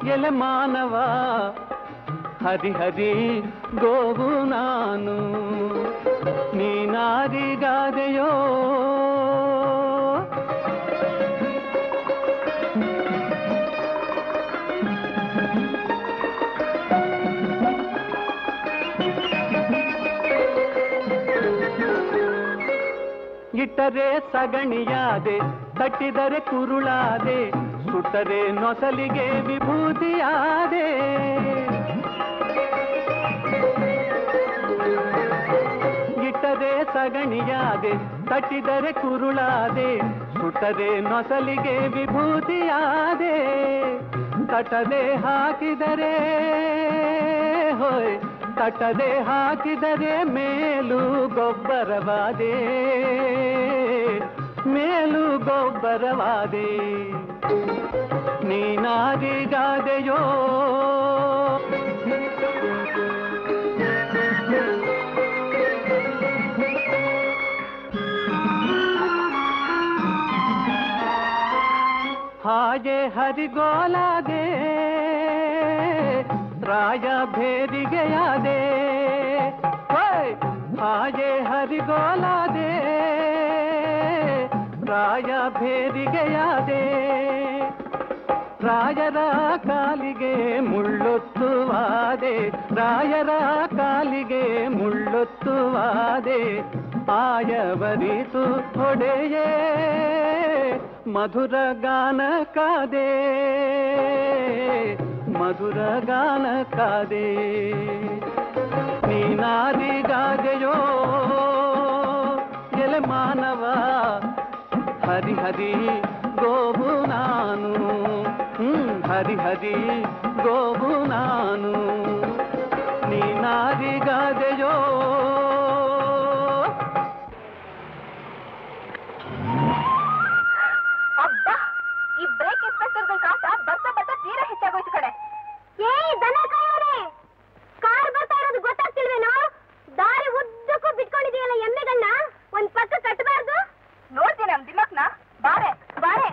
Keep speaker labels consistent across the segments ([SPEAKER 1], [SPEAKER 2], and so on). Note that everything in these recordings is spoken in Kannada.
[SPEAKER 1] ಎಲೆ ಮಾನವ ಹರಿ ಹರಿ ಗೋವು ನಾನು ನೀನಾರಿಗಾದೆಯೋ ಇಟ್ಟರೆ ಸಗಣಿಯಾದೆ ತಟ್ಟಿದರೆ ಕುರುಳಾದೆ ಸುಟ್ಟರೆ ನೊಸಲಿಗೆ ವಿಭೂತಿಯಾದೆ ಇಟ್ಟರೆ ಸಗಣಿಯಾದೆ ತಟ್ಟಿದರೆ ಕುರುಳಾದೆ ಸುಟ್ಟರೆ ನೊಸಲಿಗೆ ವಿಭೂತಿಯಾದೆ ತಟದೆ ಹಾಕಿದರೆ ಹೋಯ್ ತಟದೆ ಹಾಕಿದರೆ ಮೇಲು ಗೊಬ್ಬರವಾದೆ ಮೇಲು ಗೊಬ್ಬರವಾದೆ ನೀನಾರಿಗಾದೆಯೋ ಹಾಗೆ ಹರಿಗೋಲಾದೆ ರಾಯ ಭೇರಿಗೆಯಾದೆ ಹೋಯ್! ಹಾಗೆ ಹರಿಗೋಲಾದೆ ರಾಯ ಭೇರಿಗೆಯಾದೆ ರಾಯರ ಕಾಲಿಗೆ ಮುಳ್ಳೊತ್ತುವಾದೆ ರಾಯರ ಕಾಲಿಗೆ ಮುಳ್ಳೊತ್ತುವಾದೆ ಆಯವರಿತು ಹೊಡೆಯೇ ಮಧುರ ಗಾನ ಕಾದೆ ಮಧುರ ಗಾನ ಕಾದೆ ನೀನಾರಿಗಾದೆಯೋ ಎಲೆ ಮಾನವ ಹರಿ ಹರಿ ಗೋವು ನಾನು ಹ್ಮ್ ಹರಿ ಹರಿ ಗೋವು ನಾನು ನೀನಾರಿಗಾದೆಯೋ
[SPEAKER 2] ಅಬ್ಬಾ ಈ ಬ್ರೇಕ್ ಇನ್ಸ್ಪೆಕ್ಟರ್ಗಳ ಕಾಟ ಬರ್ತಾ ಬರ್ತಾ ತೀರಾ ಹೆಚ್ಚಾಗೋಯ್ತು ಕಡೆ ಏ ದನ ಕಾಯೋರೆ ಕಾರ್ ಬರ್ತಾ ಇರೋದು ಗೊತ್ತಾಗ್ತಿಲ್ವೇನೋ ದಾರಿ ಉದ್ದಕ್ಕೂ ಬಿಟ್ಕೊಂಡಿದೆಯಲ್ಲ ಎಮ್ಮೆಗಳನ್ನ ಒಂದ್ ಪಕ್ಕ ಕಟ್ಟಬಾರ್ದು ನೋಡ್ತೀನಿ ನಮ್ ದಿಮಕ್ನ ಬಾರೆ ಬಾರೆ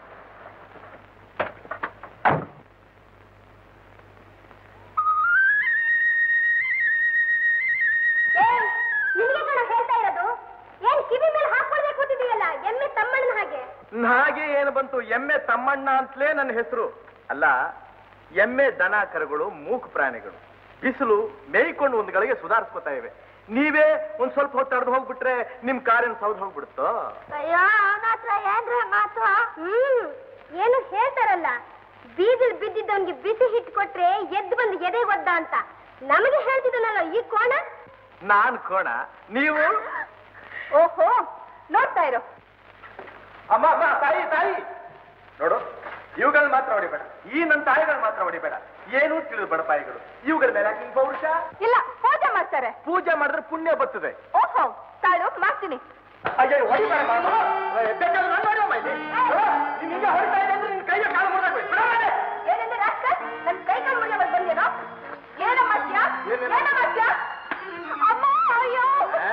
[SPEAKER 2] ನಿನಗೆ ಕಣ ಹೇಳ್ತಾ ಇರೋದು ಏನ್ ಕಿವಿ ಮೇಲೆ ಹಾಕೊಳ್ದೆ ಕೂತಿದೀಯಲ್ಲ ಎಮ್ಮೆ ತಮ್ಮಣ್ಣನ ಹಾಗೆ
[SPEAKER 3] ಹಾಗೆ ಏನು ಬಂತು ಎಮ್ಮೆ ತಮ್ಮಣ್ಣ ಅಂತಲೇ ನನ್ನ ಹೆಸರು ಅಲ್ಲ ಎಮ್ಮೆ ದನ ಕರುಗಳು ಮೂಕ್ ಪ್ರಾಣಿಗಳು ಬಿಸಿಲು ಮೇಯ್ಕೊಂಡು ಒಂದ್ ಗಳಿಗೆ ಸುಧಾರಿಸ್ಕೊತಾ ಇವೆ ನೀವೇ ಒಂದ್ ಸ್ವಲ್ಪ ಹೊತ್ತು ತಡೆದು ಹೋಗ್ಬಿಟ್ರೆ ನಿಮ್ ಕಾರಿನ ಸೌದ್ ಹೋಗ್ಬಿಡುತ್ತೋ
[SPEAKER 2] ಅಯ್ಯೋ ಅವನ ಹತ್ರ ಏನ್ರ ಮಾತು ಹ್ಮ್ ಏನು ಹೇಳ್ತಾರಲ್ಲ ಬೀದಿಲ್ ಬಿದ್ದಿದ್ದವನ್ಗೆ ಬಿಸಿ ಹಿಟ್ ಕೊಟ್ರೆ ಎದ್ದು ಬಂದು ಎದೆ ಒದ್ದ ಅಂತ ನಮಗೆ ಹೇಳ್ತಿದ್ದನಲ್ಲ ಈ ಕೋಣ
[SPEAKER 3] ನಾನ್ ಕೋಣ ನೀವು
[SPEAKER 2] ಓಹೋ ನೋಡ್ತಾ ಇರೋ
[SPEAKER 3] ಅಮ್ಮ ಅಮ್ಮ ತಾಯಿ ತಾಯಿ ನೋಡು ಇವುಗಳನ್ನ ಮಾತ್ರ ಹೊಡಿಬೇಡ ಈ ನನ್ನ ತಾಯಿಗಳನ್ನ ಮಾತ್ರ ಹೊಡಿಬೇಡ ಏನು ತಿಳಿದು ಬಡಪಾಯಿಗಳು ಇವುಗಳ ಮೇಲೆ ಯಾಕೆ ನಿನ್ ಪೌರುಷ
[SPEAKER 2] ಇಲ್ಲ ಪೂಜೆ ಮಾಡ್ತಾರೆ
[SPEAKER 3] ಪೂಜೆ ಮಾಡಿದ್ರೆ ಪುಣ್ಯ ಬರ್ತದೆ
[SPEAKER 2] ಓಹೋ ತಾಳು ಮಾಡ್ತೀನಿ
[SPEAKER 3] ಅಯ್ಯೋ ಹೊಡಿಬೇಡ ಮಾಮ. ಏ, ಬೇಕಾದ್ರೆ ನಾನ್ ಹೊಡೆಯಮ್ಮ ಇಲ್ಲಿ. ಓ, ನೀನ್ ಹಿಂಗೆ ಹೊಡಿತಾ ಇದ್ದೆ ಅಂದ್ರೆ ನಿನ್ ಕೈಯ ಕಾಲು ಮುರ್ದಾಕ್ಬೇಕು. ಬಿಡು ಮಾಡೆ.
[SPEAKER 2] ಏನಂದ್ರೆ ರಾಸ್ಕಲ್ ನನ್ ಕೈ ಕಾಲು ಮುರಿಯ ಬಂದೇನೋ ಏನ ಮಾಡ್ತೀಯಾ
[SPEAKER 3] ಏನೇನು?
[SPEAKER 2] ಏನ ಮಾಡ್ತೀಯಾ ಅಮ್ಮ ಅಯ್ಯೋ
[SPEAKER 3] ಆ?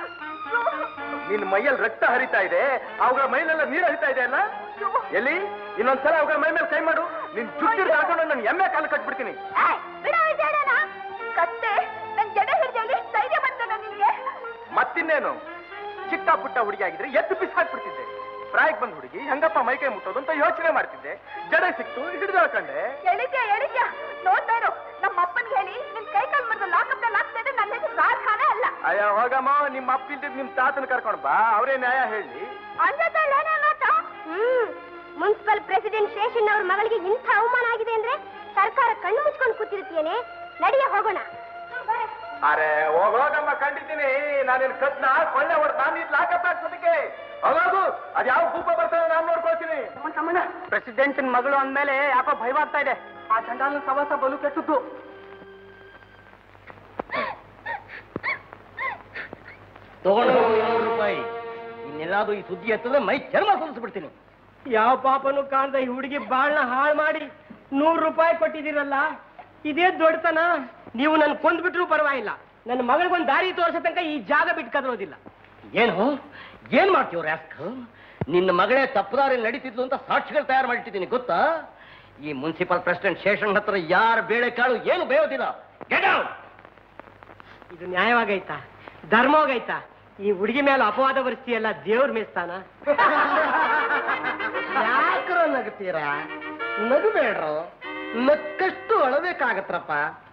[SPEAKER 3] ನಿನ್ ಮೈಯಲ್ಲಿ ರಕ್ತ ಹರಿತಾ ಇದೆ ಅವುಗಳ ಮೈಲೆಲ್ಲ ನೀರು ಹರಿತಾ ಇದೆ ಅಲ್ಲ ಎಲ್ಲಿ ಇನ್ನೊಂದ್ಸಲ ಅವುಗಳ ಮೈ ಮೇಲೆ ಕೈ ಮಾಡು ನಿನ್ ಜುಟ್ಟಿರ್ ಹಾಕೊಂಡು ನನ್ನ ಎಮ್ಮೆ ಕಾಲು ಕಟ್ಬಿಡ್ತೀನಿ
[SPEAKER 2] ಏಯ್, ಬಿಡು ಈ ಜಡೆನ. ಕತ್ತೆ ನನ್ ಜಡೆ ಹಿಡ್ದಲ್ಲಿ ಧೈರ್ಯ ಬಂತನ ನಿನ್ಗೆ
[SPEAKER 3] ಮತ್ತಿನ್ನೇನು ಚಿಕ್ಕ ಪುಟ್ಟ ಹುಡುಗಿ ಆಗಿದ್ರೆ ಎದ್ದು ಬಿಸಾಕ್ಬಿಡ್ತಿದ್ದೆ ಪ್ರಾಯಕ್ ಬಂದ್ ಹುಡುಗಿ ಹಂಗಪ್ಪ ಮೈ ಕೈ ಮುಟ್ಟೋದು ಅಂತ ಯೋಚನೆ ಮಾಡ್ತಿದ್ದೆ ಜಡೆ ಸಿಕ್ತು ಹಿಡಿದು ಹಾಕೊಂಡೆ
[SPEAKER 2] ಎಳಿದ್ಯಾ ಎಳಿದ್ಯಾ ನೋಡ್ತಾ ಇರು ನಮ್ಮ ಅಪ್ಪನ್ಗೆ ಹೇಳಿ ನಿನ್ ಕೈ ಕಾಲ್ ಮುರಿದು ಲಾಕಪ್ ನಲ್ಲಿ ಹಾಕ್ತಾ ಇದ್ರೆ ನನ್ನ ಹೆಸರು ರಾಜಾನ ಅಲ್ಲ
[SPEAKER 3] ಅಯ್ಯ ಹೋಗಮ್ಮ ನಿಮ್ಮ ಅಪ್ಪ ಇಲ್ದಿದ್ ನಿಮ್ ತಾತನ ಕರ್ಕೊಂಡ್ ಬಾ ಅವರೇ ನ್ಯಾಯ ಹೇಳಿ
[SPEAKER 2] ಅಂಜತ್ತಲ್ಲೇನೆ ಮಾತು ಹ್ಮ್ ಮುನ್ಸಿಪಲ್ ಪ್ರೆಸಿಡೆಂಟ್ ಶೇಷನ್ ಅವ್ರ ಮಗಳಿಗೆ ಇಂಥ ಅವಮಾನ ಆಗಿದೆ ಅಂದ್ರೆ ಸರ್ಕಾರ ಕಣ್ಣು ಮುಚ್ಕೊಂಡು ಕೂತಿರ್ತೀಯೇನೆ ನಡಿಯ ಹೋಗೋಣ
[SPEAKER 3] ಅರೆ ಹೋಗೋಗಮ್ಮ ಕಂಡಿದ್ದೀನಿ ನಾನೇನ್ ಕತ್ನ ಕೊಳ್ಳೆ ಹೊಡ್ ನಾನು ಇಲ್ಲಿ ಲಾಕಪ್ ಹಾಕ್ಸೋದಕ್ಕೆ ಹೋಗೋದು ಅದ್ ಯಾವ ಭೂಪ ಬರ್ತದೆ ನಾನು ನೋಡ್ಕೊಳ್ತೀನಿ ಪ್ರೆಸಿಡೆಂಟ್ ಮಗಳು ಅಂದ್ಮೇಲೆ ಯಾಕೋ ಭಯವಾಗ್ತಾ ಇದೆ ಆ ಚಂಡಾಲ ಸವಾಸ ಬಲು ಕೆಟ್ಟದ್ದು
[SPEAKER 4] ತಗೊಂಡು ಹೋಗು ಇನ್ನೂರು ರೂಪಾಯಿ ಇನ್ನೆಲ್ಲಾದ್ರೂ ಈ ಸುದ್ದಿ ಎತ್ತಿದ್ರೆ ಮೈ ಚರ್ಮ ಸುರಿಸ್ಬಿಡ್ತೀನಿ
[SPEAKER 5] ಯಾವ ಪಾಪನು ಕಾಣ್ದ ಈ ಹುಡುಗಿ ಬಾಳ್ನ ಹಾಳು ಮಾಡಿ ನೂರು ರೂಪಾಯಿ ಕೊಟ್ಟಿದ್ದೀರಲ್ಲ ಇದೇ ದೊಡ್ಡತನ ನೀವು ನನ್ ಕೊಂದ್ಬಿಟ್ರು ಪರವಾಗಿಲ್ಲ ನನ್ನ ಮಗಳಿಗೊಂದು ದಾರಿ ತೋರಿಸೋ ತನಕ ಈ ಜಾಗ ಬಿಟ್ಟು ಕದರೋದಿಲ್ಲ
[SPEAKER 4] ಏನು ಏನ್ ಮಾಡ್ತೀವ್ ರಾಸ್ಕ ನಿನ್ನ ಮಗಳೇ ತಪ್ಪದಾರಿ ನಡೀತಿದ್ಲು ಅಂತ ಸಾಕ್ಷಿಗಳು ತಯಾರು ಮಾಡಿಟ್ಟಿದ್ದೀನಿ ಗೊತ್ತಾ ಈ ಮುನ್ಸಿಪಲ್ ಪ್ರೆಸಿಡೆಂಟ್ ಶೇಷನ್ ಹತ್ರ ಯಾರ ಬೇಳೆಕಾಳು ಏನು ಬೇಯೋದಿಲ್ಲ Get out!
[SPEAKER 5] ಇದು ನ್ಯಾಯವಾಗೈತಾ ಧರ್ಮವಾಗೈತಾ ಈ ಹುಡುಗಿ ಮೇಲೆ ಅಪವಾದ ಬರ್ತೀಯಲ್ಲ ದೇವ್ರ ಮೇಸ್ತಾನ
[SPEAKER 3] ಯಾಕ್ರೋ ನಗ್ತೀರಾ ನಗಬೇಡ್ರು ನಕ್ಕಷ್ಟು ಅಳಬೇಕಾಗತ್ರಪ್ಪ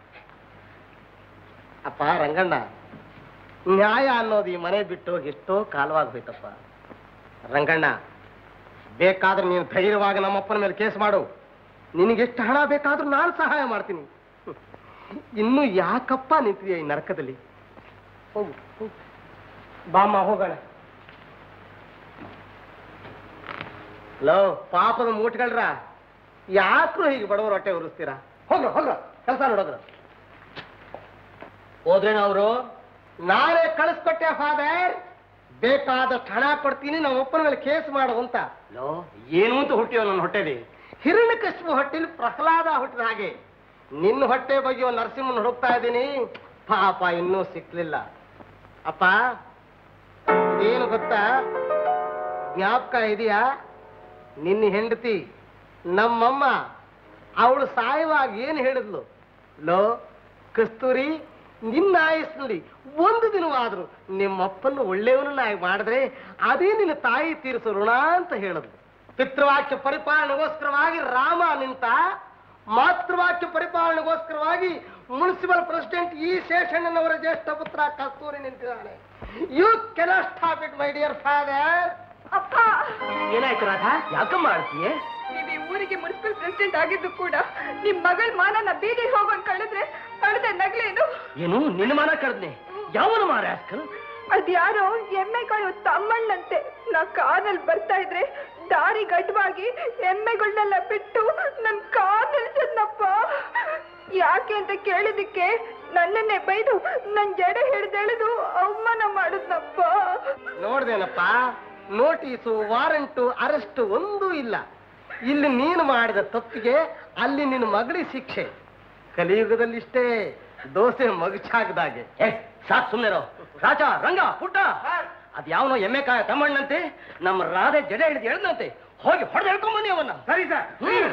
[SPEAKER 3] ಅಪ್ಪ ರಂಗಣ್ಣ ನ್ಯಾಯ ಅನ್ನೋದು ಈ ಮನೆ ಬಿಟ್ಟು ಹೋಗಿ ಎಷ್ಟೋ ಕಾಲವಾಗಿ ಹೋಯ್ತಪ್ಪ ರಂಗಣ್ಣ ಬೇಕಾದ್ರೆ ನೀನು ಧೈರ್ಯವಾಗಿ ನಮ್ಮಪ್ಪನ ಮೇಲೆ ಕೇಸ್ ಮಾಡು ನಿನಗೆಷ್ಟು ಹಣ ಬೇಕಾದ್ರೂ ನಾನು ಸಹಾಯ ಮಾಡ್ತೀನಿ ಇನ್ನು ಯಾಕಪ್ಪ ನಿಂತಿದೆಯಾ ಈ ನರಕದಲ್ಲಿ ಹೋಗು ಹೋಗು.
[SPEAKER 5] ಬಾಮ್ಮ ಹೋಗೋಣ
[SPEAKER 3] ಲೋ ಪಾಪದ ಮೂಟ್ಗಳ್ರ ಯಾಕ್ರು ಹೀಗೆ ಬಡವರು ಹೊಟ್ಟೆ ಉರಿಸ್ತೀರಾ ಹೋಗ್ರ ಹೋಗ್ರ ಕೆಲಸ ನೋಡೋಗ್ರ
[SPEAKER 4] ಹೋದ್ರೇನ ಅವರು
[SPEAKER 3] ನಾನೇ ಕಳಿಸ್ಕೊಟ್ಟೆ ಫಾದರ್ ಬೇಕಾದಷ್ಟು ಹಣ ಕೊಡ್ತೀನಿ ನಮ್ಮ ಅಪ್ಪನ ಮೇಲೆ ಕೇಸ್ ಮಾಡು ಅಂತ
[SPEAKER 4] ಲೋ ಏನು ಅಂತ ಹುಟ್ಟಿಯೋ ನನ್ನ ಹೊಟ್ಟೆಲಿ
[SPEAKER 3] ಹಿರಣ್ಯಕಶ್ಯಪ ಹೊಟ್ಟೆಲಿ ಪ್ರಹ್ಲಾದ ಹುಟ್ಟಿದ ಹಾಗೆ ನಿನ್ನ ಹೊಟ್ಟೆ ಬಗ್ಗೆ ನರಸಿಂಹನ ಹುಡುಕ್ತಾ ಇದ್ದೀನಿ ಪಾಪ ಇನ್ನೂ ಸಿಕ್ಲಿಲ್ಲ ಅಪ್ಪ ಇದೇನು ಗೊತ್ತಾ ಜ್ಞಾಪಕ ಇದೆಯಾ ನಿನ್ನ ಹೆಂಡತಿ ನಮ್ಮಮ್ಮ ಅವಳು ಸಾಯುವಾಗ ಏನು ಹೇಳಿದ್ಲು ಲೋ ಕಸ್ತೂರಿ ನಿನ್ನ ಆಯಸ್ನಲ್ಲಿ ಒಂದು ದಿನವಾದ್ರು ನಿಮ್ಮಪ್ಪನ್ನು ಒಳ್ಳೆಯವನನ್ನಾಗಿ ಮಾಡಿದ್ರೆ ಅದೇ ನಿನ್ನ ತಾಯಿ ತೀರಿಸೋ ಋಣ ಅಂತ ಹೇಳಿದ್ಲು ಪಿತೃವಾಕ್ಯ ಪರಿಪಾಲನೆಗೋಸ್ಕರವಾಗಿ ರಾಮ ನಿಂತ ಮಾತೃವಾಕ್ಯ ಪರಿಪಾಲನೆಗೋಸ್ಕರವಾಗಿ ಮುನ್ಸಿಪಲ್ ಪ್ರೆಸಿಡೆಂಟ್ ಈ ಶೇಷಣ್ಣನವರ ಜ್ಯೇಷ್ಠ ಪುತ್ರ ಕಸ್ತೂರಿ ನಿಂತಿದ್ದಾನೆ you cannot stop it my dear father
[SPEAKER 2] ಅಪ್ಪ
[SPEAKER 5] ಏನಾಯ್ತು ರಾಧಾ
[SPEAKER 4] ಯಾಕಮ್ಮ ಆಡ್ತೀಯೇ
[SPEAKER 2] ನೀವು ಈ ಊರಿಗೆ ಮುನ್ಸಿಪಲ್ ಪ್ರೆಸಿಡೆಂಟ್ ಆಗಿದ್ದು ಕೂಡ ನಿಮ್ ಮಗಳ ಮಾನನ ಬೀದಿಗೆ ಹೋಗೋನ್ ಕಳೆದ್ರೆ ಕಳೆದ ನಗ್ಲೇನು
[SPEAKER 4] ಏನು ನಿನ್ನ ಮಾನ ಕಡ್ದೆ ಯಾವನ ಮಾರ ಅಸ್ಕಲ್
[SPEAKER 2] ಅದ್ಯಾರೋ ಎಮ್ಮೆಗಳು ತಮ್ಮಣ್ಣಂತೆ ನಾ ಕಾರಲ್ಲಿ ಬರ್ತಾ ಇದ್ರೆ ದಾರಿ ಗಡ್ವಾಗಿ ಎಮ್ಮೆಗಳನ್ನೆಲ್ಲ ಬಿಟ್ಟು ನನ್ ಕಾರ್ ನಿಲ್ಸದ್ನಪ್ಪ ಯಾಕೆ ಅಂತ ಕೇಳಿದಕ್ಕೆ ನನ್ನನ್ನೇ ಬೈದು ನನ್ ಜಡೆ ಹಿಡಿದೆಳೆದು ಅವಮಾನ ಮಾಡುದ್ನಪ್ಪ
[SPEAKER 3] ನೋಡ್ದೇನಪ್ಪ ನೋಟಿಸು ವಾರಂಟು ಅರೆಸ್ಟ್ ಒಂದೂ ಇಲ್ಲ ಇಲ್ಲಿ ನೀನು ಮಾಡಿದ ತಪ್ಪಿಗೆ ಅಲ್ಲಿ ನಿನ್ನ ಮಗಳಿಗೆ ಶಿಕ್ಷೆ ಕಲಿಯುಗದಲ್ಲಿ ಇಷ್ಟೇ ದೋಸೆ ಮಗುಚಾಗದಾಗೆ
[SPEAKER 4] ಏ ಸಾಕ್ ಸುಮ್ಮನೆ ರಾಜ ರಂಗ ಪುಟ್ಟ ಅದ್ ಯಾವನೋ ಎಮ್ಮೆ ಕಾಯ ತಮ್ಮಣ್ಣಂತೆ ನಮ್ಮ ರಾಧೆ ಜಡೆ ಹಿಡಿದು ಎಳ್ದಂತೆ ಹೋಗಿ ಹೊಡೆದು ಹೇಳ್ಕೊಂಡ್ ಬನ್ನಿ ಅವನ್ನ
[SPEAKER 3] ಸರಿ ಸರ್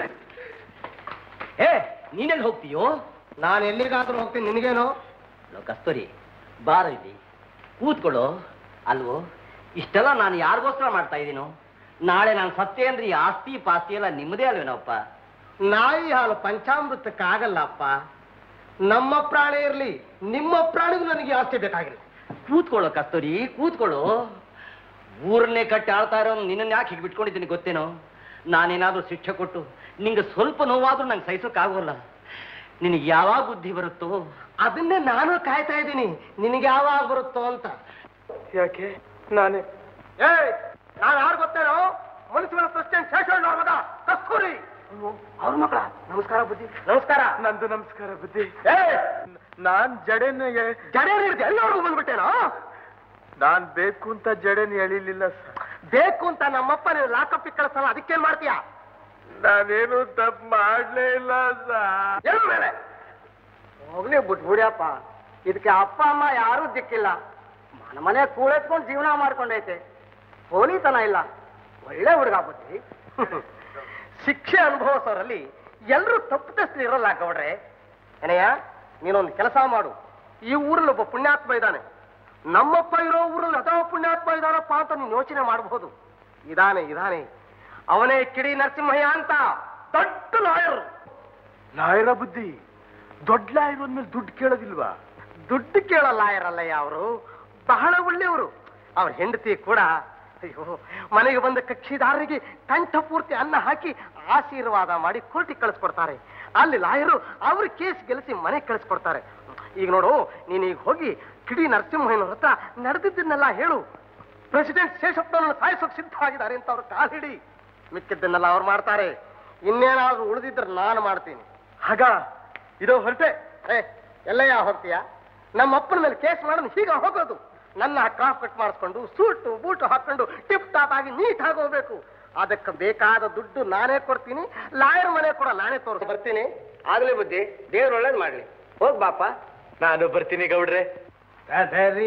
[SPEAKER 4] ಏ ನೀನೆಲ್ಲಿ ಹೋಗ್ತೀಯೋ
[SPEAKER 3] ನಾನು ಎಲ್ಲಿಗಾದ್ರೂ ಹೋಗ್ತೀನಿ ನಿನಗೇನು
[SPEAKER 4] ಲೋ ಕಸ್ತೂರಿ ಬಾರ ಇಲ್ಲಿ ಕೂತ್ಕೊಳ್ಳೋ ಅಲ್ವೋ ಇಷ್ಟೆಲ್ಲ ನಾನು ಯಾರಿಗೋಸ್ಕರ ಮಾಡ್ತಾ ಇದ್ದೀನೋ ನಾಳೆ ನಾನು ಸತ್ಯ ಅಂದ್ರೆ ಈ ಆಸ್ತಿ ಪಾಸ್ತಿ ಎಲ್ಲ ನಿಮ್ಮದೇ ಅಲ್ವೇನಪ್ಪ
[SPEAKER 3] ನಾಯಿ ಹಾಲು ಪಂಚಾಮೃತಕ್ಕಾಗಲ್ಲಪ್ಪ ನಮ್ಮ ಪ್ರಾಣಿ ಇರಲಿ ನಿಮ್ಮ ಪ್ರಾಣಿಗೂ ನನಗೆ ಆಸ್ತಿ ಬೇಕಾಗಿಲ್ಲ
[SPEAKER 4] ಕೂತ್ಕೊಳ್ಳೋ ಕಸ್ತೂರಿ ಕೂತ್ಕೊಳ್ಳೋ ಊರನ್ನೇ ಕಟ್ಟಿ ಆಳ್ತಾ ಇರೋ ನಿನ್ನನ್ನು ಯಾಕೆ ಹೀಗೆ ಬಿಟ್ಕೊಂಡಿದ್ದೀನಿ ಗೊತ್ತೇನೋ ನಾನೇನಾದ್ರೂ ಶಿಕ್ಷೆ ಕೊಟ್ಟು ನಿಂಗೆ ಸ್ವಲ್ಪ ನೋವಾದ್ರೂ ನಂಗೆ ಸಹಿಸೋಕ್ಕಾಗೋಲ್ಲ ನಿನಗೆ ಯಾವಾಗ ಬುದ್ಧಿ ಬರುತ್ತೋ
[SPEAKER 3] ಅದನ್ನೇ ನಾನು ಕಾಯ್ತಾ ಇದ್ದೀನಿ ನಿನಗೆ ಯಾವಾಗ ಬರುತ್ತೋ ಅಂತ
[SPEAKER 5] ಯಾಕೆ ನಾನೇ
[SPEAKER 3] ಏ ನಾನು ಯಾರು ಗೊತ್ತೇನೋ ಮುನ್ಸಿಪಲ್ ಪ್ರೆಸಿಡೆಂಟ್ ಶೇಷಣ್ಣ ಅವ್ರ ಮಗ ಕಸ್ತೂರಿ ಅವ್ರ ಮಕ್ಕಳ ನಮಸ್ಕಾರ ಬುದ್ಧಿ ನಮಸ್ಕಾರ
[SPEAKER 1] ನಂದು ನಮಸ್ಕಾರ ಬುದ್ಧಿ
[SPEAKER 3] ಏ
[SPEAKER 1] ನಾನ್ ಜಡೆನ ಎ-
[SPEAKER 3] ಜಡೆ ಹಿಡಿದು ಎಲ್ಲರಿಗೂ ಬಂದ್ಬಿಟ್ಟೇನೋ
[SPEAKER 1] ನಾನ್ ಬೇಕು ಅಂತ ಜಡೆನ ಎಳಿಲಿಲ್ಲ ಸರ್
[SPEAKER 3] ಬೇಕು ಅಂತ ನಮ್ಮಪ್ಪ ನೀವು ಲಾಕಪ್ ಕಳಿಸಲ್ಲ ಅದಕ್ಕೇನ್ ಮಾಡ್ತೀಯಾ
[SPEAKER 1] ನಾನೇನು ತಪ್ಪು ಮಾಡ್ಲೇ ಇಲ್ಲ ಸರ್
[SPEAKER 3] ಏನು ಮೇಲೆ ಹೋಗ್ಲಿ ಬಿಟ್ಬಿಡಿಯಪ್ಪ ಇದಕ್ಕೆ ಅಪ್ಪ ಅಮ್ಮ ಯಾರೂ ದಿಕ್ಕಿಲ್ಲ ಮನೆ ಮನೆ ಕೂಳೆತ್ಕೊಂಡು ಜೀವನ ಮಾಡ್ಕೊಂಡೈತೆ ಹೋಲಿತನ ಇಲ್ಲ ಒಳ್ಳೆ ಹುಡುಗ ಬುದ್ಧಿ ಶಿಕ್ಷೆ ಅನುಭವಿಸೋರಲ್ಲಿ ಎಲ್ಲರೂ ತಪ್ಪು ಇರಲ್ಲ ಗೌಡ್ರೆ ಏನಯ್ಯ ನೀನೊಂದು ಕೆಲಸ ಮಾಡು ಈ ಊರಲ್ಲಿ ಒಬ್ಬ ಪುಣ್ಯಾತ್ಮ ಇದ್ದಾನೆ ನಮ್ಮಪ್ಪ ಇರೋ ಊರಲ್ಲಿ ಅಥವಾ ಪುಣ್ಯಾತ್ಮ ಇದಾನಪ್ಪ ಅಂತ ನೀನು ಯೋಚನೆ ಮಾಡಬಹುದು ಇದಾನೆ ಇದಾನೆ ಅವನೇ ಕಿಡಿ ನರಸಿಂಹಯ್ಯ ಅಂತ ದೊಡ್ಡ ಲಾಯರ್
[SPEAKER 1] ಲಾಯರ ಬುದ್ಧಿ ದೊಡ್ಡ ಲಾಯರ್ ಅಂದ್ಮೇಲೆ ದುಡ್ಡು ಕೇಳೋದಿಲ್ವಾ
[SPEAKER 3] ದುಡ್ಡು ಕೇಳೋ ಲಾಯರ್ ಅಲ್ಲಯ್ಯ ಅವರು ಬಹಳ ಒಳ್ಳೆಯವರು ಅವ್ರ ಹೆಂಡತಿ ಕೂಡ ಅಯ್ಯೋ ಮನೆಗೆ ಬಂದ ಕಕ್ಷಿದಾರರಿಗೆ ಕಂಠ ಪೂರ್ತಿ ಅನ್ನ ಹಾಕಿ ಆಶೀರ್ವಾದ ಮಾಡಿ ಕೋರ್ಟಿಗೆ ಕಳಿಸ್ಕೊಡ್ತಾರೆ ಅಲ್ಲಿ ಲಾಯರು ಅವ್ರ ಕೇಸ್ ಗೆಲ್ಲಿಸಿ ಮನೆಗೆ ಕಳಿಸ್ಕೊಡ್ತಾರೆ ಈಗ ನೋಡು ನೀನು ಈಗ ಹೋಗಿ ಕಿಡಿ ನರಸಿಂಹಯ್ಯನವ್ರ ಹತ್ರ ನಡೆದಿದ್ದನ್ನೆಲ್ಲ ಹೇಳು ಪ್ರೆಸಿಡೆಂಟ್ ಶೇಷಪ್ಪನನ್ನು ಸಾಯಿಸೋಕೆ ಸಿದ್ಧವಾಗಿದ್ದಾರೆ ಅಂತ ಅವ್ರ ಕಾಲ್ ಹಿಡಿ ಮಿಕ್ಕಿದ್ದನ್ನೆಲ್ಲ ಅವ್ರು ಮಾಡ್ತಾರೆ ಇನ್ನೇನಾದ್ರೂ ಉಳಿದಿದ್ರೆ ನಾನು ಮಾಡ್ತೀನಿ
[SPEAKER 1] ಹಾಗ ಇದು ಹೊರಟೆ
[SPEAKER 3] ಏ ಎಲ್ಲಯ್ಯ ಹೋಗ್ತೀಯಾ ನಮ್ಮ ಅಪ್ಪನ ಮೇಲೆ ಕೇಸ್ ಮಾಡೋದು ಹೀಗ ಹೋಗೋದು ನನ್ನ ಕ್ರಾಫ್ ಕಟ್ ಮಾಡಿಸ್ಕೊಂಡು ಸೂಟು ಬೂಟು ಹಾಕೊಂಡು ಟಿಪ್ ಟಾಪ್ ಆಗಿ ನೀಟ್ ಆಗಿ ಹೋಗ್ಬೇಕು ಅದಕ್ಕೆ ಬೇಕಾದ ದುಡ್ಡು ನಾನೇ ಕೊಡ್ತೀನಿ ಲಾಯರ್ ಮನೆ ಕೂಡ ನಾನೇ ತೋರಿಸಿ ಬರ್ತೀನಿ ಆಗ್ಲಿ ಬುದ್ಧಿ ದೇವ್ರು ಒಳ್ಳೇದು ಮಾಡ್ಲಿ ಹೋಗ್ ಬಾಪ
[SPEAKER 1] ನಾನು ಬರ್ತೀನಿ ಗೌಡ್ರೆ
[SPEAKER 3] ಸರಿ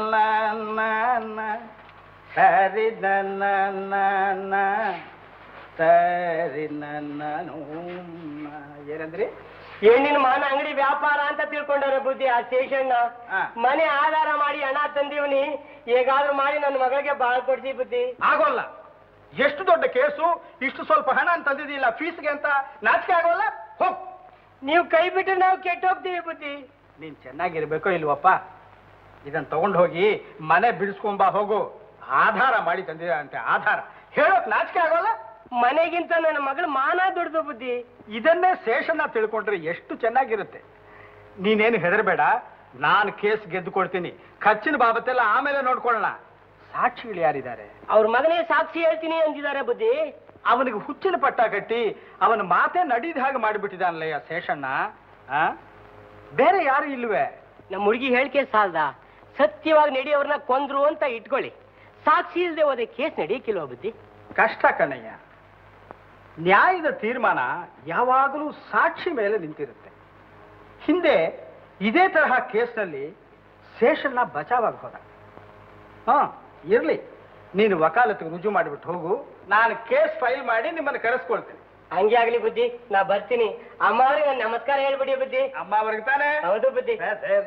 [SPEAKER 3] ಸರಿ ತರಿ ನಾನು ಏನಂದ್ರಿ
[SPEAKER 5] ಹೆಣ್ಣಿನ ಮಾನ ಅಂಗಡಿ ವ್ಯಾಪಾರ ಅಂತ ತಿಳ್ಕೊಂಡವ್ರೆ ಬುದ್ಧಿ ಆ ಸ್ಟೇಷನ್
[SPEAKER 3] ಹಾ.
[SPEAKER 5] ಮನೆ ಆಧಾರ ಮಾಡಿ ಹಣ ತಂದೀವನಿ ಹೇಗಾದ್ರೂ ಮಾಡಿ ನನ್ನ ಮಗಳಿಗೆ ಬಾಳ್ ಕೊಡ್ಸಿ ಬುದ್ಧಿ
[SPEAKER 3] ಆಗೋಲ್ಲ ಎಷ್ಟು ದೊಡ್ಡ ಕೇಸು ಇಷ್ಟು ಸ್ವಲ್ಪ ಹಣ ಅಂತ ತಂದಿದ್ದಿಲ್ಲ ಫೀಸ್ಗೆ ಅಂತ ನಾಚಿಕೆ ಆಗೋಲ್ಲ ಹೋಗ್
[SPEAKER 5] ನೀವು ಕೈ ಬಿಟ್ಟು ನಾವು ಕೆಟ್ಟ ಹೋಗ್ತೀವಿ ಬುದ್ಧಿ
[SPEAKER 3] ನೀನ್ ಚೆನ್ನಾಗಿರ್ಬೇಕೋ ಇಲ್ವಪ್ಪ ಇದನ್ನ ತಗೊಂಡು ಹೋಗಿ ಮನೆ ಬಿಡಿಸ್ಕೊಂಬ ಹೋಗು ಆಧಾರ ಮಾಡಿ ತಂದಿದ ಅಂತೆ ಆಧಾರ ಹೇಳೋಕ್ ನಾಚಿಕೆ ಆಗೋಲ್ಲ
[SPEAKER 5] ಮನೆಗಿಂತ ನನ್ನ ಮಗಳ ಮಾನ ದೊಡ್ಡದು ಬುದ್ಧಿ
[SPEAKER 3] ಇದನ್ನೇ ಶೇಷನ ತಿಳ್ಕೊಂಡ್ರೆ ಎಷ್ಟು ಚೆನ್ನಾಗಿರುತ್ತೆ ನೀನೇನು ಹೆದರಬೇಡ ನಾನು ಕೇಸ್ ಗೆದ್ದುಕೊಳ್ತೀನಿ ಖರ್ಚಿನ ಬಾಬತ್ತೆಲ್ಲ ಆಮೇಲೆ ನೋಡ್ಕೊಳ್ಳೋಣ ಸಾಕ್ಷಿಗಳು ಯಾರಿದ್ದಾರೆ
[SPEAKER 5] ಅವ್ರ ಮಗನೇ ಸಾಕ್ಷಿ ಹೇಳ್ತೀನಿ ಅಂದಿದ್ದಾರೆ ಬುದ್ಧಿ
[SPEAKER 3] ಅವನಿಗೆ ಹುಚ್ಚಿನ ಪಟ್ಟ ಕಟ್ಟಿ ಅವನ ಮಾತೇ ನಡೀದ ಹಾಗೆ ಮಾಡಿಬಿಟ್ಟಿದ್ದಾನಲ್ಲಯ್ಯ ಶೇಷಣ್ಣ ಆ? ಬೇರೆ ಯಾರು ಇಲ್ವೇ
[SPEAKER 5] ನಮ್ಮ ಹುಡುಗಿ ಹೇಳಿಕೆ ಸಾಲ್ದ ಸತ್ಯವಾಗಿ ನಡೆಯೋರ್ನ ಕೊಂದ್ರು ಅಂತ ಇಟ್ಕೊಳ್ಳಿ ಸಾಕ್ಷಿ ಇಲ್ಲದೆ ಹೋದ ಕೇಸ್ ನಡೆಯಕ್ಕಿಲ್ವಾ ಬುದ್ಧಿ
[SPEAKER 3] ಕಷ್ಟ ಕಣಯ್ಯ ನ್ಯಾಯದ ತೀರ್ಮಾನ ಯಾವಾಗಲೂ ಸಾಕ್ಷಿ ಮೇಲೆ ನಿಂತಿರುತ್ತೆ ಹಿಂದೆ ಇದೇ ತರಹ ಕೇಸ್ನಲ್ಲಿ ಶೇಷಣ್ಣ ಬಚಾವಾಗಿ ಹೋದ ಹಾ ಇರ್ಲಿ ನೀನು ವಕಾಲತ್ಗೆ ರುಜು ಮಾಡಿಬಿಟ್ಟು ಹೋಗು ನಾನು ಕೇಸ್ ಫೈಲ್ ಮಾಡಿ ನಿಮ್ಮನ್ನು ಕರೆಸ್ಕೊಳ್ತೀನಿ
[SPEAKER 5] ಹಂಗೆ ಆಗ್ಲಿ ಬುದ್ಧಿ ನಾ ಬರ್ತೀನಿ ಅಮ್ಮ ಅವ್ರಿಗೆ ನನ್ನ ನಮಸ್ಕಾರ ಹೇಳ್ಬಿಡಿ ಬುದ್ಧಿ
[SPEAKER 3] ಅಮ್ಮ ಅವ್ರಿಗೆ ತಾನೆ
[SPEAKER 5] ಹೌದು ಬುದ್ಧಿ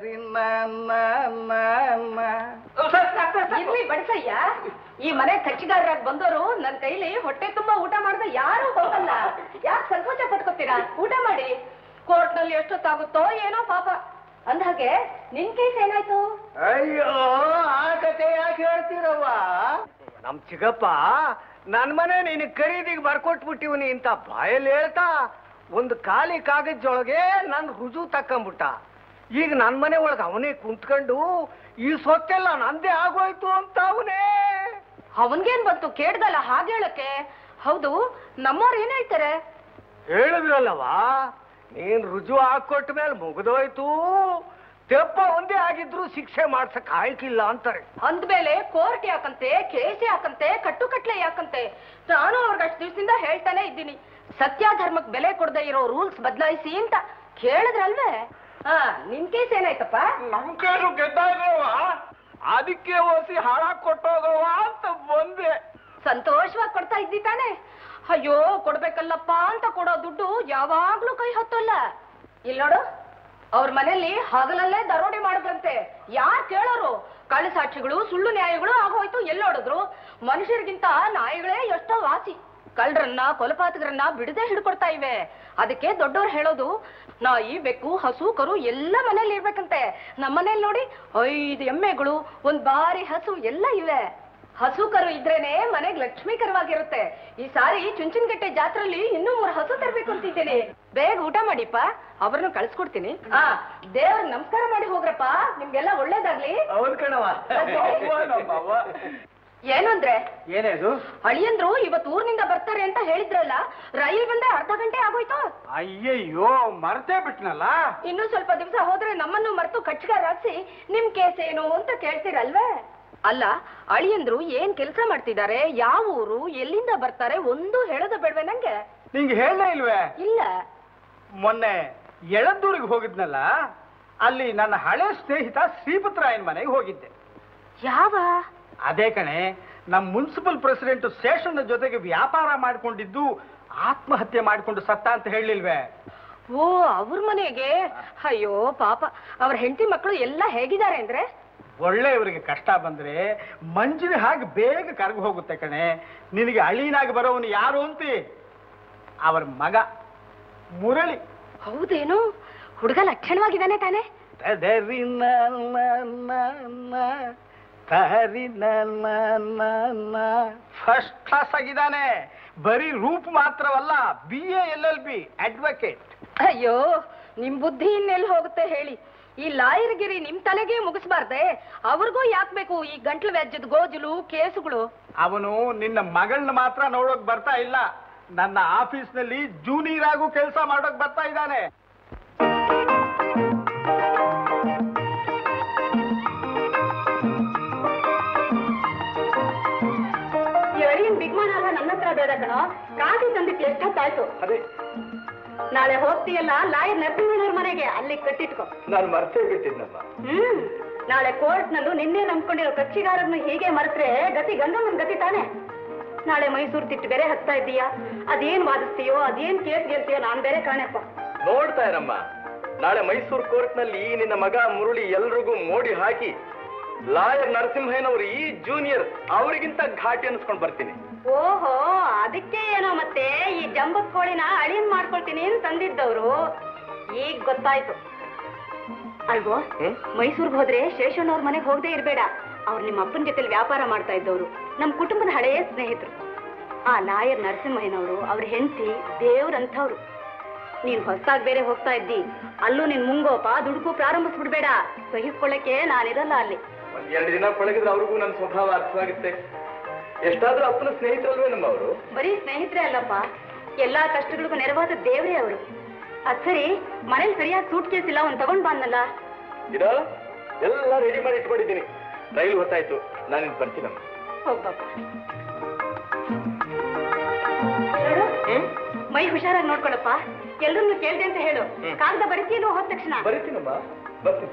[SPEAKER 2] ಇರ್ಲಿ ಬಡಿಸಯ್ಯ ಈ ಮನೆ ಕಚ್ಚಿಗಾರರಾಗಿ ಬಂದವರು ನನ್ನ ಕೈಲಿ ಹೊಟ್ಟೆ ತುಂಬಾ ಊಟ ಮಾಡಿದ ಯಾರು ಹೋಗಲ್ಲ ಯಾಕೆ ಸಂಕೋಚ ಪಟ್ಕೋತೀರಾ ಊಟ ಮಾಡಿ ಕೋರ್ಟ್ ನಲ್ಲಿ ಎಷ್ಟೊತ್ತಾಗುತ್ತೋ ಏನೋ ಪಾಪ ಅಂದ್ಹಾಗೆ ನಿನ್ ಕೇಸ್ ಏನಾಯ್ತು
[SPEAKER 3] ಅಯ್ಯೋ ಆ ಕತೆ ಯಾಕೆ ಹೇಳ್ತೀರವ್ವ
[SPEAKER 4] ನಮ್ ಚಿಕ್ಕಪ್ಪ ನನ್ ಮನೆ ನೀನು ಖರೀದಿಗೆ ಬರ್ಕೊಟ್ಬಿಟ್ಟಿವ್ನಿ ಅಂತ ಬಾಯಲ್ಲಿ ಹೇಳ್ತಾ ಒಂದು ಖಾಲಿ ಕಾಗದೊಳಗೆ ನನ್ ರುಜು ತಕ್ಕಂಬಿಟ್ಟ ಈಗ ನನ್ ಮನೆ ಒಳಗೆ ಅವನೇ ಕುಂತ್ಕೊಂಡು ಈ ಸೊತ್ತೆಲ್ಲ ನಂದೇ ಆಗೋಯ್ತು ಅಂತ ಅವನೇ
[SPEAKER 2] ಅವನ್ಗೇನ್ ಬಂತು ಕೇಳ್ದಲ್ಲ ಹಾಗೆ ಹೇಳಕ್ಕೆ ಹೌದು ನಮ್ಮವ್ರು ಏನ್ ಹೇಳ್ತಾರೆ
[SPEAKER 4] ಹೇಳಿದ್ರಲ್ಲವ ನೀನ್ ರುಜು ಹಾಕೊಟ್ಟ ಮೇಲೆ ಮುಗಿದೋಯ್ತು ತೆಪ್ಪ ಒಂದೇ ಆಗಿದ್ರು ಶಿಕ್ಷೆ ಮಾಡ್ಸಕ್ ಆಯ್ಕಿಲ್ಲ ಅಂತಾರೆ
[SPEAKER 2] ಅಂದ್ಮೇಲೆ ಕೋರ್ಟ್ ಯಾಕಂತೆ ಕೇಸ್ ಯಾಕಂತೆ ಕಟ್ಟುಕಟ್ಲೆ ಯಾಕಂತೆ ನಾನು ಅವ್ರಿಗೆ ಅಷ್ಟು ದಿವಸದಿಂದ ಹೇಳ್ತಾನೆ ಇದ್ದೀನಿ ಸತ್ಯ ಧರ್ಮಕ್ ಬೆಲೆ ಕೊಡದೆ ಇರೋ ರೂಲ್ಸ್ ಬದಲಾಯಿಸಿ ಅಂತ ಕೇಳಿದ್ರಲ್ವೇ ಹಾ ನಿನ್ ಕೇಸ್ ಏನಾಯ್ತಪ್ಪ
[SPEAKER 3] ನಮ್ ಕೈಲು ಗೆದ್ದಾಗ್ರವ ಅದಕ್ಕೆ ಓಸಿ ಹಾಳಾಗ್ ಕೊಟ್ಟೋಗವ ಅಂತ ಬಂದೆ
[SPEAKER 2] ಸಂತೋಷವಾಗಿ ಕೊಡ್ತಾ ಇದ್ದಿ ತಾನೆ ಅಯ್ಯೋ ಕೊಡ್ಬೇಕಲ್ಲಪ್ಪ ಅಂತ ಕೊಡೋ ದುಡ್ಡು ಯಾವಾಗ್ಲೂ ಕೈ ಹತ್ತಲ್ಲ ಇಲ್ಲಿ ನೋಡು ಅವ್ರ ಮನೆಯಲ್ಲಿ ಹಗಲಲ್ಲೇ ದರೋಡೆ ಮಾಡಿದ್ರಂತೆ ಯಾರ್ ಕೇಳೋರು ಕಳ್ಳ ಸಾಕ್ಷಿಗಳು ಸುಳ್ಳು ನ್ಯಾಯಗಳು ಆಗೋಯ್ತು ಎಲ್ಲೋಡಿದ್ರು ಮನುಷ್ಯರಿಗಿಂತ ನಾಯಿಗಳೇ ಎಷ್ಟೋ ವಾಸಿ ಕಳ್ಳರನ್ನ ಕೊಲಪಾತಕರನ್ನ ಬಿಡದೆ ಹಿಡ್ಕೊಡ್ತಾ ಇವೆ ಅದಕ್ಕೆ ದೊಡ್ಡವ್ರು ಹೇಳೋದು ನಾಯಿ ಬೆಕ್ಕು ಹಸು ಕರು ಎಲ್ಲ ಮನೇಲಿ ಇರ್ಬೇಕಂತೆ ನಮ್ಮ ಮನೇಲಿ ನೋಡಿ ಐದು ಎಮ್ಮೆಗಳು ಒಂದ್ ಬಾರಿ ಹಸು ಎಲ್ಲ ಇವೆ ಹಸು ಕರು ಇದ್ರೇನೆ ಮನೆಗ್ ಲಕ್ಷ್ಮೀಕರವಾಗಿರುತ್ತೆ ಈ ಸಾರಿ ಚುಂಚನಗಟ್ಟೆ ಜಾತ್ರೆಯಲ್ಲಿ ಇನ್ನೂ ಮೂರು ಹಸು ತರ್ಬೇಕು ಅಂತಿದ್ದೀನಿ ಬೇಗ ಊಟ ಮಾಡಿಪ್ಪ ಅವ್ರನ್ನು ಕಳ್ಸ್ಕೊಡ್ತೀನಿ ಆ ದೇವ್ರ ನಮಸ್ಕಾರ ಮಾಡಿ ಹೋಗ್ರಪ್ಪ ನಿಮ್ಗೆಲ್ಲ ಒಳ್ಳೇದಾಗ್ಲಿ
[SPEAKER 3] ಹೌದ್ ಕಣವ
[SPEAKER 2] ಏನು ಅಂದ್ರೆ
[SPEAKER 3] ಏನೇದು
[SPEAKER 2] ಅಳಿಯಂದ್ರು ಇವತ್ತು ಊರ್ನಿಂದ ಬರ್ತಾರೆ ಅಂತ ಹೇಳಿದ್ರಲ್ಲ ರೈಲ್ ಬಂದೆ ಅರ್ಧ ಗಂಟೆ ಆಗೋಯ್ತು
[SPEAKER 3] ಅಯ್ಯಯ್ಯೋ ಮರ್ತೇ ಬಿಟ್ನಲ್ಲ
[SPEAKER 2] ಇನ್ನು ಸ್ವಲ್ಪ ದಿವಸ ಹೋದ್ರೆ ನಮ್ಮನ್ನು ಮರೆತು ಕಚ್ಗಾರಾಗ್ಸಿ ನಿಮ್ ಕೇಸ್ ಏನು ಅಂತ ಕೇಳ್ತೀರಲ್ವೇ ಅಲ್ಲ ಅಳಿಯಂದ್ರು ಏನ್ ಕೆಲಸ ಮಾಡ್ತಿದ್ದಾರೆ ಯಾವ ಊರು ಎಲ್ಲಿಂದ ಬರ್ತಾರೆ ಒಂದು ಹೇಳೋದು ಬೇಡ್ವೆ ನಂಗೆ
[SPEAKER 3] ನಿಂಗೆ ಹೇಳಲೇ ಇಲ್ವೇ
[SPEAKER 2] ಇಲ್ಲ
[SPEAKER 3] ಮೊನ್ನೆ ಎಳಂದೂರಿಗೆ ಹೋಗಿದ್ನಲ್ಲ ಅಲ್ಲಿ ನನ್ನ ಹಳೆ ಸ್ನೇಹಿತ ಶ್ರೀಪುತ್ರಾಯನ್ ಮನೆಗೆ ಹೋಗಿದ್ದೆ
[SPEAKER 2] ಯಾವ
[SPEAKER 3] ಅದೇ ಕಣೆ ನಮ್ಮ ಮುನ್ಸಿಪಲ್ ಪ್ರೆಸಿಡೆಂಟ್ ಶೇಷನ್ ಜೊತೆಗೆ ವ್ಯಾಪಾರ ಮಾಡಿಕೊಂಡಿದ್ದು ಆತ್ಮಹತ್ಯೆ ಮಾಡಿಕೊಂಡು ಸತ್ತ ಅಂತ ಹೇಳಿಲ್ವೇ
[SPEAKER 2] ಓ ಅವ್ರ ಮನೆಗೆ ಅಯ್ಯೋ ಪಾಪ ಅವ್ರ ಹೆಂಡತಿ ಮಕ್ಕಳು ಎಲ್ಲ ಹೇಗಿದ್ದಾರೆ ಅಂದ್ರೆ
[SPEAKER 3] ಒಳ್ಳೆಯವರಿಗೆ ಕಷ್ಟ ಬಂದ್ರೆ ಮಂಜಿನ ಹಾಗೆ ಬೇಗ ಕರಗಿ ಹೋಗುತ್ತೆ ಕಣೆ ನಿನಗೆ ಅಳಿನಾಗಿ ಬರೋವನು ಯಾರು ಅಂತಿ ಅವರ ಮಗ ಮುರಳಿ
[SPEAKER 2] ಹೌದೇನು ಹುಡುಗ ಲಕ್ಷಣವಾಗಿದ್ದಾನೆ ತಾನೆ
[SPEAKER 3] ಫಸ್ಟ್ ಕ್ಲಾಸ್ ಆಗಿದ್ದಾನೆ ಬರೀ ರೂಪ್ ಮಾತ್ರವಲ್ಲ B A L L B advocate
[SPEAKER 2] ಅಯ್ಯೋ ನಿಮ್ ಬುದ್ಧಿ ಇನ್ನೆಲ್ಲಿ ಹೋಗುತ್ತೆ ಹೇಳಿ ಈ ಲಾಯರ್ಗಿರಿ ನಿಮ್ ತಲೆಗೆ ಮುಗಿಸ್ಬಾರ್ದೆ ಅವ್ರಿಗೂ ಯಾಕ್ ಬೇಕು ಈ ಗಂಟ್ಲು ವ್ಯಾಜ್ಯದ ಗೋಜಲು ಕೇಸುಗಳು
[SPEAKER 3] ಅವನು ನಿನ್ನ ಮಗಳನ್ನ ಮಾತ್ರ ನೋಡೋಕ್ ಬರ್ತಾ ಇಲ್ಲ ನನ್ನ ಆಫೀಸ್ನಲ್ಲಿ ಜೂನಿಯರ್ ಆಗು ಕೆಲಸ ಮಾಡೋಕ್ ಬರ್ತಾ ಇದ್ದಾನೆ
[SPEAKER 2] ಎಳಿಯನ್ ಬಿಗ್ಮಾನ ಅಲ್ಲ ನನ್ನ ಹತ್ರ ಬೇಡ ಕಣೋ ಕಾಫಿ ತಂದಿಟ್ಟು ಎಷ್ಟೊತ್ತಾಯ್ತು
[SPEAKER 3] ಅದೇ
[SPEAKER 2] ನಾಳೆ ಹೋಗ್ತೀಯಲ್ಲ ಲಾಯರ್ ನರಸಿಂಹನವ್ರ ಮನೆಗೆ ಅಲ್ಲಿ ಕಟ್ಟಿಟ್ಕೊ
[SPEAKER 3] ನಾನು ಮರ್ತೇ ಬಿಟ್ಟಿದ್ನಮ್ಮ
[SPEAKER 2] ಹ್ಮ್ ನಾಳೆ ಕೋರ್ಟ್ ನಲ್ಲೂ ನಿನ್ನೆ ನಂಬ್ಕೊಂಡಿರೋ ಕಕ್ಷಿಗಾರನ್ನು ಹೀಗೆ ಮರೆತ್ರೆ ಗತಿ ಗಂಗಮ್ಮನ್ ಗತಿ ತಾನೆ ನಾಳೆ ಮೈಸೂರು ತಿಟ್ಟು ಬೇರೆ ಹತ್ತಾ ಇದ್ದೀಯಾ ಅದೇನ್ ವಾದಿಸ್ತೀಯೋ ಅದೇನ್ ಕೇಸ್ ಗೆಲ್ತೀಯೋ ನಾನ್ ಬೇರೆ ಕಾಣಪ್ಪ
[SPEAKER 3] ನೋಡ್ತಾ ಇರಮ್ಮ ನಾಳೆ ಮೈಸೂರು ಕೋರ್ಟ್ನಲ್ಲಿ ನಿನ್ನ ಮಗ ಮುರುಳಿ ಎಲ್ರಿಗೂ ಮೋಡಿ ಹಾಕಿ ಲಾಯರ್ ನರಸಿಂಹಯ್ಯನವರು ಈ ಜೂನಿಯರ್ ಅವರಿಗಿಂತ ಘಾಟಿ ಅನ್ಸ್ಕೊಂಡ್ ಬರ್ತೀನಿ
[SPEAKER 2] ಓಹೋ ಅದಕ್ಕೆ ಏನೋ ಮತ್ತೆ ಈ ಜಂಬತ್ ಕೋಳಿನ ಅಳಿಯನ್ ಮಾಡ್ಕೊಳ್ತೀನಿ ಅಂತ ತಂದಿದ್ದವ್ರು ಈಗ ಗೊತ್ತಾಯ್ತು ಅಲ್ವೋ
[SPEAKER 3] ಹ್ಮ್?
[SPEAKER 2] ಮೈಸೂರ್ಗ್ ಹೋದ್ರೆ ಶೇಷಣ್ಣವ್ರ ಮನೆಗೆ ಹೋಗದೆ ಇರ್ಬೇಡ ಅವ್ರು ನಿಮ್ಮ ಅಪ್ಪನ ಜೊತೆಲಿ ವ್ಯಾಪಾರ ಮಾಡ್ತಾ ಇದ್ದವ್ರು ನಮ್ ಕುಟುಂಬದ ಹಳೆಯ ಸ್ನೇಹಿತರು ಆ ಲಾಯರ್ ನರಸಿಂಹಯ್ಯನವರು ಅವ್ರ ಹೆಂಡತಿ ದೇವ್ರಂಥವ್ರು ನೀನ್ ಹೊಸದಾಗ್ ಬೇರೆ ಹೋಗ್ತಾ ಇದ್ದಿ ಅಲ್ಲೂ ನಿನ್ ಮುಂಗೋಪ ದುಡುಕು ಪ್ರಾರಂಭಿಸ್ಬಿಡ್ಬೇಡ ಸಹಿಸ್ಕೊಳ್ಳಕ್ಕೆ ನಾನಿರಲ್ಲ ಅಲ್ಲಿ
[SPEAKER 3] ಒಂದ್ ಎರಡು ದಿನ ಪಳಗಿದ್ರೆ ಅವ್ರಿಗೂ ನನ್ನ ಸ್ವಭಾವ ಅರ್ಥವಾಗುತ್ತೆ ಎಷ್ಟಾದ್ರೂ ಅಪ್ಪನ ಸ್ನೇಹಿತರಲ್ವೇ ನಮ್ಮ ಅವರು
[SPEAKER 2] ಬರೀ ಸ್ನೇಹಿತರೇ ಅಲ್ಲಪ್ಪ ಎಲ್ಲಾ ಕಷ್ಟಗಳಿಗೂ ನೆರವಾದ ದೇವ್ರೇ ಅವರು ಅದ್ ಸರಿ ಮನೇಲಿ ಸರಿಯಾಗಿ ಸೂಟ್ ಕೇಸ್ ಇಲ್ಲ ಅವ್ನ್ ತಗೊಂಡ್ ಬಂದಲ್ಲ
[SPEAKER 3] ಇದು ಎಲ್ಲ ರೆಡಿ ಮಾಡಿ ಇಟ್ಕೊಂಡಿದ್ದೀನಿ ರೈಲು ಹೊತ್ತಾಯ್ತು ನಾನು ಇಲ್ಲಿ ಬರ್ತೀನಮ್ಮ
[SPEAKER 2] ಹೋಗ್ಬಪ್ಪ ನೋಡು, ಮೈ ಹುಷಾರಾಗಿ ನೋಡ್ಕೊಳಪ್ಪ ಎಲ್ರನ್ನೂ ಕೇಳ್ದೆ ಅಂತ ಹೇಳು ಕಾಗದ ಬರೀತೀನೋ ಹೋದ ತಕ್ಷಣ
[SPEAKER 3] ಬರೀತೀನಮ್ಮ ಬರ್ತೀನಿ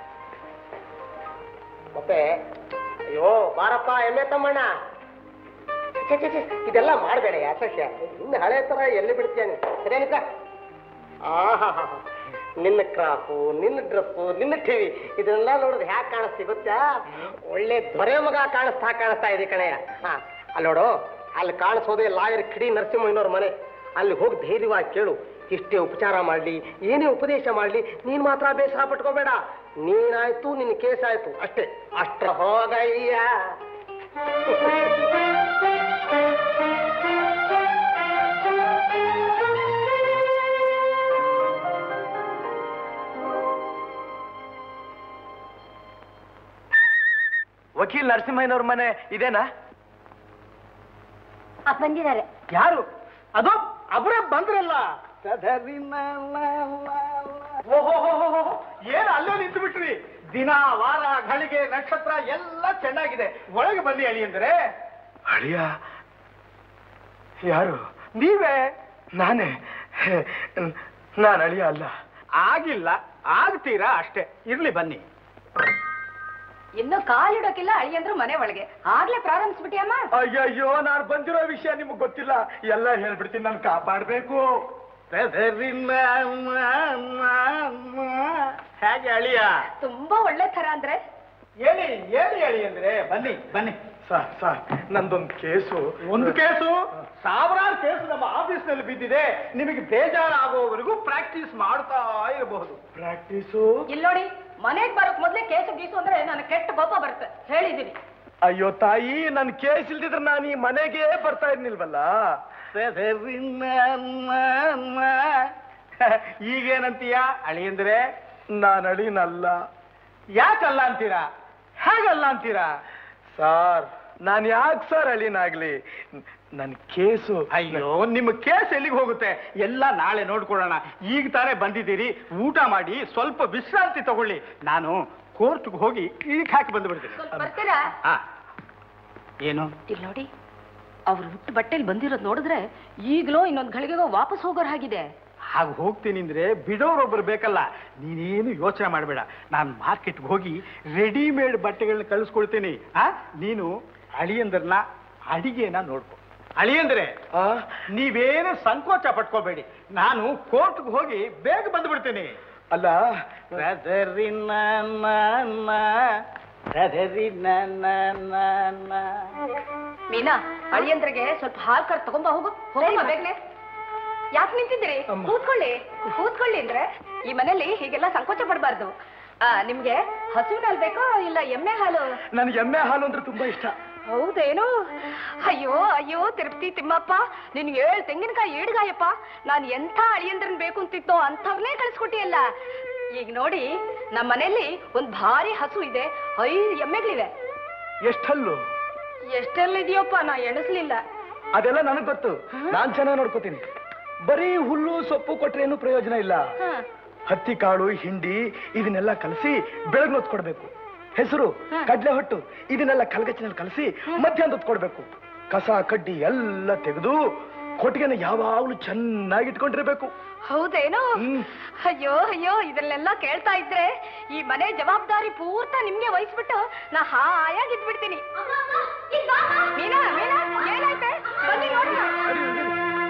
[SPEAKER 5] ಮತ್ತೆ ಅಯ್ಯೋ ಬಾರಪ್ಪ ಎಮ್ಮೆ ತಮ್ಮಣ್ಣ ಛೆ, ಛೆ, ಛೆ, ಇದೆಲ್ಲ ಮಾಡಬೇಡ ಯಾಕಶ್ಯ ಇನ್ನು ಹಳೆ ತರ ಎಲ್ಲಿ ಬಿಡ್ತೇನೆ ಸರಿಯಾನಿಕ ಆಹಾ ನಿನ್ನ ಕ್ರಾಫು ನಿನ್ನ ಡ್ರೆಸ್ಸು ನಿನ್ನ ಟಿವಿ ಇದನ್ನೆಲ್ಲ ನೋಡಿದ್ರೆ ಹ್ಯಾಕ್ ಕಾಣಿಸ್ತಿ ಗೊತ್ತಾ ಒಳ್ಳೆ ದೊರೆ ಮಗ ಕಾಣಿಸ್ತಾ ಕಾಣಿಸ್ತಾ ಇದೆ ಕಣಯ್ಯ ಹಾ ಅಲ್ಲಿ ನೋಡು ಅಲ್ಲಿ ಕಾಣಿಸೋದೇ ಲಾಯರ್ ಕಿಡಿ ನರಸಿಂಹಯ್ಯನವ್ರ ಮನೆ ಅಲ್ಲಿ ಹೋಗಿ ಧೈರ್ಯವಾಗಿ ಕೇಳು ಇಷ್ಟೇ ಉಪಚಾರ ಮಾಡಲಿ ಏನೇ ಉಪದೇಶ ಮಾಡಲಿ ನೀನ್ ಮಾತ್ರ ಬೇಸರ ಪಟ್ಕೋಬೇಡ ನೀನಾಯ್ತು ನಿನ್ನ ಕೇಸ್ ಆಯ್ತು ಅಷ್ಟೇ ಅಷ್ಟ್ರ ಹೋಗಯ್ಯ
[SPEAKER 3] ವಕೀಲ್ ನರಸಿಂಹಯ್ಯನವ್ರ ಮನೆ ಇದೇನಾ
[SPEAKER 2] ಬಂದಿದ್ದಾರೆ
[SPEAKER 1] ಯಾರು ಅದು ಅವರೇ ಬಂದ್ರಲ್ಲ ಓಹೋ ಏನು ಅಲ್ಲೇ ನಿಂತು ಬಿಟ್ರಿ ದಿನ ವಾರ ಗಳಿಗೆ ನಕ್ಷತ್ರ ಎಲ್ಲ ಚೆನ್ನಾಗಿದೆ ಒಳಗೆ ಬನ್ನಿ ಅಳಿ ಅಂದ್ರೆ ಅಳಿಯ ಯಾರು ನೀವೇ ನಾನೇ ನಾನು ಅಳಿಯ ಅಲ್ಲ ಆಗಿಲ್ಲ ಆಗ್ತೀರಾ ಅಷ್ಟೇ ಇರ್ಲಿ ಬನ್ನಿ
[SPEAKER 2] ಇನ್ನು ಕಾಲಿಡೋಕಿಲ್ಲ ಅಳಿಯಂದ್ರು ಮನೆ ಒಳಗೆ ಆಗ್ಲೇ ಪ್ರಾರಂಭಿಸ್ಬಿಟ್ಟಿಯಮ್ಮ
[SPEAKER 1] ಅಯ್ಯಯ್ಯೋ ನಾನು ಬಂದಿರೋ ವಿಷಯ ನಿಮಗೆ ಗೊತ್ತಿಲ್ಲ ಎಲ್ಲ ಹೇಳ್ಬಿಡ್ತೀನಿ ನಾನು ಕಾಪಾಡ್ಬೇಕು ಹೇಗೆ ಅಳಿಯ
[SPEAKER 2] ತುಂಬಾ ಒಳ್ಳೆ ತರ ಅಂದ್ರೆ
[SPEAKER 1] ಹೇಳಿ ಹೇಳಿ ಹೇಳಿ ಅಂದ್ರೆ ಬನ್ನಿ ಬನ್ನಿ ಸರ್ ಸರ್ ನಂದೊಂದು ಕೇಸು ಒಂದು ಕೇಸು ಸಾವಿರಾರು ಕೇಸು ನಮ್ಮ ಆಫೀಸ್ನಲ್ಲಿ ಬಿದ್ದಿದೆ ನಿಮಗೆ ಬೇಜಾರಾಗುವವರೆಗೂ ಪ್ರಾಕ್ಟೀಸ್ ಮಾಡ್ತಾ ಇರಬಹುದು ಪ್ರಾಕ್ಟೀಸು
[SPEAKER 2] ಇಲ್ಲಿ ನೋಡಿ ಮನೆಗ್ ಬರೋಕ್ ಮೊದ್ಲೇ ಕೇಸು ಗೀಸು ಅಂದ್ರೆ ನನಗೆ ಕೆಟ್ಟ ಕೋಪ ಬರುತ್ತೆ ಹೇಳಿದೀನಿ
[SPEAKER 1] ಅಯ್ಯೋ ತಾಯಿ ನನ್ ಕೇಸ್ ಇಲ್ದಿದ್ರೆ ನಾನು ಈ ಮನೆಗೆ ಬರ್ತಾ ಇರ್ನಿಲ್ವಲ್ಲ ಈಗೇನಂತೀಯ ಅಳಿಯಂದ್ರೆ ನಾನು ಅಳಿನಲ್ಲ ಯಾಕಲ್ಲ ಅಂತೀರಾ ಹೇಗಲ್ಲ ಅಂತೀರಾ ಸರ್ ನಾನು ಯಾಕೆ ಸರ್ ಅಳಿನಾಗ್ಲಿ ನನ್ನ ಕೇಸು ಅಯ್ಯೋ ನಿಮ್ಮ ಕೇಸ್ ಎಲ್ಲಿಗೆ ಹೋಗುತ್ತೆ ಎಲ್ಲ ನಾಳೆ ನೋಡ್ಕೊಳ್ಳೋಣ ಈಗ ತಾನೇ ಬಂದಿದ್ದೀರಿ ಊಟ ಮಾಡಿ ಸ್ವಲ್ಪ ವಿಶ್ರಾಂತಿ ತಗೊಳ್ಳಿ ನಾನು ಕೋರ್ಟ್ಗೆ ಹೋಗಿ ಈಗ ಹಾಕಿ ಬಂದು
[SPEAKER 2] ಬರ್ತೀರಾ
[SPEAKER 1] ಆ ಏನು
[SPEAKER 2] ಇಲ್ಲಿ ನೋಡಿ ಅವ್ರು ಹುಟ್ಟು ಬಟ್ಟೆಲಿ ಬಂದಿರೋದು ನೋಡಿದ್ರೆ ಈಗಲೂ ಇನ್ನೊಂದ್ ಗಳಿಗೆಗೋ ವಾಪಸ್ ಹೋಗೋರ್ ಹಾಗಿದೆ
[SPEAKER 1] ಹಾಗೆ ಹೋಗ್ತೀನಿ ಅಂದ್ರೆ ಬಿಡೋರೊಬ್ರು ಬೇಕಲ್ಲ ನೀನೇನು ಯೋಚನೆ ಮಾಡಬೇಡ ನಾನು ಮಾರ್ಕೆಟ್ಗೆ ಹೋಗಿ ರೆಡಿಮೇಡ್ ಬಟ್ಟೆಗಳನ್ನ ಕಳಿಸ್ಕೊಳ್ತೀನಿ ಆ ನೀನು ಅಳಿಯಂದ್ರನ್ನ ಅಡಿಗೆನ ನೋಡ್ಕೊ ಅಳಿಯಂದ್ರೆ ನೀವೇನು ಸಂಕೋಚ ಪಟ್ಕೋಬೇಡಿ ನಾನು ಕೋರ್ಟ್ಗೆ ಹೋಗಿ ಬೇಗ ಬಂದ್ಬಿಡ್ತೀನಿ ಅಲ್ಲ
[SPEAKER 2] ಮೀನಾ ಅಳಿಯಂದ್ರಿಗೆ ಸ್ವಲ್ಪ ಹಾಲ್ ಕರ್ ತಗೊಂಬ ಹೋಗು ಹೋಗಮ್ಮ ಬೇಗನೆ ಯಾಕೆ ನಿಂತಿದ್ದೀರಿ
[SPEAKER 1] ಅಮ್ಮ.
[SPEAKER 2] ಕೂತ್ಕೊಳ್ಳಿ ಕೂತ್ಕೊಳ್ಳಿ ಅಂದ್ರೆ ಈ ಮನೇಲಿ ಹೀಗೆಲ್ಲ ಸಂಕೋಚ ಪಡಬಾರ್ದು ಆ ನಿಮ್ಗೆ ಹಸುವಿನ ಹಾಲು ಬೇಕೋ ಇಲ್ಲ ಎಮ್ಮೆ ಹಾಲು
[SPEAKER 1] ನನಗೆ ಎಮ್ಮೆ ಹಾಲು ಅಂದ್ರೆ ತುಂಬಾ ಇಷ್ಟ
[SPEAKER 2] ಹೌದೇನು ಅಯ್ಯೋ ಅಯ್ಯೋ ತಿರುಪ್ತಿ ತಿಮ್ಮಪ್ಪ ನಿನ್ ಏಳ್ ತೆಂಗಿನಕಾಯಿ ಏಡ್ಗಾಯಪ್ಪ ನಾನು ಎಂಥ ಅಳಿಯಂದ್ರನ್ ಬೇಕು ಅಂತಿತ್ತೋ ಅಂಥವ್ರನ್ನೇ ಕಳಿಸ್ಕೊಟ್ಟಿಯಲ್ಲ ಈಗ ನೋಡಿ ನಮ್ಮ ಮನೆಯಲ್ಲಿ ಒಂದ್ ಭಾರಿ ಹಸು ಇದೆ ಐದು ಎಮ್ಮೆಗಳಿವೆ
[SPEAKER 1] ಎಷ್ಟಲ್ಲು
[SPEAKER 2] ಎಷ್ಟೆಲ್ಲ ಇದೆಯಪ್ಪ ನಾ ಎಣಿಸ್ಲಿಲ್ಲ
[SPEAKER 1] ಅದೆಲ್ಲ ನನಗ್ ಗೊತ್ತು ನಾನ್ ಚೆನ್ನಾಗಿ ನೋಡ್ಕೋತೀನಿ ಬರೀ ಹುಲ್ಲು ಸೊಪ್ಪು ಕೊಟ್ರೆ ಏನು ಪ್ರಯೋಜನ ಇಲ್ಲ
[SPEAKER 2] ಹ.
[SPEAKER 1] ಹತ್ತಿ ಕಾಳು ಹಿಂಡಿ ಇದನ್ನೆಲ್ಲ ಕಲಸಿ ಬೆಳಗ್ಗೆ ಹೊತ್ತು ಕೊಡ್ಬೇಕು ಹೆಸರು ಕಡ್ಲೆ ಹೊಟ್ಟು ಇದನ್ನೆಲ್ಲ ಕಲ್ಗಚ್ಚಿನಲ್ಲಿ ಕಲಸಿ ಮಧ್ಯಾಹ್ನ ಹೊತ್ತು ಕೊಡ್ಬೇಕು ಕಸ ಕಡ್ಡಿ ಎಲ್ಲ ತೆಗೆದು ಕೊಟ್ಟಿಗೆನ ಯಾವಾಗ್ಲೂ ಚೆನ್ನಾಗಿ ಇಟ್ಕೊಂಡಿರ್ಬೇಕು
[SPEAKER 2] ಹೌದೇನು
[SPEAKER 1] ಹ್ಮ್.
[SPEAKER 2] ಅಯ್ಯೋ ಅಯ್ಯೋ ಇದನ್ನೆಲ್ಲ ಕೇಳ್ತಾ ಇದ್ರೆ ಈ ಮನೆ ಜವಾಬ್ದಾರಿ ಪೂರ್ತ ನಿಮ್ಗೆ ವಹಿಸ್ಬಿಟ್ಟು ನಾ ಹಾಯಾಗಿ ಇದ್ಬಿಡ್ತೀನಿ ಮೀನಾ ಮೀನಾ ಏನಾಯ್ತೆ ಬನ್ನಿ ನೋಡೋಣ.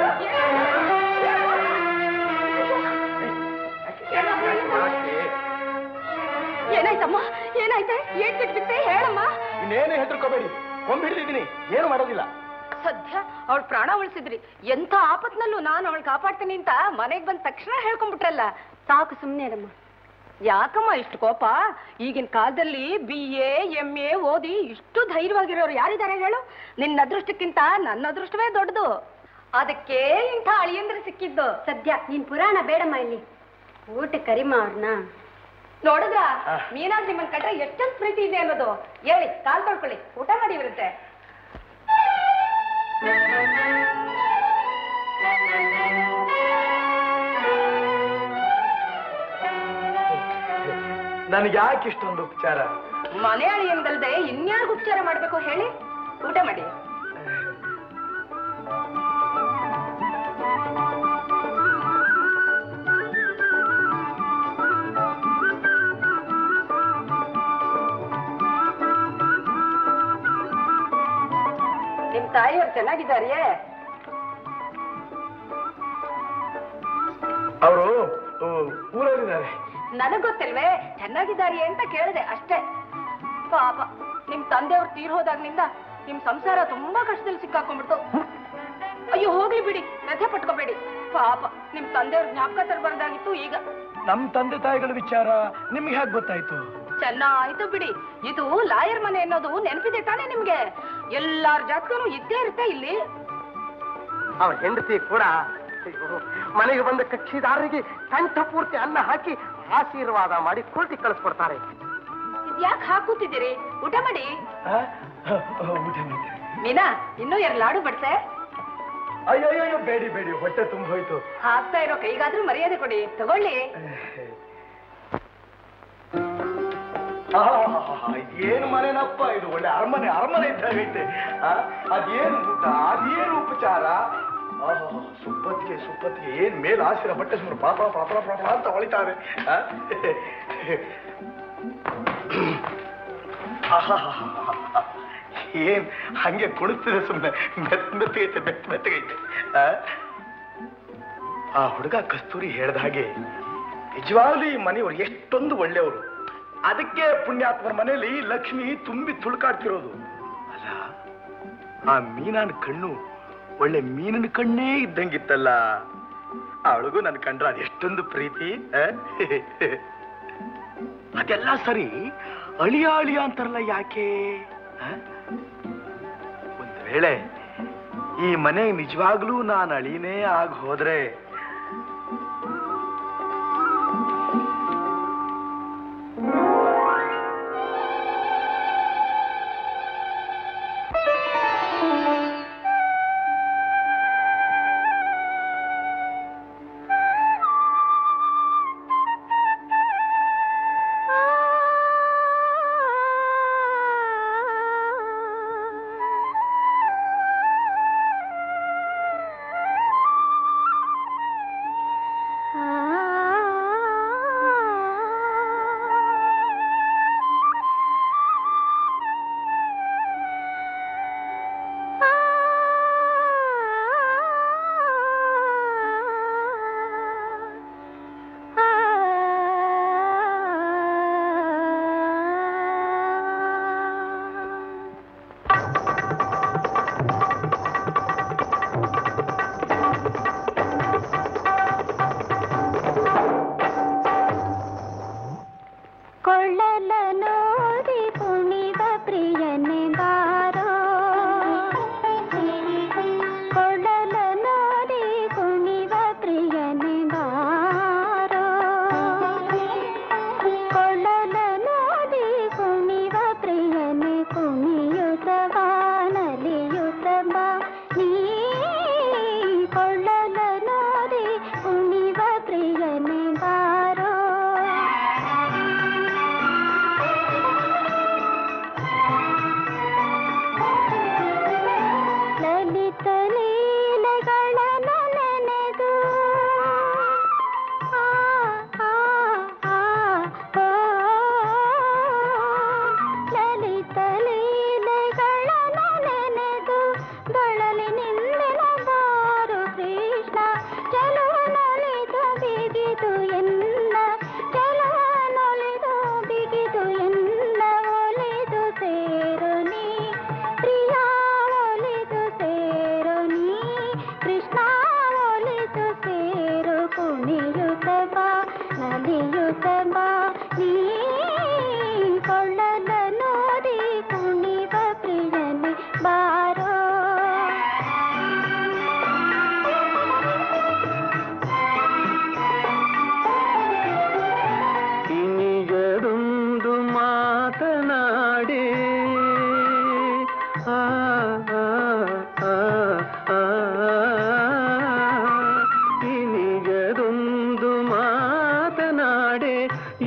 [SPEAKER 2] ಏನಾಯ್ತಮ್ಮ ಏನಾಯ್ತೆ ಏನ್ ಬಿಟ್ಬಿಟ್ಟೆ ಹೇಳಮ್ಮ
[SPEAKER 1] ಇನ್ನೇನು ಹೆದರ್ಕೋಬೇಡಿ ಕೊಂಬ್ ಹಿಡಿದಿದ್ದೀನಿ ಏನು ಮಾಡೋದಿಲ್ಲ
[SPEAKER 2] ಸದ್ಯ ಅವಳ ಪ್ರಾಣ ಉಳಿಸಿದ್ರಿ ಎಂಥ ಆಪತ್ನಲ್ಲೂ ನಾನು ಅವಳು ಕಾಪಾಡ್ತೀನಿ ಅಂತ ಮನೆಗ್ ಬಂದ ತಕ್ಷಣ ಹೇಳ್ಕೊಂಡ್ಬಿಟ್ರಲ್ಲ ಸಾಕು ಸುಮ್ಮನೆ ಅಮ್ಮ ಯಾಕಮ್ಮ ಇಷ್ಟು ಕೋಪ ಈಗಿನ ಕಾಲದಲ್ಲಿ ಬಿ ಎ ಎಂ ಎ ಓದಿ ಇಷ್ಟು ಧೈರ್ಯವಾಗಿರೋರು ಯಾರಿದ್ದಾರೆ ಹೇಳು ನಿನ್ನ ಅದೃಷ್ಟಕ್ಕಿಂತ ನನ್ನ ಅದೃಷ್ಟವೇ ದೊಡ್ಡದು ಅದಕ್ಕೆ ಇಂಥ ಅಳಿಯಂದ್ರೆ ಸಿಕ್ಕಿದ್ದು
[SPEAKER 6] ಸದ್ಯ ನೀನ್ ಪುರಾಣ ಬೇಡಮ್ಮ ಇಲ್ಲಿ ಊಟ ಕರಿಮ ಅವ್ರನ್ನ
[SPEAKER 2] ನೋಡಿದ್ರ ಮೀನಾಗ್ ನಿಮ್ಮನ್ ಕಂಡ್ರೆ ಎಷ್ಟೊಂದು ಪ್ರೀತಿ ಇದೆ ಅನ್ನೋದು ಹೇಳಿ ಕಾಲ್ ತೊಳ್ಕೊಳ್ಳಿ ಊಟ ಮಾಡಿ ಬರುತ್ತೆ
[SPEAKER 1] ನನಗೆ ಯಾಕೆ ಇಷ್ಟೊಂದು ಉಪಚಾರ
[SPEAKER 2] ಮನೆ ಅಳಿಯಂದಲ್ದೆ ಇನ್ಯಾರಿಗೂ ಉಪಚಾರ ಮಾಡ್ಬೇಕು ಹೇಳಿ ಊಟ ಮಾಡಿ ನಿಮ್ ತಾಯಿಯವ್ರು ಚೆನ್ನಾಗಿದ್ದಾರಿಯೇ
[SPEAKER 1] ಅವರು ಊರಲ್ಲಿದ್ದಾರೆ
[SPEAKER 2] ನನಗ್ ಗೊತ್ತಿಲ್ವೇ ಚೆನ್ನಾಗಿದ್ದಾರಿಯೇ ಅಂತ ಕೇಳಿದೆ ಅಷ್ಟೇ ಪಾಪ ನಿಮ್ ತಂದೆಯವ್ರು ತೀರ್ ಹೋದಾಗ್ನಿಂದ ನಿಮ್ ಸಂಸಾರ ತುಂಬಾ ಕಷ್ಟದಲ್ಲಿ ಸಿಕ್ಕಾಕೊಂಡ್ಬಿಡ್ತು ಅಯ್ಯೋ ಹೋಗ್ಲಿ ಬಿಡಿ ವ್ಯಥೆ ಪಟ್ಕೋಬೇಡಿ ಪಾಪ ನಿಮ್ ತಂದೆಯವ್ರ ಜ್ಞಾಪಕ ತರಬಾರ್ದಾಗಿತ್ತು ಈಗ
[SPEAKER 1] ನಮ್ ತಂದೆ ತಾಯಿಗಳ ವಿಚಾರ ನಿಮ್ಗೆ ಹೇಗೆ ಗೊತ್ತಾಯ್ತು
[SPEAKER 2] ಚೆನ್ನಾಯ್ತು ಬಿಡಿ ಇದು ಲಾಯರ್ ಮನೆ ಅನ್ನೋದು ನೆನಪಿದೆ ತಾನೇ ನಿಮ್ಗೆ ಎಲ್ಲಾರ ಜಾತಕನು ಇದ್ದೇ ಇರುತ್ತೆ ಇಲ್ಲಿ
[SPEAKER 3] ಅವನ ಹೆಂಡತಿ ಕೂಡ ಅಯ್ಯೋ, ಮನೆಗೆ ಬಂದ ಕಕ್ಷಿದಾರರಿಗೆ ಕಂಠ ಪೂರ್ತಿ ಅನ್ನ ಹಾಕಿ ಆಶೀರ್ವಾದ ಮಾಡಿ ಕೊಲ್ಟಿ ಕಳಿಸ್ಕೊಡ್ತಾರೆ
[SPEAKER 2] ಇದ್ಯಾಕ್ ಹಾಕೂತಿದ್ದೀರಿ ಊಟ ಮಾಡಿ
[SPEAKER 1] ಆ? ಊಟ ಮಾಡ್ತೀನಿ
[SPEAKER 2] ಮೀನಾ ಇನ್ನೂ ಎರಡು ಲಾಡು ಬಡ್ಸೆ
[SPEAKER 1] ಅಯ್ಯೋ ಅಯ್ಯೋ ಬೇಡಿ ಬೇಡಿ ಹೊಟ್ಟೆ ತುಂಬ ಹೋಯ್ತು
[SPEAKER 2] ಹಾಕ್ತಾ ಇರೋ ಕೈಗಾದ್ರೂ ಮರ್ಯಾದೆ ಕೊಡಿ ತಗೊಳ್ಳಿ
[SPEAKER 1] ಆಹಾಹಾಹಾ, ಇದೇನು ಮನೆನಪ್ಪ ಇದು ಒಳ್ಳೆ ಅರಮನೆ ಅರಮನೆ ಇದ್ದಾಗೈತೆ ಆ? ಅದೇನು ಊಟ ಅದೇನು ಉಪಚಾರ ಆಹಾಹಾ, ಸುಪ್ಪತ್ತಿಗೆ ಸುಪ್ಪತ್ತಿಗೆ ಏನ್ ಮೇಲ್ ಆಸಿರ ಬಟ್ಟೆ ಸುಮ್ಮನೆ ಪಾಪ ಪಾಪ ಪಾಪ ಅಂತ ಹೊಳಿತಾರೆ ಆ? ಆಹಾಹಾಹಾ, ಏನ್ ಹಂಗೆ ಕುಣಿಸ್ತಿದೆ ಸುಮ್ಮನೆ ಮೆತ್ ಮೆತ್ತಗೈತೆ ಮೆತ್ ಮೆತ್ತಗೈತೆ ಆ? ಆ ಹುಡುಗ ಕಸ್ತೂರಿ ಹೇಳ್ದ ಹಾಗೆ ನಿಜವಾಗ್ಲೂ ಈ ಮನೆಯವರು ಎಷ್ಟೊಂದು ಒಳ್ಳೆಯವರು ಅದಕ್ಕೆ ಪುಣ್ಯಾತ್ಮರ ಮನೆಯಲ್ಲಿ ಲಕ್ಷ್ಮಿ ತುಂಬಿ ತುಳ್ಕಾಡ್ತಿರೋದು ಅಲ್ಲ ಆ ಮೀನನ ಕಣ್ಣು ಒಳ್ಳೆ ಮೀನಿನ ಕಣ್ಣೇ ಇದ್ದಂಗಿತ್ತಲ್ಲ ಅವಳಿಗೂ ನನ್ನ ಕಂಡ್ರೆ ಅದೆಷ್ಟೊಂದು ಪ್ರೀತಿ ಆ? ಅದೆಲ್ಲ ಸರಿ ಅಳಿಯ ಅಳಿಯ ಅಂತಾರಲ್ಲ ಯಾಕೆ ಆ? ಒಂದ್ ವೇಳೆ ಈ ಮನೆ ನಿಜವಾಗ್ಲೂ ನಾನು ಅಳಿನೇ ಆಗ ಹೋದ್ರೆ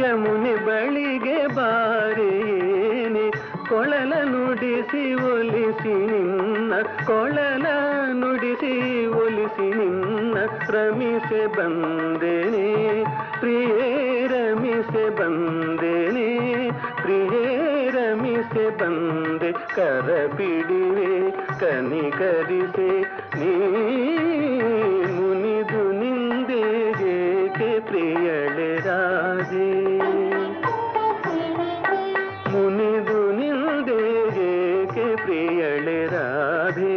[SPEAKER 7] ಯಮುನೆ ಬಳಿಗೆ ಬಾರೇನೆ ಕೊಳಲ ನುಡಿಸಿ ಒಲಿಸಿ ನಿನ್ನ ಕೊಳಲ ನುಡಿಸಿ ಒಲಿಸಿ ನಿನ್ನ ರಮಿಸೆ ಬಂದೇನೆ ಪ್ರಿಯೇ ರಮಿಸೆ ಬಂದೇನೆ ಪ್ರಿಯೇ ರಮಿಸೆ ಬಂದೆ ಕರ ಪಿಡಿವೆ ಕನಿಕರಿಸೆ ನೀ ಮುನಿದು ನಿಂದೆ ಏಕೆ ಪ್ರಿಯಳೆ ರಾಜೇ ಮುನಿದು ನಿಂದೆ ಏಕೆ ಪ್ರಿಯಳೆ ರಾಧೆ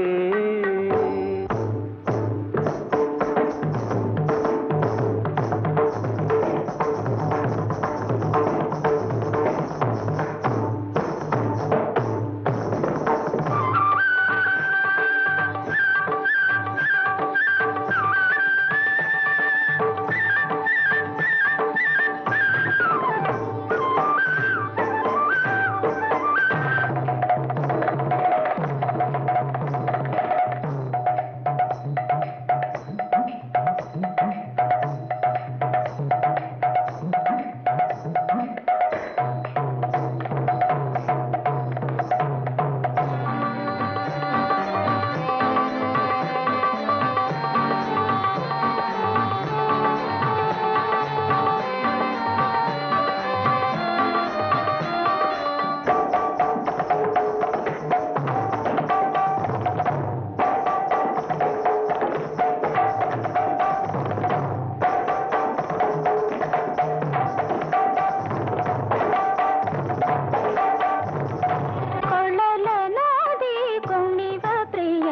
[SPEAKER 2] ಕೊಳಲ ನಾದಿ ಕುಣಿವ ಪ್ರಿಯ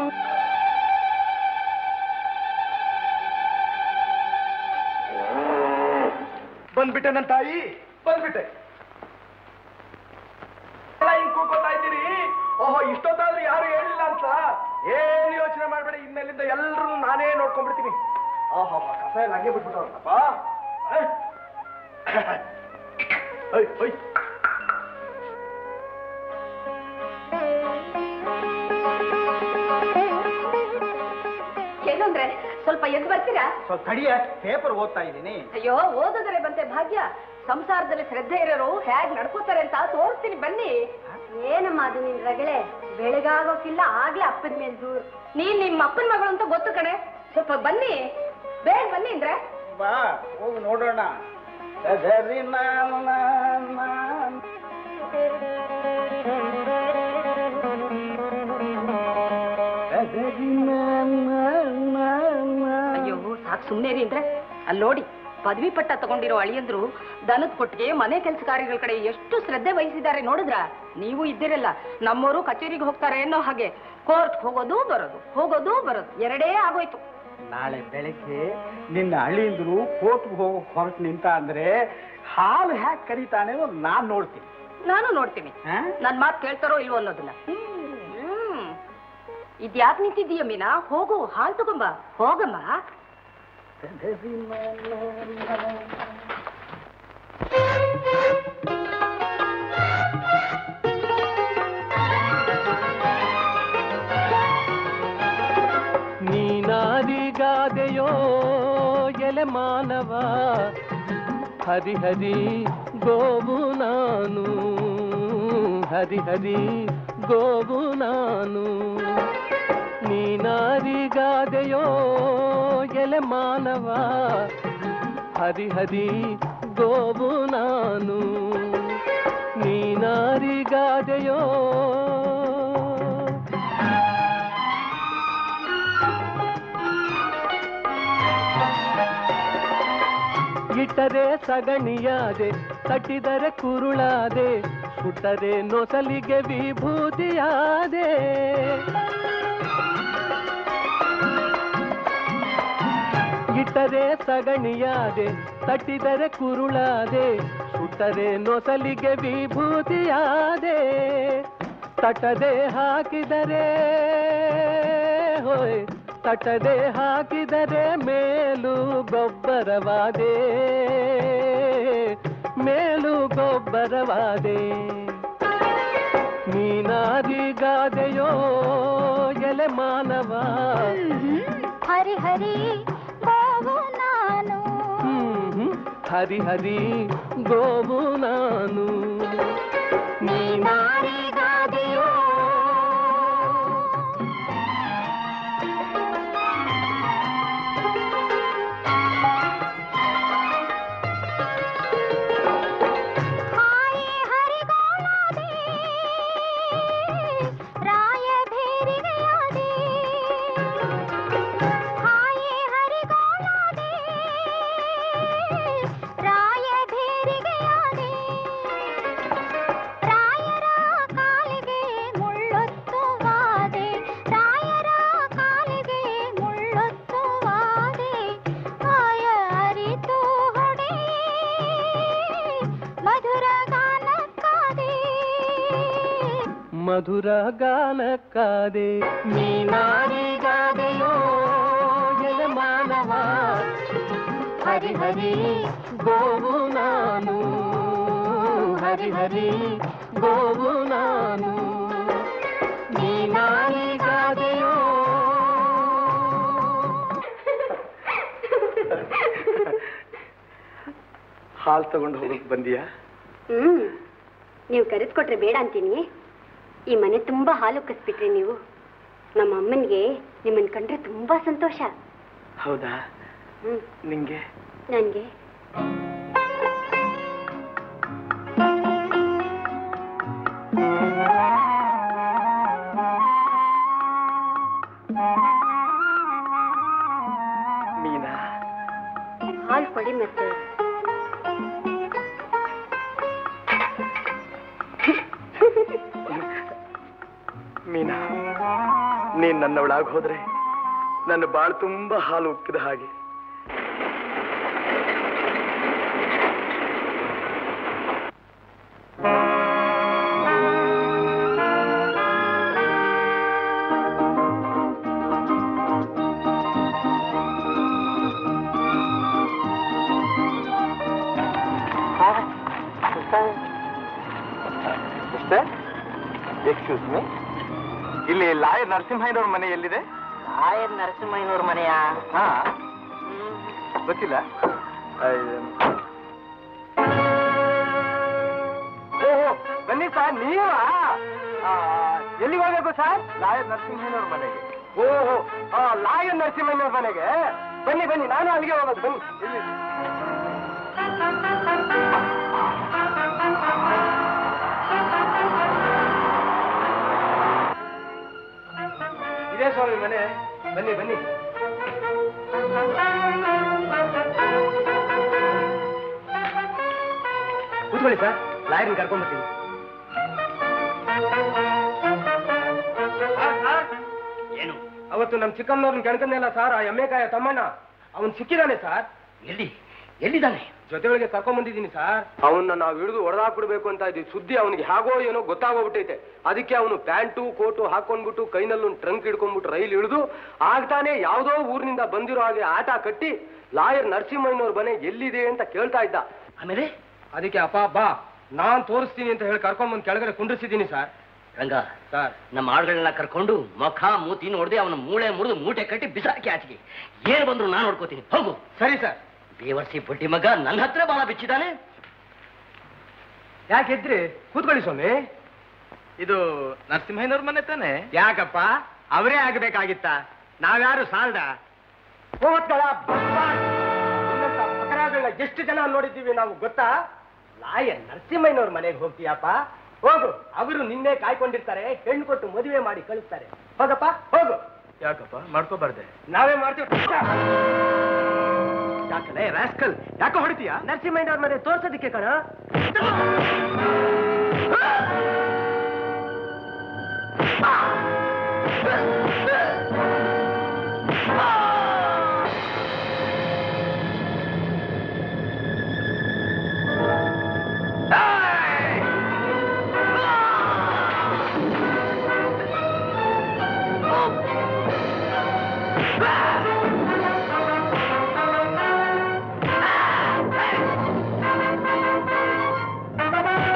[SPEAKER 1] ಬಂದ್ಬಿಟ್ಟೆ ನನ್ನ ತಾಯಿ ಬಂದ್ಬಿಟ್ಟೆ ಎಲ್ಲ ಹಿಂಗ್ ಕೂಕೋತಾ ಇದ್ದೀರಿ ಓಹೋ ಇಷ್ಟೊತ್ತಾದ್ರೂ ಯಾರು ಹೇಳಿಲ್ಲ ಅಂತ ಏನು ಯೋಚನೆ ಮಾಡ್ಬೇಡಿ ಇನ್ನೆಲ್ಲಿಂದ ಎಲ್ರು ನಾನೇ ನೋಡ್ಕೊಂಡ್ಬಿಡ್ತೀನಿ ಓಹೋ ಕಸ ಎಲ್ಲ ಹಂಗೆ ಬಿಟ್ಬಿಟ್ಟವ್ರಪ್ಪ
[SPEAKER 6] ಏನು ಅಂದ್ರೆ ಸ್ವಲ್ಪ ಎದ್ದು ಬರ್ತೀರಾ
[SPEAKER 1] ಸ್ವಲ್ಪ ತಡಿಯ ಪೇಪರ್ ಓದ್ತಾ ಇದ್ದೀನಿ
[SPEAKER 6] ಅಯ್ಯೋ ಓದಿದ್ರೆ ಬಂತೆ ಭಾಗ್ಯ ಸಂಸಾರದಲ್ಲಿ ಶ್ರದ್ಧೆ ಇರೋರು ಹೇಗ್ ನಡ್ಕೋತಾರೆ ಅಂತ ತೋರಿಸ್ತೀನಿ ಬನ್ನಿ
[SPEAKER 2] ಏನಮ್ಮ ಅದು ನಿನ್ ರಗಳೆ ಬೆಳಗಾಗೋಕಿಲ್ಲ ಆಗ್ಲೇ ಅಪ್ಪದ ಮೇಲೆ ದೂರ
[SPEAKER 6] ನೀನ್ ನಿಮ್ಮ ಅಪ್ಪನ ಮಗಳು ಅಂತ ಗೊತ್ತು ಕಣೆ ಸ್ವಲ್ಪ ಬನ್ನಿ ಬೇಗ ಬನ್ನಿ ಅಂದ್ರೆ
[SPEAKER 1] ಬಾ ಹೋಗಿ ನೋಡೋಣ ಸದರಿ ನಾನು ನಾನು ಸದರಿ ನಾನು
[SPEAKER 6] ಅಯ್ಯೋ ಸಾಕು ಸುಮ್ಮನೆ ರೀ ಅಂದ್ರೆ ಅಲ್ಲಿ ನೋಡಿ ಪದವಿ ಪಟ್ಟ ತಗೊಂಡಿರೋ ಅಳಿಯಂದ್ರು ದನದ ಕೊಟ್ಟಿಗೆ ಮನೆ ಕೆಲಸ ಕಾರ್ಯಗಳ ಕಡೆ ಎಷ್ಟು ಶ್ರದ್ಧೆ ವಹಿಸಿದ್ದಾರೆ ನೋಡಿದ್ರ ನೀವು ಇದ್ದಿರಲ್ಲ ನಮ್ಮವರು ಕಚೇರಿಗೆ ಹೋಗ್ತಾರೆ ಅನ್ನೋ ಹಾಗೆ ಕೋರ್ಟ್ ಹೋಗೋದು ಬರೋದು ಹೋಗೋದು ಬರೋದು ಎರಡೇ ಆಗೋಯ್ತು
[SPEAKER 1] ನಾಳೆ ಬೆಳಗ್ಗೆ ನಿನ್ನ ಅಳಿಂದ್ರು ಕೋರ್ಟ್ಗೆ ಹೋಗೋ ಹೊರಟು ನಿಂತ ಅಂದ್ರೆ ಹಾಲು ಹ್ಯಾಕ್ ಕರೀತಾನೆ ಅನ್ನೋದು ನಾನ್ ನೋಡ್ತೀನಿ
[SPEAKER 6] ನಾನು ನೋಡ್ತೀನಿ
[SPEAKER 1] ಹಾ?
[SPEAKER 6] ನನ್ ಮಾತು ಕೇಳ್ತಾರೋ ಇಲ್ವೋ ಅನ್ನೋದನ್ನ ಹ್ಮ್ ಇದ್ಯಾಕ್ ನಿಂತಿದ್ದೀಯ ಮೀನಾ ಹೋಗು ಹಾಲ್ ತಗೊಂಬ ಹೋಗಮ್ಮ
[SPEAKER 7] ನೀನಾದಿಗಾದೆಯೋ ಎಲೆ ಮಾನವ ಹರಿ ಹರಿ ಗೋವು ನಾನು ಹರಿ ಹರಿ ಗೋವು ನಾನು ನೀನಾದಿಗಾದೆಯೋ ಎಲೆ ಮಾನವ ಹರಿ ಹರಿ ಗೋವು ನಾನು ನೀನಾರಿಗಾದೆಯೋ ಇಟ್ಟರೆ ಸಗಣಿಯಾದೆ ತಟ್ಟಿದರೆ ಕುರುಳಾದೆ ಸುಟ್ಟರೆ ನೊಸಲಿಗೆ ವಿಭೂತಿಯಾದೆ ಇಟ್ಟರೆ ಸಗಣಿಯಾದೆ ತಟ್ಟಿದರೆ ಕುರುಳಾದೆ ಸುಟ್ಟರೆ ನೊಸಲಿಗೆ ವಿಭೂತಿಯಾದೆ ತಟದೆ ಹಾಕಿದರೆ ಹೋಯ್ ತಟದೆ ಹಾಕಿದರೆ ಮೇಲು ಗೊಬ್ಬರವಾದೆ ಮೇಲು ಗೊಬ್ಬರವಾದೆ ನೀನಾದಿಗಾದೆಯೋ ಎಲೆ ಮಾನವ
[SPEAKER 2] ಹರಿ ಹರಿ ಗೋವು ನಾನು
[SPEAKER 7] ಹ್ಮ್ ಹ್ಮ್. ಹರಿ ಹರಿ ಗೋವು ನಾನು ನೀನಾರಿಗಾದೆಯೋ
[SPEAKER 2] ಹಾಯೇ ಹರಿಗೋಳಾದೆ ರಾಯ ಭೇರಿಗೆಯಾದೆ ಹಾಯೇ ಹರಿಗೋಳಾದೆ ರಾಯ ಭೇರಿಗೆಯಾದೆ ರಾಯರ ಕಾಲಿಗೆ ಮುಳ್ಳೊತ್ತುವಾದೆ ರಾಯರ ಕಾಲಿಗೆ ಮುಳ್ಳೊತ್ತುವಾದೆ ಆಯ ಅರಿತು ಹೊಡೆ ಮಧುರ ಗಾನಕ್ಕಾದೆ
[SPEAKER 7] ಮಧುರ ಗಾನಕ್ಕಾದೆ ನೀನಾರಿಗಾದೆಯೋ ಎಲೆ ಮಾನವ ಹರಿ ಹರಿ ಗೋವು ನಾನು ಹರಿ ಹರಿ ಗೋವು ನಾನು ನೀನಾರಿಗಾದೆಯೋ
[SPEAKER 1] ಹಾಲು ತಗೊಂಡು ಹೋಗಕ್ ಬಂದಿಯಾ
[SPEAKER 2] ಹ್ಮ್ ನೀವು ಕರೆಸ್ಕೊಟ್ರೆ ಬೇಡ ಅಂತೀನಿ ಈ ಮನೆ ತುಂಬಾ ಹಾಲು ಕಸ್ಬಿಟ್ರಿ ನೀವು ನಮ್ಮ ಅಮ್ಮನಿಗೆ ನಿಮ್ಮನ್ನ ಕಂಡ್ರೆ ತುಂಬಾ ಸಂತೋಷ
[SPEAKER 1] ಹೌದಾ
[SPEAKER 2] ಹ್ಮ್
[SPEAKER 1] ನಿಂಗೆ
[SPEAKER 2] ನನ್ಗೆ
[SPEAKER 1] ಮೀನಾ
[SPEAKER 2] ಹಾಲು ಕೊಡಿ ಮತ್ತೆ
[SPEAKER 1] ಮೀನಾ ನೀನ್ ನನ್ನವಳಾಗ್ ಹೋದ್ರೆ ನನ್ನ ಬಾಳ್ ತುಂಬಾ ಹಾಲು ಉಕ್ಕಿದ ಹಾಗೆ ಎಕ್ಸ್ಕ್ಯೂಸ್ ಮೀ ಇಲ್ಲಿ ಲಾಯರ್ ನರಸಿಂಹಯ್ಯನವ್ರ ಮನೆ ಎಲ್ಲಿದೆ
[SPEAKER 4] ರಾಯರ್ ನರಸಿಂಹಯ್ಯನವ್ರ ಮನೆಯ
[SPEAKER 1] ಹಾ ಗೊತ್ತಿಲ್ಲ ಅಯ್ಯೋ. ಓಹೋ ಬನ್ನಿ ಸರ್ ನೀವಾ ಆ, ಎಲ್ಲಿಗೆ ಹೋಗ್ಬೇಕು ಸರ್ ಲಾಯರ್ ನರಸಿಂಹಯ್ಯನವ್ರ ಮನೆಗೆ ಓಹೋ ಆ, ಲಾಯರ್ ನರಸಿಂಹಯ್ಯನವ್ರ ಮನೆಗೆ ಬನ್ನಿ ಬನ್ನಿ ನಾನು ಅಲ್ಲಿಗೆ ಹೋಗೋದು ಬನ್ನಿ ಇಲ್ಲಿ ಇದೇ ಸ್ವಾಮಿ ಮನೆ ಬನ್ನಿ ಬನ್ನಿ ಕೂತ್ಕೊಳ್ಳಿ ಸರ್ ಲಾಯರ್ನ ಕರ್ಕೊಂಡ್ಬರ್ತೀನಿ
[SPEAKER 4] ಏನು
[SPEAKER 1] ಅವತ್ತು ನಮ್ಮ ಚಿಕ್ಕಮ್ಮನವ್ರನ್ನ ಕೆಣ್ಕಂದಿಲ್ಲ ಸರ್ ಆ ಎಮ್ಮೆಕಾಯ ತಮ್ಮಣ್ಣ ಅವನ್ ಸಿಕ್ಕಿದಾನೆ ಸರ್
[SPEAKER 4] ಎಲ್ಲಿ ಎಲ್ಲಿದ್ದಾನೆ
[SPEAKER 1] ಜೊತೆಯೊಳಗೆ ಕರ್ಕೊಂಡ್ ಬಂದಿದ್ದೀನಿ ಸರ್ ಅವನ್ನ ನಾವು ಹಿಡಿದು ಹೊಡೆದಾಕ್ಬಿಡ್ಬೇಕು ಅಂತ ಇದ್ದೀವಿ ಸುದ್ದಿ ಅವನಿಗೆ ಹಾಗೋ ಏನೋ ಗೊತ್ತಾಗೋಗ್ಬಿಟ್ಟೈತೆ ಅದಕ್ಕೆ ಅವನು ಪ್ಯಾಂಟು ಕೋಟು ಹಾಕೊಂಡ್ಬಿಟ್ಟು ಕೈನಲ್ಲಿ ಒಂದು ಟ್ರಂಕ್ ಹಿಡ್ಕೊಂಡ್ಬಿಟ್ಟು ರೈಲ್ ಇಳಿದು ಆಗ್ತಾನೆ ಯಾವುದೋ ಊರಿನಿಂದ ಬಂದಿರೋ ಹಾಗೆ ಆಟ ಕಟ್ಟಿ ಲಾಯರ್ ನರಸಿಂಹಯ್ಯನವ್ರ ಮನೆ ಎಲ್ಲಿದೆ ಅಂತ ಕೇಳ್ತಾ ಇದ್ದ
[SPEAKER 4] ಆಮೇಲೆ
[SPEAKER 1] ಅದಕ್ಕೆ ಅಪ್ಪ ಬಾ ನಾನ್ ತೋರಿಸ್ತೀನಿ ಅಂತ ಹೇಳಿ ಕರ್ಕೊಂಡ್ಬಂದು ಕೆಳಗಡೆ ಕುಂಡ್ರಿಸಿದ್ದೀನಿ ಸರ್
[SPEAKER 4] ರಂಗ
[SPEAKER 1] ಸರ್
[SPEAKER 4] ನಮ್ಮ ಆಳುಗಳನ್ನ ಕರ್ಕೊಂಡು ಮುಖ ಮೂತಿ ನೋಡ್ದೆ ಅವನ ಮೂಳೆ ಮುರಿದು ಮೂಟೆ ಕಟ್ಟಿ ಬಿಸಾಕಿ ಆಚೆಗೆ ಏನು ಬಂದ್ರು ನಾನು ನೋಡ್ಕೋತೀನಿ ಹೋಗು
[SPEAKER 1] ಸರಿ ಸರ್
[SPEAKER 4] ಬೇವರ್ಸಿ ಬಡ್ಡಿ ಮಗ ನನ್ನ ಹತ್ರ ಬಾಳ ಬಿಚ್ಚಿದ್ದಾನೆ
[SPEAKER 1] ಯಾಕೆದ್ರಿ ಕೂತ್ಕೊಳ್ಳಿ ಸ್ವಾಮಿ ಇದು ನರಸಿಂಹಯ್ಯನವ್ರ ಮನೆ ತಾನೆ ಯಾಕಪ್ಪ ಅವರೇ ಆಗಬೇಕಾಗಿತ್ತ ನಾವ್ಯಾರು ಸಾಲ್ದ ಅಪರಾಧಗಳನ್ನ ಎಷ್ಟು ಜನ ನೋಡಿದ್ದೀವಿ ನಾವು ಗೊತ್ತಾ ಲಾಯರ್ ನರಸಿಂಹಯ್ಯನವ್ರ ಮನೆಗೆ ಹೋಗ್ತೀಯಪ್ಪ ಹೋಗು ಅವರು ನಿನ್ನೆ ಕಾಯ್ಕೊಂಡಿರ್ತಾರೆ ಹೆಣ್ಣು ಕೊಟ್ಟು ಮದುವೆ ಮಾಡಿ ಕಳಿಸ್ತಾರೆ ಹೋಗಪ್ಪ ಹೋಗು ಯಾಕಪ್ಪ ಮಾಡ್ಕೋಬಾರ್ದೆ ನಾವೇ ಮಾಡ್ತೀವಿ ಯಾಕಲೆ ರಾಸ್ಕಲ್ ಯಾಕೋ ಹೊಡಿತೀಯ ನರಸಿಂಹಯ್ಯನವ್ರ ಮನೆ ತೋರ್ಸೋದಿಕ್ಕೆ ಕಣ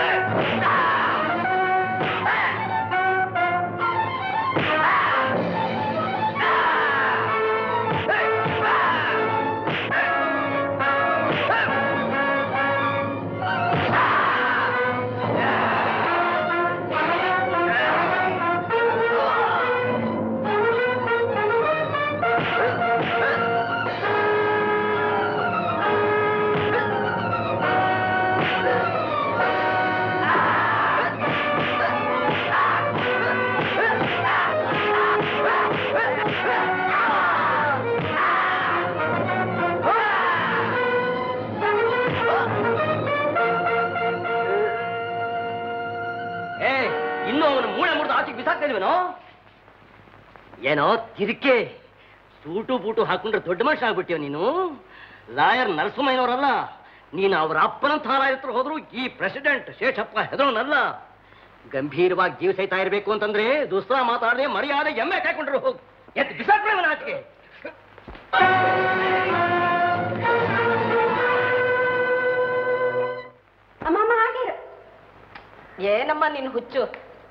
[SPEAKER 2] ಆ
[SPEAKER 4] ಬಿಸಾಕ್ತಾ ಇಲ್ವೇನೋ ಏನೋ ತಿರುಕೆ ಸೂಟು ಬೂಟು ಹಾಕೊಂಡ್ರೆ ದೊಡ್ಡ ಮನುಷ್ಯ ಆಗ್ಬಿಟ್ಟಿಯೋ ನೀನು ಲಾಯರ್ ನರಸಿಂಹಯ್ಯನವರಲ್ಲ ನೀನು ಅವರ ಅಪ್ಪನಂತ ಲಾಯರ್ ಹತ್ರ ಹೋದ್ರು ಈ ಪ್ರೆಸಿಡೆಂಟ್ ಶೇಷಪ್ಪ ಹೆದರೋನಲ್ಲ ಗಂಭೀರವಾಗಿ ಜೀವ ಸಹಿತ ಇರಬೇಕು ಅಂತಂದ್ರೆ ದುಸ್ರ ಮಾತಾಡದೆ ಮರ್ಯಾದೆ ಎಮ್ಮೆ ಕಾಯ್ಕೊಂಡ್ರು ಹೋಗು ಎದ್ದು ಬಿಸಾಕ್ಬಿಡ ಆಚೆಗೆ
[SPEAKER 2] ಅಮ್ಮಮ್ಮ ಹಾಗೆ
[SPEAKER 6] ಏನಮ್ಮ ನಿನ್ ಹುಚ್ಚು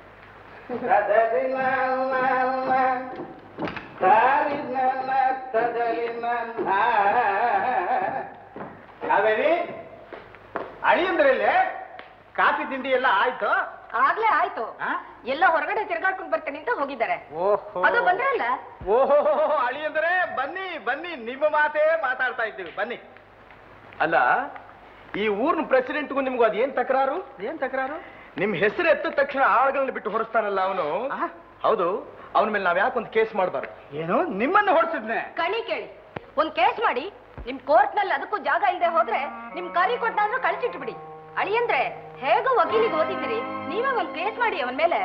[SPEAKER 1] ಕಾವೇರಿ ಅಳಿಯಂದ್ರಲ್ಲಿ ಕಾಫಿ ತಿಂಡಿ ಎಲ್ಲ ಆಯ್ತು
[SPEAKER 6] ಆಗ್ಲೇ ಆಯ್ತು
[SPEAKER 1] ಆ?
[SPEAKER 6] ಎಲ್ಲ ಹೊರಗಡೆ ತಿರ್ಗಾಡ್ಕೊಂಡ್ ಬರ್ತೇನೆ ಅಂತ ಹೋಗಿದ್ದಾರೆ
[SPEAKER 1] ಓಹೋ
[SPEAKER 6] ಅದು ಬಂದ್ರಲ್ಲ
[SPEAKER 1] ಓಹೋ ಅಳಿಯಂದ್ರೆ ಬನ್ನಿ ಬನ್ನಿ ನಿಮ್ಮ ಮಾತೇ ಮಾತಾಡ್ತಾ ಇದ್ದೀವಿ ಬನ್ನಿ ಅಲ್ಲ ಈ ಊರ್ನ ಪ್ರೆಸಿಡೆಂಟ್ಗೂ ನಿಮ್ಗೂ ಅದೇನ್ ತಕರಾರು ಏನ್ ತಕರಾರು ನಿಮ್ ಹೆಸರು ಎತ್ತ ತಕ್ಷಣ ಆಳುಗಳನ್ನ ಬಿಟ್ಟು ಹೊರಸ್ತಾನಲ್ಲ ಅವನು ಹೌದು ಅವನ ಮೇಲೆ ನಾವ್ ಯಾಕೊಂದು ಕೇಸ್ ಮಾಡಬಾರ್ದು ಏನು ನಿಮ್ಮನ್ನು ಹೊರಸಿದ್ನೆ
[SPEAKER 6] ಕಣಿ ಕೇಳಿ ಒಂದ್ ಕೇಸ್ ಮಾಡಿ ನಿಮ್ ಕೋರ್ಟ್ ನಲ್ಲಿ ಅದಕ್ಕೂ ಜಾಗ ಇಲ್ಲದೆ ಹೋದ್ರೆ ನಿಮ್ ಕರಿ ಕೊಟ್ಟಾದ್ರೂ ಕಳ್ಸಿಟ್ಟು ಬಿಡಿ ಅಳಿಯಂದ್ರೆ ಹೇಗೋ ವಕೀಲಿಗೆ ಓದಿದ್ದೀರಿ ನೀವೇ ಒಂದ್ ಕೇಸ್ ಮಾಡಿ ಅವನ್ ಮೇಲೆ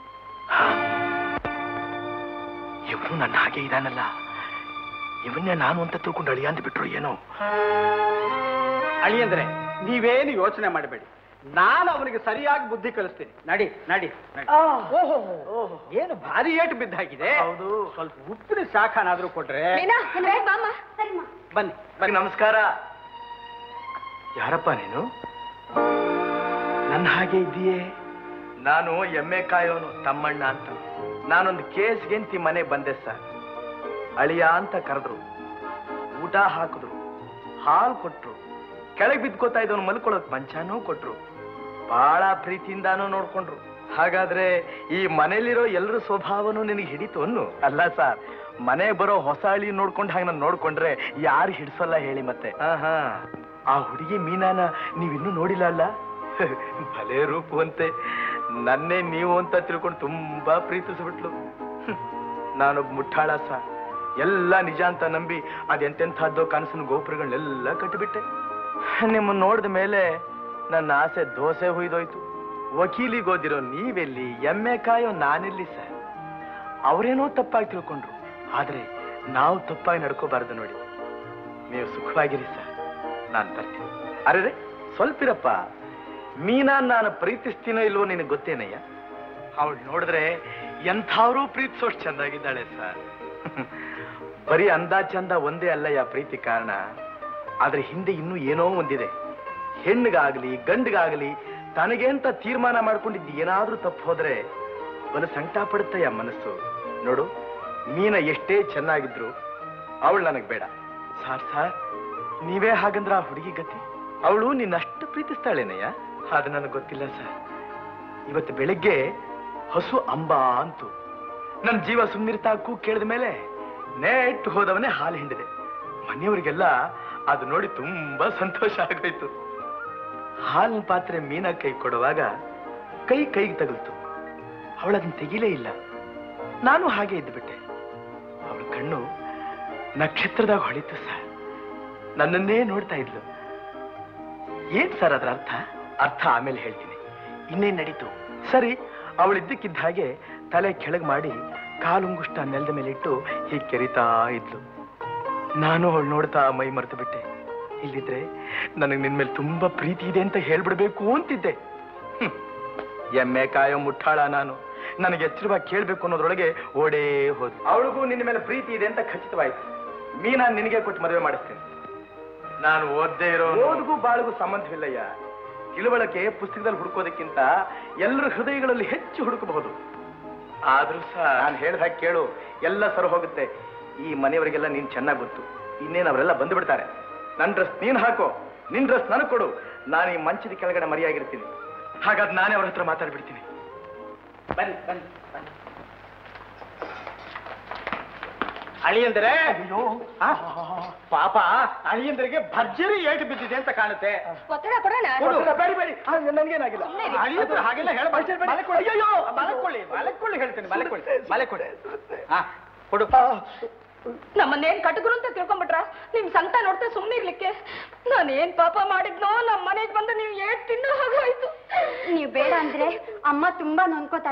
[SPEAKER 1] ಇವನು ನನ್ನ ಹಾಗೆ ಇದಾನಲ್ಲ ಇವನ್ನೇ ನಾನು ಅಂತ ತಿಳ್ಕೊಂಡು ಅಳಿಯ ಅಂತ ಬಿಟ್ರು ಏನೋ ಅಳಿಯಂದ್ರೆ ನೀವೇನು ಯೋಚನೆ ಮಾಡಬೇಡಿ ನಾನು ಅವನಿಗೆ ಸರಿಯಾಗಿ ಬುದ್ಧಿ ಕಲಿಸ್ತೀನಿ ನಡಿ ನಡಿ ಓಹೋ ಏನು ಭಾರಿ ಏಟು ಬಿದ್ದಾಗಿದೆ ಹೌದು ಸ್ವಲ್ಪ ಉಪ್ಪಿನ ಶಾಖನಾದ್ರೂ ಕೊಟ್ರೆ
[SPEAKER 6] ಮೀನಾ ಒಂದ್ ಬೇಗ ಬಾಮ್ಮ
[SPEAKER 2] ಸರಿಮ್ಮ
[SPEAKER 1] ಬನ್ನಿ ಬನ್ನಿ ನಮಸ್ಕಾರ ಯಾರಪ್ಪ ನೀನು ನನ್ನ ಹಾಗೆ ಇದೆಯೇ ನಾನು ಎಮ್ಮೆ ಕಾಯೋನು ತಮ್ಮಣ್ಣ ಅಂತ ನಾನೊಂದು ಕೇಸ್ಗೆಂತಿ ಮನೆ ಬಂದೆ ಸರ್ ಅಳಿಯ ಅಂತ ಕರೆದ್ರು ಊಟ ಹಾಕಿದ್ರು ಹಾಲು ಕೊಟ್ರು ಕೆಳಗೆ ಬಿದ್ಕೋತಾ ಇದ್ದವನು ಮಲ್ಕೊಳ್ಳೋಕ್ ಮಂಚಾನೂ ಕೊಟ್ರು ಬಹಳ ಪ್ರೀತಿಯಿಂದಾನು ನೋಡ್ಕೊಂಡ್ರು ಹಾಗಾದ್ರೆ ಈ ಮನೇಲಿರೋ ಎಲ್ಲರ ಸ್ವಭಾವನು ನಿನಗೆ ಹಿಡಿತು ಅನ್ನು ಅಲ್ಲ ಸರ್ ಮನೆ ಬರೋ ಹೊಸ ಹಳಿ ನೋಡ್ಕೊಂಡು ಹಾಗೆ ನಾನು ನೋಡ್ಕೊಂಡ್ರೆ ಯಾರು ಹಿಡ್ಸಲ್ಲ ಹೇಳಿ ಮತ್ತೆ ಆಹಾ ಆ ಹುಡುಗಿ ಮೀನಾನ ನೀವಿನ್ನೂ ನೋಡಿಲ್ಲ ಅಲ್ಲ ಭಲೇ ರೂಪವಂತೆ ನನ್ನೇ ನೀವು ಅಂತ ತಿಳ್ಕೊಂಡು ತುಂಬಾ ಪ್ರೀತಿಸ್ಬಿಟ್ಲು ಹ್ಮ್. ನಾನೊಬ್ಬ ಮುಟ್ಟಾಳ ಸರ್ ಎಲ್ಲ ನಿಜ ಅಂತ ನಂಬಿ ಅದೆಂತೆಂಥದ್ದೋ ಕನಸಿನ ಗೋಪುರಗಳನ್ನೆಲ್ಲ ಕಟ್ಟಿಬಿಟ್ಟೆ ನಿಮ್ಮನ್ನ ನೋಡಿದ ಮೇಲೆ ನನ್ನ ಆಸೆ ದೋಸೆ ಹುಯ್ದೋಯ್ತು ವಕೀಲಿಗೆ ಓದಿರೋ ನೀವೆಲ್ಲಿ ಎಮ್ಮೆ ಕಾಯೋ ನಾನೆಲ್ಲಿ ಸರ್ ಅವರೇನೋ ತಪ್ಪಾಗಿ ತಿಳ್ಕೊಂಡ್ರು ಆದ್ರೆ ನಾವು ತಪ್ಪಾಗಿ ನಡ್ಕೋಬಾರ್ದು ನೋಡಿ ನೀವು ಸುಖವಾಗಿರಿ ಸರ್ ನಾನು ತರ್ತೀನಿ ಅರೆ ಸ್ವಲ್ಪ ಇರಪ್ಪ ಮೀನಾ ನಾನು ಪ್ರೀತಿಸ್ತೀನೋ ಇಲ್ವೋ ನಿನಗೆ ಗೊತ್ತೇನಯ್ಯ ಅವಳು ನೋಡಿದ್ರೆ ಎಂಥವ್ರೂ ಪ್ರೀತಿಸೋಷ್ಟು ಚಂದಾಗಿದ್ದಾಳೆ ಸರ್ ಬರೀ ಅಂದ ಚಂದ ಒಂದೇ ಅಲ್ಲಯ್ಯ ಪ್ರೀತಿ ಕಾರಣ ಆದ್ರೆ ಹಿಂದೆ ಇನ್ನೂ ಏನೋ ಒಂದಿದೆ ಹೆಣ್ಣಿಗಾಗ್ಲಿ ಗಂಡಿಗಾಗ್ಲಿ ತನಗೆ ಅಂತ ತೀರ್ಮಾನ ಮಾಡ್ಕೊಂಡಿದ್ದು ಏನಾದ್ರೂ ತಪ್ಪು ಹೋದ್ರೆ ಬಲು ಸಂಕಟ ಪಡುತ್ತಯ್ಯ ಮನಸ್ಸು ನೋಡು ಮೀನ ಎಷ್ಟೇ ಚೆನ್ನಾಗಿದ್ರು ಅವಳು ನನಗೆ ಬೇಡ ಸಾರ್ ಸಾರ್ ನೀವೇ ಹಾಗಂದ್ರ ಆ ಹುಡುಗಿ ಗತಿ ಅವಳು ನಿನ್ನಷ್ಟು ಪ್ರೀತಿಸ್ತಾಳೇನಯ್ಯ ಅದು ನನಗೆ ಗೊತ್ತಿಲ್ಲ ಸರ್ ಇವತ್ತು ಬೆಳಿಗ್ಗೆ ಹಸು ಅಂಬಾ ಅಂತು ನನ್ನ ಜೀವ ಸುಮ್ಮನಿರ್ತಾಕು ಕೇಳಿದ ಮೇಲೆ ನೆಟ್ಟು ಹೋದವನೇ ಹಾಲು ಹಿಂಡಿದೆ ಮನೆಯವರಿಗೆಲ್ಲ ಅದು ನೋಡಿ ತುಂಬಾ ಸಂತೋಷ ಆಗೋಯ್ತು ಹಾಲಿನ ಪಾತ್ರೆ ಮೀನ ಕೈ ಕೊಡುವಾಗ ಕೈ ಕೈಗೆ ತಗಲ್ತು ಅವಳದನ್ನ ತೆಗಿಲೇ ಇಲ್ಲ ನಾನು ಹಾಗೆ ಇದ್ದುಬಿಟ್ಟೆ ಅವಳ ಕಣ್ಣು ನಕ್ಷತ್ರದಾಗ ಹೊಳಿತು ಸರ್ ನನ್ನನ್ನೇ ನೋಡ್ತಾ ಇದ್ಲು ಏನ್ ಸರ್ ಅದರ ಅರ್ಥ ಅರ್ಥ ಆಮೇಲೆ ಹೇಳ್ತೀನಿ ಇನ್ನೇನ್ ನಡೀತು ಸರಿ ಅವಳಿದ್ದಕ್ಕಿದ್ದ ಹಾಗೆ ತಲೆ ಕೆಳಗ್ ಮಾಡಿ ಕಾಲುಂಗುಷ್ಟ ನೆಲದ ಮೇಲೆ ಇಟ್ಟು ಹೀಗೆ ಕೆರಿತಾ ಇದ್ಲು ನಾನು ಅವಳು ನೋಡ್ತಾ ಮೈ ಮರೆತು ಬಿಟ್ಟೆ ಇಲ್ಲಿದ್ರೆ ನನಗೆ ನಿನ್ ಮೇಲೆ ತುಂಬಾ ಪ್ರೀತಿ ಇದೆ ಅಂತ ಹೇಳ್ಬಿಡ್ಬೇಕು ಅಂತಿದ್ದೆ ಹ್ಮ್. ಎಮ್ಮೆ ಕಾಯೋ ಮುಟ್ಟಾಳ ನಾನು ನನಗೆ ಎಚ್ಚರವಾಗಿ ಕೇಳ್ಬೇಕು ಅನ್ನೋದ್ರೊಳಗೆ ಓಡೇ ಹೋದ್ ಅವಳಿಗೂ ನಿನ್ನ ಮೇಲೆ ಪ್ರೀತಿ ಇದೆ ಅಂತ ಖಚಿತವಾಯ್ತು ಮೀನಾ ನಿನಗೆ ಕೊಟ್ಟು ಮದುವೆ ಮಾಡಿಸ್ತೇನೆ ನಾನು ಓದ್ದೇ ಇರೋ ಓದಿಗೂ ಬಾಳಿಗೂ ಸಂಬಂಧವಿಲ್ಲಯ್ಯ ತಿಳುವಳಿಕೆ ಪುಸ್ತಕದಲ್ಲಿ ಹುಡುಕೋದಕ್ಕಿಂತ ಎಲ್ಲರ ಹೃದಯಗಳಲ್ಲಿ ಹೆಚ್ಚು ಹುಡುಕಬಹುದು ಆದ್ರೂ ಸಹ ನಾನು ಹೇಳ್ದ ಹಾಗೆ ಕೇಳು ಎಲ್ಲ ಸರ ಹೋಗುತ್ತೆ ಈ ಮನೆಯವರಿಗೆಲ್ಲ ನೀನ್ ಚೆನ್ನಾಗಿ ಗೊತ್ತು ಇನ್ನೇನು ಅವರೆಲ್ಲ ಬಂದು ಬಿಡ್ತಾರೆ ನನ್ನ ಡ್ರೆಸ್ ನೀನ್ ಹಾಕೋ ನಿನ್ ಡ್ರೆಸ್ ನನಗೆ ಕೊಡು ನಾನು ಈ ಮಂಚದ ಕೆಳಗಡೆ ಮರಿಯಾಗಿರ್ತೀನಿ ಹಾಗಾದ್ರೆ ನಾನೇ ಅವ್ರ ಹತ್ರ ಮಾತಾಡ್ಬಿಡ್ತೀನಿ ಬನ್ನಿ ಬನ್ನಿ ಬನ್ನಿ ಅಳಿಯಂದ್ರೆ ಪಾಪ ಅಳಿಯಂದ್ರಿಗೆ ಭರ್ಜರಿ ಏಟು ಬಿದ್ದಿದೆ ಅಂತ ಕಾಣುತ್ತೆ
[SPEAKER 6] ಒತ್ತಡ ಕೊಡೋಣ
[SPEAKER 1] ಕೊಡು. ಬೇಡಿ ಬೇಡಿ ಆ, ನನ್ಗೇನಾಗಿಲ್ಲ
[SPEAKER 6] ಸುಮ್ನೆ ಇರಿ.
[SPEAKER 1] ಅಳಿಯಂದ್ರೆ ಹಾಗೆಲ್ಲ ಹೇಳಬೇಡಿ ಮಲಕೊಳ್ಳಿ ಅಯ್ಯೋ ಮಲಕೊಳ್ಳಿ ಮಲಕೊಳ್ಳಿ ಹೇಳ್ತೀನಿ ಮಲಕೊಳ್ಳಿ ಮಲಕೊಳ್ಳಿ ಹಾ ಕೊಡು
[SPEAKER 6] ನಮ್ಮನ್ನೇನ್ ಕಟಕರು ಅಂತ ತಿಳ್ಕೊಂಬಿಟ್ರ ನಿಮ್ ಸಂತ ನೋಡ್ತಾ ಸುಮ್ನೆ ಇರ್ಲಿಕ್ಕೆ ನಾನೇನ್ ಪಾಪ ಮಾಡಿದ್ನೋ ನಮ್ ಮನೆಗ್ ಬಂದು ನೀವು ಏಟ್ ತಿನ್ನೋ ಹಾಗಾಯ್ತು
[SPEAKER 2] ನೀವು ಬೇಡ ಅಂದ್ರೆ ಅಮ್ಮ ತುಂಬಾ ನೊಂದ್ಕೋತಾಳೆ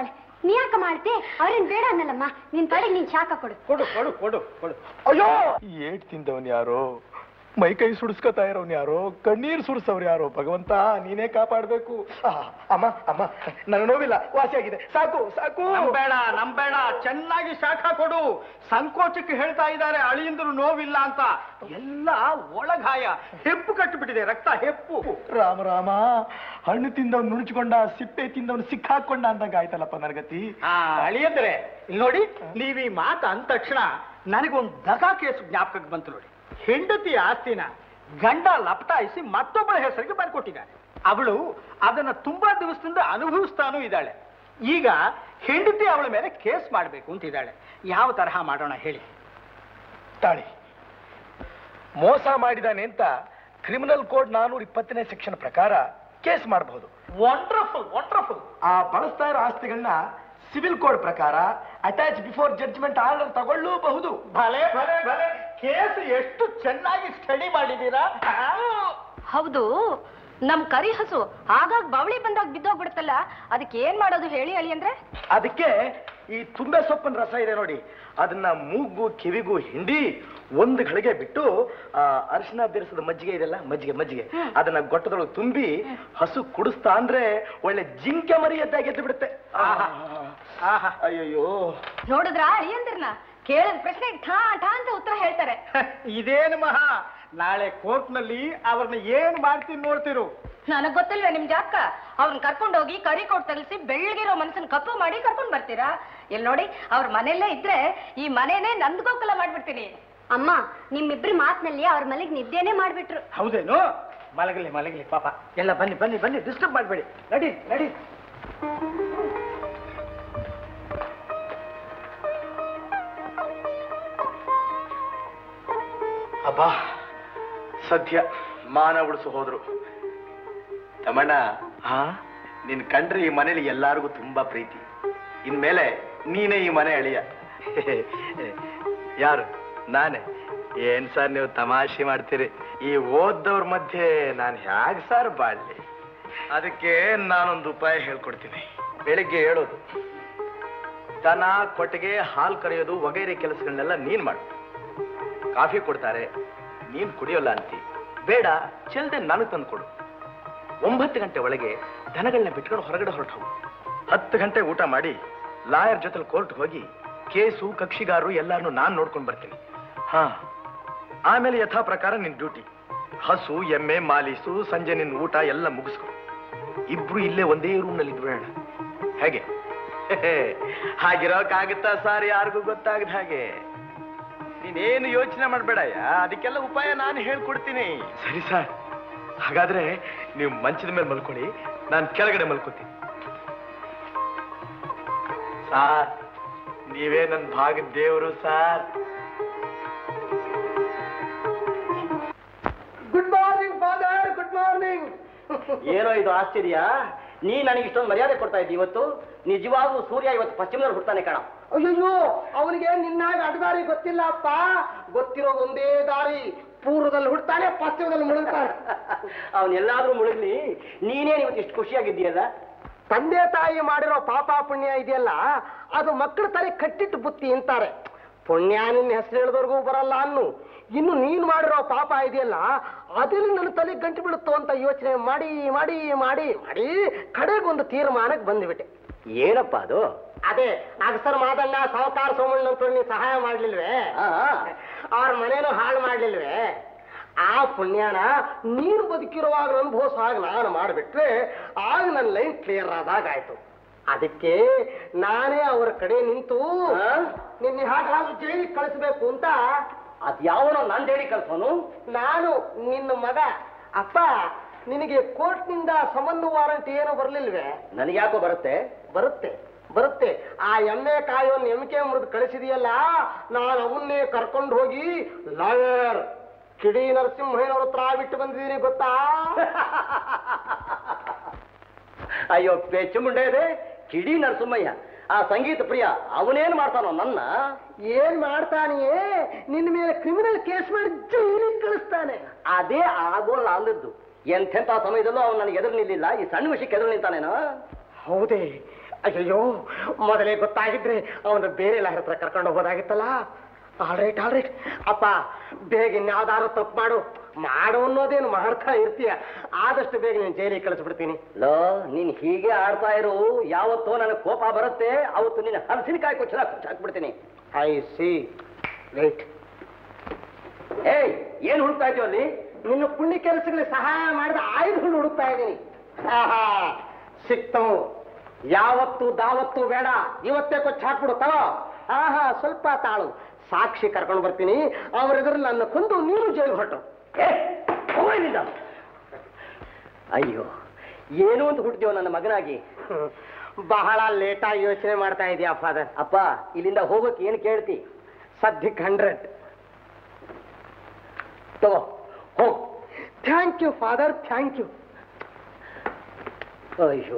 [SPEAKER 2] ನೀ ಯಾಕ ಮಾಡ್ತಿ ಅವ್ರೇನ್ ಬೇಡ ಅನ್ನಲ್ಲಮ್ಮ ನಿನ್ ಪಾಡಿಗೆ ನೀನ್ ಶಾಖ ಕೊಡು
[SPEAKER 1] ಕೊಡು ಕೊಡು ಕೊಡು ಕೊಡು ಅಯ್ಯೋ ಏಟ್ ತಿಂದವನ್ ಯಾರೋ ಮೈ ಕೈ ಸುಡಿಸ್ಕೊತಾ ಇರೋನ್ ಯಾರೋ ಕಣ್ಣೀರ್ ಸುರಿಸವ್ರು ಯಾರೋ ಭಗವಂತ ನೀನೇ ಕಾಪಾಡ್ಬೇಕು ಆ, ಅಮ್ಮ ಅಮ್ಮ ನನಗೆ ನೋವಿಲ್ಲ ವಾಸಿಯಾಗಿದೆ ಸಾಕು ಸಾಕು
[SPEAKER 3] ನಂಬೇಡ ನಂಬೇಡ ಚೆನ್ನಾಗಿ ಶಾಖ ಕೊಡು ಸಂಕೋಚಕ್ಕೆ ಹೇಳ್ತಾ ಇದ್ದಾರೆ ಅಳಿಯಿಂದ್ರು ನೋವಿಲ್ಲ ಅಂತ ಎಲ್ಲ ಒಳಗಾಯ ಹೆಪ್ಪು ಕಟ್ಟಿಬಿಟ್ಟಿದೆ ರಕ್ತ ಹೆಪ್ಪು
[SPEAKER 1] ರಾಮ ರಾಮ ಹಣ್ಣು ತಿಂದವನ್ ನುಣುಚ್ಕೊಂಡ ಸಿಪ್ಪೆ ತಿಂದವನ್ ಸಿಕ್ಕಾಕೊಂಡ ಅಂದಂಗ ಆಯ್ತಲ್ಲಪ್ಪ ನರಗತಿ
[SPEAKER 3] ಆ ಅಳಿಯಂದ್ರೆ ಇಲ್ಲಿ ನೋಡಿ ನೀವ್ ಈ ಮಾತು ಅಂದ ತಕ್ಷಣ ನನಗೊಂದು ದಗಾ ಕೇಸು ಜ್ಞಾಪಕಕ್ಕೆ ಬಂತು ನೋಡಿ ಹೆಂಡತಿ ಆಸ್ತಿನ ಗಂಡ ಲಪಟಾಯಿಸಿ ಮತ್ತೊಬ್ಬಳ ಹೆಸರಿಗೆ ಬರ್ಕೊಟ್ಟಿದ್ದಾನೆ ಅವಳು ಅದನ್ನ ತುಂಬಾ ದಿವಸದಿಂದ ಅನುಭವಿಸ್ತಾನೂ ಇದ್ದಾಳೆ ಈಗ ಹೆಂಡತಿ ಅವಳ ಮೇಲೆ ಕೇಸ್ ಮಾಡಬೇಕು ಅಂತ ಇದ್ದಾಳೆ ಯಾವ ತರಹ ಮಾಡೋಣ ಹೇಳಿ
[SPEAKER 1] ತಾಳಿ ಮೋಸ ಮಾಡಿದಾನೆ ಅಂತ ಕ್ರಿಮಿನಲ್ ಕೋಡ್ ನಾನೂರ ಇಪ್ಪತ್ತನೇ ಸೆಕ್ಷನ್ ಪ್ರಕಾರ ಕೇಸ್ ಮಾಡಬಹುದು
[SPEAKER 3] ವಂಡರ್ಫುಲ್ ವಂಡರ್ಫುಲ್
[SPEAKER 1] ಆ ಬಳಸ್ತಾ ಇರೋ ಆಸ್ತಿಗಳನ್ನ ಸಿವಿಲ್ ಕೋಡ್ ಪ್ರಕಾರ ಅಟ್ಯಾಚ್ ಬಿಫೋರ್ ಜಡ್ಜ್ಮೆಂಟ್ ಆರ್ಡರ್ ತಗೊಳ್ಳೂಬಹುದು
[SPEAKER 3] ಭಲೆ ಭಲೆ ಭಲೆ ಕೇಸ್ ಎಷ್ಟು ಚೆನ್ನಾಗಿ ಸ್ಟಡಿ ಮಾಡಿದ್ದೀರಾ
[SPEAKER 6] ಹೌದು ನಮ್ ಕರಿ ಹಸು ಆಗಾಗ ಬವಳಿ ಬಂದಾಗ ಬಿದ್ದೋಗ್ಬಿಡುತ್ತಲ್ಲ ಅದಕ್ಕೆ ಏನ್ ಮಾಡೋದು ಹೇಳಿ ಅಳಿ ಅಂದ್ರೆ
[SPEAKER 1] ಅದಕ್ಕೆ ಈ ತುಂಬೆ ಸೊಪ್ಪಿನ ರಸ ಇದೆ ನೋಡಿ ಅದನ್ನ ಮೂಗು ಕಿವಿಗೂ ಹಿಂಡಿ ಒಂದು ಗಳಿಗೆ ಬಿಟ್ಟು ಆ ಅರಿಶಿನ ಬೆರೆಸದ ಮಜ್ಜಿಗೆ ಇದೆಲ್ಲ ಮಜ್ಜಿಗೆ ಮಜ್ಜಿಗೆ ಅದನ್ನ ಗೊಟ್ಟದೊಳಗೆ ತುಂಬಿ ಹಸು ಕುಡಿಸ್ತಾ ಅಂದ್ರೆ ಒಳ್ಳೆ ಜಿಂಕೆ ಮರಿ ಎದ್ದಾಗಿ ಎದ್ದು ಬಿಡುತ್ತೆ
[SPEAKER 3] ಆಹಾ. ಆಹಾ.
[SPEAKER 1] ಅಯ್ಯಯ್ಯೋ
[SPEAKER 6] ನೋಡಿದ್ರಾ ಅಳಿಯಂದ್ರನ್ನ ಕೇಳಿದ ಪ್ರಶ್ನೆಗೆ ಠಾ ಠಾ ಅಂತ ಉತ್ತರ ಹೇಳ್ತಾರೆ
[SPEAKER 3] ಇದೇನು ಮಹಾ ನಾಳೆ ಕೋರ್ಟ್ನಲ್ಲಿ ಅವ್ರನ್ನ ಏನ್ ಮಾಡ್ತೀನಿ ನೋಡ್ತಿರು
[SPEAKER 6] ನನಗ್ ಗೊತ್ತಿಲ್ವೇ ನಿಮ್ ಜಾಕ ಅವ್ರನ್ನ ಕರ್ಕೊಂಡೋಗಿ ಕರಿ ಕೊಟ್ಟು ತರಿಸಿ ಬೆಳ್ಳಗಿರೋ ಮನಸ್ಸನ್ನ ಕಪ್ಪು ಮಾಡಿ ಕರ್ಕೊಂಡ್ ಬರ್ತೀರಾ ಇಲ್ಲಿ ನೋಡಿ ಅವ್ರ ಮನೆಯಲ್ಲೇ ಇದ್ರೆ ಈ ಮನೇನೆ ನಂದ್ಗೋಕಲ ಮಾಡ್ಬಿಡ್ತೀನಿ
[SPEAKER 2] ಅಮ್ಮ ನಿಮ್ಮಿಬ್ರ ಮಾತಿನಲ್ಲಿ ಅವ್ರ ಮನೆಗೆ ನಿದ್ದೆನೆ ಮಾಡ್ಬಿಟ್ರು
[SPEAKER 3] ಹೌದೇನು ಮಲಗಲಿ ಮಲಗಲಿ ಪಾಪ ಎಲ್ಲ ಬನ್ನಿ ಬನ್ನಿ ಬನ್ನಿ ಡಿಸ್ಟರ್ಬ್ ಮಾಡಬೇಡಿ ನಡಿ ನಡಿ
[SPEAKER 1] ಅಬ್ಬಾ ಸದ್ಯ ಮಾನ ಉಳಿಸು ಹೋದ್ರು ತಮ್ಮಣ್ಣ ಹಾ ನಿನ್ ಕಂಡ್ರೆ ಈ ಮನೇಲಿ ಎಲ್ಲಾರ್ಗೂ ತುಂಬಾ ಪ್ರೀತಿ ಇನ್ಮೇಲೆ ನೀನೇ ಈ ಮನೆ ಅಳಿಯ ಯಾರು ನಾನೇ ಏನ್ ಸರ್ ನೀವು ತಮಾಷೆ ಮಾಡ್ತೀರಿ ಈ ಓದ್ದವ್ರ ಮಧ್ಯೆ ನಾನು ಹ್ಯಾಗ್ ಸರ್ ಬಾಳ್ಲಿ ಅದಕ್ಕೆ ನಾನೊಂದು ಉಪಾಯ ಹೇಳ್ಕೊಡ್ತೀನಿ ಬೆಳಿಗ್ಗೆ ಹೇಳೋದು ದನ ಕೊಟ್ಟಿಗೆ ಹಾಲು ಕರೆಯೋದು ವಗೈರೆ ಕೆಲಸಗಳನ್ನೆಲ್ಲ ನೀನ್ ಮಾಡು ಕಾಫಿ ಕೊಡ್ತಾರೆ ನೀನ್ ಕುಡಿಯೋಲ್ಲ ಅಂತಿ ಬೇಡ ಚೆಲ್ದೆ ನನಗೆ ತಂದು ಕೊಡು ಒಂಬತ್ತು ಗಂಟೆ ಒಳಗೆ ದನಗಳನ್ನ ಬಿಟ್ಕೊಂಡು ಹೊರಗಡೆ ಹೊರಟು ಹೋಗು ಹತ್ತು ಗಂಟೆ ಊಟ ಮಾಡಿ ಲಾಯರ್ ಜೊತೆ ಕೋರ್ಟ್ ಹೋಗಿ ಕೇಸು ಕಕ್ಷಿಗಾರರು ಎಲ್ಲಾರನ್ನು ನಾನ್ ನೋಡ್ಕೊಂಡು ಬರ್ತೀನಿ ಹಾ ಆಮೇಲೆ ಯಥಾ ಪ್ರಕಾರ ನಿನ್ ಡ್ಯೂಟಿ ಹಸು ಎಮ್ಮೆ ಮಾಲೀಸು ಸಂಜೆ ನಿನ್ ಊಟ ಎಲ್ಲ ಮುಗಿಸ್ಕೊ ಇಬ್ರು ಇಲ್ಲೇ ಒಂದೇ ರೂಮ್ನಲ್ಲಿ ಇದ್ಬಿಡೋಣ ಹೇಗೆ ಹಾಗಿರೋಕ್ಕಾಗುತ್ತಾ ಸರ್ ಯಾರಿಗೂ ಗೊತ್ತಾಗದ ಹಾಗೆ ನೀನೇನು ಯೋಚನೆ ಮಾಡ್ಬೇಡಯ್ಯ ಅದಕ್ಕೆಲ್ಲ ಉಪಾಯ ನಾನು ಹೇಳ್ಕೊಡ್ತೀನಿ ಸರಿ ಸರ್ ಹಾಗಾದ್ರೆ ನೀವು ಮಂಚದ ಮೇಲೆ ಮಲ್ಕೊಳ್ಳಿ ನಾನು ಕೆಳಗಡೆ ಮಲ್ಕೋತೀನಿ ಸಾರ್ ನೀವೇ ನನ್ನ ಭಾಗದ ದೇವರು sir
[SPEAKER 3] good morning father good morning
[SPEAKER 4] ಏನೋ ಇದು ಆಶ್ಚರ್ಯ ನೀ ನನಗೆ ಇಷ್ಟೊಂದು ಮರ್ಯಾದೆ ಕೊಡ್ತಾ ಇದ್ದಿ ಇವತ್ತು ನಿಜವಾಗ್ಲೂ ಸೂರ್ಯ ಇವತ್ತು ಪಶ್ಚಿಮದಲ್ಲಿ ಹುಡ್ತಾನೆ ಕಣ
[SPEAKER 3] ಅಯ್ಯೋ ಅವನಿಗೆ ನಿನ್ನಾಗ ಅಡ್ದಾರಿ ಗೊತ್ತಿಲ್ಲ ಅಪ್ಪ ಗೊತ್ತಿರೋದು ಒಂದೇ ದಾರಿ ಪೂರ್ವದಲ್ಲಿ ಹುಡ್ತಾನೆ ಪಶ್ಚಿಮದಲ್ಲಿ ಮುಳುಗ್ತಾನೆ
[SPEAKER 4] ಅವನೆಲ್ಲಾದ್ರೂ ಮುಳುಗ್ಲಿ ನೀನೇನು ಇವತ್ತು ಇಷ್ಟು ಖುಷಿಯಾಗಿದ್ದೀಯಲ್ಲ
[SPEAKER 3] ತಂದೆ ತಾಯಿ ಮಾಡಿರೋ ಪಾಪ ಪುಣ್ಯ ಇದೆಯಲ್ಲ ಅದು ಮಕ್ಕಳ ತಲೆ ಕಟ್ಟಿಟ್ಟು ಬುತ್ತಿ ಅಂತಾರೆ ಪುಣ್ಯ ನಿನ್ನ ಹೆಸರು ಹೇಳಿದವ್ರಿಗೂ ಬರಲ್ಲ ಅನ್ನು ಇನ್ನು ನೀನ್ ಮಾಡಿರೋ ಪಾಪ ಇದೆಯಲ್ಲ ಅದಿಲ್ಲಿ ನನ್ನ ತಲೆ ಗಂಟು ಬಿಡುತ್ತೋ ಅಂತ ಯೋಚನೆ ಮಾಡಿ ಮಾಡಿ ಮಾಡಿ ಮಾಡಿ ಕಡೆಗೊಂದು ತೀರ್ಮಾನಕ್ಕೆ ಬಂದ್ಬಿಟ್ಟೆ
[SPEAKER 4] ಏನಪ್ಪ ಅದು
[SPEAKER 3] ಅದೇ ಅಗಸರ್ ಮಾದಣ್ಣ ಸಾವುಕಾರ ಸೋಮಣ್ಣ ಅಂತ ನೀನ್ ಸಹಾಯ ಮಾಡ್ಲಿಲ್ವೇ
[SPEAKER 4] ಆ, ಆ.
[SPEAKER 3] ಅವ್ರ ಮನೇನು ಹಾಳು ಮಾಡ್ಲಿಲ್ವೇ ಆ ಪುಣ್ಯನ ನೀನು ಬದುಕಿರುವಾಗ ಅನುಭವಿಸೋ ಹಾಗೆ ನಾನು ಮಾಡಿಬಿಟ್ರೆ ಆಗ ನನ್ನ ಲೈನ್ ಕ್ಲಿಯರ್ ಆದಾಗ ಆಯ್ತು ಅದಕ್ಕೆ ನಾನೇ ಅವರ ಕಡೆ ನಿಂತು ನಿನ್ನೆ ಹಾಗೆ ಹಾಗೆ ಜೈಲಿಗೆ ಕಳಿಸ್ಬೇಕು ಅಂತ
[SPEAKER 4] ಅದ್ಯಾವನೋ ನಾನು ಹೇಳಿ ಕಳ್ಸೋನು
[SPEAKER 3] ನಾನು ನಿನ್ನ ಮಗ ಅಪ್ಪ ನಿನಗೆ ಕೋರ್ಟ್ನಿಂದ ಸಂಬಂಧ ವಾರಂಟ್ ಏನು ಬರ್ಲಿಲ್ವೇ
[SPEAKER 4] ನನಗೆ ಯಾಕೋ ಬರುತ್ತೆ
[SPEAKER 3] ಬರುತ್ತೆ ಬರುತ್ತೆ ಆ ಎಮ್ಮೆ ಕಾಯೋ ನೆಮಿಕೆ ಮುರಿದು ಕಳಿಸಿದೆಯಲ್ಲ ನಾನು ಅವನ್ನೇ ಕರ್ಕೊಂಡು ಹೋಗಿ ಲಾಯರ್ ಕಿಡಿ ನರಸಿಂಹಯ್ಯನವ್ರ ಹತ್ರ ಬಿಟ್ಟು ಬಂದಿದ್ದೀನಿ ಗೊತ್ತಾ
[SPEAKER 4] ಅಯ್ಯೋ ಪೆಚ್ಚು ಮುಂಡೆ ಇದೆ ಕಿಡಿ ನರಸಿಂಹಯ್ಯ ಆ ಸಂಗೀತ ಪ್ರಿಯ ಅವನೇನ್ ಮಾಡ್ತಾನೋ ನನ್ನ
[SPEAKER 3] ಏನ್ ಮಾಡ್ತಾನೆಯೇ ನಿನ್ನ ಮೇಲೆ ಕ್ರಿಮಿನಲ್ ಕೇಸ್ ಮಾಡಿ ಜೈಲಿಗೆ ಕಳಿಸ್ತಾನೆ
[SPEAKER 4] ಅದೇ ಆಗೋಲ್ಲ ಅಂದದ್ದು ಎಂಥೆಂಥ ಸಮಯದಲ್ಲೂ ಅವನು ನನಗೆ ಎದುರು ನಿಲ್ಲಿಲ್ಲ ಈ ಸಣ್ಣ ವಿಷಯಕ್ಕೆ ಎದುರು ನಿಂತಾನೇನೋ
[SPEAKER 3] ಹೌದೇ ಅಯ್ಯಯ್ಯೋ ಮೊದಲೇ ಗೊತ್ತಾಗಿದ್ರೆ ಅವನು ಬೇರೆ ಎಲ್ಲಾರ ಹತ್ರ ಕರ್ಕೊಂಡು ಹೋಗೋದಾಗಿತ್ತಲ್ಲ ಆಲ್ ರೈಟ್ ಆಲ್ ರೈಟ್ ಅಪ್ಪ ಬೇಗ ಇನ್ಯಾವ್ದಾದ್ರು ತಪ್ಪು ಮಾಡು ಮಾಡು ಅನ್ನೋದೇನು ಮಾಡ್ತಾ ಇರ್ತೀಯ ಆದಷ್ಟು ಬೇಗ ನೀನು ಜೈಲಿಗೆ ಕಳಿಸ್ಬಿಡ್ತೀನಿ
[SPEAKER 4] ಲೋ ನೀನ್ ಹೀಗೆ ಆಡ್ತಾ ಇರು ಯಾವತ್ತೋ ನನಗೆ ಕೋಪ ಬರುತ್ತೆ ಅವತ್ತು ನಿನ್ನ ಹಲಸಿನಕಾಯಿ ಕೊಚ್ಚಲ ಹಾಕ್ಬಿಡ್ತೀನಿ
[SPEAKER 3] ಐ ಸಿ ರೈಟ್
[SPEAKER 4] ಏಯ್ ಏನ್ ಹುಡುಕ್ತಾ ಇದೀವ ಅಲ್ಲಿ
[SPEAKER 3] ನಿನ್ನ ಪುಣ್ಯ ಕೆಲಸಗಳಿಗೆ ಸಹಾಯ ಮಾಡಿದ ಆಯುಧಗಳು ಹುಡುಕ್ತಾ ಇದ್ದೀನಿ ಆಹಾ ಸಿಕ್ತವು ಯಾವತ್ತು ದಾವತ್ತು ಬೇಡ ಇವತ್ತೇ ಕೊಚ್ಚಿ ಹಾಕ್ಬಿಡು ತಗೋ ಆಹಾ ಸ್ವಲ್ಪ ತಾಳು ಸಾಕ್ಷಿ ಕರ್ಕೊಂಡು ಬರ್ತೀನಿ ಅವರೆದುರು ನನ್ನ ಕೊಂದು ನೀನು ಜೈಲು ಹೊರಟು
[SPEAKER 4] ಏ, ಹೋಗು ಇಲ್ಲಿಂದ. ಅಯ್ಯೋ ಏನು ಅಂತ ಹುಟ್ಟಿದ್ಯೋ ನನ್ನ ಮಗನಾಗಿ
[SPEAKER 3] ಹ್ಮ್. ಬಹಳ ಲೇಟಾಗಿ ಯೋಚನೆ ಮಾಡ್ತಾ ಇದೀಯಾ ಫಾದರ್
[SPEAKER 4] ಅಪ್ಪ ಇಲ್ಲಿಂದ ಹೋಗಕ್ಕೆ ಏನು ಕೇಳ್ತಿ
[SPEAKER 3] ಸದ್ಯಕ್ಕೆ ಹಂಡ್ರೆಡ್
[SPEAKER 4] ತಗೋ ಹೋಗ್
[SPEAKER 3] thank you father thank you
[SPEAKER 4] ಅಯ್ಯೋ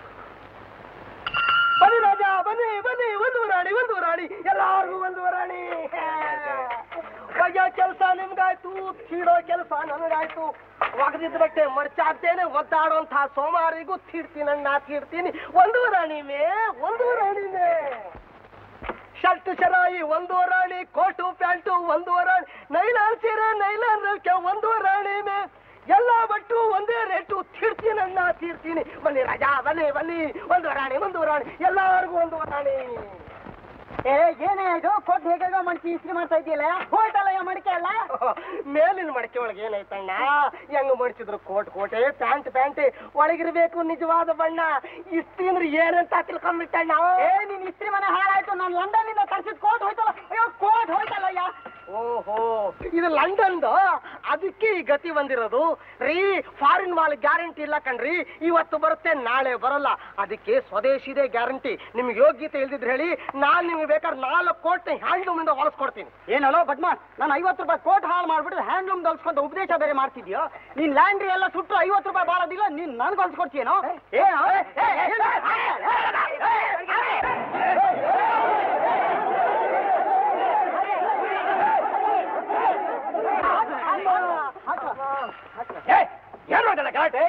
[SPEAKER 3] ಬನ್ನಿ ರಾಜ ಬನ್ನಿ ಬನ್ನಿ ಒಂದು ರಾಣಿ ಒಂದು ರಾಣಿ ಎಲ್ಲಾರ್ಗೂ ಒಂದು ರಾಣಿ ಒಯ್ಯೋ ಕೆಲಸ ನಿಮ್ಗಾಯ್ತು ತೀಡೋ ಕೆಲಸ ನನಗಾಯ್ತು ಒಗದಿದ್ದ ಬಟ್ಟೆ ಮರ್ಚಾಗ್ತೇನೆ ಒದ್ದಾಡುವಂತಹ ಸೋಮಾರಿಗೂ ತೀಡ್ತೀನಣ್ಣ ತೀಡ್ತೀನಿ ಒಂದು ರಾಣಿ ಮೇ ಒಂದು ರಾಣಿ ಮೇ ಶರ್ಟ್ ಶರಾಯಿ ಒಂದು ರಾಣಿ ಕೋಟು ಪ್ಯಾಂಟು ಒಂದು ರಾಣಿ ನೈಲಾನ್ ಸೀರೆ ನೈಲಾನ್ ರವಿಕೆ ಒಂದು ರಾಣಿ ಮೇ ಎಲ್ಲ ಬಟ್ಟು ಒಂದೇ ರೇಟು ತೀಡ್ತೀನಣ್ಣ ತೀಡ್ತೀನಿ ಬನ್ನಿ ರಾಜ ಬನ್ನಿ ಬನ್ನಿ ಒಂದು ರಾಣಿ ಒಂದು ರಾಣಿ ಎಲ್ಲರಿಗೂ ಒಂದು ರಾಣಿ ಏ ಏನೇ ಇದು ಕೊಟ್ಟು ಹೇಗೆ ಮಡಿಕೆ ಇಸ್ತ್ರಿ ಮಾಡ್ತಾ ಇದೆಯಲ್ಲ ಹೋಯ್ತಲ್ಲ ಮಡಿಕೆ ಅಲ್ಲ ಮೇಲಿನ ಮಡಿಕೆ ಒಳಗೆ ಏನಾಯ್ತಣ್ಣ ಹೆಂಗ್ ಮಡಿಸಿದ್ರು ಕೋಟ್ ಕೋಟೆ ಪ್ಯಾಂಟ್ ಪ್ಯಾಂಟ್ ಒಳಗಿರ್ಬೇಕು ನಿಜವಾದ ಬಣ್ಣ ಇಸ್ತ್ರಿ ಅಂದ್ರೆ ಏನಂತ ತಿಳ್ಕೊಂಡ್ಬಿಟ್ಟಣ್ಣ ಏ ನೀನ್ ಇಸ್ತ್ರಿ ಮನೆ ಹಾಳಾಯ್ತು ನಾನು ಲಂಡನ್ ಇಂದ ತರಿಸಿದ ಕೋಟ್ ಹೋಯ್ತಲ್ಲ ಅಯ್ಯೋ ಕೋಟ್ ಹೋಯ್ತಲ್ಲಯ್ಯ ಓಹೋ ಇದು ಲಂಡನ್ದು ಅದಕ್ಕೆ ಈ ಗತಿ ಬಂದಿರೋದು ರೀ ಫಾರಿನ್ ಮಾಲ್ ಗ್ಯಾರಂಟಿ ಇಲ್ಲ ಕಣ್ರಿ ಇವತ್ತು ಬರುತ್ತೆ ನಾಳೆ ಬರಲ್ಲ ಅದಕ್ಕೆ ಸ್ವದೇಶಿದೆ ಗ್ಯಾರಂಟಿ ನಿಮ್ಗೆ ಯೋಗ್ಯತೆ ಇಲ್ದಿದ್ರೆ ಹೇಳಿ ನಾನ್ ನಿಮ್ಗೆ ಬೇಕಾದ್ರೆ ನಾಲ್ಕು ಕೋಟ್ ಹ್ಯಾಂಡ್ಲೂಮ್ ಇಂದ ಹೊಲಿಸ್ಕೊಡ್ತೀನಿ ಏನಲ್ಲೋ ಬಡ್ಮಾ ನಾನು ಐವತ್ತು ರೂಪಾಯಿ ಕೋಟ್ ಹಾಳು ಮಾಡ್ಬಿಟ್ಟು ಹ್ಯಾಂಡ್ಲೂಮ್ ಹೊಲ್ಸ್ಕೊಂತ ಉಪದೇಶ ಬೇರೆ ಮಾಡ್ತಿದ್ಯೋ ನೀನ್ ಲ್ಯಾಂಡ್ರಿ ಎಲ್ಲ ಸುಟ್ಟು ಐವತ್ತು ರೂಪಾಯಿ ಬಾಳೋದಿಲ್ಲ ನೀನ್ ನನ್ಗೆ ಹೊಲ್ಸ್ಕೊಡ್ತೀಯೇನೋ ಏನೋ ಗಲಾಟೆ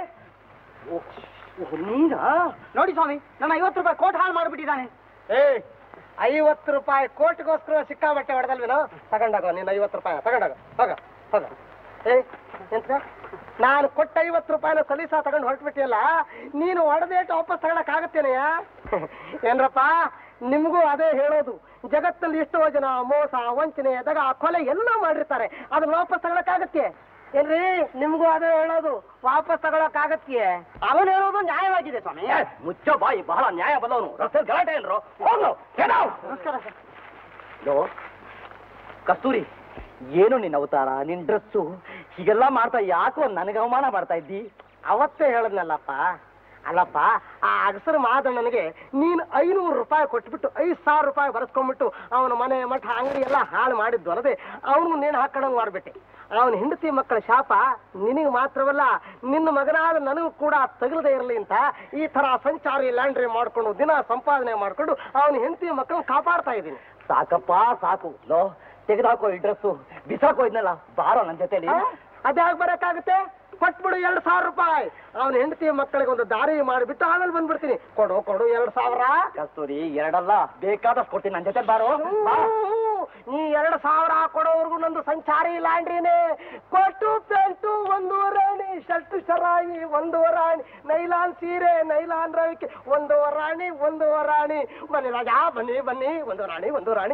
[SPEAKER 3] ನೀನಾ ನೋಡಿ ಸ್ವಾಮಿ ನನ್ನ ಐವತ್ತು ರೂಪಾಯಿ ಕೋಟ್ ಹಾಳು ಮಾಡಿಬಿಟ್ಟಿದ್ದಾನೆ ಏ ಐವತ್ತು ರೂಪಾಯಿ ಕೋಟ್ಗೋಸ್ಕರ ಸಿಕ್ಕಾಬಟ್ಟೆ ಹೊಡೆದಲ್ವೇನೋ ತಗೊಂಡಾಗ ನೀನು ಐವತ್ತು ರೂಪಾಯಿ ತಗೊಂಡಾಗ ಹೋಗ ಹೋಗ ಏ ಎಂತ ನಾನು ಕೊಟ್ಟ ಐವತ್ತು ರೂಪಾಯಿನ ಸಲೀಸಾ ತಗೊಂಡು ಹೊರಟ್ಬಿಟ್ಟಿಯಲ್ಲ ನೀನು ಹೊಡೆದೇಟು ವಾಪಸ್ ತಗೊಳಕ್ಕಾಗತ್ತೇನೆಯ ಏನ್ರಪ್ಪ ನಿಮಗೂ ಅದೇ ಹೇಳೋದು ಜಗತ್ತಲ್ಲಿ ಎಷ್ಟೋ ಜನ ಮೋಸ ವಂಚನೆ ದಗ ಕೊಲೆ ಎಲ್ಲ ಮಾಡಿರ್ತಾರೆ ಅದನ್ನ ವಾಪಸ್ ತಗೊಳಕ್ಕಾಗತ್ತೆ ಏನ್ರಿ ನಿಮ್ಗೂ ಅದೇ ಹೇಳೋದು ವಾಪಸ್ ತಗೊಳಕ್ಕಾಗತ್ತೆ ಅವನು ಹೇಳೋದು ನ್ಯಾಯವಾಗಿದೆ ಸ್ವಾಮಿ
[SPEAKER 4] ಮುಚ್ಚೋ ಬಾಯಿ ಬಹಳ ನ್ಯಾಯ ಬಲ್ಲವನು ರಸ್ತೆ ಗಲಾಟೆ ಏನ್ರು ಹೋಗ್ಲು
[SPEAKER 3] ನಮಸ್ಕಾರ ಸರ್
[SPEAKER 4] ಲೋ, ಕಸ್ತೂರಿ ಏನು ನಿನ್ನ ಅವತಾರ ನಿನ್ ಡ್ರೆಸ್ಸು ಹೀಗೆಲ್ಲ ಮಾಡ್ತಾ ಯಾಕೋ ನನಗೆ ಅವಮಾನ ಮಾಡ್ತಾ ಇದ್ದಿ
[SPEAKER 3] ಅವತ್ತೇ ಹೇಳದ್ನಲ್ಲಪ್ಪ ಅಲ್ಲಪ್ಪ ಆ ಅಗಸರ ಮಾದಣ್ಣನಿಗೆ ನೀನು ಐನೂರು ರೂಪಾಯಿ ಕೊಟ್ಬಿಟ್ಟು ಐದು ಸಾವಿರ ರೂಪಾಯಿ ಬರೆಸ್ಕೊಂಡ್ಬಿಟ್ಟು ಅವನ ಮನೆ ಮಠ ಅಂಗಡಿ ಎಲ್ಲ ಹಾಳು ಮಾಡಿದ್ದು ಅಲ್ಲದೆ ಅವನು ನೇಣು ಹಾಕೊಂಡಂಗೆ ಮಾಡ್ಬಿಟ್ಟೆ ಅವನ ಹೆಂಡತಿ ಮಕ್ಕಳ ಶಾಪ ನಿನಗೆ ಮಾತ್ರವಲ್ಲ ನಿನ್ನ ಮಗನಾದ ನನಗೂ ಕೂಡ ತಗಲದೇ ಇರಲಿ ಅಂತ ಈ ತರ ಸಂಚಾರಿ ಲ್ಯಾಂಡ್ರಿ ಮಾಡ್ಕೊಂಡು ದಿನ ಸಂಪಾದನೆ ಮಾಡ್ಕೊಂಡು ಅವನ ಹೆಂಡತಿ ಮಕ್ಕಳನ್ನ ಕಾಪಾಡ್ತಾ ಇದ್ದೀನಿ
[SPEAKER 4] ಸಾಕಪ್ಪ ಸಾಕು ಲೋ ತೆಗೆದಾಕೋ ಈ ಡ್ರೆಸ್ಸು ಬಿಸಾಕೋ ಇದ್ನಲ್ಲ ಬಾರೋ ನನ್ನ ಜೊತೆಲಿ
[SPEAKER 3] ಅದ್ಯಾಗ ಬರಕ್ಕಾಗುತ್ತೆ ಕೊಟ್ಬಿಡು ಎರಡು ಸಾವಿರ ರೂಪಾಯಿ ಅವನ ಹೆಂಡತಿ ಮಕ್ಕಳಿಗೆ ಒಂದು ದಾರಿ ಮಾಡಿಬಿಟ್ಟು ಆಮೇಲೆ ಬಂದ್ಬಿಡ್ತೀನಿ ಕೊಡು ಕೊಡು ಎರಡು ಸಾವಿರ
[SPEAKER 4] ಕಸ್ತೂರಿ ಎರಡಲ್ಲ ಬೇಕಾದಷ್ಟು ಕೊಡ್ತೀನಿ ನನ್ನ ಜೊತೆ ಬಾರೋ ಬಾ.
[SPEAKER 3] ಹ್ಮ್, ನೀ ಎರಡು ಸಾವಿರ ಕೊಡೋವರೆಗೂ ನಂದು ಸಂಚಾರಿ ಲ್ಯಾಂಡ್ರಿನೇ ಕೊಟ್ಟು ಪೆಂಟು ಒಂದು ರಾಣಿ ಶರ್ಟ್ ಶರಾಯಿ ಒಂದು ರಾಣಿ ನೈಲಾನ್ ಸೀರೆ ನೈಲಾನ್ ರವಿಕೆ ಒಂದು ರಾಣಿ ಒಂದು ರಾಣಿ ಬನ್ನಿ ರಾಜಾ ಬನ್ನಿ ಬನ್ನಿ ಒಂದು ರಾಣಿ ಒಂದು ರಾಣಿ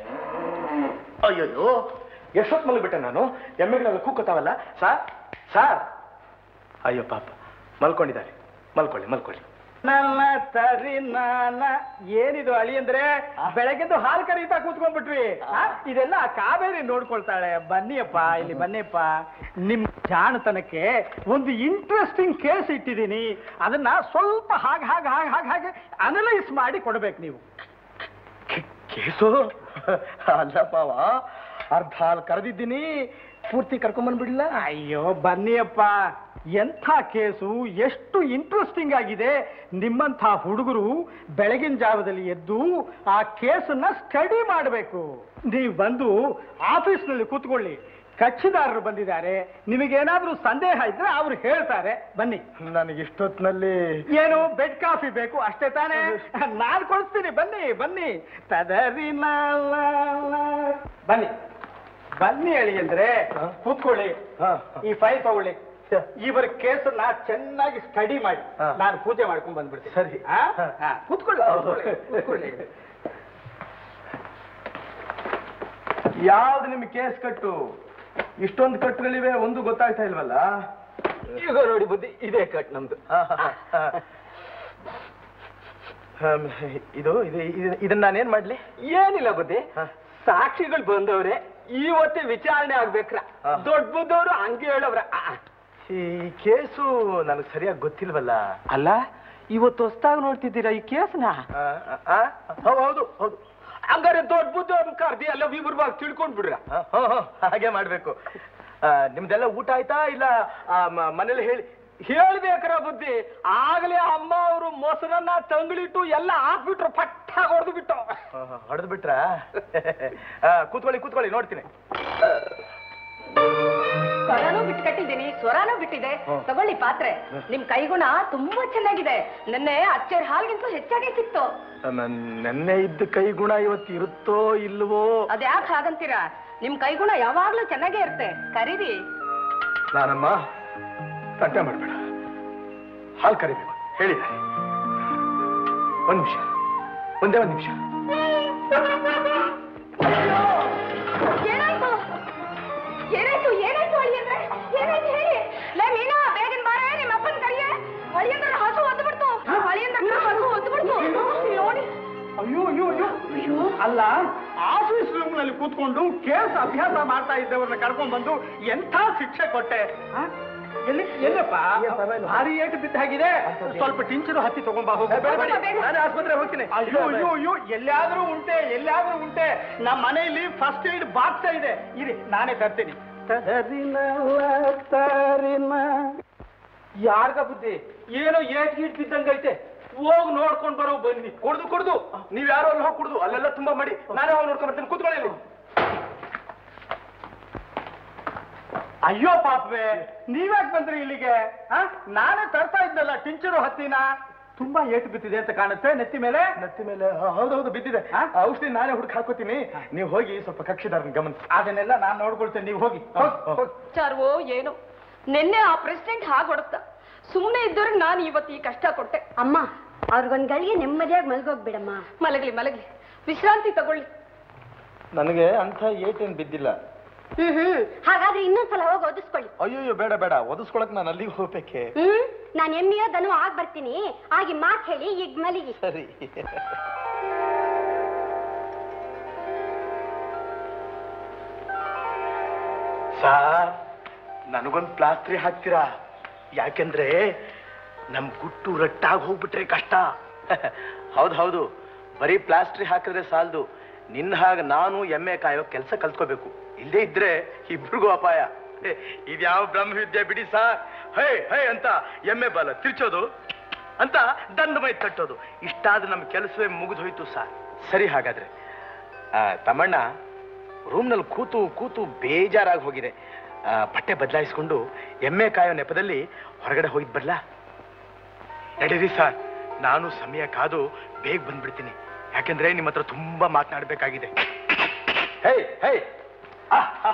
[SPEAKER 1] ಅಯ್ಯಯ್ಯೋ ಎಷ್ಟೊತ್ತು ಮಲಗಿಬಿಟ್ಟೆ ನಾನು ಎಮ್ಮೆಗಳೆಲ್ಲ ಕೂಕೋತಾವಲ್ಲ ಸಾರ್ ಸಾರ್ ಅಯ್ಯೋ ಪಾಪ ಮಲ್ಕೊಂಡಿದ್ದಾರೆ ಮಲ್ಕೊಳ್ಳಿ ಮಲ್ಕೊಳ್ಳಿ ನನ್ನ ತರಿ ನಾನ ಏನಿದು ಅಳಿ ಅಂದ್ರೆ ಬೆಳಗ್ಗೆದ್ದು ಹಾಲು ಕರೀತಾ ಕೂತ್ಕೊಂಡ್ಬಿಟ್ವಿ ಆ, ಇದೆಲ್ಲ ಆ ಕಾವೇರಿ ನೋಡ್ಕೊಳ್ತಾಳೆ ಬನ್ನಿಯಪ್ಪ ಇಲ್ಲಿ ಬನ್ನಿಯಪ್ಪ ನಿಮ್ ಜಾಣತನಕ್ಕೆ ಒಂದು ಇಂಟ್ರೆಸ್ಟಿಂಗ್ ಕೇಸ್ ಇಟ್ಟಿದ್ದೀನಿ ಅದನ್ನ ಸ್ವಲ್ಪ ಹಾಗೆ ಹಾಗೆ ಹಾಗೆ ಹಾಗೆ ಹಾಗೆ ಅನಲೈಸ್ ಮಾಡಿ ಕೊಡ್ಬೇಕು ನೀವು ಕೇಸು ಅಲ್ಲ ಪಾವ ಅರ್ಧ ಹಾಲು ಕರೆದಿದ್ದೀನಿ ಪೂರ್ತಿ ಕರ್ಕೊಂಬಂದ್ಬಿಡ್ಲ ಅಯ್ಯೋ ಬನ್ನಿಯಪ್ಪ ಎಂಥ ಕೇಸು ಎಷ್ಟು ಇಂಟ್ರೆಸ್ಟಿಂಗ್ ಆಗಿದೆ ನಿಮ್ಮಂಥ ಹುಡುಗರು ಬೆಳಗಿನ ಜಾವದಲ್ಲಿ ಎದ್ದು ಆ ಕೇಸನ್ನ ಸ್ಟಡಿ ಮಾಡಬೇಕು ನೀವು ಬಂದು ಆಫೀಸ್ನಲ್ಲಿ ಕೂತ್ಕೊಳ್ಳಿ ಕಕ್ಷಿದಾರರು ಬಂದಿದ್ದಾರೆ ನಿಮಗೇನಾದ್ರೂ ಸಂದೇಹ ಇದ್ರೆ ಅವ್ರು ಹೇಳ್ತಾರೆ ಬನ್ನಿ
[SPEAKER 3] ನನಗೆ ಇಷ್ಟೊತ್ತಿನಲ್ಲಿ
[SPEAKER 1] ಏನು ಬೆಡ್ ಕಾಫಿ ಬೇಕು ಅಷ್ಟೇ ತಾನೇ ನಾನು ಕೊಡಿಸ್ತೀನಿ ಬನ್ನಿ ಬನ್ನಿ ತದರಿ ಲಾ ಲಾ ಲಾ. ಬನ್ನಿ ಬನ್ನಿ ಹೇಳಿ ಅಂದ್ರೆ ಕೂತ್ಕೊಳ್ಳಿ
[SPEAKER 3] ಹಾ.
[SPEAKER 1] ಈ ಫೈಲ್ ತಗೊಳ್ಳಿ ಇವರ ಕೇಸನ್ನ ಚೆನ್ನಾಗಿ ಸ್ಟಡಿ ಮಾಡಿ
[SPEAKER 3] ಹಾ.
[SPEAKER 1] ನಾನು ಪೂಜೆ ಮಾಡ್ಕೊಂಡ್ ಬಂದ್ಬಿಡ್ತೀನಿ
[SPEAKER 3] ಸರಿ.
[SPEAKER 1] ಆ?
[SPEAKER 3] ಹಾ.
[SPEAKER 1] ಹಾ, ಕೂತ್ಕೊಳ್ಳಿ ಕೂತ್ಕೊಳ್ಳಿ, ಕೂತ್ಕೊಳ್ಳಿ
[SPEAKER 3] ಯಾವ್ದು ನಿಮ್ ಕೇಸ್ ಕಟ್ಟು ಇಷ್ಟೊಂದು ಕಟ್ಟುಗಳಿವೆ ಒಂದು ಗೊತ್ತಾಗ್ತಾ ಇಲ್ವಲ್ಲ
[SPEAKER 1] ಈಗ ನೋಡಿ ಬುದ್ಧಿ ಇದೇ ಕಟ್ ನಮ್ದು
[SPEAKER 3] ಹಮ್, ಇದು ಇದು ಇದು- ಇದನ್ನ ನಾನೇನ್ ಮಾಡ್ಲಿ
[SPEAKER 1] ಏನಿಲ್ಲ ಬುದ್ಧಿ
[SPEAKER 3] ಹಾ.
[SPEAKER 1] ಸಾಕ್ಷಿಗಳು ಬಂದವ್ರೆ ಇವತ್ತೇ ವಿಚಾರಣೆ ಆಗ್ಬೇಕ್ರ
[SPEAKER 3] ಹಾ.
[SPEAKER 1] ದೊಡ್ಡ ಬುದ್ಧವ್ರು ಹಂಗೆ ಹೇಳವ್ರ ಆ, ಆ.
[SPEAKER 3] ಈ ಕೇಸು ನನಗೆ ಸರಿಯಾಗಿ ಗೊತ್ತಿಲ್ವಲ್ಲ
[SPEAKER 1] ಅಲ್ಲ ಇವತ್ತು ಹೊಸ್ದಾಗಿ ನೋಡ್ತಿದ್ದೀರಾ ಈ ಕೇಸ್ನ
[SPEAKER 3] ಆ, ಆ, ಆ? ಹೌದು ಹೌದು ಹೌದು
[SPEAKER 1] ಹಂಗಾರೆ ದೊಡ್ಡ ಬುದ್ಧವ್ರನ್ನ ಕರ್ದಿ ಎಲ್ಲ ವಿವರವಾಗಿ ತಿಳ್ಕೊಂಡ್ ಬಿಡ್ರ
[SPEAKER 3] ಆ, ಹ್ಞೂ, ಹ್ಞೂ, ಹಾಗೆ ಮಾಡ್ಬೇಕು ಆ, ನಿಮ್ದೆಲ್ಲ ಊಟ ಆಯ್ತಾ ಇಲ್ಲ ಆ, ಮ- ಮನೇಲಿ ಹೇಳಿ
[SPEAKER 1] ಹೇಳ್ಬೇಕ್ರ ಬುದ್ಧಿ ಆಗ್ಲೇ ಅಮ್ಮ ಅವರು ಮೊಸರನ್ನ ತಂಗಳಿಟ್ಟು ಎಲ್ಲ ಹಾಕ್ಬಿಟ್ರು ಪಟ್ಟ ಹೊಡೆದು ಬಿಟ್ಟು
[SPEAKER 3] ಹೊಡೆದು ಬಿಟ್ರ ಕೂತ್ಕೊಳ್ಳಿ ಕೂತ್ಕೊಳ್ಳಿ ನೋಡ್ತೀನಿ
[SPEAKER 6] ಸ್ವರನೂ ಬಿಟ್ಕಟ್ಟಿದ್ದೀನಿ ಸ್ವರಾನೂ ಬಿಟ್ಟಿದೆ ತಗೊಳ್ಳಿ ಪಾತ್ರೆ ನಿಮ್ ಕೈಗುಣ ತುಂಬಾ ಚೆನ್ನಾಗಿದೆ ನಿನ್ನೆ ಅಚ್ಚರ್ ಹಾಲ್ಗಿಂತೂ ಹೆಚ್ಚಾಗಿ ಸಿಕ್ತು
[SPEAKER 3] ನನ್- ನೆನ್ನೆ ಇದ್ದ ಕೈ ಗುಣ ಇವತ್ತು ಇರುತ್ತೋ ಇಲ್ವೋ
[SPEAKER 6] ಅದ್ಯಾಕ್ ಹಾಗಂತೀರಾ ನಿಮ್ ಕೈಗುಣ ಯಾವಾಗ್ಲೂ ಚೆನ್ನಾಗೇ ಇರುತ್ತೆ ಕರೀರಿ
[SPEAKER 3] ನಾನಮ್ಮ ತಂಟೆ ಮಾಡಬೇಡ ಹಾಲು ಕರಿಬೇಕು ಹೇಳಿದ್ದಾರೆ ಒಂದ್ ನಿಮಿಷ ಒಂದೇ ಒಂದ್ ನಿಮಿಷ
[SPEAKER 6] ಏನಾಯ್ತು ಏನಾಯ್ತು ಏನಾಯ್ತು ಅಳಿಯಂದ್ರೆ ಏನಾಯ್ತು ಹೇಳಿ ಲೇ ಮೀನಾ ಬೇಗನ್ ಬಾರೆ ನಿಮ್ಮ ಅಪ್ಪನ ಕರಿಯೆ ಅಳಿಯಂದ್ರ ಹಸು ಒದ್ದು ಬಿಡ್ತು ಅಳಿಯಂದ್ರ ಹಸು ಒದ್ದು ಬಿಡ್ತು ನೋಡಿ
[SPEAKER 1] ಅಯ್ಯೋ ಅಯ್ಯೋ ಅಯ್ಯೋ ಅಲ್ಲ ಆಫೀಸ್ ರೂಮ್ ನಲ್ಲಿ ಕೂತ್ಕೊಂಡು ಕೇಸ್ ಅಭ್ಯಾಸ ಮಾಡ್ತಾ ಇದ್ದವ್ರನ್ನ ಕರ್ಕೊಂಡ್ ಬಂದು ಎಂಥ ಶಿಕ್ಷೆ ಕೊಟ್ಟೆ ಆ? ಎಲ್ಲಿ ಎಲ್ಲಪ್ಪ ಭಾರಿ ಏಟು ಬಿದ್ದ ಹಾಗಿದೆ ಸ್ವಲ್ಪ ಟಿಂಚರು ಹತ್ತಿ ತಗೊಂಬಾ ಹೋಗು
[SPEAKER 3] ನಾನು ಆಸ್ಪತ್ರೆ ಹೋಗ್ತೀನಿ
[SPEAKER 1] ಅಯ್ಯೋ ಅಯ್ಯೋ ಅಯ್ಯೋ ಎಲ್ಲಿಯಾದ್ರೂ ಉಂಟೆ ಎಲ್ಲಿಯಾದ್ರೂ ಉಂಟೆ ನಮ್ಮ ಮನೆಯಲ್ಲಿ ಫಸ್ಟ್ ಏಡ್ ಬಾಕ್ಸ್ ಇದೆ ಇರಿ ನಾನೇ ತರ್ತೀನಿ ಯಾರ್ಗ ಬುದ್ಧಿ ಏನೋ ಏಟ್ ಗೀಟ್ ಬಿದ್ದಂಗೈತೆ ಹೋಗ್ ನೋಡ್ಕೊಂಡ್ ಬರೋ ಬನ್ನಿ
[SPEAKER 3] ಕುಡ್ದು ಕುಡ್ದು ನೀವ್ ಯಾರೋ ಅಲ್ಲಿ ಹೋಗಿ ಕುಡ್ದು ಅಲ್ಲೆಲ್ಲ ತುಂಬಾ ಮಾಡಿ ನಾನೇ ಹೋಗಿ ನೋಡ್ಕೊಂಡ್ ಬರ್ತೀನಿ ಕೂತ್ಕೊಳ್ಳಿ ಅಲ್ಲಿ.
[SPEAKER 1] ಅಯ್ಯೋ ಪಾಪವೇ ನೀವ್ಯಾಕ್ ಬಂದ್ರಿ ಇಲ್ಲಿಗೆ ಆ? ನಾನೇ ತರ್ತಾ ಇದ್ದಲ್ಲ ಟಿಂಚರು ಹತ್ತಿನ ತುಂಬಾ ಏಟು ಬಿದ್ದಿದೆ ಅಂತ ಕಾಣುತ್ತೆ ನೆತ್ತಿ ಮೇಲೆ
[SPEAKER 3] ನತ್ತಿ ಮೇಲೆ ಹ, ಹೌದೌದು ಬಿದ್ದಿದೆ
[SPEAKER 1] ಹಾ?
[SPEAKER 3] ಆ ಔಷಧಿ ನಾನೇ ಹುಡುಕ್ ಹಾಕೋತೀನಿ ನೀವು ಹೋಗಿ ಸ್ವಲ್ಪ ಕಕ್ಷಿದಾರನ ಗಮನಿಸಿ
[SPEAKER 1] ಅದನ್ನೆಲ್ಲ ನಾನ್ ನೋಡ್ಕೊಳ್ತೇನೆ ನೀವು ಹೋಗಿ ಹೋಗ್, ಹೋಗ್.
[SPEAKER 6] ಚಾರ್ವೋ ಏನು ನಿನ್ನೆ ಆ ಪ್ರೆಸಿಡೆಂಟ್ ಹಾಗೆ ಹೊಡೆದ ಸುಮ್ಮನೆ ಇದ್ದವ್ರಿಗೆ ನಾನು ಇವತ್ತು ಈ ಕಷ್ಟ ಕೊಟ್ಟೆ
[SPEAKER 2] ಅಮ್ಮ ಅವ್ರಿಗೊಂದ್ ಗಳಿಗೆ ನೆಮ್ಮದಿಯಾಗಿ ಮಲ್ಗೋಗ್ಬಿಡಮ್ಮ
[SPEAKER 6] ಮಲಗಲಿ ಮಲಗಲಿ ವಿಶ್ರಾಂತಿ ತಗೊಳ್ಳಿ
[SPEAKER 3] ನನಗೆ ಅಂತ ಏಟೇನ್ ಬಿದ್ದಿಲ್ಲ
[SPEAKER 2] ಹ್ಮ್ ಹ್ಮ್ ಹಾಗಾದ್ರೆ ಇನ್ನೊಂದ್ಸಲ ಹೋಗಿ ಓದಿಸ್ಕೊಳ್ಳಿ
[SPEAKER 3] ಅಯ್ಯೋ ಬೇಡ ಬೇಡ ಒದಿಸ್ಕೊಳಕ್ ನಾನು ಅಲ್ಲಿಗೆ ಹೋಗ್ಬೇಕೆ
[SPEAKER 2] ಹ್ಮ್ ನಾನ್ ಎಮ್ಮಿಯೋ ದನು ಆಗ್ ಬರ್ತೀನಿ ಆಗಿ ಮಾತ್ ಹೇಳಿ ಈಗ ಮಲಿಗಿ
[SPEAKER 3] ಸರಿ ಸಾರ್ ನನಗೊಂದು ಪ್ಲಾಸ್ಟ್ರಿ ಹಾಕ್ತೀರಾ ಯಾಕೆಂದ್ರೆ ನಮ್ ಗುಟ್ಟು ರಟ್ಟಾಗಿ ಹೋಗ್ಬಿಟ್ರೆ ಕಷ್ಟ ಹೌದು ಹೌದು ಬರೀ ಪ್ಲಾಸ್ಟ್ರಿ ಹಾಕಿದ್ರೆ ಸಾಲದು ನಿನ್ನ ಹಾಗೆ ನಾನು ಎಮ್ಮೆ ಕಾಯೋ ಕೆಲಸ ಕಲ್ತ್ಕೋಬೇಕು ಇಲ್ಲೇ ಇದ್ರೆ ಇಬ್ರಿಗೂ ಅಪಾಯ ಹೇ, ಇದ್ಯಾವ ಬ್ರಹ್ಮವಿದ್ಯೆ ಬಿಡಿ ಸಾರ್ ಹೇ ಹೇ ಅಂತ ಎಮ್ಮೆ ಬಾಲ ತಿರ್ಚೋದು ಅಂತ ದಂಡ ಮೈ ತಟ್ಟೋದು ಇಷ್ಟಾದ್ರೆ ನಮ್ಮ ಕೆಲಸವೇ ಮುಗಿದು ಹೋಯ್ತು ಸಾರ್ ಸರಿ ಹಾಗಾದ್ರೆ ಆ, ತಮ್ಮಣ್ಣ ರೂಮ್ನಲ್ಲಿ ಕೂತು ಕೂತು ಬೇಜಾರಾಗಿ ಹೋಗಿದೆ ಆ, ಬಟ್ಟೆ ಬದಲಾಯಿಸ್ಕೊಂಡು ಎಮ್ಮೆ ಕಾಯೋ ನೆಪದಲ್ಲಿ ಹೊರಗಡೆ ಹೋಗಿದ್ ಬರ್ಲಾ ನಡೀರಿ ಸರ್ ನಾನು ಸಮಯ ಕಾದು ಬೇಗ ಬಂದ್ಬಿಡ್ತೀನಿ ಯಾಕೆಂದ್ರೆ ನಿಮ್ಮ ಹತ್ರ ತುಂಬಾ ಮಾತನಾಡಬೇಕಾಗಿದೆ ಹೇ ಹೇ ಆ, ಆ.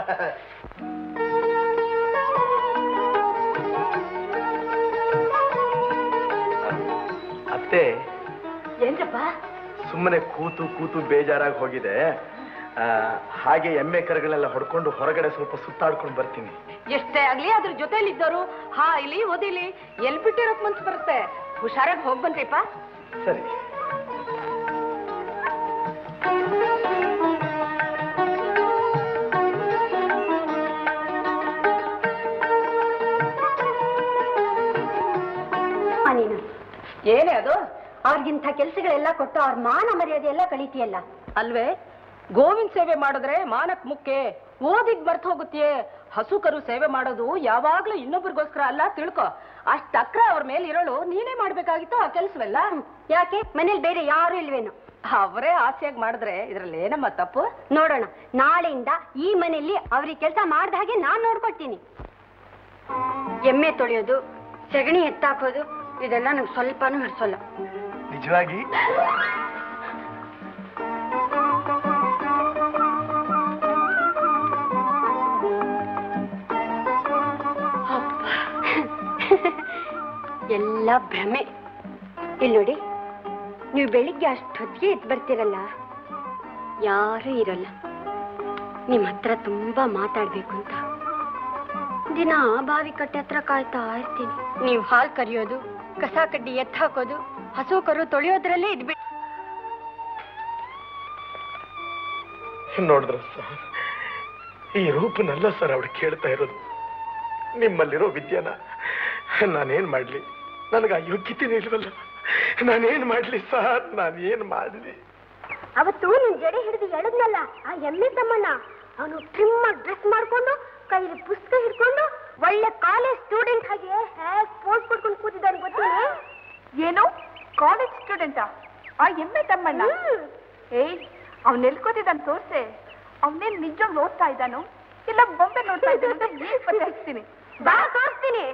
[SPEAKER 3] ಅತ್ತೆ
[SPEAKER 2] ಏನ್ರಪ್ಪ
[SPEAKER 3] ಸುಮ್ಮನೆ ಕೂತು ಕೂತು ಬೇಜಾರಾಗಿ ಹೋಗಿದೆ ಆ, ಹಾಗೆ ಎಮ್ಮೆ ಕರುಗಳೆಲ್ಲ ಹೊಡ್ಕೊಂಡು ಹೊರಗಡೆ ಸ್ವಲ್ಪ ಸುತ್ತಾಡ್ಕೊಂಡು ಬರ್ತೀನಿ
[SPEAKER 6] ಎಷ್ಟೇ ಆಗ್ಲಿ ಅದ್ರ ಜೊತೆಲಿ ಇದ್ದವರು ಹಾಯ್ಲಿ ಓದಿಲಿ ಎಲ್ ಬಿಟ್ಟಿರೋಕ್ ಮನ್ಸು ಬರುತ್ತೆ ಹುಷಾರಾಗಿ ಹೋಗ್ ಬನ್ರಿಪ್ಪ
[SPEAKER 3] ಸರಿ
[SPEAKER 2] ಆ ನೀನು
[SPEAKER 6] ಏನೇ ಅದು
[SPEAKER 2] ಅವ್ರಿಗಿಂತ ಕೆಲ್ಸಗಳೆಲ್ಲ ಕೊಟ್ಟು ಅವ್ರ ಮಾನ ಮರ್ಯಾದೆ ಎಲ್ಲ ಕಳೀತಿಯಲ್ಲ
[SPEAKER 6] ಅಲ್ವೇ ಗೋವಿಂದ್ ಸೇವೆ ಮಾಡಿದ್ರೆ ಮಾನಕ್ ಮುಖ್ಯ ಓದಿದ್ ಮರ್ತ್ ಹೋಗುತ್ತೀಯೇ ಹಸು ಕರು ಸೇವೆ ಮಾಡೋದು ಯಾವಾಗ್ಲೂ ಇನ್ನೊಬ್ರಿಗೋಸ್ಕರ ಅಲ್ಲ ತಿಳ್ಕೊ ಅಷ್ಟ್ ಅಕ್ರ ಅವ್ರ ಮೇಲೆ ಇರೋಳು ನೀನೇ ಮಾಡ್ಬೇಕಾಗಿತ್ತು ಆ ಕೆಲ್ಸವೆಲ್ಲ
[SPEAKER 2] ಯಾಕೆ ಮನೇಲಿ ಬೇರೆ ಯಾರು ಇಲ್ವೇನೋ
[SPEAKER 6] ಅವರೇ ಆಸೆಯಾಗಿ ಮಾಡಿದ್ರೆ ಇದ್ರಲ್ಲಿ ಏನಮ್ಮ ತಪ್ಪು
[SPEAKER 2] ನೋಡೋಣ ನಾಳೆಯಿಂದ ಈ ಮನೆಯಲ್ಲಿ ಅವ್ರಿಗೆ ಕೆಲಸ ಮಾಡ್ದ ಹಾಗೆ ನಾನ್ ನೋಡ್ಕೊಳ್ತೀನಿ ಎಮ್ಮೆ ತೊಳೆಯೋದು ಸೆಗಣಿ ಎತ್ತಾಕೋದು ಇದೆಲ್ಲ ನಂಗೆ ಸ್ವಲ್ಪನೂ ಹಿಡ್ಸೋಲ್ಲ
[SPEAKER 1] ನಿಜವಾಗಿ
[SPEAKER 2] ಎಲ್ಲ ಭ್ರಮೆ ಇಲ್ಲಿ ನೋಡಿ ನೀವು ಬೆಳಿಗ್ಗೆ ಅಷ್ಟೊತ್ತಿಗೆ ಎದ್ದು ಬರ್ತೀರಲ್ಲ ಯಾರೂ ಇರಲ್ಲ ನಿಮ್ಮ ಹತ್ರ ತುಂಬಾ ಮಾತಾಡ್ಬೇಕು ಅಂತ ದಿನ ಬಾವಿ ಕಟ್ಟೆ ಹತ್ರ ಕಾಯ್ತಾ ಇರ್ತೀನಿ ನೀವು ಹಾಲ್ ಕರಿಯೋದು ಕಸ ಕಡ್ಡಿ ಎತ್ತ ಹಾಕೋದು ಹಸು ಕರು ತೊಳೆಯೋದ್ರಲ್ಲೇ ಇದ್ಬಿಟ್ಟು
[SPEAKER 1] ನೋಡಿದ್ರ ಸರ್ ಈ ರೂಪನೆಲ್ಲ ಸರ್ ಅವಳು ಕೇಳ್ತಾ ಇರೋದು ನಿಮ್ಮಲ್ಲಿರೋ ವಿದ್ಯಾನ ನಾನೇನ್ ಮಾಡ್ಲಿ ನನಗೆ ಆ ಯೋಗ್ಯತೆನೇ ಇಲ್ವಲ್ಲ ನಾನೇನ್ ಮಾಡ್ಲಿ ಸರ್ ನಾನೇನ್ ಮಾಡ್ಲಿ
[SPEAKER 2] ಅವತ್ತು ನಿನ್ ಜಡೆ ಹಿಡಿದು ಎಳದ್ನಲ್ಲ ಆ ಎಮ್ಮೆ ತಮ್ಮಣ್ಣ ಅವನು ಟ್ರಿಮ್ ಆಗಿ ಡ್ರೆಸ್ ಮಾಡ್ಕೊಂಡು ಕೈಲಿ ಪುಸ್ತಕ ಹಿಡ್ಕೊಂಡು ಒಳ್ಳೆ ಕಾಲೇಜ್ ಸ್ಟೂಡೆಂಟ್ ಹಾಗೆ ಹೇಗ್ ಪೋಸ್ ಕೊಡ್ಕೊಂಡು ಕೂತಿದ್ದಾನೆ ಗೊತ್ತಿಲ್ಲ
[SPEAKER 8] ಏನು ಕಾಲೇಜ್ ಸ್ಟೂಡೆಂಟಾ ಆ ಎಮ್ಮೆ ತಮ್ಮಣ್ಣ ಏಯ್ ಅವ್ನ್ ಎಲ್ಕೋತಿದ್ದಾನೆ ತೋರ್ಸೆ ಅವನೇನ್ ನಿಜವಾಗ್ಲೂ ಓದ್ತಾ ಇದ್ದಾನು ಇಲ್ಲ ಬೊಂಬೆ ನೋಡ್ತಾ ಇದ್ದಾನೆ ಅಂತ ಈಗ ಪತ್ತೆ ಹಚ್ತೀನಿ
[SPEAKER 2] ಬಾ ತೋರಿಸ್ತೀನಿ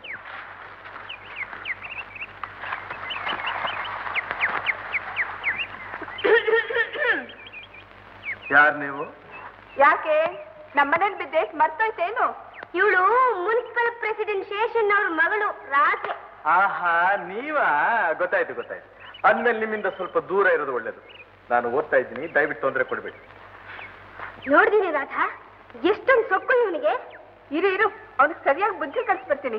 [SPEAKER 3] ಯಾರು ನೀವು
[SPEAKER 8] ಯಾಕೆ ನಮ್ಮನೇಲಿ ಬಿದ್ದೆ ಮರ್ತೋಯ್ತೇನು
[SPEAKER 2] ಇವಳು ಮುನ್ಸಿಪಲ್ ಪ್ರೆಸಿಡೆಂಟ್ ಶೇಷನ್ ಅವ್ರ ಮಗಳು ರಾಧೆ
[SPEAKER 3] ಆಹಾ ನೀವಾ ಗೊತ್ತಾಯ್ತು ಗೊತ್ತಾಯ್ತು ಅಂದ್ಮೇಲೆ ನಿಮ್ಮಿಂದ ಸ್ವಲ್ಪ ದೂರ ಇರೋದು ಒಳ್ಳೇದು ನಾನು ಓದ್ತಾ ಇದ್ದೀನಿ ದಯವಿಟ್ಟು ತೊಂದರೆ ಕೊಡ್ಬೇಡಿ
[SPEAKER 2] ನೋಡ್ದಿನಿ ರಾಧಾ ಎಷ್ಟೊಂದು ಸೊಕ್ಕು ಇವನಿಗೆ
[SPEAKER 8] ಇರು ಇರು ಅವ್ನಿಗೆ ಸರಿಯಾಗಿ ಬುದ್ಧಿ ಕಲಿಸ್ಬರ್ತೀನಿ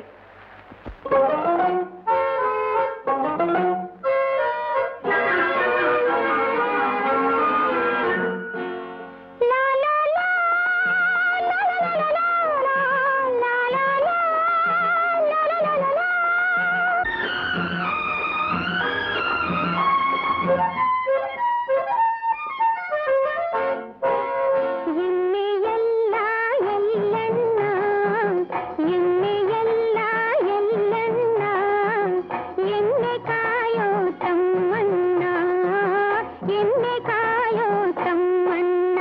[SPEAKER 2] ಎಮ್ಮೆಯಲ್ಲ ಎಲ್ಲಣ್ಣ ಎಮ್ಮೆಯಲ್ಲ ಎಲ್ಲಣ್ಣ ಎಣ್ಣೆ ಕಾಯೋ ತಮ್ಮಣ್ಣ ಎಣ್ಣೆ ಕಾಯೋ ತಮ್ಮಣ್ಣ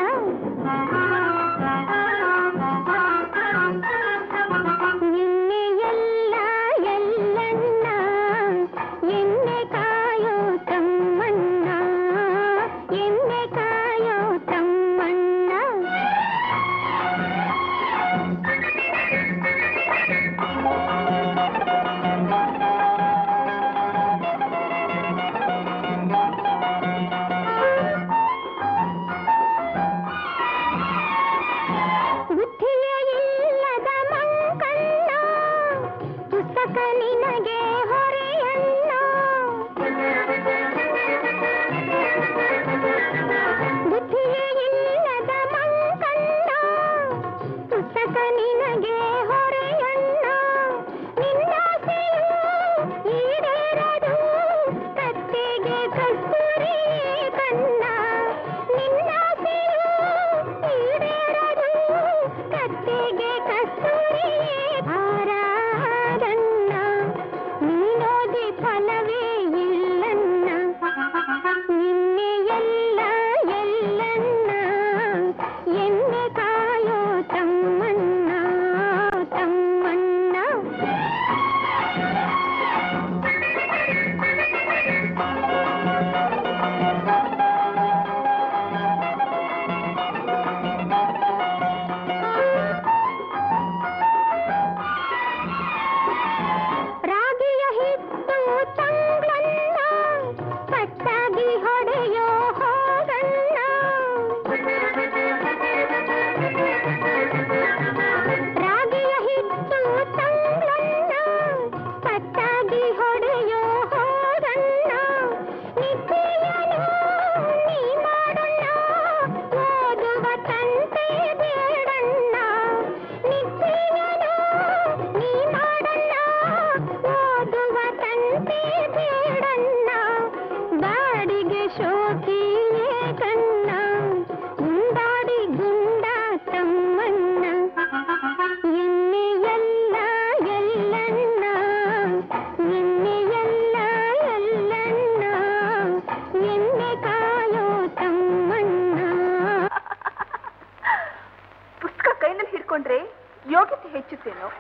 [SPEAKER 2] ಎಣ್ಣೆಯಲ್ಲ ಎಲ್ಲಣ್ಣ ಎಣ್ಣೆ ಕಾಯೋ ತಮ್ಮಣ್ಣ ಎಣ್ಣೆ ಕಾಯೋ ತಮ್ಮಣ್ಣ ಬುದ್ಧಿಯ ಇಲ್ಲದ ಮಂಕಣ್ಣ ಪುಸ್ತಕ ನಿನಗೆ ಹೊರೆಯಣ್ಣ ಬುದ್ಧಿಯ ಇಲ್ಲದ ಮಂಕಣ್ಣ ಪುಸ್ತಕ ನಿನಗೆ ಹೊರೆಯಣ್ಣ ನಿನ್ನಾಸೆಯು ಈಡೇರದು ಕತ್ತೆಗೆ ಕಸ್ತೂರಿ ಕಣ್ಣ ನಿನ್ನಾಸೆಯು ಈಡೇರದು ಕತ್ತೆಗೆ ಕಸ್ತೂರಿ ಹಾರಾಗಣ್ಣ ನೀ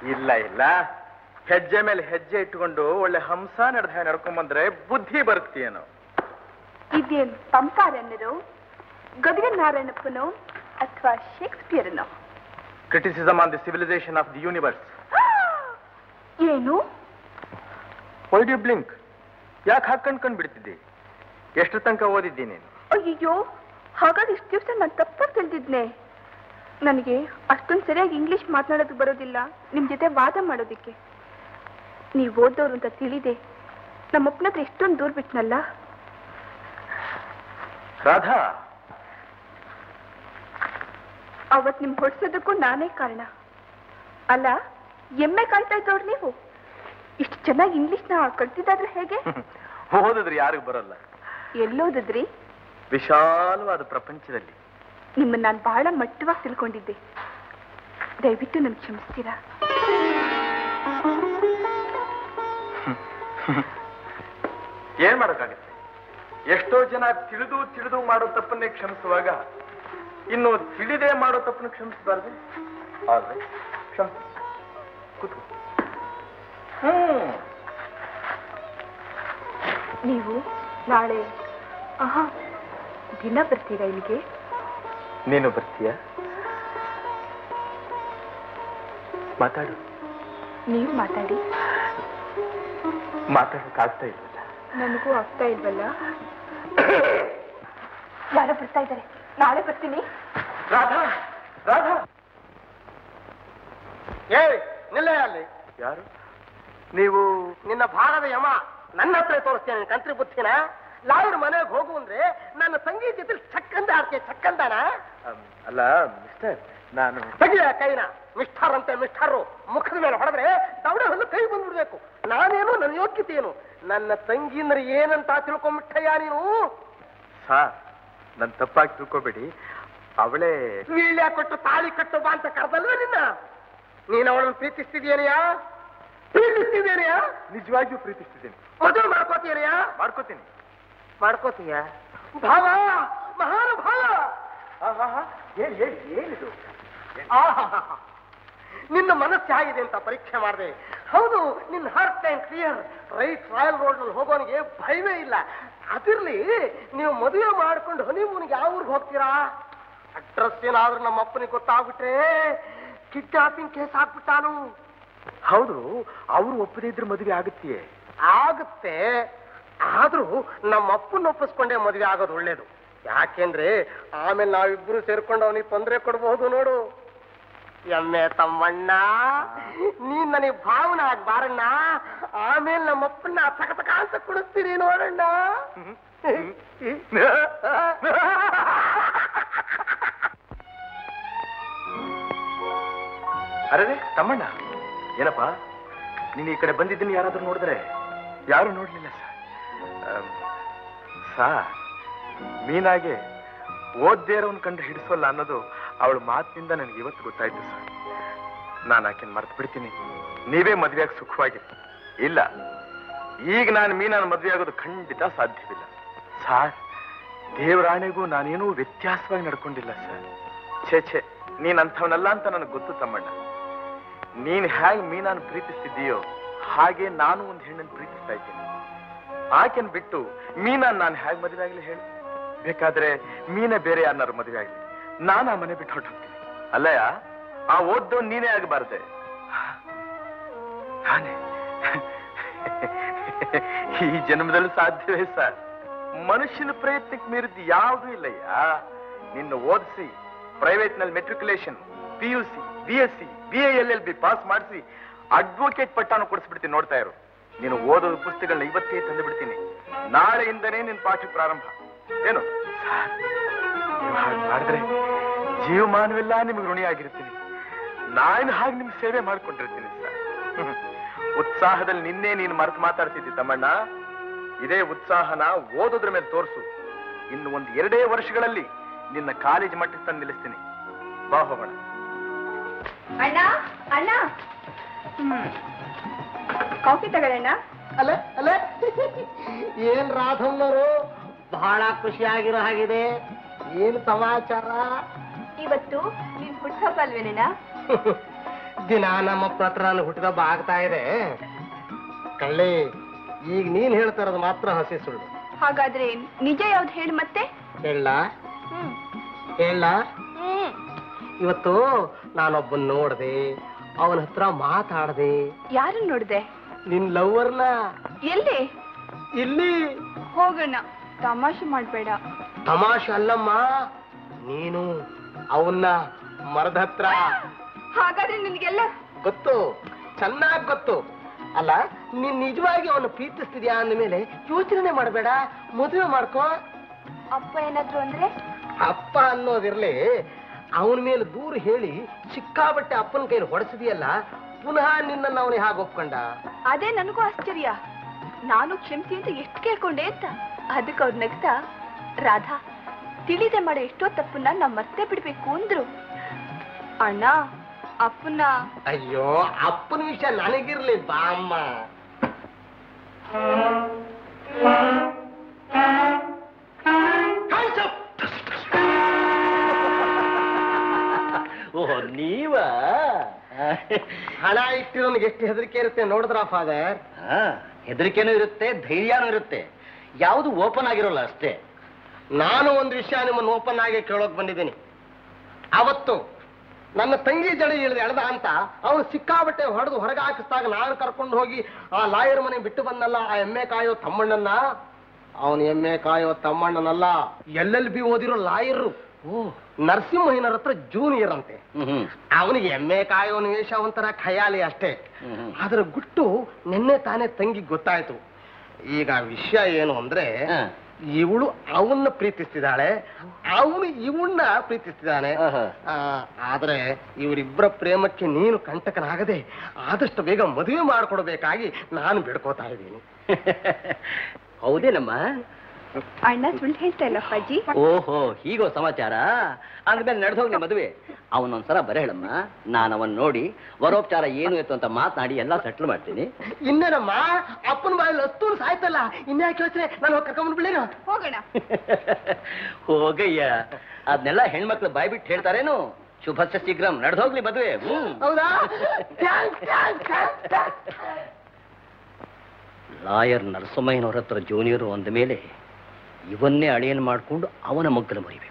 [SPEAKER 1] ಇಲ್ಲ ಇಲ್ಲ ಹೆಜ್ಜೆ ಮೇಲೆ ಹೆಜ್ಜೆ ಇಟ್ಕೊಂಡು ಒಳ್ಳೆ ಹಂಸ ನಡೆದ ಹಾಗೆ ನಡ್ಕೊಂಬಂದ್ರೆ ಬುದ್ಧಿ ಬರುತ್ತೇನೋ
[SPEAKER 8] ಇದೇನು ಪಂಪಾರನ್ನರು ಗದಗ ನಾರಾಯಣಪ್ಪನೋ ಅಥವಾ ಶೇಕ್ಸ್ಪಿಯರ್ನೋ
[SPEAKER 1] criticism on the civilization of the universe
[SPEAKER 8] ಏನು
[SPEAKER 1] ವೈ ಡ್ಯೂ ಬ್ಲಿಂಕ್ ಯಾಕೆ ಹಾಕೊಂಡ್ಕೊಂಡ್ ಬಿಡ್ತಿದ್ದಿ ಎಷ್ಟು ತನಕ ಓದಿದ್ದಿ ನೀನು
[SPEAKER 8] ಅಯ್ಯೋ ಹಾಗಾದ್ರೆ ಇಷ್ಟು ದಿವಸ ನಾನು ತಪ್ಪಾಗಿ ತಿಳಿದಿದ್ನೆ ನನಗೆ ಅಷ್ಟೊಂದು ಸರಿಯಾಗಿ ಇಂಗ್ಲಿಷ್ ಮಾತನಾಡೋದು ಬರೋದಿಲ್ಲ ನಿಮ್ ಜೊತೆ ವಾದ ಮಾಡೋದಿಕ್ಕೆ ನೀವು ಓದೋರು ಅಂತ ತಿಳಿದೆ ನಮ್ಮಪ್ಪನ ಹತ್ರ ಎಷ್ಟೊಂದು ದೂರ ಬಿಟ್ನಲ್ಲ
[SPEAKER 1] ರಾಧಾ
[SPEAKER 8] ಅವತ್ ನಿಮ್ ಹೊಡ್ಸೋದಕ್ಕೂ ನಾನೇ ಕಾರಣ ಅಲ್ಲ ಎಮ್ಮೆ ಕಾಣ್ತಾ ಇದ್ದವ್ರು ನೀವು ಇಷ್ಟು ಚೆನ್ನಾಗಿ ಇಂಗ್ಲಿಷ್ನ ಕಲ್ತಿದ್ದಾದ್ರೆ ಹೇಗೆ
[SPEAKER 1] ಓದಿದ್ರೆ ಯಾರಿಗೂ ಬರಲ್ಲ
[SPEAKER 8] ಎಲ್ಲೋದಿದ್ರಿ
[SPEAKER 1] ವಿಶಾಲವಾದ ಪ್ರಪಂಚದಲ್ಲಿ
[SPEAKER 8] ನಿಮ್ಮನ್ನ ನಾನು ಬಹಳ ಮಟ್ಟವಾಗಿ ತಿಳ್ಕೊಂಡಿದ್ದೆ ದಯವಿಟ್ಟು ನನ್ಗೆ ಕ್ಷಮಿಸ್ತೀರಾ
[SPEAKER 1] ಏನ್ ಮಾಡೋಕ್ಕಾಗತ್ತೆ ಎಷ್ಟೋ ಜನ ತಿಳಿದು ತಿಳಿದು ಮಾಡೋ ತಪ್ಪನ್ನೇ ಕ್ಷಮಿಸುವಾಗ ಇನ್ನು ತಿಳಿದೇ ಮಾಡೋ ತಪ್ಪನ್ನು ಕ್ಷಮಿಸಬಾರ್ದು ಕ್ಷಮಿಸಿ ಕೂತ್ಕೋ ಹ್ಮ್
[SPEAKER 8] ನೀವು ನಾಳೆ ಆಹಾ ದಿನ ಬರ್ತೀರಾ ಇಲ್ಲಿಗೆ
[SPEAKER 1] ನೀನು ಬರ್ತೀಯ ಮಾತಾಡು
[SPEAKER 8] ನೀವು ಮಾತಾಡಿ
[SPEAKER 1] ಮಾತಾಡೋಕ್ಕಾಗ್ತಾ ಇಲ್ವಲ್ಲ
[SPEAKER 8] ನನಗೂ ಆಗ್ತಾ ಇಲ್ವಲ್ಲ ಯಾರೋ ಬರ್ತಾ ಇದ್ದಾರೆ ನಾಳೆ ಬರ್ತೀನಿ
[SPEAKER 1] ರಾಧಾ ರಾಧಾ
[SPEAKER 3] ಏ ನಿಲ್ಲ ಅಲ್ಲಿ
[SPEAKER 1] ಯಾರು ನೀವು
[SPEAKER 3] ನಿನ್ನ ಭಾಗದ ಯಮ ನನ್ನ ಹತ್ರ ತೋರಿಸ್ತೇನೆ ಕಂತ್ರಿ ಬುದ್ಧಿನ ಲಾಯರ್ ಮನೆಗೆ ಹೋಗು ಅಂದ್ರೆ ನನ್ನ ಸಂಗೀತ ಜೊತೆ ಚಕ್ಕಂದ ಆಡ್ತೀಯ ಚಕ್ಕಂದನ
[SPEAKER 1] ಅಮ್, ಅಲ್ಲ ಮಿಸ್ಟರ್ ನಾನು
[SPEAKER 3] ತೆಗಿಯ ಕೈನ ಮಿಸ್ಟರ್ ಅಂತೆ ಮಿಸ್ಟರು ಮುಖದ ಮೇಲೆ ಹೊಡೆದ್ರೆ ದವಡೆ ಹೊಲ್ಲು ಕೈ ಬಂದ್ಬಿಡ್ಬೇಕು ನಾನೇನು ನನ್ನ ಯೋಗ್ಯತೆ ಏನು ನನ್ನ ತಂಗಿಂದ್ರೆ ಏನಂತ ತಿಳ್ಕೊಂಬಿಟ್ಟಯ್ಯ ನೀನು
[SPEAKER 1] ಸಾರ್ ನನ್ ತಪ್ಪಾಗಿ ತಿಳ್ಕೊಬೇಡಿ ಅವಳೇ
[SPEAKER 3] ವೀಳ್ಯ ಕೊಟ್ಟು ತಾಳಿ ಕಟ್ಟು ಬಾ ಅಂತ ಕರೆದಲ್ವೇ ನಿನ್ನ ನೀನು ಅವಳನ್ನು ಪ್ರೀತಿಸ್ತಿದೀಯನೆಯಾ ಪ್ರೀತಿಸ್ತಿದೀಯನೆಯಾ
[SPEAKER 1] ನಿಜವಾಗಿಯೂ ಪ್ರೀತಿಸ್ತಿದ್ದೀನಿ
[SPEAKER 3] ಮದುವೆ ಮಾಡ್ಕೋತೀಯನೆಯಾ
[SPEAKER 1] ಮಾಡ್ಕೋತೀನಿ
[SPEAKER 3] ಮಾಡ್ಕೋತೀಯ ಭಾವ ಮಹಾನ ಭಾವ
[SPEAKER 1] ಹೇಳಿ ಹೇಳಿ ಏನಿದು
[SPEAKER 3] ಆಹಾಹಾಹಾ. ನಿನ್ನ ಮನಸ್ಸು ಹೇಗಿದೆ ಅಂತ ಪರೀಕ್ಷೆ ಮಾಡಿದೆ ಹೌದು ನಿನ್ನ heart time clear right royal road ನಲ್ಲಿ ಹೋಗೋನಿಗೆ ಭಯವೇ ಇಲ್ಲ ಅದಿರ್ಲಿ ನೀವು ಮದುವೆ ಮಾಡ್ಕೊಂಡು ಹನಿಮೂನಿಗೆ ಯಾವ ಊರಿಗೆ ಹೋಗ್ತೀರಾ ಅಡ್ರೆಸ್ ಏನಾದ್ರೂ ನಮ್ಮ ಅಪ್ಪನಿಗೆ ಗೊತ್ತಾಗ್ಬಿಟ್ರೆ ಕಿಡ್ನಾಪಿಂಗ್ ಕೇಸ್ ಹಾಕ್ಬಿಟ್ಟಾನು
[SPEAKER 1] ಹೌದು ಅವ್ರು ಒಪ್ಪದೇ ಇದ್ರೆ ಮದುವೆ ಆಗುತ್ತೆಯೇ
[SPEAKER 3] ಆಗುತ್ತೆ ಆದ್ರೂ ನಮ್ಮ ಅಪ್ಪನ ಒಪ್ಪಿಸ್ಕೊಂಡೇ ಮದುವೆ ಆಗೋದು ಒಳ್ಳೇದು ಯಾಕೆಂದ್ರೆ ಆಮೇಲೆ ನಾವಿಬ್ರು ಸೇರ್ಕೊಂಡು ಅವನಿಗೆ ತೊಂದರೆ ಕೊಡಬಹುದು ನೋಡು ಎಮ್ಮೆ ತಮ್ಮಣ್ಣ ನೀನ್ ನನಗೆ ಭಾವನ ಆಗಿ ಬಾರಣ್ಣ ಆಮೇಲೆ ನಮ್ಮ ಅಪ್ಪನ ತಕ ತಕ ಅಂತ ಕುಡಿಸ್ತೀರಿ ನೋಡಣ್ಣ
[SPEAKER 1] ಅರೆ ತಮ್ಮಣ್ಣ ಏನಪ್ಪ ನೀನು ಈ ಕಡೆ ಬಂದಿದ್ದೀನಿ ಯಾರಾದ್ರೂ ನೋಡಿದ್ರೆ ಯಾರು ನೋಡ್ಲಿಲ್ಲ ಸರ್ ಸಾ ಮೀನಾಗೆ ಓದ್ದೇ ಇರೋನ್ ಕಂಡು ಹಿಡಿಸೋಲ್ಲ ಅನ್ನೋದು ಅವಳ ಮಾತಿನಿಂದ ನನಗೆ ಇವತ್ತು ಗೊತ್ತಾಯ್ತು ಸರ್ ನಾನು ಆಕೆನ್ ಮರ್ತು ಬಿಡ್ತೀನಿ ನೀವೇ ಮದುವೆಯಾಗಿ ಸುಖವಾಗಿ ಇಲ್ಲ ಈಗ ನಾನು ಮೀನನ್ನು ಮದುವೆ ಆಗೋದು ಖಂಡಿತ ಸಾಧ್ಯವಿಲ್ಲ ಸಾರ್ ದೇವರಾಣೆಗೂ ನಾನೇನೂ ವ್ಯತ್ಯಾಸವಾಗಿ ನಡ್ಕೊಂಡಿಲ್ಲ ಸರ್ ಛೇ ಛೇ ನೀನ್ ಅಂಥವನಲ್ಲ ಅಂತ ನನಗೆ ಗೊತ್ತು ತಮ್ಮಣ್ಣ ನೀನ್ ಹೇಗೆ ಮೀನನ್ನು ಪ್ರೀತಿಸ್ತಿದ್ದೀಯೋ ಹಾಗೆ ನಾನು ಒಂದು ಹೆಣ್ಣನ್ನು ಪ್ರೀತಿಸ್ತಾ ಇದ್ದೀನಿ ಆಕೆನ್ ಬಿಟ್ಟು ಮೀನನ್ನು ನಾನು ಹೇಗೆ ಮದುವೆ ಆಗ್ಲಿ ಹೇಳು ಬೇಕಾದ್ರೆ ಮೀನೇ ಬೇರೆ ಯಾರನ್ನಾರು ಮದುವೆ ಆಗ್ಲಿ ನಾನು ಆ ಮನೆ ಬಿಟ್ಟು ಹೊರಟೋಗ್ತೀನಿ ಅಲ್ಲಯ್ಯ ಆ ಓದ್ದೋ ನೀನೇ ಆಗಬಾರ್ದೆ ನಾನೇ ಈ ಜನ್ಮದಲ್ಲಿ ಸಾಧ್ಯವೇ ಸರ್ ಮನುಷ್ಯನ ಪ್ರಯತ್ನಕ್ಕೆ ಮೀರಿದ್ದು ಯಾವುದೂ ಇಲ್ಲಯ್ಯ ನಿನ್ನ ಓದಿಸಿ ಪ್ರೈವೇಟ್ ನಲ್ಲಿ matriculation P U C B S C B L L B pass ಮಾಡಿಸಿ ಅಡ್ವೊಕೇಟ್ ಪಟ್ಟಾನು ಕೊಡಿಸ್ಬಿಡ್ತೀನಿ ನೋಡ್ತಾ ಇರು ನೀನು ಓದೋದು ಪುಸ್ತಕಗಳನ್ನ ಇವತ್ತೇ ತಂದು ಬಿಡ್ತೀನಿ ನಾಳೆಯಿಂದನೇ ನಿನ್ ಪಾಠ ಪ್ರಾರಂಭ ಏನು ಸರ್, ನೀವು ಹಾಗೆ ಮಾಡಿದ್ರೆ ಜೀವಮಾನವೆಲ್ಲ ನಿಮ್ಗೆ ಋಣಿಯಾಗಿರ್ತೀನಿ ನಾನು ಹಾಗೆ ನಿಮ್ ಸೇವೆ ಮಾಡ್ಕೊಂಡಿರ್ತೀನಿ ಸರ್ ಹ್ಮ್. ಉತ್ಸಾಹದಲ್ಲಿ ನಿನ್ನೆ ನೀನು ಮರೆತು ಮಾತಾಡ್ತಿದ್ದಿ ತಮ್ಮಣ್ಣ ಇದೇ ಉತ್ಸಾಹನ ಓದೋದ್ರ ಮೇಲೆ ತೋರಿಸು ಇನ್ನು ಒಂದು ಎರಡೇ ವರ್ಷಗಳಲ್ಲಿ ನಿನ್ನ ಕಾಲೇಜ್ ಮಟ್ಟಕ್ಕೆ ತಂದು ನಿಲ್ಲಿಸ್ತೀನಿ ಬಾ ಹೋಗೋಣ
[SPEAKER 8] ಅಣ್ಣ ಅಣ್ಣ ಕಾಫಿ ತಗೊಳ್ಳೋಣ
[SPEAKER 3] ಅಲೆ ಅಲೆ ಏನ್ ರಾಧಮ್ಮನವರು ಬಹಳ ಖುಷಿಯಾಗಿರೋ ಹಾಗಿದೆ ಏನ್ ಸಮಾಚಾರ
[SPEAKER 8] ಇವತ್ತು ನೀನ್ ಹುಟ್ಟಹಬ್ಬ ಅಲ್ವೇನಣ್ಣ
[SPEAKER 3] ದಿನ ನಮ್ಮಪ್ಪನ ಹತ್ರ ನಾನು ಹುಟ್ಟಿದಬ್ಬ ಆಗ್ತಾ ಇದೆ ಕಳ್ಳಿ ಈಗ ನೀನ್ ಹೇಳ್ತಾ ಇರೋದು ಮಾತ್ರ ಹಸಿ ಸುಳ್ಳು
[SPEAKER 8] ಹಾಗಾದ್ರೆ ನಿಜ ಯಾವ್ದು ಹೇಳಿ ಮತ್ತೆ
[SPEAKER 3] ಹೇಳ
[SPEAKER 8] ಹ್ಮ್
[SPEAKER 3] ಹೇಳ
[SPEAKER 8] ಹ್ಮ್
[SPEAKER 3] ಇವತ್ತು ನಾನೊಬ್ಬನ್ ನೋಡ್ದೆ ಅವನ ಹತ್ರ ಮಾತಾಡ್ದೆ
[SPEAKER 8] ಯಾರನ್ನ ನೋಡ್ದೆ
[SPEAKER 3] ನಿನ್ ಲವ್ವರ್ನ
[SPEAKER 8] ಎಲ್ಲಿ
[SPEAKER 3] ಇಲ್ಲಿ
[SPEAKER 8] ಹೋಗೋಣ ತಮಾಷೆ ಮಾಡ್ಬೇಡ
[SPEAKER 3] ತಮಾಷೆ ಅಲ್ಲಮ್ಮ ನೀನು ಅವನ್ನ ಮರದ ಹತ್ರ
[SPEAKER 8] ಹಾಗಾದ್ರೆ ನಿನ್ಗೆಲ್ಲ
[SPEAKER 3] ಗೊತ್ತು ಚೆನ್ನಾಗ್ ಗೊತ್ತು ಅಲ್ಲ ನೀನ್ ನಿಜವಾಗಿ ಅವನು ಪ್ರೀತಿಸ್ತಿದ್ಯಾ ಅಂದ್ಮೇಲೆ ಯೋಚನೆ ಮಾಡಬೇಡ ಮದುವೆ ಮಾಡ್ಕೋ
[SPEAKER 8] ಅಪ್ಪ ಏನಾದ್ರು ಅಂದ್ರೆ
[SPEAKER 3] ಅಪ್ಪ ಅನ್ನೋದಿರ್ಲಿ ಅವನ ಮೇಲೆ ದೂರ ಹೇಳಿ ಸಿಕ್ಕಾಬಟ್ಟೆ ಅಪ್ಪನ ಕೈಲಿ ಹೊಡೆಸಿದೆಯಲ್ಲ ಪುನಃ ನಿನ್ನನ್ನು ಅವನಿಗೆ ಹಾಗೆ ಒಪ್ಕೊಂಡ
[SPEAKER 8] ಅದೇ ನನಗೂ ಆಶ್ಚರ್ಯ ನಾನು ಕ್ಷಮಿಸಿ ಅಂತ ಎಷ್ಟು ಕೇಳ್ಕೊಂಡೆ ಅಂತ ಅದಕ್ಕೆ ಅವ್ರು ನಗ್ತಾ ರಾಧಾ ತಿಳಿದೆ ಮಾಡೋ ಎಷ್ಟೋ ತಪ್ಪನ್ನ ನಾ ಮತ್ತೆ ಬಿಡ್ಬೇಕು ಅಂದ್ರು ಅಣ್ಣ ಅಪ್ಪನ
[SPEAKER 3] ಅಯ್ಯೋ ಅಪ್ಪನ ವಿಷಯ ನನಗಿರ್ಲಿ ಬಾ ಅಮ್ಮ
[SPEAKER 4] ಓಹ್ ನೀವಾ
[SPEAKER 3] ಹಣ ಇಟ್ಟಿರೋನಿಗೆ ಎಷ್ಟು ಹೆದರಿಕೆ ಇರುತ್ತೆ ನೋಡಿದ್ರ ಫಾದರ್
[SPEAKER 4] ಹಾ, ಹೆದರಿಕೆನೂ ಇರುತ್ತೆ ಧೈರ್ಯನೂ ಇರುತ್ತೆ ಯಾವುದು ಓಪನ್ ಆಗಿರೋಲ್ಲ ಅಷ್ಟೇ
[SPEAKER 3] ನಾನು ಒಂದು ವಿಷಯ ನಿಮ್ಮನ್ನು ಓಪನ್ ಆಗಿ ಕೇಳೋಕ್ ಬಂದಿದ್ದೀನಿ ಅವತ್ತು ನನ್ನ ತಂಗಿ ಜಡಿ ಇಳಿದು ಎಳ್ದ ಅಂತ ಅವನು ಸಿಕ್ಕಾಬಟ್ಟೆ ಹೊಡೆದು ಹೊರಗೆ ಹಾಕಿಸಿದಾಗ ನಾನು ಕರ್ಕೊಂಡು ಹೋಗಿ ಆ ಲಾಯರ್ ಮನೆ ಬಿಟ್ಟು ಬಂದಲ್ಲ ಆ ಎಮ್ಮೆ ಕಾಯೋ ತಮ್ಮಣ್ಣನ್ನ ಅವನು ಎಮ್ಮೆ ಕಾಯೋ ತಮ್ಮಣ್ಣನಲ್ಲ ಎಲ್ ಎಲ್ ಬಿ ಓದಿರೋ ಲಾಯರು ನರಸಿಂಹಯ್ಯನರ ಹತ್ರ ಜೂನಿಯರ್ ಅಂತೆ
[SPEAKER 4] ಹ್ಮ್
[SPEAKER 3] ಅವನಿಗೆ ಎಮ್ಮೆ ಕಾಯೋನ ವೇಷ ಒಂಥರ ಖಯಾಲಿ ಅಷ್ಟೇ
[SPEAKER 4] ಹ್ಮ್.
[SPEAKER 3] ಅದರ ಗುಟ್ಟು ನಿನ್ನೆ ತಾನೇ ತಂಗಿ ಗೊತ್ತಾಯ್ತು ಈಗ ವಿಷಯ ಏನು ಅಂದ್ರೆ
[SPEAKER 4] ಹಾ.
[SPEAKER 3] ಇವಳು ಅವನ್ನ ಪ್ರೀತಿಸ್ತಿದ್ದಾಳೆ ಅವನು ಇವನ್ನ ಪ್ರೀತಿಸ್ತಿದ್ದಾನೆ
[SPEAKER 4] ಆಹಾ.
[SPEAKER 3] ಆ, ಆದ್ರೆ ಇವರಿಬ್ಬರ ಪ್ರೇಮಕ್ಕೆ ನೀನು ಕಂಟಕನಾಗದೆ ಆದಷ್ಟು ಬೇಗ ಮದುವೆ ಮಾಡಿಕೊಡ್ಬೇಕಾಗಿ ನಾನು ಬೇಡ್ಕೋತಾ ಇದ್ದೀನಿ
[SPEAKER 4] ಹೌದೇನಮ್ಮ
[SPEAKER 8] ಅಣ್ಣ ಸುಳ್ಳು ಹೇಳ್ತಾ ಇಲ್ಲ ಅಪ್ಪಾಜಿ
[SPEAKER 4] ಓಹೋ ಹೀಗೋ ಸಮಾಚಾರ ಅಂದ್ಮೇಲೆ ನಡೆದು ಹೋಗ್ಲಿ ಮದುವೆ ಅವನೊಂದ್ಸಲ ಬರ ಹೇಳಮ್ಮ ನಾನು ಅವನ್ ನೋಡಿ ವರೋಪಚಾರ ಏನು ಇತ್ತು ಅಂತ ಮಾತನಾಡಿ ಎಲ್ಲ ಸೆಟ್ಲ್ ಮಾಡ್ತೀನಿ
[SPEAKER 3] ಇನ್ನೇನಮ್ಮ ಅಪ್ಪನ ಬಾಯಲ್ಲಿ ಹತ್ತು ಸಾಯ್ತಲ್ಲ ಇನ್ಯಾಕೆ ಯೋಚನೆ ನಾನು ಹೋಗಿ ಕರ್ಕೊಂಡ್ ಬಿಡ್ಲೇನು
[SPEAKER 8] ಹೋಗೋಣ
[SPEAKER 4] ಹೋಗಯ್ಯ ಅದನ್ನೆಲ್ಲ ಹೆಣ್ಮಕ್ಳು ಬಾಯ್ಬಿಟ್ಟು ಹೇಳ್ತಾರೇನು ಶುಭಸ್ಯ ಶೀಘ್ರಂ ನಡೆದು ಹೋಗ್ಲಿ ಮದುವೆ ಹ್ಮ್
[SPEAKER 3] ಹೌದಾ Thanks, thanks, thanks, thanks.
[SPEAKER 4] Lawyer ನರಸಮ್ಮಯ್ಯನವ್ರ ಹತ್ರ ಜೂನಿಯರು ಅಂದ ಮೇಲೆ ಇವನ್ನೇ ಅಳಿಯನ್ ಮಾಡಿಕೊಂಡು ಅವನ ಮಗ್ಗಲು ಮರಿಬೇಕು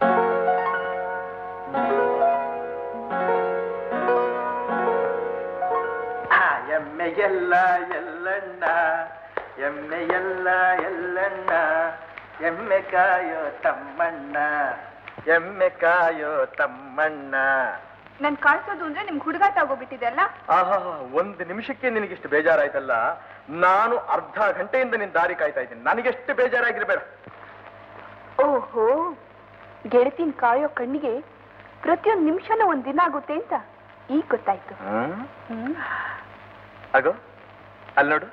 [SPEAKER 1] ಎಮ್ಮೆ ಎಲ್ಲ ಎಲ್ಲಣ್ಣ ಎಮ್ಮೆ ಎಲ್ಲ ಎಲ್ಲಣ್ಣ ಎಮ್ಮೆ ಕಾಯೋ ತಮ್ಮಣ್ಣ ಎಮ್ಮೆ ಕಾಯೋ ತಮ್ಮಣ್ಣ
[SPEAKER 8] ನನ್ ಕಾಣಿಸೋದು ಅಂದ್ರೆ ನಿಮ್ಗೆ ಹುಡುಗಾಟ ಆಗೋಗ್ಬಿಟ್ಟಿದೆ ಅಲ್ಲ
[SPEAKER 1] ಆಹಾ ಒಂದು ನಿಮಿಷಕ್ಕೆ ನಿನಗಿಷ್ಟು ಬೇಜಾರಾಯ್ತಲ್ಲ ನಾನು ಅರ್ಧ ಗಂಟೆಯಿಂದ ನಿನ್ ದಾರಿ ಕಾಯ್ತಾ ಇದ್ದೀನಿ ನನಗೆಷ್ಟು ಬೇಜಾರಾಗಿರ್ಬೇಡ
[SPEAKER 8] ಓಹೋ ಗೆಳತಿನ ಕಾಯೋ ಕಣ್ಣಿಗೆ ಪ್ರತಿಯೊಂದು ನಿಮಿಷನೂ ಒಂದ್ ದಿನ ಆಗುತ್ತೆ ಅಂತ ಈಗ ಗೊತ್ತಾಯ್ತು ಹ್ಮ್
[SPEAKER 1] ಅಗೋ ಅಲ್ಲಿ ನೋಡು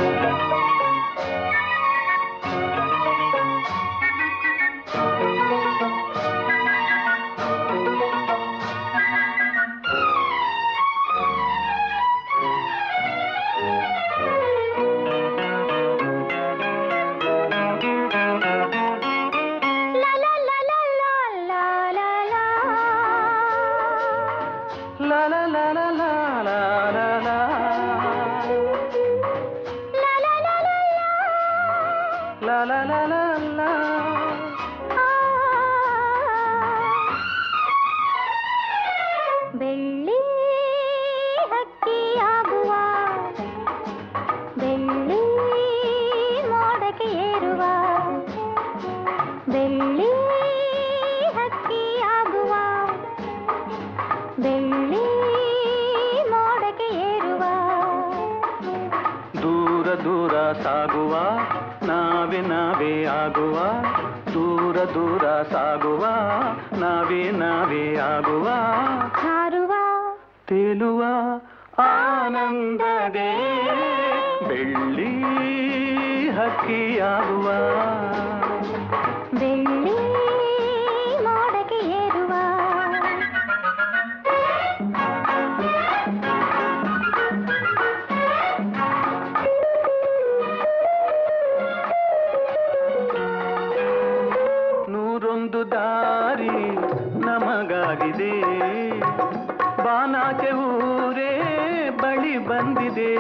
[SPEAKER 2] ಬೆಳ್ಳಿ ಹಕ್ಕಿಯಾಗುವ ಬೆಳ್ಳಿ ಮೋಡಕ್ಕೆ ಏರುವ ಬೆಳ್ಳಿ ಹಕ್ಕಿಯಾಗುವ ಬೆಳ್ಳಿ ಮೋಡಕ್ಕೆ ಏರುವ
[SPEAKER 7] ದೂರ ದೂರ ಸಾಗುವ ನಾವೇ ನಾವೇ ಆಗುವ ದೂರ ದೂರ ಸಾಗುವ ನಾವೇ ನಾವೇ ಆಗುವ
[SPEAKER 2] ಹಾರುವ
[SPEAKER 7] ತೇಲುವ ಆನಂದದೇ ಬೆಳ್ಳಿ ಹಕ್ಕಿಯಾಗುವ
[SPEAKER 2] ಬೆಳ್ಳಿ ಮೋಡಕ್ಕೆ ಏರುವ
[SPEAKER 7] ನೂರೊಂದು ದಾರಿ ನಮಗಾಗಿದೆ ಬಾನಾಚೆ ಊರೇ ಬಂದಿದೆ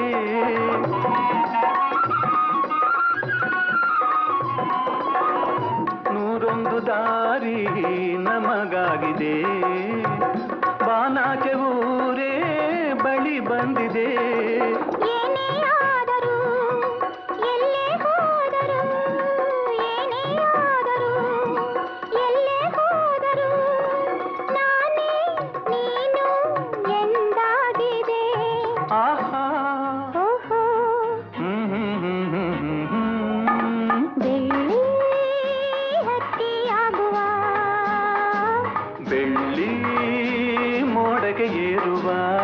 [SPEAKER 7] ನೂರೊಂದು ದಾರಿ ನಮಗಾಗಿದೆ ಬಾನಾಕೆ ಊರೇ ಬಳಿ ಬಂದಿದೆ
[SPEAKER 2] ಏನೇ ಆದರೂ ಎಲ್ಲೇ ಹೋದರೂ ಏನೇ ಆದರೂ ಎಲ್ಲೇ ಹೋದರೂ ನಾನೇ ನೀನು ಎಂದಾಗಿದೆ
[SPEAKER 7] ಆಹಾ
[SPEAKER 2] ಓಹೋ
[SPEAKER 7] ಹ್ಮ್ ಹ್ಮ್ ಹ್ಮ್ ಹ್ಮ್ ಹ್ಮ್ ಹ್ಮ್.
[SPEAKER 2] ಬೆಳ್ಳಿ ಹತ್ತಿಯಾಗುವ
[SPEAKER 7] ಬೆಳ್ಳಿ ಮೋಡಗೆ ಏರುವ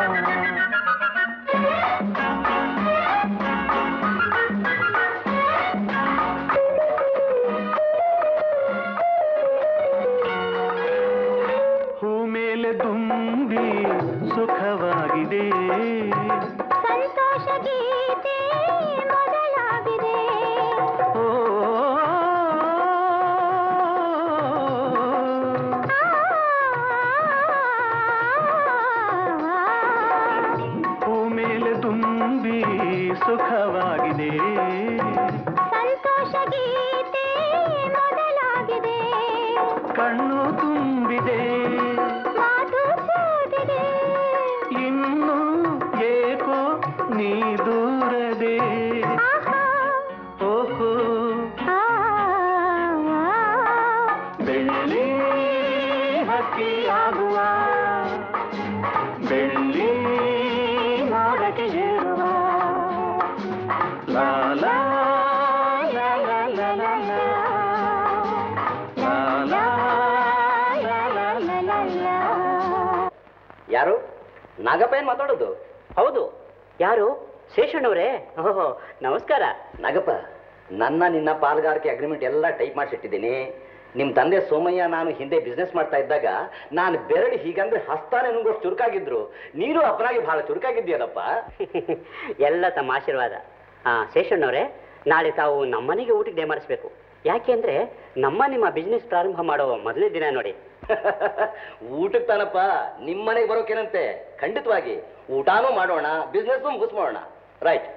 [SPEAKER 7] ಹೂ ಮೇಲೆ ತುಂಬಿ ಸುಖವಾಗಿದೆ
[SPEAKER 2] ಸಂತೋಷ ಗೀತೆ ಮೊದಲಾಗಿದೆ
[SPEAKER 7] ಓ ಹೂ ಮೇಲೆ ತುಂಬಿ ಸುಖವಾಗಿದೆ
[SPEAKER 2] ಸಂತೋಷ ಗೀತೆ ಮೊದಲಾಗಿದೆ
[SPEAKER 7] ಕಣ್ಣು ತುಂಬಿದೆ
[SPEAKER 2] ಮಾತು ಸೋತಿದೆ
[SPEAKER 7] ಇನ್ನು ಏಕೋ ನೀ ದೂರದೆ
[SPEAKER 2] ಆಹಾ
[SPEAKER 7] ಓಹೋ
[SPEAKER 2] ಆ, ಆ,
[SPEAKER 7] ಬೆಳ್ಳಿ ಹಕ್ಕಿಯಾಗುವ ಬೆಳ್ಳಿ ಮೋಡಕ್ಕೆ ಏರುವ ಲಾ ಲಾ ಲಾ ಲಾ ಲಾ ಲಾ ಲಾ. ಲಾ ಲಾ ಲಾ ಲಾ ಲಾ ಲಾ ಲಾ.
[SPEAKER 4] ಯಾರು ನಾಗಪ್ಪ ಏನ್ ಮಾತಾಡೋದು ಹೌದು ಯಾರು ಶೇಷಣ್ಣವ್ರೇ ಓಹೋ ನಮಸ್ಕಾರ ನಾಗಪ್ಪ ನನ್ನ ನಿನ್ನ ಪಾಲ್ಗಾರಿಕೆ ಅಗ್ರಿಮೆಂಟ್ ಎಲ್ಲ ಟೈಪ್ ಮಾಡಿಸಿಟ್ಟಿದ್ದೀನಿ ನಿಮ್ಮ ತಂದೆ ಸೋಮಯ್ಯ ನಾನು ಹಿಂದೆ ಬಿಸ್ನೆಸ್ ಮಾಡ್ತಾ ಇದ್ದಾಗ ನಾನು ಬೆರಳು ಹೀಗಂದ್ರೆ ಹಸ್ತಾನೆ ನುಂಗೋಷ್ಟು ಚುರುಕಾಗಿದ್ರು ನೀನು ಅಪ್ಪನಾಗಿ ಬಹಳ ಚುರುಕಾಗಿದ್ದೀಯಲ್ಲಪ್ಪ
[SPEAKER 9] ಎಲ್ಲ ತಮ್ಮ ಆಶೀರ್ವಾದ ಹಾ ಶೇಷಣ್ಣವ್ರೆ ನಾಳೆ ತಾವು ನಮ್ಮನೆಗೆ ಊಟಕ್ಕೆ ದಯಮಾಡಿಸ್ಬೇಕು ಯಾಕೆಂದ್ರೆ ನಮ್ಮ ನಿಮ್ಮ ಬಿಸ್ನೆಸ್ ಪ್ರಾರಂಭ ಮಾಡೋ ಮೊದಲನೇ ದಿನ ನೋಡಿ
[SPEAKER 4] ಊಟಕ್ಕೆ ತಾನಪ್ಪ ನಿಮ್ಮನೆಗೆ ಬರೋಕೇನಂತೆ ಖಂಡಿತವಾಗಿ ಊಟಾನೂ ಮಾಡೋಣ ಬಿಸ್ನೆಸ್ ಮುಗಿಸ್ಬೋಣ ರೈಟ್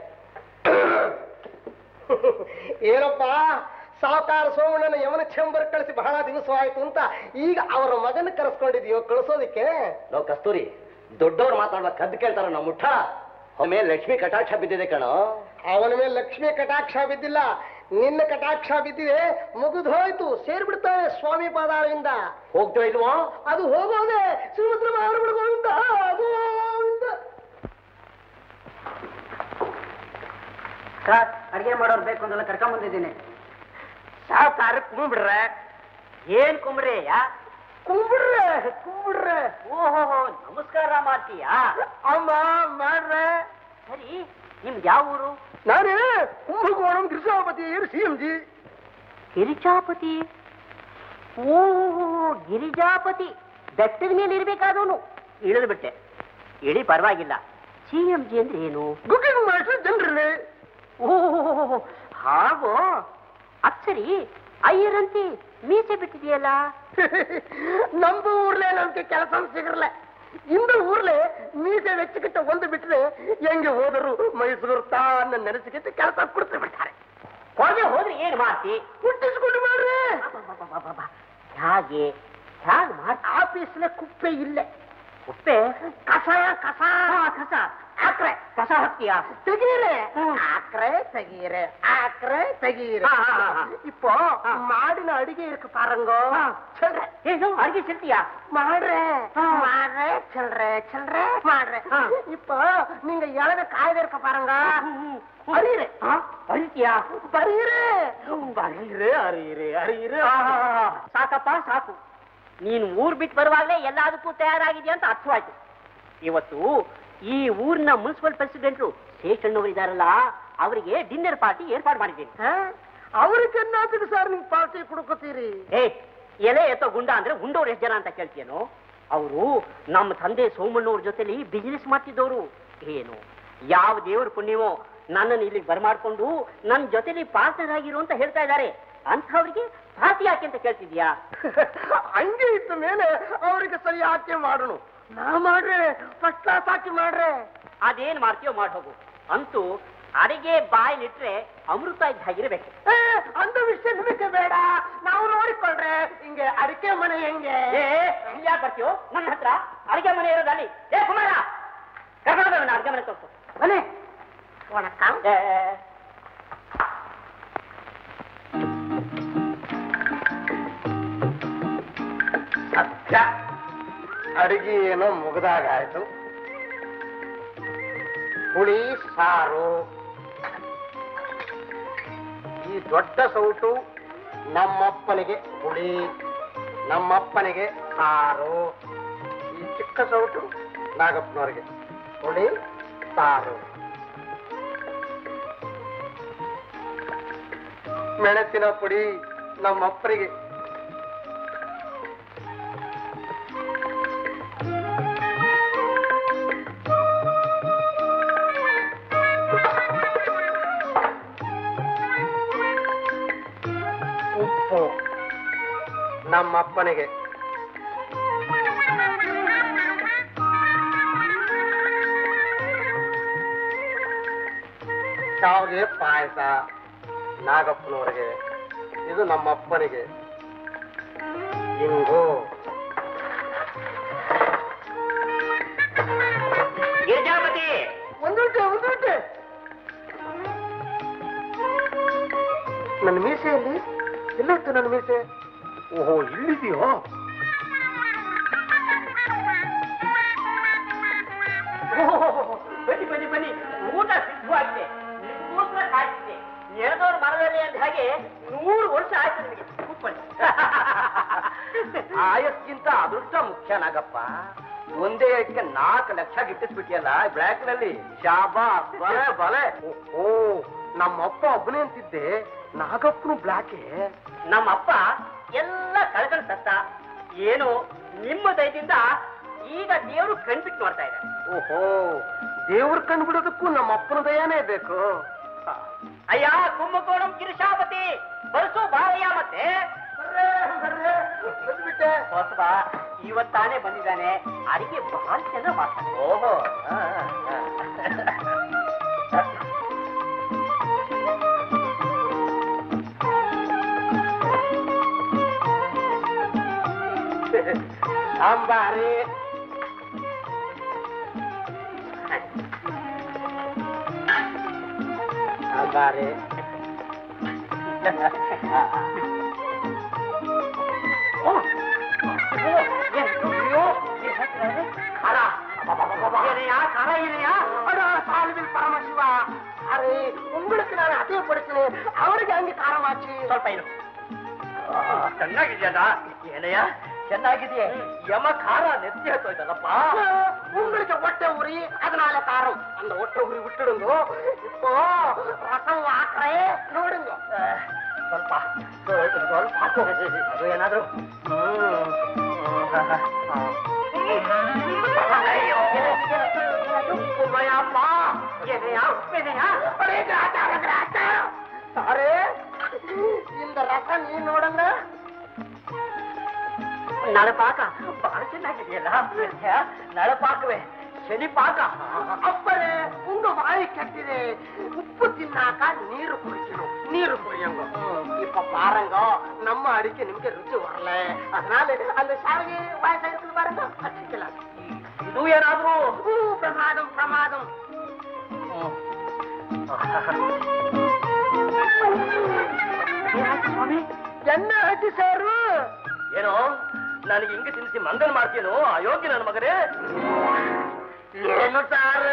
[SPEAKER 3] ಏನಪ್ಪ ಸಾವುಕಾರ ಸೋಮಣ್ಣನ ಯಮನ ಚೇಂಬರ್ ಕಳಿಸಿ ಬಹಳ ದಿವಸವಾಯ್ತು ಅಂತ ಈಗ ಅವರ ಮಗನ ಕರೆಸ್ಕೊಂಡಿದ್ಯೋ ಕಳಿಸೋದಿಕ್ಕೆ
[SPEAKER 4] ನಾವು ಕಸ್ತೂರಿ ದೊಡ್ಡವ್ರು ಮಾತಾಡುವ ಕದ್ದು ಕೇಳ್ತಾರ ನಾವು ಮುಠ ಒಮ್ಮೆ ಲಕ್ಷ್ಮಿ ಕಟಾಕ್ಷ ಬಿದ್ದಿದೆ ಕಣೋ
[SPEAKER 3] ಅವನ ಮೇಲೆ ಲಕ್ಷ್ಮಿ ಕಟಾಕ್ಷ ಬಿದ್ದಿಲ್ಲ ನಿನ್ನ ಕಟಾಕ್ಷ ಬಿದ್ದಿದೆ ಮುಗಿದು ಹೋಯ್ತು ಸೇರ್ಬಿಡ್ತಾನೆ ಸ್ವಾಮಿ ಪಾದಾರವಿಂದ
[SPEAKER 4] ಹೋಗ್ತೀವ ಇಲ್ವೋ
[SPEAKER 3] ಅದು ಹೋಗೋದೆ ಶ್ರೀಮಂತರ ಮಹಾರಮಣ ಗೋವಿಂದ ಗೋವಿಂದ
[SPEAKER 9] ಸರ್ ಅಡಿಗೆ ಮಾಡೋರು ಬೇಕು ಅಂತೆಲ್ಲ ಕರ್ಕೊಂಡ್ ಬಂದಿದ್ದೀನಿ
[SPEAKER 3] ಸಾವುಕಾರ ಕುಂಬಿಡ್ರೆ
[SPEAKER 9] ಏನ್ ಕುಂಬ್ರೆ ಯಾ
[SPEAKER 3] ಕುಂಬಿಡ್ರೆ ಕುಂಬಿಡ್ರೆ
[SPEAKER 9] ಓಹೋ ನಮಸ್ಕಾರ ಮಾಡ್ತೀಯಾ
[SPEAKER 3] ಅಮ್ಮ ಮಾಡ್ರೆ
[SPEAKER 9] ಸರಿ ನಿಮ್ದು ಯಾವ ಊರು
[SPEAKER 3] ನಾನೇ Kumbakonam Girijapati C M G
[SPEAKER 9] Girijapati ಓ ಗಿರಿಜಾಪತಿ ಬೆಟ್ಟದ ಮೇಲೆ ಇರ್ಬೇಕಾದವನು ಇಳಿದು ಬಿಟ್ಟೆ ಇಳಿ ಪರವಾಗಿಲ್ಲ ಸಿ ಎಂ ಜಿ ಅಂದ್ರೆ ಏನು
[SPEAKER 3] ಕುಕಿಂಗ್ ಮಾಸ್ಟರ್ ಜನರೇ
[SPEAKER 9] ಓ ಹಾಗೋ ಅದ್ ಸರಿ ಅಯ್ಯರಂತೆ ಮೀಸೆ ಬಿಟ್ಟಿದೆಯಲ್ಲ
[SPEAKER 3] ನಮ್ದು ಊರ್ಲೆ ನಮ್ಗೆ ಕೆಲಸ ಸಿಗರಲ್ಲ ಇಂದು ಊರ್ಲೆ ಮೀಸೆ ವೆಚ್ಚಕಿಟ್ಟ ಒಂದು ಬಿಟ್ರೆ ಹೆಂಗೆ ಹೋದರು ಮೈಸೂರು ತಾನ ನೆನೆಸಿಕಿಟ್ಟು ಕೆಲಸ ಕೊಡ್ತು ಬಿಡ್ತಾರೆ
[SPEAKER 9] ಹೊರಗೆ ಹೋದ್ರೆ ಏನ್ ಮಾಡ್ತಿ
[SPEAKER 3] ಹುಟ್ಟಿಸ್ಕೊಂಡು ಮಾಡ್ರೆ
[SPEAKER 9] ಅಬ್ಬಬ್ಬಬ್ಬಬ್ಬ. ಹೇಗೆ ಹೇಗೆ ಮಾಡ್ತಿ
[SPEAKER 3] ಆಫೀಸ್ನ ಕುಪ್ಪೆ ಇಲ್ಲೇ
[SPEAKER 9] ಉಪ್ಪೆ
[SPEAKER 3] ಕಸ ಕಸ
[SPEAKER 9] ಕಸ ಹಾಕ್ರೆ ಕಸ ಹಾಕ್ತೀಯಾ
[SPEAKER 3] ತೆಗೀರೆ
[SPEAKER 9] ಹ್ಮ್.
[SPEAKER 3] ಆಕ್ರೆ ತೆಗೀರೆ ಆಕ್ರೆ ತೆಗೀರೆ
[SPEAKER 9] ಹಾ, ಹಾ, ಹಾ, ಹಾ.
[SPEAKER 3] இப்போ
[SPEAKER 9] ಹಾ.
[SPEAKER 3] ಮಾಡಿನ ಅಡಿಗೆ ಇருக்கு பாருங்க சொல்றே
[SPEAKER 9] ಏನು ಅಡಿಗೆ ಸಿಗ್ತೀಯಾ
[SPEAKER 3] ಮಾಡ್ರೆ
[SPEAKER 9] ಹಾ.
[SPEAKER 3] ಮಾಡ್ರೆ ಚಿಲ್ರೆ ಚಿಲ್ರೆ ಮಾಡ್ರೆ
[SPEAKER 9] ಹಾ.
[SPEAKER 3] இப்போ நீங்க இழந்த காய்கறி இருக்க பாருங்க அரியரு
[SPEAKER 9] ಅರಿತೀಯಾ
[SPEAKER 3] ಬರೀರೆ ಬರೀರೆ ಅರಿಯಿರೆ ಅರಿಯಿರೆ
[SPEAKER 9] ಸಾಕಪ್ಪ ಸಾಕು ನೀನು ಊರ್ ಬಿಟ್ಟು ಬರುವಾಗಲೇ ಎಲ್ಲದಕ್ಕೂ ತಯಾರಾಗಿದೆಯಾ ಅಂತ ಅರ್ಥವಾಯ್ತು ಇವತ್ತು ಈ ಊರಿನ ಮುನ್ಸಿಪಲ್ ಪ್ರೆಸಿಡೆಂಟ್ರು ಶೇಷಣ್ಣವರು ಇದಾರಲ್ಲ ಅವರಿಗೆ ಡಿನ್ನರ್ ಪಾರ್ಟಿ ಏರ್ಪಾಡು ಮಾಡಿದ್ದೀನಿ
[SPEAKER 3] ಅವ್ರಿಗೆ ಚೆನ್ನಾಗ್ತದೆ ಸರ್ ನಿಮ್ ಪಾರ್ಟಿ ಕುಡ್ಕೋತೀರಿ
[SPEAKER 9] ಏ ಎಲೆ ಎತ್ತೋ ಗುಂಡ ಅಂದ್ರೆ ಉಂಡೋರು ಎಷ್ಟು ಜನ ಅಂತ ಕೇಳ್ತೀಯೇನು ಅವರು ನಮ್ಮ ತಂದೆ ಸೋಮಣ್ಣವ್ರ ಜೊತೆಲಿ ಬಿಸ್ನೆಸ್ ಮಾಡ್ತಿದ್ದವರು ಏನು ಯಾವ ದೇವ್ರ ಪುಣ್ಯವೋ ನನ್ನನ್ನು ಇಲ್ಲಿಗೆ ಬರಮಾಡ್ಕೊಂಡು ನನ್ನ ಜೊತೆಲಿ ಪಾರ್ಟ್ನರ್ ಆಗಿರು ಅಂತ ಹೇಳ್ತಾ ಇದ್ದಾರೆ ಅಂಥವ್ರಿಗೆ ಪಾರ್ಟಿ ಯಾಕೆ ಅಂತ ಕೇಳ್ತಿದ್ಯಾ
[SPEAKER 3] ಹಂಗೆ ಇದ್ದ ಮೇಲೆ ಅವರಿಗೆ ಸರಿ ಆಕೆ ಮಾಡೋಣ ನಾ ಮಾಡ್ರೆ ಫಸ್ಟ್ ಕ್ಲಾಸ್ ಹಾಕಿ ಮಾಡ್ರೆ
[SPEAKER 9] ಅದೇನ್ ಮಾಡ್ತೀಯೋ ಮಾಡಿ ಹೋಗು ಅಂತೂ ಅಡಿಗೆ ಬಾಯಿಲಿಟ್ರೆ ಅಮೃತ ಇದ್ದ ಹಾಗಿರ್ಬೇಕು
[SPEAKER 3] ಅಂತ ವಿಷಯ ನಿಮಗೆ ಬೇಡ ನಾವು ನೋಡಿಕೊಂಡ್ರೆ ಹಿಂಗೆ ಅಡಿಕೆ ಮನೆ ಹೆಂಗೆ
[SPEAKER 9] ಏ ಯಾಕೆ ಬರ್ತೀಯೋ ನನ್ನ ಹತ್ರ ಅಡಿಗೆ ಮನೆ ಇರೋದು ಅಲ್ಲಿ ಏ ಕುಮಾರ ಕರ್ಕೊಂಡು ಬರೋಣ ಅಡಿಗೆ ಮನೆ ತೋರಿಸು
[SPEAKER 3] ಮನೆ
[SPEAKER 9] ಏ,
[SPEAKER 3] ಸತ್ಯ ಅಡಿಗೆ ಏನೋ ಮುಗ್ದಾಗಾಯ್ತು ಹುಳಿ ಸಾರು ಈ ದೊಡ್ಡ ಸೌಟು ನಮ್ಮಪ್ಪನಿಗೆ ಹುಳಿ ನಮ್ಮಪ್ಪನಿಗೆ ಸಾರು ಈ ಚಿಕ್ಕ ಸೌಟು ನಾಗಪ್ಪನವರಿಗೆ ಹುಳಿ ಸಾರು ಮೆಣಸಿನ ಪುಡಿ ನಮ್ಮಪ್ಪನಿಗೆ ಉಪ್ಪು ನಮ್ಮಪ್ಪನಿಗೆ ಶಾವಿಗೆ ಪಾಯಸ ನಾಗಪ್ಪನವರಿಗೆ ಇದು ನಮ್ಮಪ್ಪನಿಗೆ ಇಂಗು
[SPEAKER 9] ಗಿರಿಜಾಪತಿ
[SPEAKER 3] ಒಂದುಂಟೆ ಒಂದುಂಟೆ ನನ್ನ ಮೀಸೆಯಲ್ಲಿ ಎಲ್ಲೋಯ್ತು ನನ್ನ ಮೀಸೆ ಓಹೋ ಇಲ್ಲಿದೆಯೋ
[SPEAKER 9] ಬನ್ನಿ ಬನ್ನಿ ಬನ್ನಿ ಊಟ ಸಿದ್ಧವಾಗಿದೆ ನಿಮ್ಗೋಸ್ಕರ ಕಾಯ್ತಿದ್ದೆ ಎಳೆದವ್ರ ಮರದಲ್ಲಿ ಅಂದ ಹಾಗೆ ನೂರು ವರ್ಷ ಆಯ್ತು ನಿಮಗೆ ಕೂತ್ಕೊಳ್ಳಿ
[SPEAKER 4] ಆಯಸ್ಗಿಂತ ಅದೃಷ್ಟ ಮುಖ್ಯ ನಾಗಪ್ಪ ಒಂದೇ ಐದಕ್ಕೆ ನಾಲ್ಕು ಲಕ್ಷ ಗಿಟ್ಟಿಸ್ಬಿಟ್ಟಿಯಲ್ಲ ಬ್ಲ್ಯಾಕ್ ನಲ್ಲಿ ಶಾಬಾ ಬಲೆ ಬಲೆ
[SPEAKER 3] ಓ ನಮ್ಮಪ್ಪ ಒಬ್ಬನೇ ಅಂತಿದ್ದೆ ನಾಗಪ್ಪನು ಬ್ಲಾಕೆ
[SPEAKER 9] ನಮ್ಮಪ್ಪ ಎಲ್ಲ ಕಳ್ಕೊಂಡು ಸತ್ತ ಏನು ನಿಮ್ಮ ದಯದಿಂದ ಈಗ ದೇವರು ಕಣ್ಬಿಟ್ಟು ನೋಡ್ತಾ ಇದ್ದಾರೆ
[SPEAKER 3] ಓಹೋ ದೇವ್ರ ಕಣ್ ಬಿಡೋದಕ್ಕೂ ನಮ್ಮ ಅಪ್ಪನ ದಯಾನೇ ಬೇಕು
[SPEAKER 9] ಅಯ್ಯ ಕುಂಭಕೋಣಂ ಗಿರಿಶಾಪತಿ ಬರಸು ಬಾರಯ್ಯ ಮತ್ತೆ
[SPEAKER 3] ಬಂದ್ಬಿಟ್ಟೆ
[SPEAKER 9] ಹೊಸಬ ಇವತ್ತಾನೇ ಬಂದಿದ್ದಾನೆ ಅಡಿಗೆ ಬಹಳ ಚೆನ್ನಾಗಿ ಮಾಡ್ತಾನೆ
[SPEAKER 4] ಓಹೋ
[SPEAKER 3] ಸಾಂಬಾರಿ ಸಾಂಬಾರಿ
[SPEAKER 9] ಖಾರ ಏನಯ್ಯ
[SPEAKER 3] அடா, சால்வில் பரமசிவா அரே உங்களுக்கு நான் அதிகப்படுத்தினேன் அவருக்கு அங்கே காரமாச்சு
[SPEAKER 9] ಸ್ವಲ್ಪ ಇರು ಚೆನ್ನಾಗಿದ್ಯಲ್ಲ ಏನಯ್ಯ ಚೆನ್ನಾಗಿದೆಯೇ ಯಮ ಖಾರ ನೆತ್ತಿ ಹತ್ತೋಯ್ತಲ್ಲಪ್ಪ
[SPEAKER 3] உங்களுக்கு ஒட்டை உரி அதனால காரம் அந்த ஒட்டை உரி விட்டுடுங்க இப்போ ரசம் வாக்குறே ನೋಡುங்க
[SPEAKER 9] ಸ್ವಲ್ಪ ಸ್ವಲ್ಪ ಹಾಕು. ಅದು ಏನಾದ್ರು ಅಯ್ಯೋ ಉಪ್ಪಯ್ಯಪ್ಪ ಏನಯ್ಯ ಉಪ್ಪೇನೆಯ
[SPEAKER 3] அரே கிராட்டார கிராட்டா அரே இந்த ரசம் நீ ನೋಡಂಗ
[SPEAKER 9] ನಳಪಾಕ ಬಹಳ ಚೆನ್ನಾಗಿದೆಯಲ್ಲ ನಳಪಾಕವೇ ಶನಿ ಪಾಕ
[SPEAKER 3] அப்பரே உங்க வாய் கட்டிதே உப்பு தின்னாக்க நீரு குடிக்கணும் நீரு குடியுங்க இப்ப பாருங்க நம்ம அடிக்க நிமிஷம் ருச்சி வரல அதனால அந்த சாவியை வயசா இருக்குது பாருங்க அடிக்கலாம்
[SPEAKER 9] ಇದು ಏನಾದ್ರು
[SPEAKER 3] ஊ, பிரமாதம் பிரமாதம் என்ன ஆச்சு சாரு
[SPEAKER 4] ಏನೋ ನನಗೆ ಹಿಂಗೆ ತಿನ್ನಿಸಿ ಮಂಗನ್ ಮಾಡ್ತೀನೋ ಅಯೋಗ್ಯ ನನ್ನ ಮಗನೇ
[SPEAKER 3] ಏನು ಸಾರು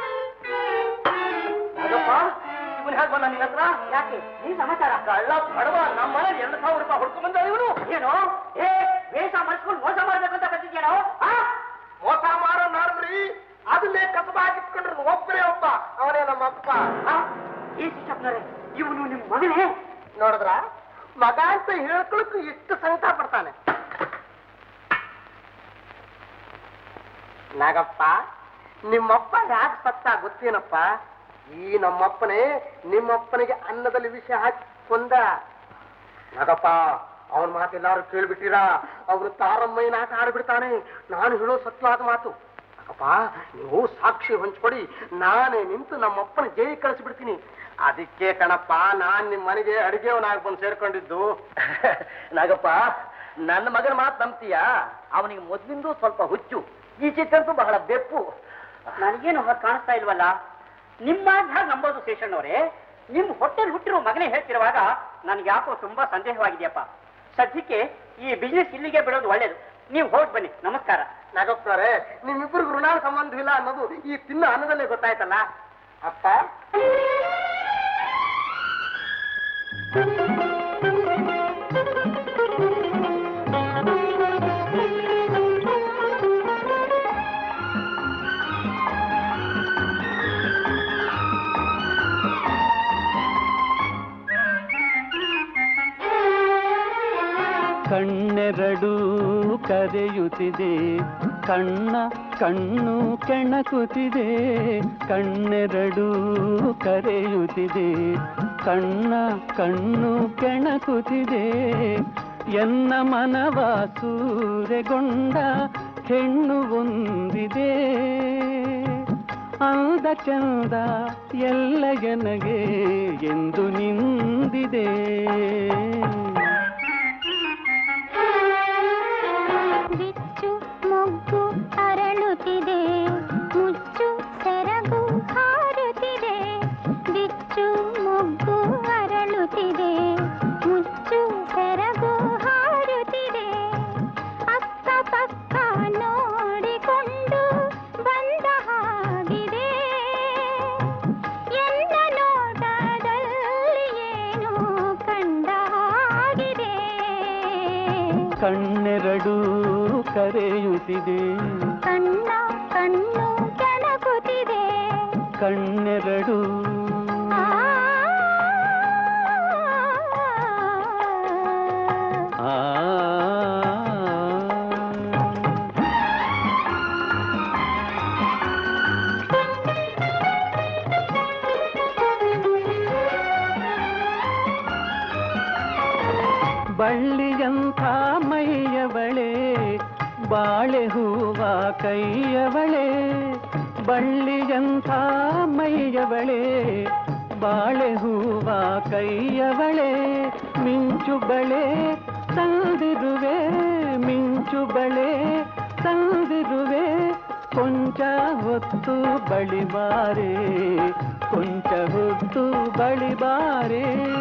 [SPEAKER 4] ನಾಗಪ್ಪ ಇವನ್ ಹೇಗೆ ಬಂದ ನಿನ್ನ ಹತ್ರ
[SPEAKER 9] ಯಾಕೆ ನೀ ಸಮಾಚಾರ
[SPEAKER 4] ಕಳ್ಳ ಬಡವ ನಮ್ಮ ಮನೇಲಿ ಎರಡು ಸಾವಿರ ರೂಪಾಯಿ ಹೊಡ್ಕೊಂಡ್ ಬಂದ ಇವನು
[SPEAKER 9] ಏನು ಏ ವೇಷ ಮಾಡಿಸ್ಕೊಂಡು ಮೋಸ ಮಾಡ್ಬೇಕಂತ ಬಂದಿದ್ಯೇನೋ ಆ?
[SPEAKER 3] ಮೋಸ ಮಾಡೋ ನಾರ್ರಿ ಅದನ್ನೇ ಕಸಬಾಗಿಟ್ಕೊಂಡ್ರು ಒಬ್ಬರೇ ಒಬ್ಬ ಅವನೇ ನಮ್ಮಪ್ಪ
[SPEAKER 9] ಆ? ಏ ಶಿಕ್ಷಕರೇ ಇವನು ನಿಮ್ಮ ಮಗನೇ
[SPEAKER 3] ನೋಡಿದ್ರ ಮಗ ಅಂತ ಹೇಳ್ಕೊಳಕ್ಕೂ ಎಷ್ಟು ಸಂಕಟ ಪಡ್ತಾನೆ ನಾಗಪ್ಪ ನಿಮ್ಮಪ್ಪ ಯಾಕೆ ಸತ್ತ ಗೊತ್ತೇನಪ್ಪ ಈ ನಮ್ಮಪ್ಪನೇ ನಿಮ್ಮಪ್ಪನಿಗೆ ಅನ್ನದಲ್ಲಿ ವಿಷ ಹಾಕಿ ಕೊಂದ ನಾಗಪ್ಪ ಅವನ ಮಾತೆಲ್ಲಾರು ಕೇಳ್ಬಿಟ್ಟಿರಾ ಅವನು ತಾರಮ್ಮಯ್ಯನ ಆಟ ಆಡ್ಬಿಡ್ತಾನೆ ನಾನು ಹೇಳೋ ಸತ್ಯವಾದ ಮಾತು ಅಪ್ಪ ನೀವು ಸಾಕ್ಷಿ ಹಂಚ್ಕೊಡಿ ನಾನೇ ನಿಂತು ನಮ್ಮಪ್ಪನ ಜೈ ಕಳಿಸ್ಬಿಡ್ತೀನಿ ಅದಕ್ಕೆ ಕಣಪ್ಪ ನಾನ್ ನಿಮ್ ಮನೆಗೆ ಅಡಿಗೆವನಾಗಿ ಬಂದು ಸೇರ್ಕೊಂಡಿದ್ದು
[SPEAKER 4] ನಾಗಪ್ಪ ನನ್ನ ಮಗನ ಮಾತು ನಂಬ್ತೀಯಾ ಅವನಿಗೆ ಮೊದ್ಲಿಂದು ಸ್ವಲ್ಪ ಹುಚ್ಚು ಈಚೆಕ್ಕಂತೂ ಬಹಳ ಬೆಪ್ಪು
[SPEAKER 9] ನನಗೇನು ಹೊರ ಕಾಣಿಸ್ತಾ ಇಲ್ವಲ್ಲ ನಿಮ್ಮ ಹಾಗೆ ನಂಬೋದು ಶೇಷಣ್ಣವರೇ ನಿಮ್ ಹೊಟ್ಟೆಲ್ ಹುಟ್ಟಿರೋ ಮಗನೇ ಹೇಳ್ತಿರುವಾಗ ನನ್ಗೆ ಯಾಕೋ ತುಂಬಾ ಸಂದೇಹವಾಗಿದೆಯಪ್ಪ ಸದ್ಯಕ್ಕೆ ಈ ಬಿಸ್ನೆಸ್ ಇಲ್ಲಿಗೆ ಬಿಡೋದು ಒಳ್ಳೇದು ನೀವು ಹೋಗಿ ಬನ್ನಿ ನಮಸ್ಕಾರ
[SPEAKER 3] ನಾಗಪ್ಪನವ್ರೆ ನಿಮ್ಮಿಬ್ಬರಿಗೂ ಋಣಾಳ ಸಂಬಂಧ ಇಲ್ಲ ಅನ್ನೋದು ಈ ತಿನ್ನ ಅನ್ನದಲ್ಲೇ ಗೊತ್ತಾಯ್ತಲ್ಲ ಅಪ್ಪ
[SPEAKER 10] ಕಣ್ಣೆರಡು ಕರೆಯುತ್ತಿದೆ ಕಣ್ಣ ಕಣ್ಣು ಕೆಣಕುತ್ತಿದೆ ಕಣ್ಣೆರಡು ಕರೆಯುತ್ತಿದೆ ಕಣ್ಣ ಕಣ್ಣು ಕೆಣಕುತ್ತಿದೆ ಎನ್ನ ಮನವ ಸೂರೆಗೊಂಡ ಹೆಣ್ಣು ಒಂದಿದೆ ಅಂದ ಚಂದ ಎಲ್ಲ ಜನಗೆ ಎಂದು ನಿಂದಿದೆ
[SPEAKER 7] ಬಿಚ್ಚು ಮೊಗ್ಗು ಅರಳುತ್ತಿದೆ ಮುಚ್ಚು ಸೆರಗು ಹಾರುತ್ತಿದೆ ಬಿಚ್ಚು ಮೊಗ್ಗು ಅರಳುತ್ತಿದೆ ಮುಚ್ಚು ಸೆರಗು ಹಾರುತ್ತಿದೆ ಅಕ್ಕ ಪಕ್ಕ ನೋಡಿಕೊಂಡು ಬಂದ ಹಾಗಿದೆ ಎನ್ನ ನೋಟದಲ್ಲಿ ಏನು ಕಂಡ ಹಾಗಿದೆ
[SPEAKER 10] ಕಣ್ಣೆರಡು ಕರೆಯುತ್ತಿದೆ
[SPEAKER 7] ಕಣ್ಣ ಕಣ್ಣು ಕೆಣಕುತ್ತಿದೆ
[SPEAKER 10] ಕಣ್ಣೆರಡು
[SPEAKER 7] ಆ
[SPEAKER 10] ಆ ಬಳ್ಳಿಯಂಥ ಮೈಯವಳೆ ಬಾಳೆ ಹೂವ ಕೈಯವಳೆ ಬಳ್ಳಿಯಂಥ ಮೈಯವಳೆ ಬಾಳೆ ಹೂವ ಕೈಯವಳೆ ಮಿಂಚು ಬಳೆ ತಂದಿರುವೆ ಮಿಂಚು ಬಳೆ ತಂದಿರುವೆ ಕೊಂಚ ಹೊತ್ತು ಬಳಿಬಾರೆ ಕೊಂಚ ಹೊತ್ತು ಬಳಿಬಾರೆ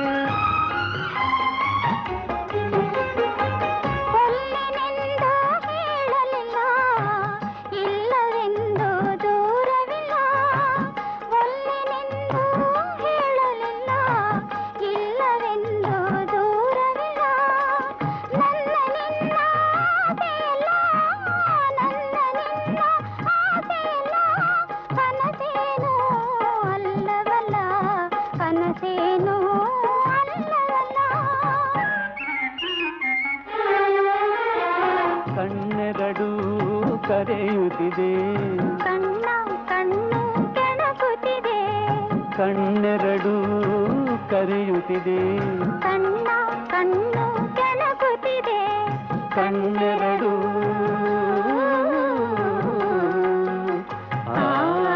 [SPEAKER 7] ಒಲ್ಲೆನೆಂದು ಹೇಳಲಿಲ್ಲ ಇಲ್ಲವೆಂದು ದೂರವಿಲ್ಲ ಒಲ್ಲೆನೆಂದು ಹೇಳಲಿಲ್ಲ ಇಲ್ಲವೆಂದು ದೂರವಿಲ್ಲ ನನ್ನ ನಿನ್ನ ಆಸೆಯಲ್ಲ ನನ್ನ ನಿನ್ನ ಆಸೆಯಲ್ಲ ಕನಸೇನು ಅಲ್ಲವಲ್ಲ ಕನಸೇನು ಅಲ್ಲವಲ್ಲ
[SPEAKER 10] ಕಣ್ಣೆರಡು ಕರೆಯುತ್ತಿದೆ
[SPEAKER 7] ಕಣ್ಣ ಕಣ್ಣು ಕೆಣಕುತ್ತಿದೆ
[SPEAKER 10] ಕಣ್ಣೆರಡು ಕರೆಯುತ್ತಿದೆ
[SPEAKER 7] ಕಣ್ಣ ಕಣ್ಣು ಕೆಣಕುತ್ತಿದೆ
[SPEAKER 10] ಕಣ್ಣೆರಡು ಆ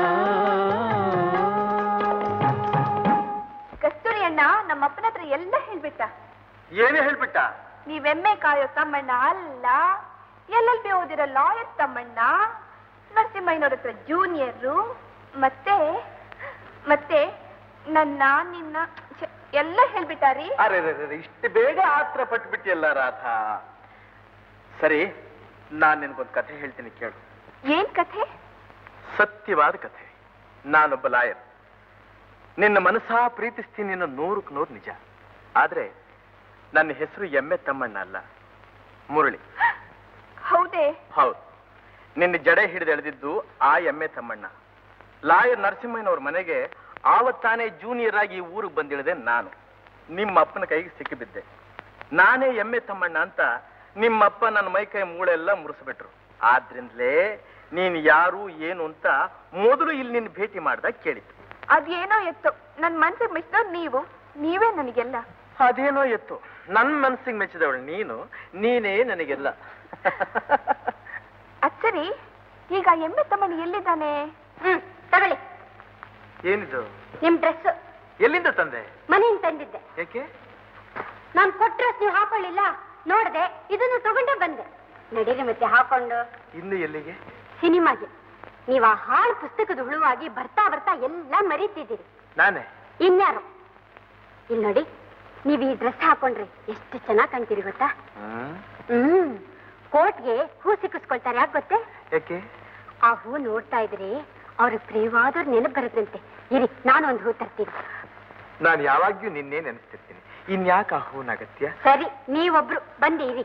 [SPEAKER 8] ಕಸ್ತೂರಿ ಅಣ್ಣ ನಮ್ಮ ಅಪ್ಪನ ಹತ್ರ ಎಲ್ಲ ಹೇಳ್ಬಿಟ್ಟ
[SPEAKER 3] ಏನೇ ಹೇಳ್ಬಿಟ್ಟ
[SPEAKER 8] ನೀವೆಮ್ಮೆ ಕಾಯೋ ತಮ್ಮಣ್ಣ ಅಲ್ಲ ಎಲ್ ಎಲ್ ಬಿ ಓದಿರೋ ಲಾಯರ್ ತಮ್ಮಣ್ಣ ನರಸಿಂಹಯ್ಯನವ್ರ ಹತ್ರ ಜೂನಿಯರು ಮತ್ತೆ ಮತ್ತೆ ನನ್ನ ನಿನ್ನ ಛೆ, ಎಲ್ಲ ಹೇಳ್ಬಿಟ್ಟಾರಿ
[SPEAKER 3] ಅರೆ ಇಷ್ಟು ಬೇಗ ಆತ್ರ ಪಟ್ಬಿಟ್ಟಿಯಲ್ಲ ರಾಧ ಸರಿ ನಾನ್ ನಿನ್ಗೊಂದು ಕಥೆ ಹೇಳ್ತೀನಿ ಕೇಳು
[SPEAKER 8] ಏನ್ ಕಥೆ
[SPEAKER 3] ಸತ್ಯವಾದ ಕಥೆ ನಾನೊಬ್ಬ ಲಾಯರ್ ನಿನ್ನ ಮನಸಾ ಪ್ರೀತಿಸ್ತೀನಿ ಅನ್ನೋ ನೂರಕ್ಕೆ ನೂರು ನಿಜ ಆದ್ರೆ ನನ್ನ ಹೆಸರು ಎಮ್ಮೆ ತಮ್ಮಣ್ಣ ಅಲ್ಲ ಮುರಳಿ
[SPEAKER 8] ಹೌದೇ
[SPEAKER 3] ಹೌದು ನಿನ್ನ ಜಡೆ ಹಿಡಿದು ಎಳೆದಿದ್ದು ಆ ಎಮ್ಮೆ ತಮ್ಮಣ್ಣ ಲಾಯರ್ ನರಸಿಂಹಯ್ಯನವ್ರ ಮನೆಗೆ ಆವತ್ತಾನೇ ಜೂನಿಯರ್ ಆಗಿ ಈ ಊರಿಗೆ ಬಂದಿಳಿದೆ ನಾನು ನಿಮ್ಮ ಅಪ್ಪನ ಕೈಗೆ ಸಿಕ್ಕಿಬಿದ್ದೆ ನಾನೇ ಎಮ್ಮೆ ತಮ್ಮಣ್ಣ ಅಂತ ನಿಮ್ಮಪ್ಪ ನನ್ನ ಮೈ ಕೈ ಮೂಳೆ ಎಲ್ಲ ಮುರಿಸ್ಬಿಟ್ರು ಆದ್ರಿಂದಲೇ ನೀನ್ ಯಾರು ಏನು ಅಂತ ಮೊದಲು ಇಲ್ಲಿ ನಿನ್ನ ಭೇಟಿ ಮಾಡ್ದಾಗ ಕೇಳಿತ್ತು
[SPEAKER 8] ಅದೇನೋ ಎತ್ತು ನನ್ ಮನ್ಸಿಗೆ ಮಿಚ್ದವ್ರು ನೀವು ನೀವೇ ನನಗೆಲ್ಲ
[SPEAKER 3] ಅದೇನೋ ಎತ್ತು ನನ್ನ ಮನಸ್ಸಿಗೆ ಮೆಚ್ಚಿದವಳು ನೀನು ನೀನೇ ನನಗೆಲ್ಲ
[SPEAKER 8] ಅಚ್ಚರಿ ಈಗ ಎಮ್ಮೆ ತಮ್ಮಣ್ಣ ಎಲ್ಲಿದ್ದಾನೆ
[SPEAKER 2] ಹ್ಮ್ ತಗೊಳ್ಳಿ
[SPEAKER 1] ಏನಿದು
[SPEAKER 2] ನಿಮ್ ಡ್ರೆಸ್
[SPEAKER 1] ಎಲ್ಲಿಂದ ತಂದೆ
[SPEAKER 2] ಮನೆಯಿಂದ ತಂದಿದ್ದೆ
[SPEAKER 1] ಯಾಕೆ
[SPEAKER 2] ನಾನ್ ಕೊಟ್ಟ ಡ್ರೆಸ್ ನೀವು ಹಾಕೊಳ್ಳಿಲ್ಲ ನೋಡ್ದೆ ಇದನ್ನು ತಗೊಂಡೇ ಬಂದೆ ನಡೀರಿ ಮತ್ತೆ ಹಾಕೊಂಡು
[SPEAKER 1] ಇನ್ನು ಎಲ್ಲಿಗೆ
[SPEAKER 2] ಸಿನಿಮಾಗೆ ನೀವು ಆ ಹಾಳು ಪುಸ್ತಕದ ಹುಳುವಾಗಿ ಬರ್ತಾ ಬರ್ತಾ ಎಲ್ಲ ಮರೀತಿದ್ದೀರಿ
[SPEAKER 1] ನಾನೇ
[SPEAKER 2] ಇನ್ಯಾರು ಇಲ್ಲಿ ನೋಡಿ ನೀವು ಈ ಡ್ರೆಸ್ ಹಾಕೊಂಡ್ರೆ ಎಷ್ಟು ಚೆನ್ನಾಗಿ ಕಾಣ್ತೀರಿ ಗೊತ್ತಾ
[SPEAKER 1] ಹ್ಮ್
[SPEAKER 2] ಹ್ಮ್ ಕೋಟ್ಗೆ ಹೂ ಸಿಕ್ಕಿಸ್ಕೊಳ್ತಾರೆ ಯಾಕೆ ಗೊತ್ತೇ
[SPEAKER 1] ಯಾಕೆ
[SPEAKER 2] ಆ ಹೂ ನೋಡ್ತಾ ಇದ್ರೆ ಅವ್ರಿಗೆ ಪ್ರಿಯವಾದವ್ರು ನೆನಪು ಬರುತ್ತಂತೆ ಇರಿ ನಾನು ಒಂದು ಹೂ ತರ್ತೀನಿ
[SPEAKER 1] ನಾನು ಯಾವಾಗ್ಲೂ ನಿನ್ನೆ ನೆನೆಸ್ತಿರ್ತೀನಿ ಇನ್ಯಾಕೆ ಆ ಹೂವಿನ ಅಗತ್ಯ
[SPEAKER 2] ಸರಿ ನೀವೊಬ್ರು ಬಂದೆ ಇರಿ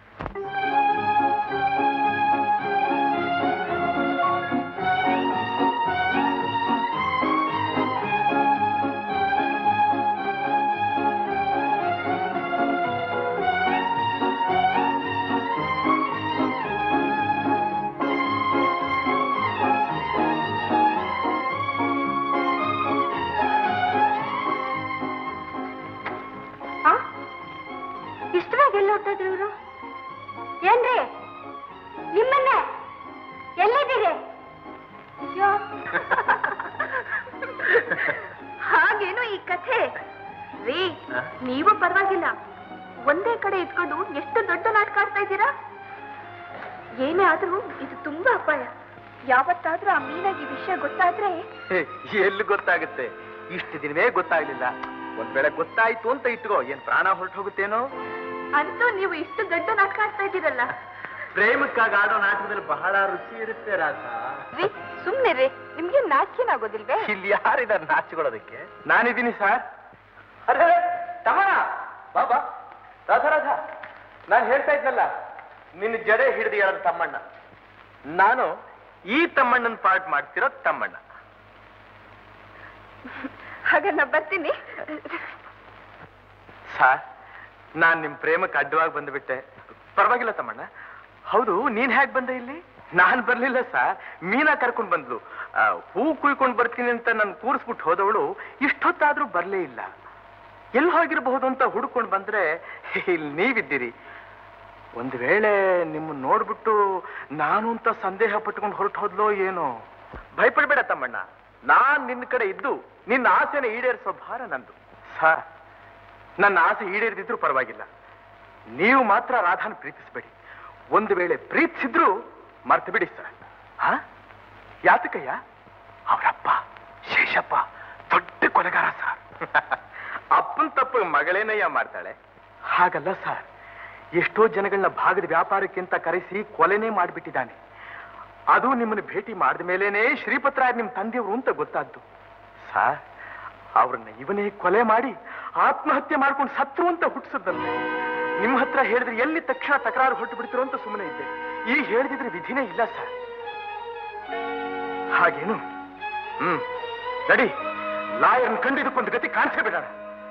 [SPEAKER 2] ಆ? ಇಷ್ಟವಾಗಿ ಎಲ್ಲಿ ಹೋಗ್ತಾ ಇದ್ರು ಇವರು ಏನ್ರಿ ನಿಮ್ಮನ್ನೇ ಎಲ್ಲಿದ್ದೀರಿ ಅಯ್ಯೋ
[SPEAKER 8] ಹಾಗೇನು ಈ ಕಥೆ ರೀ ನೀವು ಪರವಾಗಿಲ್ಲ ಒಂದೇ ಕಡೆ ಇಟ್ಕೊಂಡು ಎಷ್ಟು ದೊಡ್ಡ ನಾಟಕ ಆಡ್ತಾ ಇದ್ದೀರಾ ಏನೇ ಆದ್ರೂ ಇದು ತುಂಬಾ ಅಪಾಯ ಯಾವತ್ತಾದ್ರೂ ಆ ಮೀನಾಗಿ ವಿಷಯ ಗೊತ್ತಾದ್ರೆ
[SPEAKER 1] ಎಲ್ಲಿ ಗೊತ್ತಾಗುತ್ತೆ ಇಷ್ಟು ದಿನವೇ ಗೊತ್ತಾಗ್ಲಿಲ್ಲ ಒಂದ್ ವೇಳೆ ಗೊತ್ತಾಯ್ತು ಅಂತ ಇಟ್ಕೋ ಏನ್ ಪ್ರಾಣ ಹೊರಟು ಹೋಗುತ್ತೇನೋ
[SPEAKER 8] ಅಂತೂ ನೀವು ಇಷ್ಟು ದೊಡ್ಡ ನಾಟಕ ಆಡ್ತಾ ಇದ್ದೀರಲ್ಲ
[SPEAKER 1] ಪ್ರೇಮಕ್ಕಾಗಿ ಆಡೋ ನಾಟಕದಲ್ಲಿ ಬಹಳ ರುಚಿ ಇರುತ್ತೆ ರಾಧ
[SPEAKER 8] ರೀ ಸುಮ್ನೆ ರೀ ನಿಮ್ಗೆ ನಾಚಿಕೆನಾಗೋದಿಲ್ವೇ
[SPEAKER 1] ಇಲ್ಲಿ ಯಾರಿದ್ದಾರೆ ನಾಚಿಕೊಳ್ಳೋದಕ್ಕೆ ನಾನಿದ್ದೀನಿ ಸರ್ ಅರೆ ತಮಣ ಬಾಬಾ ರಾಧ ರಾಧ ನಾನು ಹೇಳ್ತಾ ಇದ್ನಲ್ಲ ನಿನ್ನ ಜಡೆ ಹಿಡಿದು ಹೇಳೋದು ತಮ್ಮಣ್ಣ ನಾನು ಈ ತಮ್ಮಣ್ಣನ ಪಾರ್ಟ್ ಮಾಡ್ತಿರೋ ತಮ್ಮಣ್ಣ
[SPEAKER 8] ಹಾಗ ನಾ ಬರ್ತೀನಿ
[SPEAKER 1] ಸರ್ ನಾನ್ ನಿಮ್ ಪ್ರೇಮಕ್ಕೆ ಅಡ್ಡವಾಗಿ ಬಂದ್ಬಿಟ್ಟೆ ಪರವಾಗಿಲ್ಲ ತಮ್ಮಣ್ಣ ಹೌದು ನೀನ್ ಹೇಗ್ ಬಂದೆ ಇಲ್ಲಿ ನಾನ್ ಬರ್ಲಿಲ್ಲ ಸರ್ ಮೀನಾ ಕರ್ಕೊಂಡ್ ಬಂದ್ಲು ಆ, ಹೂ ಕುಯ್ಕೊಂಡ್ ಬರ್ತೀನಿ ಅಂತ ನನ್ ಕೂರಿಸ್ಬಿಟ್ಟು ಹೋದವಳು ಇಷ್ಟೊತ್ತಾದ್ರೂ ಬರ್ಲೇ ಇಲ್ಲ ಎಲ್ಲಿ ಹೋಗಿರಬಹುದು ಅಂತ ಹುಡ್ಕೊಂಡ್ ಬಂದ್ರೆ ಇಲ್ಲಿ ನೀವಿದ್ದೀರಿ ಒಂದ್ ವೇಳೆ ನಿಮ್ಮನ್ನ ನೋಡ್ಬಿಟ್ಟು ನಾನು ಅಂತ ಸಂದೇಹ ಪಟ್ಕೊಂಡು ಹೊರಟು ಹೋದ್ಲೋ ಏನೋ ಭಯಪಡ್ಬೇಡ ತಮ್ಮಣ್ಣ ನಾನ್ ನಿನ್ನ ಕಡೆ ಇದ್ದು ನಿನ್ನ ಆಸೆನ ಈಡೇರಿಸೋ ಭಾರ ನಂದು ಸರ್ ನನ್ನ ಆಸೆ ಈಡೇರಿದ್ರು ಪರವಾಗಿಲ್ಲ ನೀವು ಮಾತ್ರ ರಾಧಾನ ಪ್ರೀತಿಸಬೇಡಿ ಒಂದು ವೇಳೆ ಪ್ರೀತಿಸಿದ್ರು ಮರ್ತು ಬಿಡಿ ಸರ್ ಹಾ ಯಾತಕಯ್ಯ ಅವರಪ್ಪ ಶೇಷಪ್ಪ ದೊಡ್ಡ ಕೊಲೆಗಾರ ಸರ್ ಅಪ್ಪನ ತಪ್ಪು ಮಗಳೇನಯ್ಯ ಮಾಡ್ತಾಳೆ ಹಾಗಲ್ಲ ಸರ್ ಎಷ್ಟೋ ಜನಗಳನ್ನ ಭಾಗದ ವ್ಯಾಪಾರಕ್ಕಿಂತ ಕರೆಸಿ ಕೊಲೆನೇ ಮಾಡಿಬಿಟ್ಟಿದ್ದಾನೆ ಅದು ನಿಮ್ಮನ್ನು ಭೇಟಿ ಮಾಡಿದ ಮೇಲೇನೆ ಶ್ರೀಪತ್ರಾಯ ನಿಮ್ಮ ತಂದೆಯವರು ಅಂತ ಗೊತ್ತಾದ್ದು ಸರ್ ಅವ್ರನ್ನ ಇವನೇ ಕೊಲೆ ಮಾಡಿ ಆತ್ಮಹತ್ಯೆ ಮಾಡ್ಕೊಂಡು ಸತ್ರು ಅಂತ ಹುಟ್ಟಿಸದಂತೆ ನಿಮ್ಮ ಹತ್ರ ಹೇಳಿದ್ರೆ ಎಲ್ಲಿ ತಕ್ಷಣ ತಕರಾರು ಹೊಟ್ಟು ಬಿಡ್ತಿರೋ ಅಂತ ಸುಮ್ಮನೆ ಇದ್ದೆ ಈಗ ಹೇಳಿದ್ರೆ ವಿಧಿನೇ ಇಲ್ಲ ಸರ್ ಹಾಗೇನು ಹ್ಮ್ ನಡಿ ಲಾಯರ್ನ ಕಂಡಿದ್ದಕ್ಕೊಂದು ಗತಿ ಕಾಣಿಸೇ ಬಿಡೋಣ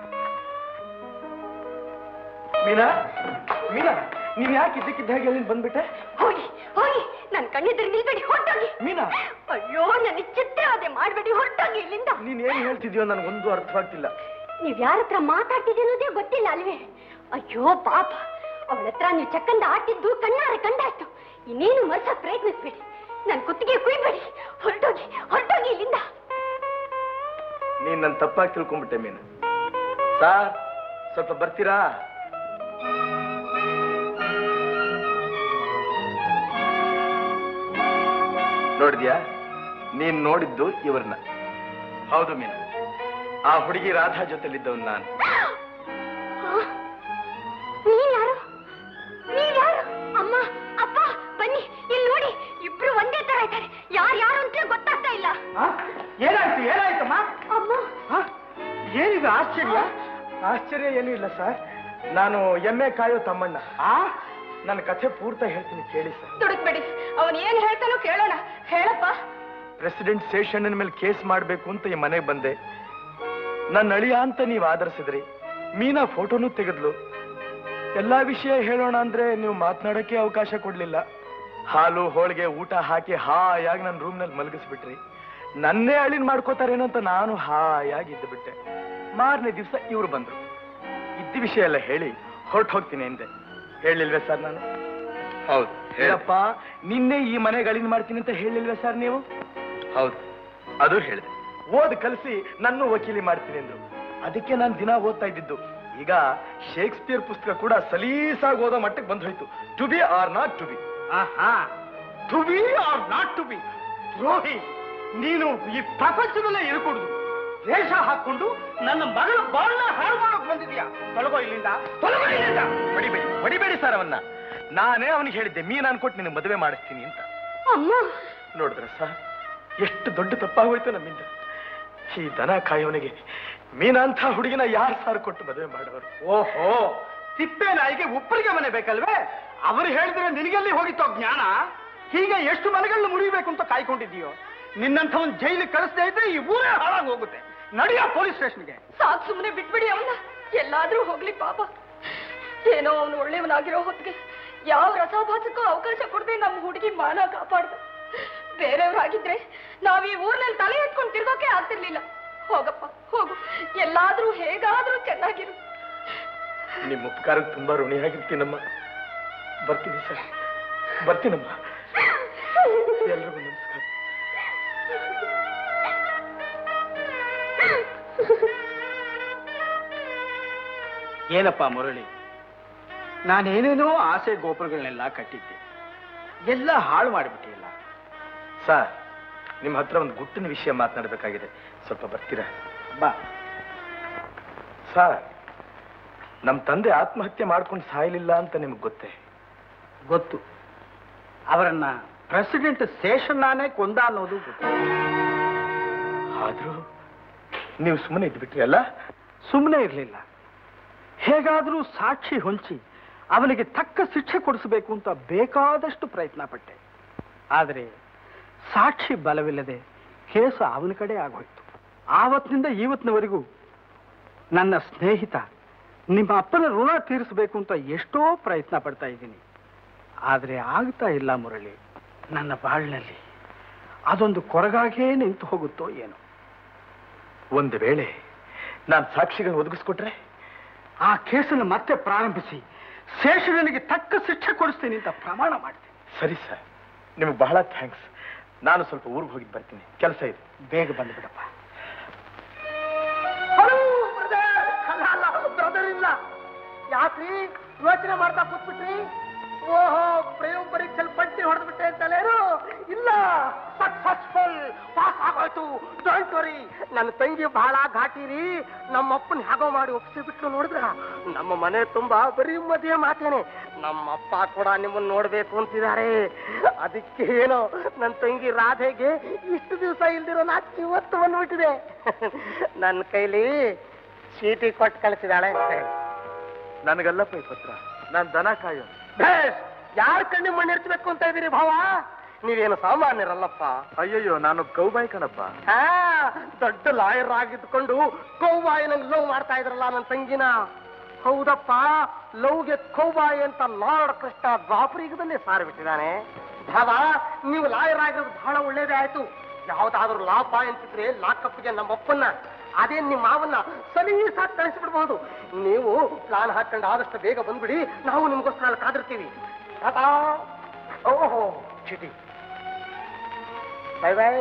[SPEAKER 1] ಮೀನಾ ಮೀನಾ ನೀನ್ ಯಾಕೆ ಇದ್ದಕ್ಕಿದ್ದ ಹಾಗೆ ಅಲ್ಲಿ ಬಂದ್ಬಿಟ್ಟೆ
[SPEAKER 2] ಹೋಗಿ ಹೋಗಿ ನನ್ ಕಣ್ಣಿದ್ರೆ ನಿಲ್ಬೇಡಿ ಹೊರಟೋಗಿ
[SPEAKER 1] ಮೀನಾ
[SPEAKER 2] ಅಯ್ಯೋ ನನ್ನ ಚಿತ್ರವದೆ ಮಾಡ್ಬೇಡಿ ಹೊರಟೋಗಿ ಇಲ್ಲಿಂದ
[SPEAKER 1] ನೀನ್ ಏನ್ ಹೇಳ್ತಿದ್ಯೋ ನನಗೊಂದು ಅರ್ಥವಾಗ್ತಿಲ್ಲ
[SPEAKER 2] ನೀವ್ ಯಾರ ಹತ್ರ ಮಾತಾಡ್ತಿದ್ದೀ ಅನ್ನೋದೇ ಗೊತ್ತಿಲ್ಲ ಅಲ್ವೇ ಅಯ್ಯೋ ಪಾಪ ಅವಳ ಹತ್ರ ನೀವು ಚಕ್ಕಂದ ಆಟಿದ್ದು ಕಣ್ಣಾರೆ ಕಂಡಾಯ್ತು ಇನ್ನೇನು ಮರ್ಸಕ್ ಪ್ರಯತ್ನಿಸ್ಬೇಡಿ ನನ್ ಕುತ್ತಿಗೆ ಕುಯ್ಬೇಡಿ ಹೊರಟೋಗಿ ಹೊರಟೋಗಿ ಇಲ್ಲಿಂದ
[SPEAKER 1] ನೀನ್ ನನ್ ತಪ್ಪಾಗಿ ತಿಳ್ಕೊಂಡ್ಬಿಟ್ಟೆ ಮೀನು ಸಾರ್ ಸ್ವಲ್ಪ ಬರ್ತೀರಾ ನೋಡಿದ್ಯಾ ನೀನ್ ನೋಡಿದ್ದು ಇವ್ರನ್ನ ಹೌದು ಮೀನು ಆ ಹುಡುಗಿ ರಾಧಾ ಜೊತೆಲಿದ್ದವನ್ ನಾನು
[SPEAKER 2] ನೀನ್ ಯಾರು ನೀವ್ ಯಾರು ಅಮ್ಮ ಅಪ್ಪ ಬನ್ನಿ ಇಲ್ಲಿ ನೋಡಿ ಇಬ್ರು ಒಂದೇ ತರ ಇದ್ದಾರೆ ಯಾರು ಯಾರು ಅಂತ ಗೊತ್ತಾಗ್ತಾ ಇಲ್ಲ
[SPEAKER 1] ಏನಾಯ್ತು ಏನಾಯ್ತಮ್ಮ
[SPEAKER 2] ಅಮ್ಮ
[SPEAKER 1] ಏನಿದು ಆಶ್ಚರ್ಯ ಆಶ್ಚರ್ಯ ಏನೂ ಇಲ್ಲ ಸರ್ ನಾನು ಎಮ್ಮೆ ಕಾಯೋ ತಮ್ಮಣ್ಣ ಆ ನನ್ನ ಕಥೆ ಪೂರ್ತಿ ಹೇಳ್ತೀನಿ ಕೇಳಿ ಸರ್
[SPEAKER 6] ದುಡುಕ್ಬೇಡಿ ಅವನ್ ಏನ್ ಹೇಳ್ತಾನೋ ಕೇಳೋಣ ಹೇಳಪ್ಪ
[SPEAKER 1] ಪ್ರೆಸಿಡೆಂಟ್ ಶೇಷಣ್ಣನ ಮೇಲೆ ಕೇಸ್ ಮಾಡಬೇಕು ಅಂತ ಈ ಮನೆಗೆ ಬಂದೆ ನನ್ನ ಅಳಿಯ ಅಂತ ನೀವು ಆದರಿಸಿದ್ರಿ ಮೀನಾ ಫೋಟೋನು ತೆಗೆದ್ಲು ಎಲ್ಲಾ ವಿಷಯ ಹೇಳೋಣ ಅಂದ್ರೆ ನೀವು ಮಾತನಾಡೋಕೆ ಅವಕಾಶ ಕೊಡ್ಲಿಲ್ಲ ಹಾಲು ಹೋಳಿಗೆ ಊಟ ಹಾಕಿ ಹಾಯಾಗಿ ನನ್ನ ರೂಮ್ನಲ್ಲಿ ಮಲಗಿಸ್ಬಿಟ್ರಿ ನನ್ನೇ ಅಳಿನ್ ಮಾಡ್ಕೋತಾರೇನೋ ಅಂತ ನಾನು ಹಾಯಾಗಿ ಇದ್ದು ಬಿಟ್ಟೆ ಮಾರನೇ ದಿವಸ ಇವ್ರು ಬಂದ್ರು ಇದ್ದ ವಿಷಯ ಎಲ್ಲ ಹೇಳಿ ಹೊರಟು ಹೋಗ್ತೀನಿ ಎಂದೆ ಹೇಳಿಲ್ವೇ ಸರ್ ನಾನು ಹೌದು ಹೇಳಪ್ಪ ನಿನ್ನೆ ಈ ಮನೆ ಗಳಿನ ಮಾಡ್ತೀನಿ ಅಂತ ಹೇಳಿಲ್ವೇ ಸರ್ ನೀವು
[SPEAKER 3] ಹೌದು ಅದು ಹೇಳಿದೆ
[SPEAKER 1] ಓದ್ ಕಲಿಸಿ ನನ್ನ ವಕೀಲಿ ಮಾಡ್ತೀನಿ ಅಂದ್ರು ಅದಕ್ಕೆ ನಾನು ದಿನ ಓದ್ತಾ ಇದ್ದಿದ್ದು ಈಗ ಶೇಕ್ಸ್ಪಿಯರ್ ಪುಸ್ತಕ ಕೂಡ ಸಲೀಸಾಗಿ ಓದೋ ಮಟ್ಟಕ್ಕೆ ಬಂದು ಹೋಯ್ತು to be or not to be
[SPEAKER 5] ಆಹಾ to be or not to be ದ್ರೋಹಿ ನೀನು ಈ ಪ್ರಪಂಚದಲ್ಲೇ ಇರಕೂಡುದು ವೇಷ ಹಾಕೊಂಡು ನನ್ನ ಮಗಳ ಬಾಳನ್ನ ಹಾಳು ಮಾಡೋಕ್ ಬಂದಿದ್ಯಾ ತೊಲಗೋ ಇಲ್ಲಿಂದ ತೊಲಗೋ ಇಲ್ಲಿಂದ
[SPEAKER 1] ಹೊಡಿಬೇಡಿ ಹೊಡಿಬೇಡಿ ಸರ್ ಅವನ್ನ ನಾನೇ ಅವನಿಗೆ ಹೇಳಿದ್ದೆ ಮೀನ್ ಅನ್ಕೊಟ್ಟು ನಿನಗೆ ಮದುವೆ ಮಾಡಿಸ್ತೀನಿ ಅಂತ
[SPEAKER 2] ಅಮ್ಮ
[SPEAKER 1] ನೋಡಿದ್ರ ಸರ್ ಎಷ್ಟು ದೊಡ್ಡ ತಪ್ಪಾಗೋಯ್ತು ನಮ್ಮಿಂದ ಈ ದನ ಕಾಯೋನಿಗೆ ಮೀನಂಥ ಹುಡುಗಿನ ಯಾರು ಸಾರ್ ಕೊಟ್ಟು ಮದುವೆ ಮಾಡೋರು
[SPEAKER 5] ಓಹೋ ತಿಪ್ಪೆ ನಾಯಿಗೆ ಉಪ್ಪರಿಗೆ ಮನೆ ಬೇಕಲ್ವೇ ಅವರು ಹೇಳಿದ್ರೆ ನಿನಗೆಲ್ಲಿ ಹೋಗಿತ್ತೋ ಜ್ಞಾನ ಹೀಗೆ ಎಷ್ಟು ಮನೆಗಳನ್ನ ಮುರಿಬೇಕು ಅಂತ ಕಾಯ್ಕೊಂಡಿದ್ದೀಯೋ ನಿನ್ನಂಥ ಒಂದು ಜೈಲಿಗೆ ಕಳಿಸದೇ ಇದ್ರೆ ಈ ಊರೇ ಹಾಳಾಗಿ ಹೋಗುತ್ತೆ ನಡಿಯ ಪೊಲೀಸ್ ಸ್ಟೇಷನ್ಗೆ
[SPEAKER 6] ಸಾಕ್ ಸುಮ್ಮನೆ ಬಿಟ್ಬಿಡಿ ಅವನ್ನ ಎಲ್ಲಾದ್ರೂ ಹೋಗ್ಲಿ ಪಾಪ ಏನೋ ಅವನು ಒಳ್ಳೆಯವನಾಗಿರೋ ಹೊತ್ತಿಗೆ ಯಾವ ರಸಾಭಾಸಕ್ಕೂ ಅವಕಾಶ ಕೊಡದೆ ನಮ್ಮ ಹುಡುಗಿ ಮಾನ ಕಾಪಾಡ್ದ ಬೇರೆಯವ್ರಾಗಿದ್ರೆ ನಾವ್ ಈ ಊರ್ನಲ್ಲಿ ತಲೆ ಎತ್ಕೊಂಡು ತಿರ್ಗೋಕೆ ಆಗ್ತಿರ್ಲಿಲ್ಲ ಹೋಗಪ್ಪ ಹೋಗು ಎಲ್ಲಾದ್ರೂ ಹೇಗಾದ್ರೂ ಚೆನ್ನಾಗಿರು
[SPEAKER 1] ನಿಮ್ಮ ಉಪಕಾರಕ್ಕೆ ತುಂಬಾ ಋಣಿಯಾಗಿರ್ತೀನಮ್ಮ ಬರ್ತೀನಿ ಸರ್ ಬರ್ತೀನಮ್ಮ ಎಲ್ರಿಗೂ ನಮಸ್ಕಾರ
[SPEAKER 5] ಏನಪ್ಪ ಮುರಳಿ ನಾನೇನೇನೋ ಆಸೆ ಗೋಪುರಗಳನ್ನೆಲ್ಲ ಕಟ್ಟಿದ್ದೆ ಎಲ್ಲ ಹಾಳು ಮಾಡಿಬಿಟ್ಟಿಲ್ಲ
[SPEAKER 1] ಸರ್ ನಿಮ್ಮ ಹತ್ರ ಒಂದು ಗುಟ್ಟಿನ ವಿಷಯ ಮಾತನಾಡಬೇಕಾಗಿದೆ ಸ್ವಲ್ಪ ಬರ್ತೀರಾ
[SPEAKER 5] ಬಾ
[SPEAKER 1] ಸರ್ ನಮ್ಮ ತಂದೆ ಆತ್ಮಹತ್ಯೆ ಮಾಡ್ಕೊಂಡು ಸಾಯಲಿಲ್ಲ ಅಂತ ನಿಮ್ಗೆ ಗೊತ್ತೇ
[SPEAKER 5] ಗೊತ್ತು ಅವರನ್ನ ಪ್ರೆಸಿಡೆಂಟ್ ಶೇಷಣ್ಣನೇ ಕೊಂದ ಅನ್ನೋದು ಗೊತ್ತು
[SPEAKER 1] ಆದ್ರೂ ನೀವು ಸುಮ್ಮನೆ ಇದ್ಬಿಟ್ರಿ ಅಲ್ಲ
[SPEAKER 5] ಸುಮ್ಮನೆ ಇರಲಿಲ್ಲ ಹೇಗಾದರೂ ಸಾಕ್ಷಿ ಹೊಂಚಿ ಅವನಿಗೆ ತಕ್ಕ ಶಿಕ್ಷೆ ಕೊಡಿಸಬೇಕು ಅಂತ ಬೇಕಾದಷ್ಟು ಪ್ರಯತ್ನ ಪಟ್ಟೆ ಆದರೆ ಸಾಕ್ಷಿ ಬಲವಿಲ್ಲದೆ ಕೇಸು ಅವನ ಕಡೆ ಆಗೋಯ್ತು ಆವತ್ತಿನಿಂದ ಇವತ್ತಿನವರೆಗೂ ನನ್ನ ಸ್ನೇಹಿತ ನಿಮ್ಮ ಅಪ್ಪನ ಋಣ ತೀರಿಸಬೇಕು ಅಂತ ಎಷ್ಟೋ ಪ್ರಯತ್ನ ಪಡ್ತಾ ಇದ್ದೀನಿ ಆದರೆ ಆಗ್ತಾ ಇಲ್ಲ ಮುರಳಿ ನನ್ನ ಬಾಳಿನಲ್ಲಿ ಅದೊಂದು ಕೊರಗಾಗೇ ನಿಂತು ಹೋಗುತ್ತೋ ಏನೋ
[SPEAKER 1] ಒಂದು ವೇಳೆ ನಾನು ಸಾಕ್ಷಿಗಳನ್ನ ಒದಗಿಸ್ಕೊಟ್ರೆ
[SPEAKER 5] ಆ ಕೇಸನ್ನು ಮತ್ತೆ ಪ್ರಾರಂಭಿಸಿ ಶೇಷನಿಗೆ ತಕ್ಕ ಶಿಕ್ಷೆ ಕೊಡಿಸ್ತೀನಿ ಅಂತ ಪ್ರಮಾಣ ಮಾಡ್ತೀನಿ
[SPEAKER 1] ಸರಿ ಸರ್ ನಿಮಗೆ ಬಹಳ ಥ್ಯಾಂಕ್ಸ್ ನಾನು ಸ್ವಲ್ಪ ಊರಿಗೆ ಹೋಗಿ ಬರ್ತೀನಿ ಕೆಲಸ ಇದೆ
[SPEAKER 5] ಬೇಗ ಬಂದ್ಬಿಡಪ್ಪ
[SPEAKER 3] ಬ್ರದರ್ ಇಲ್ಲ ಯಾಕ್ರಿ ಯೋಚನೆ ಮಾಡ್ತಾ ಕೂತ್ಬಿಟ್ರಿ ಓಹೋ ಪ್ರೇಮ ಪರೀಕ್ಷೆಲ್ ಪಟ್ಟಿ ಹೊಡೆದ್ಬಿಟ್ಟೆ ಅಂತಲೇನು ಇಲ್ಲ ಸಕ್ಸಸ್ಫುಲ್ ಪಾಸ್ ಆಗೋಯ್ತು ಡೋಂಟ್ ವರಿ ನನ್ನ ತಂಗಿ ಬಹಳ ಘಾಟಿರಿ ನಮ್ಮ ಅಪ್ಪನ ಹೇಗೋ ಮಾಡಿ ಒಪ್ಸಿಬಿಟ್ಲು ನೋಡಿದ್ರ ನಮ್ಮ ಮನೆ ತುಂಬಾ ಬರೀ ಮದುವೆ ಮಾತೇನೆ ನಮ್ಮ ಅಪ್ಪ ಕೂಡ ನಿಮ್ಮನ್ನ ನೋಡ್ಬೇಕು ಅಂತಿದ್ದಾರೆ ಅದಕ್ಕೆ ಏನೋ ನನ್ನ ತಂಗಿ ರಾಧೆಗೆ ಇಷ್ಟು ದಿವಸ ಇಲ್ದಿರೋ ನಾಚಿಕೆ ಇವತ್ತು ಬಂದ್ಬಿಟ್ಟಿದೆ ನನ್ನ ಕೈಲಿ ಚೀಟಿ ಕೊಟ್ಟು ಕಳಿಸಿದಾಳೆ
[SPEAKER 1] ನನಗಲ್ಲಪ್ಪ ಈ ಪತ್ರ ನಾನು ದನ ಕಾಯೋ
[SPEAKER 3] ಯಾರ ಕಣ್ಣಿ ಮಣ್ಣಿರ್ಚಬೇಕು ಅಂತ ಇದೀರಿ ಭಾವ ನೀವೇನು ಸಾಮಾನ್ಯರಲ್ಲಪ್ಪ
[SPEAKER 1] ಅಯ್ಯಯ್ಯೋ ನಾನು ಕೌಬಾಯಿ ಕಣಪ್ಪ
[SPEAKER 3] ಹಾ ದೊಡ್ಡ ಲಾಯರ್ ಆಗಿದ್ಕೊಂಡು ಕೌಬಾಯಿ ನಂಗೆ ಲವ್ ಮಾಡ್ತಾ ಇದ್ರಲ್ಲ ನನ್ನ ತಂಗಿನ ಹೌದಪ್ಪ ಲವ್ಗೆ ಕೌಬಾಯಿ ಅಂತ ಲಾರ್ಡ್ ಕೃಷ್ಣ ದ್ವಾಪರಿಗದಲ್ಲೇ ಸಾರಿಬಿಟ್ಟಿದ್ದಾನೆ ಭಾವ ನೀವು ಲಾಯರ್ ಆಗಿರೋದು ಬಹಳ ಒಳ್ಳೇದೇ ಆಯ್ತು ಯಾವ್ದಾದ್ರೂ ಲಾಭ ಅಂತಿದ್ರೆ ಲಾಕಪ್ಗೆ ನಮ್ಮಪ್ಪನ್ನ ಅದೇ ನಿಮ್ಮ ಮಾವನ್ನ ಸಲೀಸಾಗಿ ಕಳಿಸ್ಬಿಡ್ಬಹುದು ನೀವು ಪ್ಲಾನ್ ಹಾಕೊಂಡು ಆದಷ್ಟು ಬೇಗ ಬಂದ್ಬಿಡಿ ನಾವು ನಿಮ್ಗೋಸ್ಕರ ಅಲ್ಲಿ ಕಾದಿರ್ತೀವಿ ಟಾಟಾ. ಓಹೋ ಚೀಟಿ ಬೈ ಬೈ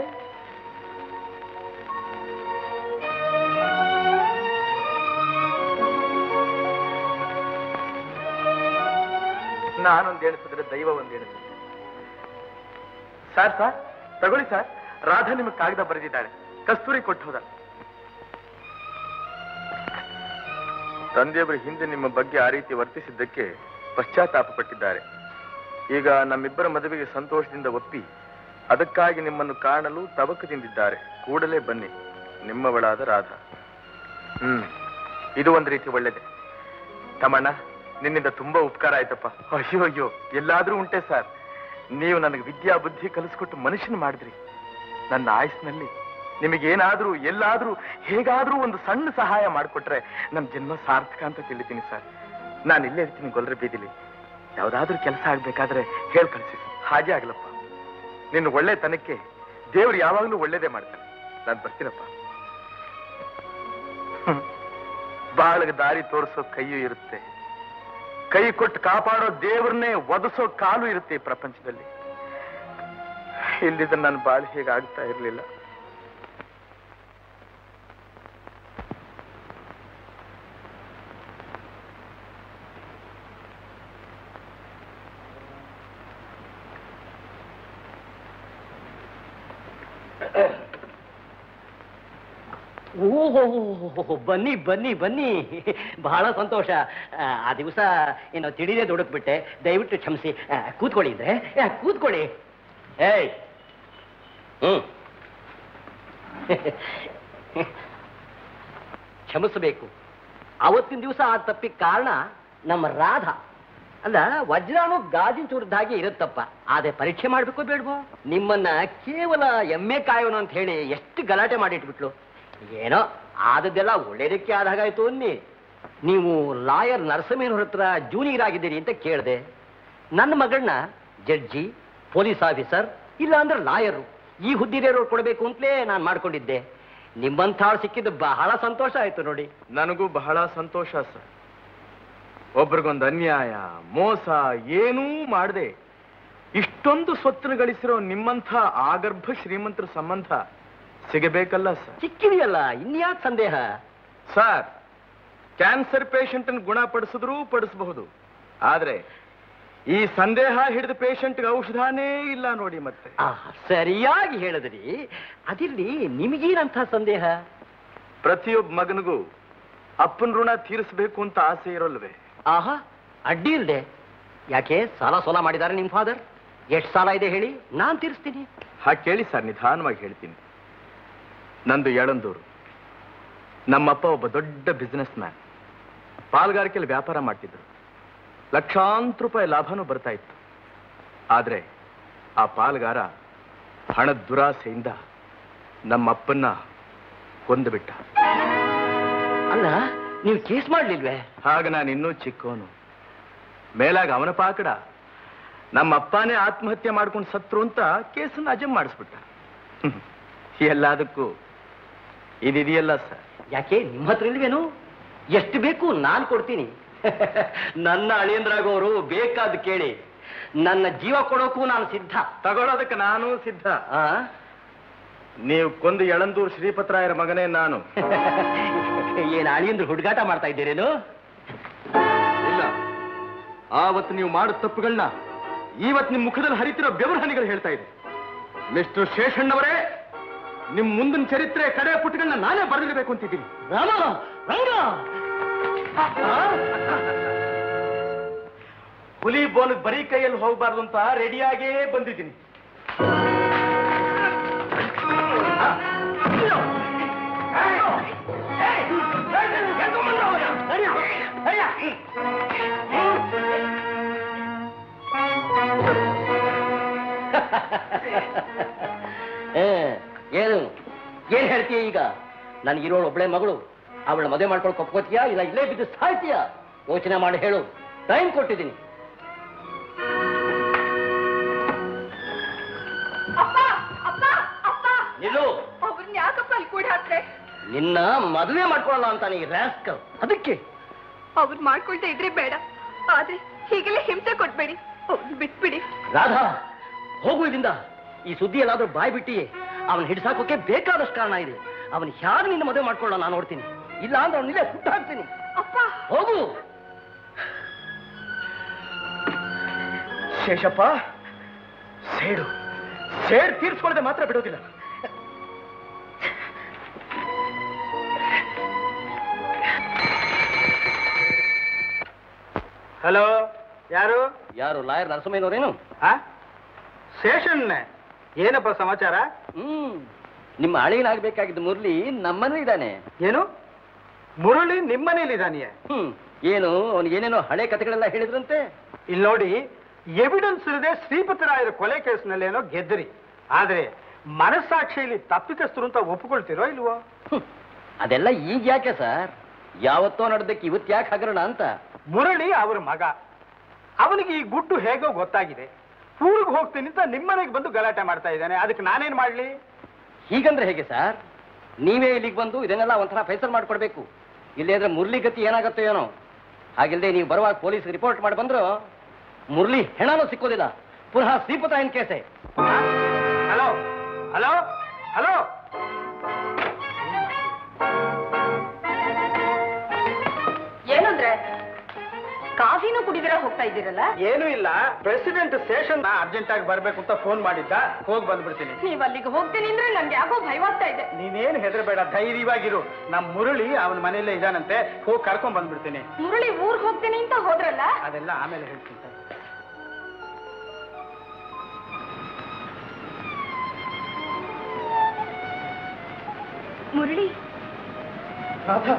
[SPEAKER 1] ನಾನೊಂದು ಎಣಿಸಿದ್ರೆ ದೈವ ಒಂದು ಎಣಿಸಿದ್ರೆ ಸರ್ ಸರ್ ತಗೊಳ್ಳಿ ಸರ್ ರಾಧಾ ನಿಮಗೆ ಕಾಗದ ಬರೆದಿದ್ದಾಳೆ ಕಸ್ತೂರಿ ಕೊಟ್ಟು ಹೋದ ತಂದೆಯವರು ಹಿಂದೆ ನಿಮ್ಮ ಬಗ್ಗೆ ಆ ರೀತಿ ವರ್ತಿಸಿದ್ದಕ್ಕೆ ಪಶ್ಚಾತ್ತಾಪ ಪಟ್ಟಿದ್ದಾರೆ ಈಗ ನಮ್ಮಿಬ್ಬರ ಮದುವೆಗೆ ಸಂತೋಷದಿಂದ ಒಪ್ಪಿ ಅದಕ್ಕಾಗಿ ನಿಮ್ಮನ್ನು ಕಾಣಲು ತವಕದಿಂದಿದ್ದಾರೆ ಕೂಡಲೇ ಬನ್ನಿ ನಿಮ್ಮವಳಾದ ರಾಧಾ ಹ್ಮ್ ಇದು ಒಂದು ರೀತಿ ಒಳ್ಳೇದೆ ತಮ್ಮಣ್ಣ ನಿನ್ನಿಂದ ತುಂಬಾ ಉಪಕಾರ ಆಯ್ತಪ್ಪ ಅಯ್ಯೋ ಅಯ್ಯೋ ಎಲ್ಲಾದ್ರೂ ಉಂಟೆ ಸರ್ ನೀವು ನನಗೆ ವಿದ್ಯಾ ಬುದ್ಧಿ ಕಲಿಸ್ಕೊಟ್ಟು ಮನುಷ್ಯನ ಮಾಡಿದ್ರಿ ನನ್ನ ಆಯುಸ್ನಲ್ಲಿ ನಿಮಗೇನಾದ್ರೂ ಎಲ್ಲಾದ್ರೂ ಹೇಗಾದ್ರೂ ಒಂದು ಸಣ್ಣ ಸಹಾಯ ಮಾಡಿಕೊಟ್ರೆ ನನ್ನ ಜನ್ಮ ಸಾರ್ಥಕ ಅಂತ ತಿಳಿತೀನಿ ಸರ್ ನಾನು ಇಲ್ಲೇ ಇರ್ತೀನಿ ಗೊಲ್ಲರ ಬೀದಿಲಿ ಯಾವ್ದಾದ್ರೂ ಕೆಲಸ ಆಗ್ಬೇಕಾದ್ರೆ ಹೇಳ್ ಕಳಿಸಿ ಹಾಗೆ ಆಗ್ಲಪ್ಪ ನಿನ್ನ ಒಳ್ಳೆತನಕ್ಕೆ ದೇವ್ರು ಯಾವಾಗಲೂ ಒಳ್ಳೇದೇ ಮಾಡ್ತಾನೆ ನಾನು ಬರ್ತೀನಪ್ಪ ಹ್ಮ್. ಬಾಳಗ ದಾರಿ ತೋರಿಸೋ ಕೈಯೂ ಇರುತ್ತೆ ಕೈ ಕೊಟ್ಟು ಕಾಪಾಡೋ ದೇವ್ರನ್ನೇ ಒದಸೋ ಕಾಲು ಇರುತ್ತೆ ಈ ಪ್ರಪಂಚದಲ್ಲಿ ಇಲ್ಲಿದ್ರೆ ನನ್ನ ಬಾಳು ಹೀಗಾಗ್ತಾ ಇರ್ಲಿಲ್ಲ
[SPEAKER 4] ಓಹೋ ಬನ್ನಿ ಬನ್ನಿ ಬನ್ನಿ ಬಹಳ ಸಂತೋಷ ಆ, ಆ ದಿವಸ ಏನೋ ತಿಳಿದೇ ದುಡುಕ್ಬಿಟ್ಟೆ ದಯವಿಟ್ಟು ಕ್ಷಮಿಸಿ ಆ, ಕೂತ್ಕೊಳ್ಳಿ ಇದ್ರೆ ಆ, ಕೂತ್ಕೊಳ್ಳಿ ಏಯ್ ಹ್ಮ್ ಕ್ಷಮಿಸಬೇಕು ಅವತ್ತಿನ ದಿವಸ ಆ ತಪ್ಪಿಗೆ ಕಾರಣ ನಮ್ಮ ರಾಧ ಅಲ್ಲ ವಜ್ರಾನು ಗಾಜಿನ ಚೂರಿದ್ದ ಹಾಗೆ ಇರುತ್ತಪ್ಪ ಆದ್ರೆ ಪರೀಕ್ಷೆ ಮಾಡ್ಬೇಕು ಬೇಡ್ವೋ ನಿಮ್ಮನ್ನ ಕೇವಲ ಎಮ್ಮೆ ಕಾಯೋನು ಅಂತ ಹೇಳಿ ಎಷ್ಟು ಗಲಾಟೆ ಮಾಡಿಟ್ಬಿಟ್ಲು ಏನೋ ಆದದ್ದೆಲ್ಲ ಒಳ್ಳೇದಕ್ಕೆ ಆದ ಹಾಗಾಯ್ತು ಅನ್ನಿ ನೀವು ಲಾಯರ್ ನರಸಮೇನವ್ರ ಹತ್ರ ಜೂನಿಯರ್ ಆಗಿದ್ದೀರಿ ಅಂತ ಕೇಳಿದೆ ನನ್ನ ಮಗಳನ್ನ ಜಡ್ಜಿ ಪೊಲೀಸ್ ಆಫೀಸರ್ ಇಲ್ಲ ಅಂದ್ರೆ ಲಾಯರು ಈ ಹುದ್ದಿರೋರು ಕೊಡಬೇಕು ಅಂತಲೇ ನಾನು ಮಾಡ್ಕೊಂಡಿದ್ದೆ ನಿಮ್ಮಂಥವ್ರು ಸಿಕ್ಕಿದ್ದು ಬಹಳ ಸಂತೋಷ ಆಯ್ತು ನೋಡಿ
[SPEAKER 1] ನನಗೂ ಬಹಳ ಸಂತೋಷ ಸರ್ ಒಬ್ರಿಗೊಂದು ಅನ್ಯಾಯ ಮೋಸ ಏನೂ ಮಾಡದೆ ಇಷ್ಟೊಂದು ಸ್ವತ್ತನ್ನು ಗಳಿಸಿರೋ ನಿಮ್ಮಂಥ ಆಗರ್ಭ ಶ್ರೀಮಂತರ ಸಂಬಂಧ ಸಿಗಬೇಕಲ್ಲ ಸರ್
[SPEAKER 4] ಸಿಕ್ಕಿದೆಯಲ್ಲ ಇನ್ಯಾಕ್ ಸಂದೇಹ
[SPEAKER 1] ಸರ್ ಕ್ಯಾನ್ಸರ್ ಪೇಷಂಟ್ ಗುಣಪಡಿಸಿದ್ರೂ ಪಡಿಸಬಹುದು ಆದ್ರೆ ಈ ಸಂದೇಹ ಹಿಡಿದ ಪೇಷಂಟ್ಗೆ ಔಷಧಾನೇ ಇಲ್ಲ ನೋಡಿ ಮತ್ತೆ
[SPEAKER 4] ಆ, ಸರಿಯಾಗಿ ಹೇಳಿದ್ರಿ ಅದಿರ್ಲಿ ನಿಮಗೇನಂಥ ಸಂದೇಹ
[SPEAKER 1] ಪ್ರತಿಯೊಬ್ಬ ಮಗನಿಗೂ ಅಪ್ಪನ ಋಣ ತೀರಿಸಬೇಕು ಅಂತ ಆಸೆ ಇರೋಲ್ವೇ
[SPEAKER 4] ಆಹಾ ಅಡ್ಡಿ ಇಲ್ದೆ ಯಾಕೆ ಸಾಲ ಸೋಲ ಮಾಡಿದ್ದಾರೆ ನಿಮ್ ಫಾದರ್ ಎಷ್ಟು ಸಾಲ ಇದೆ ಹೇಳಿ ನಾನ್ ತೀರಿಸ್ತೀನಿ
[SPEAKER 1] ಹಾಗೆ ಕೇಳಿ ಸರ್ ನಿಧಾನವಾಗಿ ಹೇಳ್ತೀನಿ ನಂದು ಯಳಂದೂರು ನಮ್ಮಪ್ಪ ಒಬ್ಬ ದೊಡ್ಡ ಬಿಸ್ನೆಸ್ ಮ್ಯಾನ್ ಪಾಲ್ಗಾರಿಕೆಯಲ್ಲಿ ವ್ಯಾಪಾರ ಮಾಡ್ತಿದ್ರು ಲಕ್ಷಾಂತರ ರೂಪಾಯಿ ಲಾಭನೂ ಬರ್ತಾ ಇತ್ತು ಆದ್ರೆ ಆ ಪಾಲ್ಗಾರ ಹಣದ ದುರಾಸೆಯಿಂದ ನಮ್ಮಪ್ಪನ್ನ ಕೊಂದುಬಿಟ್ಟ
[SPEAKER 4] ಅಲ್ಲ ನೀವು ಕೇಸ್ ಮಾಡ್ಲಿಲ್ವೇ
[SPEAKER 1] ಆಗ ನಾನು ಇನ್ನೂ ಚಿಕ್ಕೋನು ಮೇಲಾಗ ಅವನ ಪಾಕಡ ನಮ್ಮ ಅಪ್ಪನೇ ಆತ್ಮಹತ್ಯೆ ಮಾಡ್ಕೊಂಡು ಸತ್ರು ಅಂತ ಕೇಸನ್ನ ಅಜಮ್ ಮಾಡಿಸ್ಬಿಟ್ಟ ಹ್ಮ್. ಎಲ್ಲದಕ್ಕೂ ಇದಿದೆಯಲ್ಲ ಸರ್
[SPEAKER 4] ಯಾಕೆ ನಿಮ್ಮ ಹತ್ರ ಇಲ್ವೇನು ಎಷ್ಟು ಬೇಕು ನಾನ್ ಕೊಡ್ತೀನಿ ನನ್ನ ಅಳಿಯಂದ್ರಾಗೋರು ಬೇಕಾದ್ ಕೇಳಿ ನನ್ನ ಜೀವ ಕೊಡೋಕ್ಕೂ ನಾನು ಸಿದ್ಧ
[SPEAKER 1] ತಗೊಳ್ಳೋದಕ್ಕೆ ನಾನು ಸಿದ್ಧ
[SPEAKER 4] ಆ?
[SPEAKER 1] ನೀವು ಕೊಂದು ಯಳಂದೂರು ಶ್ರೀಪತ್ರಾಯರ ಮಗನೇ ನಾನು
[SPEAKER 4] ಏನ್ ಅಳಿಯಂದ್ರು ಹುಡುಗಾಟ ಮಾಡ್ತಾ ಇದ್ದೀರೇನು
[SPEAKER 1] ಇಲ್ಲ ಆವತ್ತು ನೀವು ಮಾಡಿದ ತಪ್ಪುಗಳನ್ನ ಇವತ್ತು ನಿಮ್ಮ ಮುಖದಲ್ಲಿ ಹರಿತಿರೋ ಬೆವರು ಹನಿಗಳು ಹೇಳ್ತಾ ಇದೆ ಮಿಸ್ಟರ್ ಶೇಷಣ್ಣವರೇ ನಿಮ್ ಮುಂದಿನ ಚರಿತ್ರೆ ಕಡೆ ಪುಟಗಳನ್ನ ನಾನೇ ಬರೆದಿಡಬೇಕು ಅಂತಿದ್ದೀನಿ
[SPEAKER 4] ರಾಮ ರಂಗ
[SPEAKER 1] ಹುಲಿ ಬೋನ್ ಬರೀ ಕೈಯಲ್ಲಿ ಹೋಗಬಾರ್ದು ಅಂತ ರೆಡಿಯಾಗೇ ಬಂದಿದ್ದೀನಿ
[SPEAKER 4] ಏ, ಏನು ಏನ್ ಹೇಳ್ತೀಯ ಈಗ ನನಗಿರೋಳು ಒಬ್ಳೆ ಮಗಳು ಅವಳ ಮದುವೆ ಮಾಡ್ಕೊಂಡು ಒಪ್ಕೋತೀಯಾ ಇಲ್ಲ ಇಲ್ಲೇ ಬಿದ್ದು ಸಾಯ್ತೀಯಾ ಯೋಚನೆ ಮಾಡಿ ಹೇಳು ಟೈಮ್ ಕೊಟ್ಟಿದ್ದೀನಿ
[SPEAKER 8] ಅಪ್ಪ ಅಪ್ಪ ಅಪ್ಪ
[SPEAKER 4] ನಿಲ್ಲು
[SPEAKER 8] ಅವ್ರನ್ನ ಯಾಕಪ್ಪ ಅಲ್ಲಿ ಕೂಡ ಹಾಕ್ರೆ
[SPEAKER 4] ನಿನ್ನ ಮದುವೆ ಮಾಡ್ಕೊಳ್ಳಲ್ಲ ಅಂತ ನೀ ರಾಸ್ಕಲ್ ಅದಕ್ಕೆ
[SPEAKER 8] ಅವ್ರು ಮಾಡ್ಕೊಳ್ತಾ ಇದ್ರೆ ಬೇಡ ಆದ್ರೆ ಹೀಗೆಲ್ಲ ಹಿಂಸೆ ಕೊಟ್ಬೇಡಿ ಅವ್ರನ್ನ ಬಿಟ್ಬಿಡಿ
[SPEAKER 4] ರಾಧಾ ಹೋಗು ಇಲ್ಲಿಂದ ಈ ಸುದ್ದಿ ಎಲ್ಲಾದ್ರೂ ಬಾಯ್ ಬಿಟ್ಟಿ ಅವನ್ ಹಿಡ್ಸಾಕೋಕೆ ಬೇಕಾದಷ್ಟು ಕಾರಣ ಇದೆ ಅವನ್ ಹ್ಯಾಗ ನಿನ್ನ ಮದುವೆ ಮಾಡ್ಕೊಳ್ಳೋ ನಾನು ನೋಡ್ತೀನಿ ಇಲ್ಲ ಅಂದ್ರೆ ಅವನಿಲ್ಲೇ ಹುಟ್ಟು ಹಾಕ್ತೀನಿ
[SPEAKER 8] ಅಪ್ಪ
[SPEAKER 4] ಹೋಗು
[SPEAKER 1] ಶೇಷಪ್ಪ ಸೇಡು ಸೇಡ್ ತೀರ್ಸ್ಕೊಳ್ಳದೆ ಮಾತ್ರ ಬಿಡೋದಿಲ್ಲ ಹಲೋ ಯಾರು
[SPEAKER 4] ಯಾರು ಲಾಯರ್ ನರಸಮ್ಮನವರೇನು
[SPEAKER 1] ಶೇಷಣ್ಣೆ ಏನಪ್ಪ ಸಮಾಚಾರ
[SPEAKER 4] ಹ್ಮ್ ನಿಮ್ಮ ಅಳಿಯನಾಗ್ಬೇಕಾಗಿದ್ದ ಮುರಳಿ ನಮ್ಮನೇ ಇದ್ದಾನೆ
[SPEAKER 1] ಏನು ಮುರಳಿ ನಿಮ್ಮನೇಲಿದ್ದಾನೆಯೇ
[SPEAKER 4] ಹ್ಮ್ ಏನು ಅವನು ಏನೇನೋ ಹಳೆ ಕಥೆಗಳೆಲ್ಲ ಹೇಳಿದ್ರಂತೆ
[SPEAKER 1] ಇಲ್ಲಿ ನೋಡಿ ಎವಿಡೆನ್ಸ್ ಇರದೆ ಶ್ರೀಪತಿರಾಯರ ಕೊಲೆ ಕೇಸ್ನಲ್ಲೇನೋ ಗೆದ್ದರಿ ಆದ್ರೆ ಮನಸ್ಸಾಕ್ಷಿಯಲ್ಲಿ ತಪ್ಪಿತಸ್ಥರು ಅಂತ ಒಪ್ಪಿಕೊಳ್ತಿರೋ ಇಲ್ವೋ
[SPEAKER 4] ಹ್ಮ್. ಅದೆಲ್ಲ ಈಗ ಯಾಕೆ ಸರ್ ಯಾವತ್ತೋ ನಡೆದಕ್ಕೆ ಇವತ್ತು ಯಾಕೆ ಹಗರಣ ಅಂತ
[SPEAKER 1] ಮುರಳಿ ಅವ್ರ ಮಗ ಅವನಿಗೆ ಈ ಗುಟ್ಟು ಹೇಗೋ ಗೊತ್ತಾಗಿದೆ ಊರಿಗೆ ಹೋಗ್ತೀನಿ ಅಂತ ನಿಮ್ಮನೆಗೆ ಬಂದು ಗಲಾಟೆ ಮಾಡ್ತಾ ಇದ್ದಾನೆ ಅದಕ್ಕೆ ನಾನೇನ್ ಮಾಡ್ಲಿ
[SPEAKER 4] ಹೀಗಂದ್ರೆ ಹೇಗೆ ಸರ್ ನೀವೇ ಇಲ್ಲಿಗೆ ಬಂದು ಇದನ್ನೆಲ್ಲ ಒಂಥರ ಫೈಸಲ್ ಮಾಡ್ಕೊಡ್ಬೇಕು ಇಲ್ಲೇ ಇದ್ರೆ ಮುರಳಿ ಗತಿ ಏನಾಗತ್ತೋ ಏನೋ ಹಾಗಿಲ್ಲದೆ ನೀವು ಬರುವಾಗ ಪೊಲೀಸ್ ರಿಪೋರ್ಟ್ ಮಾಡಿ ಬಂದ್ರು ಮುರಳಿ ಹೆಣನೂ ಸಿಕ್ಕೋದಿಲ್ಲ ಪುನಃ ಶ್ರೀಪತಾಯನ್ ಕೇಸೆ
[SPEAKER 1] ಹಲೋ ಹಲೋ ಹಲೋ
[SPEAKER 6] ಏನಂದ್ರೆ ಕಾಫಿನೂ ಕುಡಿದಿರ ಹೋಗ್ತಾ ಇದ್ದೀರಲ್ಲ
[SPEAKER 1] ಏನೂ ಇಲ್ಲ ಪ್ರೆಸಿಡೆಂಟ್ ಸ್ಟೇಷನ್ ಅರ್ಜೆಂಟ್ ಆಗಿ ಬರ್ಬೇಕು ಅಂತ ಫೋನ್ ಮಾಡಿದ್ದ ಹೋಗಿ ಬಂದ್ಬಿಡ್ತೀನಿ
[SPEAKER 6] ನೀವ್ ಅಲ್ಲಿಗೆ ಹೋಗ್ತೀನಿ ಅಂದ್ರೆ ನನ್ಗೆ ಯಾಕೋ ಭಯವಾಗ್ತಾ ಇದೆ
[SPEAKER 1] ನೀನೇನು ಹೆದರಬೇಡ ಧೈರ್ಯವಾಗಿರು ನಮ್ಮ ಮುರಳಿ ಅವನ ಮನೆಯಲ್ಲೇ ಇದಾನಂತೆ ಹೋಗಿ ಕರ್ಕೊಂಡ್ ಬಂದ್ಬಿಡ್ತೀನಿ
[SPEAKER 6] ಮುರಳಿ ಊರ್ಗ್ ಹೋಗ್ತೀನಿ ಅಂತ ಹೋದ್ರಲ್ಲ
[SPEAKER 1] ಅದೆಲ್ಲ ಆಮೇಲೆ ಹೇಳ್ತೀನಿ
[SPEAKER 2] ಮುರಳಿ
[SPEAKER 1] ರಾಧಾ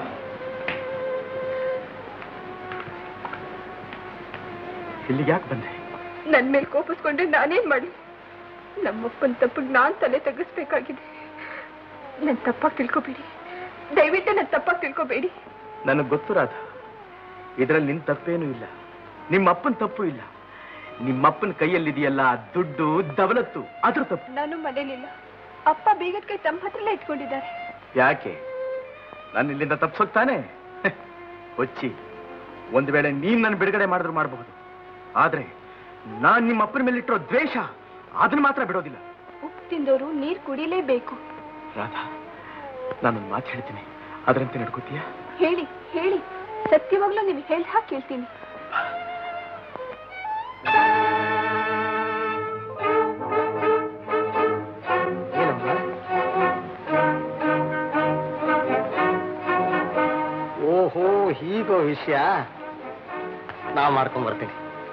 [SPEAKER 1] ಇಲ್ಲಿಗೆ ಯಾಕೆ ಬಂದೆ
[SPEAKER 8] ನನ್ ಮೇಲೆ ಕೋಪಿಸ್ಕೊಂಡ್ರೆ ನಾನೇನ್ ಮಾಡಿ ನಮ್ಮಪ್ಪನ ತಪ್ಪಿಗೆ ನಾನ್ ತಲೆ ತಗ್ಗಿಸ್ಬೇಕಾಗಿದೆ ನನ್ ತಪ್ಪಾಗಿ ತಿಳ್ಕೊಬೇಡಿ ದಯವಿಟ್ಟು ನನ್ ತಪ್ಪಾಗಿ ತಿಳ್ಕೊಬೇಡಿ
[SPEAKER 1] ನನಗೆ ಗೊತ್ತು ರಾಧಾ ಇದರಲ್ಲಿ ನಿನ್ ತಪ್ಪೇನೂ ಇಲ್ಲ ನಿಮ್ಮ ಅಪ್ಪನ ತಪ್ಪು ಇಲ್ಲ ನಿಮ್ಮಪ್ಪನ ಕೈಯಲ್ಲಿದೆಯಲ್ಲ ದುಡ್ಡು ದವಲತ್ತು ಅದ್ರ ತಪ್ಪು
[SPEAKER 8] ನಾನು ಮನೇಲಿಲ್ಲ ಅಪ್ಪ ಬೀಗದ ಕೈ ತಮ್ಮ ಹತ್ರಲ್ಲೇ ಇಟ್ಕೊಂಡಿದ್ದಾರೆ
[SPEAKER 1] ಯಾಕೆ ನಾನು ಇಲ್ಲಿಂದ ತಪ್ಸೋಗ್ತಾನೆ ಹೊಚ್ಚಿ ಒಂದು ವೇಳೆ ನೀನ್ ನನ್ನ ಬಿಡುಗಡೆ ಮಾಡಿದ್ರು ಮಾಡಬಹುದು ಆದ್ರೆ ನಾನ್ ನಿಮ್ಮ ಅಪ್ಪನ ಮೇಲೆ ಇಟ್ಟಿರೋ ದ್ವೇಷ ಅದನ್ನ ಮಾತ್ರ ಬಿಡೋದಿಲ್ಲ
[SPEAKER 8] ಉಪ್ಪು ತಿಂದವರು ನೀರ್ ಕುಡಿಲೇಬೇಕು
[SPEAKER 1] ರಾಧಾ ನಾನೊಂದು ಮಾತು ಹೇಳ್ತೀನಿ ಅದರಂತೆ ನಡ್ಕೋತೀಯಾ
[SPEAKER 8] ಹೇಳಿ ಹೇಳಿ ಸತ್ಯವಾಗ್ಲೂ ನೀವು ಹೇಳ್ ಹಾಕಿ ಕೇಳ್ತೀನಿ
[SPEAKER 4] ಓಹೋ ಹೀಗೋ ವಿಷಯ ನಾ ಮಾಡ್ಕೊಂಡ್ ಬರ್ತೀನಿ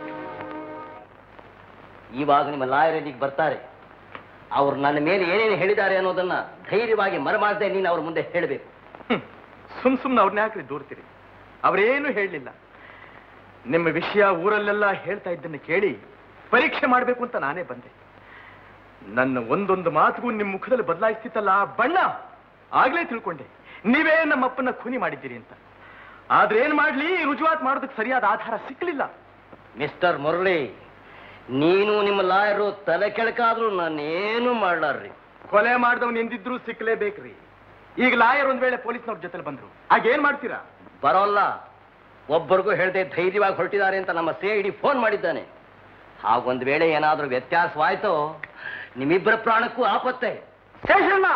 [SPEAKER 4] ಇವಾಗ ನಿಮ್ಮ ಲಾಯರ್ ಇಲ್ಲಿಗೆ ಬರ್ತಾರೆ ಅವ್ರು ನನ್ನ ಮೇಲೆ ಏನೇನು ಹೇಳಿದ್ದಾರೆ ಅನ್ನೋದನ್ನ ಧೈರ್ಯವಾಗಿ ಮರಮಾಡದೆ ನೀನು ಅವ್ರ ಮುಂದೆ ಹೇಳಬೇಕು
[SPEAKER 1] ಹ್ಮ್. ಸುಮ್ ಸುಮ್ನೆ ಅವ್ರನ್ನ ಯಾಕ್ರಿ ದೂರ್ತೀರಿ ಅವರೇನು ಹೇಳಲಿಲ್ಲ ನಿಮ್ಮ ವಿಷಯ ಊರಲ್ಲೆಲ್ಲ ಹೇಳ್ತಾ ಇದ್ದನ್ನು ಕೇಳಿ ಪರೀಕ್ಷೆ ಮಾಡಬೇಕು ಅಂತ ನಾನೇ ಬಂದೆ ನನ್ನ ಒಂದೊಂದು ಮಾತಿಗೂ ನಿಮ್ಮ ಮುಖದಲ್ಲಿ ಬದಲಾಯಿಸ್ತಿತ್ತಲ್ಲ ಆ ಬಣ್ಣ ಆಗ್ಲೇ ತಿಳ್ಕೊಂಡೆ ನೀವೇ ನಮ್ಮ ಅಪ್ಪನ ಖೂನಿ ಮಾಡಿದ್ದೀರಿ ಅಂತ ಆದ್ರೆ ಏನ್ ಮಾಡ್ಲಿ ರುಜುವಾತ್ ಮಾಡೋದಕ್ಕೆ ಸರಿಯಾದ ಆಧಾರ ಸಿಕ್ಕಲಿಲ್ಲ
[SPEAKER 4] ಮಿಸ್ಟರ್ ಮುರಳಿ ನೀನು ನಿಮ್ಮ ಲಾಯರು ತಲೆ ಕೆಳಕಾದ್ರೂ ನಾನೇನು ಮಾಡ್ಲಾರ್ರಿ
[SPEAKER 1] ಕೊಲೆ ಮಾಡಿದವನು ಎಂದಿದ್ರು ಸಿಕ್ಕಲೇಬೇಕ್ರಿ ಈಗ ಲಾಯರ್ ಒಂದ್ ವೇಳೆ ಪೊಲೀಸ್ನವ್ರ ಜೊತೆ ಬಂದ್ರು ಆಗ ಏನ್ ಮಾಡ್ತೀರಾ
[SPEAKER 4] ಬರೋಲ್ಲ ಒಬ್ಬರಿಗೂ ಹೇಳ್ದೆ ಧೈರ್ಯವಾಗಿ ಹೊರಟಿದ್ದಾರೆ ಅಂತ ನಮ್ಮ ಸಿ ಐ ಡಿ ಫೋನ್ ಮಾಡಿದ್ದಾನೆ ಹಾಗೊಂದ್ ವೇಳೆ ಏನಾದ್ರೂ ವ್ಯತ್ಯಾಸವಾಯ್ತು ನಿಮ್ಮಿಬ್ಬರ ಪ್ರಾಣಕ್ಕೂ ಆಪತ್ತೆ
[SPEAKER 1] ಶೇಷಣ್ಣ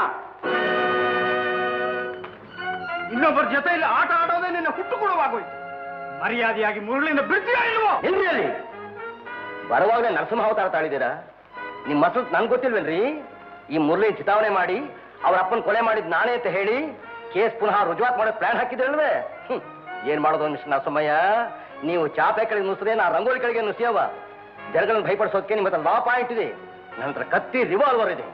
[SPEAKER 1] ಇನ್ನೊಬ್ಬರ ಜೊತೆಯಲ್ಲಿ ಆಟ ಆಡೋದೇ ನಿನ್ನ ಹುಟ್ಟು ಕೊಡುವಾಗೋಯ್ತು ಮರ್ಯಾದೆಯಾಗಿ ಮುರುಳಿನ ಬಿಡ್ತೀಯಾ ಇಲ್ವೋ
[SPEAKER 4] ಎಲ್ರಿ ಅಲ್ಲಿ ಬರುವಾಗಲೇ ನರಸಿಂಹಾವತಾರ ತಾಳಿದ್ದೀರಾ ನಿಮ್ಮ ಮಸಲ್ ನನ್ಗೆ ಗೊತ್ತಿಲ್ವೇನ್ರಿ ಈ ಮುರಳಿ ಚಿತಾವಣೆ ಮಾಡಿ ಅವ್ರ ಅಪ್ಪನ ಕೊಲೆ ಮಾಡಿದ್ ನಾನೇ ಅಂತ ಹೇಳಿ ಕೇಸ್ ಪುನಃ ರುಜುವಾತ್ ಮಾಡೋ ಪ್ಲಾನ್ ಹಾಕಿದ್ರಲ್ವೇ ಹ್ಮ್. ಏನ್ ಮಾಡೋದು ಮಿಸ್ಟರ್ ನರಸಿಂಹಯ್ಯ ನೀವು ಚಾಪೆ ಕಡೆಗೆ ನುಸಿದ್ರೆ ನಾ ರಂಗೋಲಿ ಕಡೆಗೆ ನುಸಿಯವ ಜನಗಳನ್ನ ಭಯಪಡಿಸೋಕೆ ನಿಮ್ಮ ಹತ್ರ ಲಾ ಪಾಯಿಂಟ್ ಇದೆ ನನ್ನ ಹತ್ರ ಕತ್ತಿ ರಿವಾಲ್ವರ್ ಇದೆ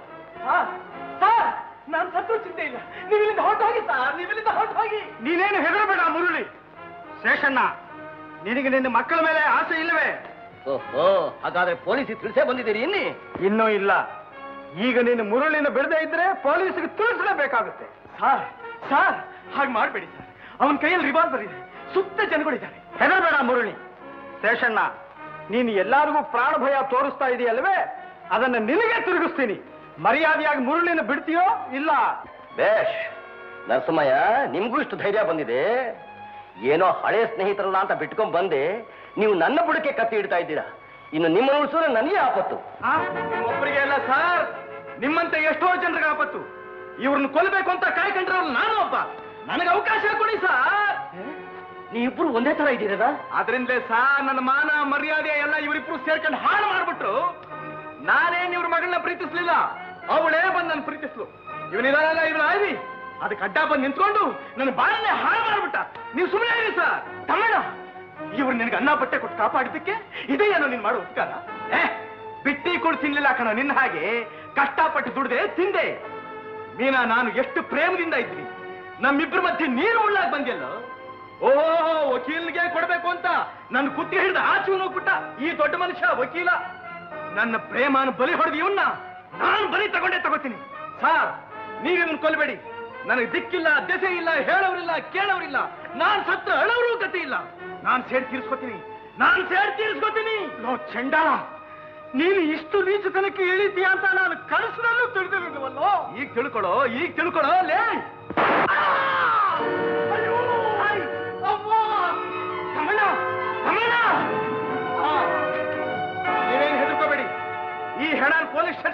[SPEAKER 1] ನಾನು ಸತ್ರು ಚಿಂತೆ ಇಲ್ಲ ನೀವು ಇಲ್ಲಿಂದ ಹೊರಟೋಗಿ ಸರ್ ನೀವು ಇಲ್ಲಿಂದ ಹೊರಟೋಗಿ ನೀನೇನು ಹೆದರಬೇಡ ಮುರುಳಿ ಶೇಷಣ್ಣ ನಿನಗೆ ನಿನ್ನ ಮಕ್ಕಳ ಮೇಲೆ ಆಸೆ ಇಲ್ಲವೇ
[SPEAKER 4] ಓಹೋ ಹಾಗಾದ್ರೆ ಪೊಲೀಸಿಗೆ ತಿಳಿಸೇ ಬಂದಿದ್ದೀರಿ ಇನ್ನಿ
[SPEAKER 1] ಇನ್ನೂ ಇಲ್ಲ ಈಗ ನೀನು ಮುರುಳಿನ ಬಿಡದೇ ಇದ್ರೆ ಪೊಲೀಸ್ಗೆ ತಿಳಿಸಲೇಬೇಕಾಗುತ್ತೆ ಸರ್ ಸರ್ ಹಾಗೆ ಮಾಡಬೇಡಿ ಸರ್ ಅವನ ಕೈಯಲ್ಲಿ ರಿವಾಲ್ವರ್ ಇದೆ ಸುತ್ತ ಜನಗಳಿದ್ದಾರೆ ಹೆದರಬೇಡ ಮುರುಳಿ ಶೇಷಣ್ಣ ನೀನು ಎಲ್ಲರಿಗೂ ಪ್ರಾಣ ಭಯ ತೋರಿಸ್ತಾ ಇದೆಯಲ್ವೇ ಅದನ್ನ ನಿನಗೆ ತಿರುಗಿಸ್ತೀನಿ ಮರ್ಯಾದೆಯಾಗಿ ಮುರುಳಿನ ಬಿಡ್ತೀಯೋ ಇಲ್ಲ
[SPEAKER 4] ಬೇಷ್ ನರಸಿಂಹಯ್ಯ ನಿಮ್ಗೂ ಇಷ್ಟು ಧೈರ್ಯ ಬಂದಿದೆ ಏನೋ ಹಳೆ ಸ್ನೇಹಿತರಲ್ಲ ಅಂತ ಬಿಟ್ಕೊಂಡ್ ಬಂದೆ ನೀವು ನನ್ನ ಬುಡಕ್ಕೆ ಕತ್ತಿ ಇಡ್ತಾ ಇದ್ದೀರಾ ಇನ್ನು ನಿಮ್ಮ ಉಳಿಸೋದ್ರೆ ನನಗೆ ಆಪತ್ತು
[SPEAKER 1] ಆ? ಒಬ್ಬರಿಗೆ ಅಲ್ಲ ಸರ್ ನಿಮ್ಮಂತೆ ಎಷ್ಟೋ ಜನರಿಗೆ ಆಪತ್ತು ಇವ್ರನ್ನ ಕೊಲ್ಲಬೇಕು ಅಂತ ಕಾಯ್ಕೊಂಡ್ರವ್ರು ನಾನು ಒಬ್ಬ ನನಗೆ ಅವಕಾಶ ಕೊಡಿ ಸರ್
[SPEAKER 4] ನೀವಿಬ್ರು ಒಂದೇ ತರ ಇದ್ದೀರಾ
[SPEAKER 1] ಆದ್ರಿಂದಲೇ ಸಾರ್ ನನ್ನ ಮಾನ ಮರ್ಯಾದೆ ಎಲ್ಲ ಇವರಿಬ್ರು ಸೇರ್ಕೊಂಡು ಹಾಳು ಮಾಡ್ಬಿಟ್ರು ನಾನೇನ್ ಇವ್ರ ಮಗಳನ್ನ ಪ್ರೀತಿಸ್ಲಿಲ್ಲ ಅವಳೇ ಬಂದು ನನ್ನ ಪ್ರೀತಿಸ್ಲು ಇವನಿದಾನಲ್ಲ ಇವನ ಆಯ್ವಿ ಅದಕ್ಕೆ ಅಡ್ಡ ಬಂದು ನಿಂತ್ಕೊಂಡು ನನ್ನ ಬಾಳನ್ನೇ ಹಾಳು ಮಾಡ್ಬಿಟ್ಟ ನೀವು ಸುಮ್ಮನೆ ಇರಿ ಸರ್ ತಮ್ಮಣ್ಣ ಇವ್ರು ನಿನಗೆ ಅನ್ನ ಬಟ್ಟೆ ಕೊಟ್ಟು ಕಾಪಾಡಿದ್ದಕ್ಕೆ ಇದೇ ಏನೋ ನೀನ್ ಮಾಡೋ ಉಪಕಾರ ಏ ಬಿಟ್ಟಿ ಕೊಡು ತಿನ್ಲಿಲ್ಲ ಕಣ ನಿನ್ನ ಹಾಗೆ ಕಷ್ಟಪಟ್ಟು ದುಡ್ದೆ ತಿಂದೆ ಮೀನಾ ನಾನು ಎಷ್ಟು ಪ್ರೇಮದಿಂದ ಇದ್ವಿ ನಮ್ಮಿಬ್ಬರ ಮಧ್ಯೆ ನೀರು ಉಳ್ಳಾಗ್ ಬಂದಿಯಲ್ಲ ಓ ವಕೀಲ್ಗೆ ಕೊಡ್ಬೇಕು ಅಂತ ನನ್ನ ಕುತ್ತಿ ಹಿಡಿದ ಆಚೆ ಹೋಗ್ಬಿಟ್ಟ ಈ ದೊಡ್ಡ ಮನುಷ್ಯ ವಕೀಲ ನನ್ನ ಪ್ರೇಮನ ಬಲಿ ಹೊಡೆದು ಇವನ್ನ ನಾನು ಬಲಿ ತಗೊಂಡೇ ತಗೋತೀನಿ ಸಾರ್ ನೀವಿವನ್ ಕೊಲ್ಬೇಡಿ ನನಗೆ ದಿಕ್ಕಿಲ್ಲ ದೆಸೆ ಇಲ್ಲ ಹೇಳೋರಿಲ್ಲ ಕೇಳೋರಿಲ್ಲ ನಾನ್ ಸತ್ರ ಅಳವರು ಗತಿ ಇಲ್ಲ ನಾನ್ ಸೇಡ್ ತೀರಿಸ್ಕೊತೀನಿ ನಾನ್ ಸೇಡ್ ತೀರಿಸ್ಕೊತೀನಿ ನೋ ಚಂಡಾಳ ನೀನು ಇಷ್ಟು ನೀಚತನಕ್ಕೆ ಇಳಿತೀಯ ಅಂತ ನಾನು ಕನಸಿನಲ್ಲೂ ತಿಳಿದಿರುವಲ್ಲೋ ಈಗ ತಿಳ್ಕೊಳ್ಳೋ ಈಗ ತಿಳ್ಕೊಳ್ಳೋ ಲೇ ಆ! ಅಯ್ಯೋ! ಐ! ಅವ್ವ! ಕಮಲ!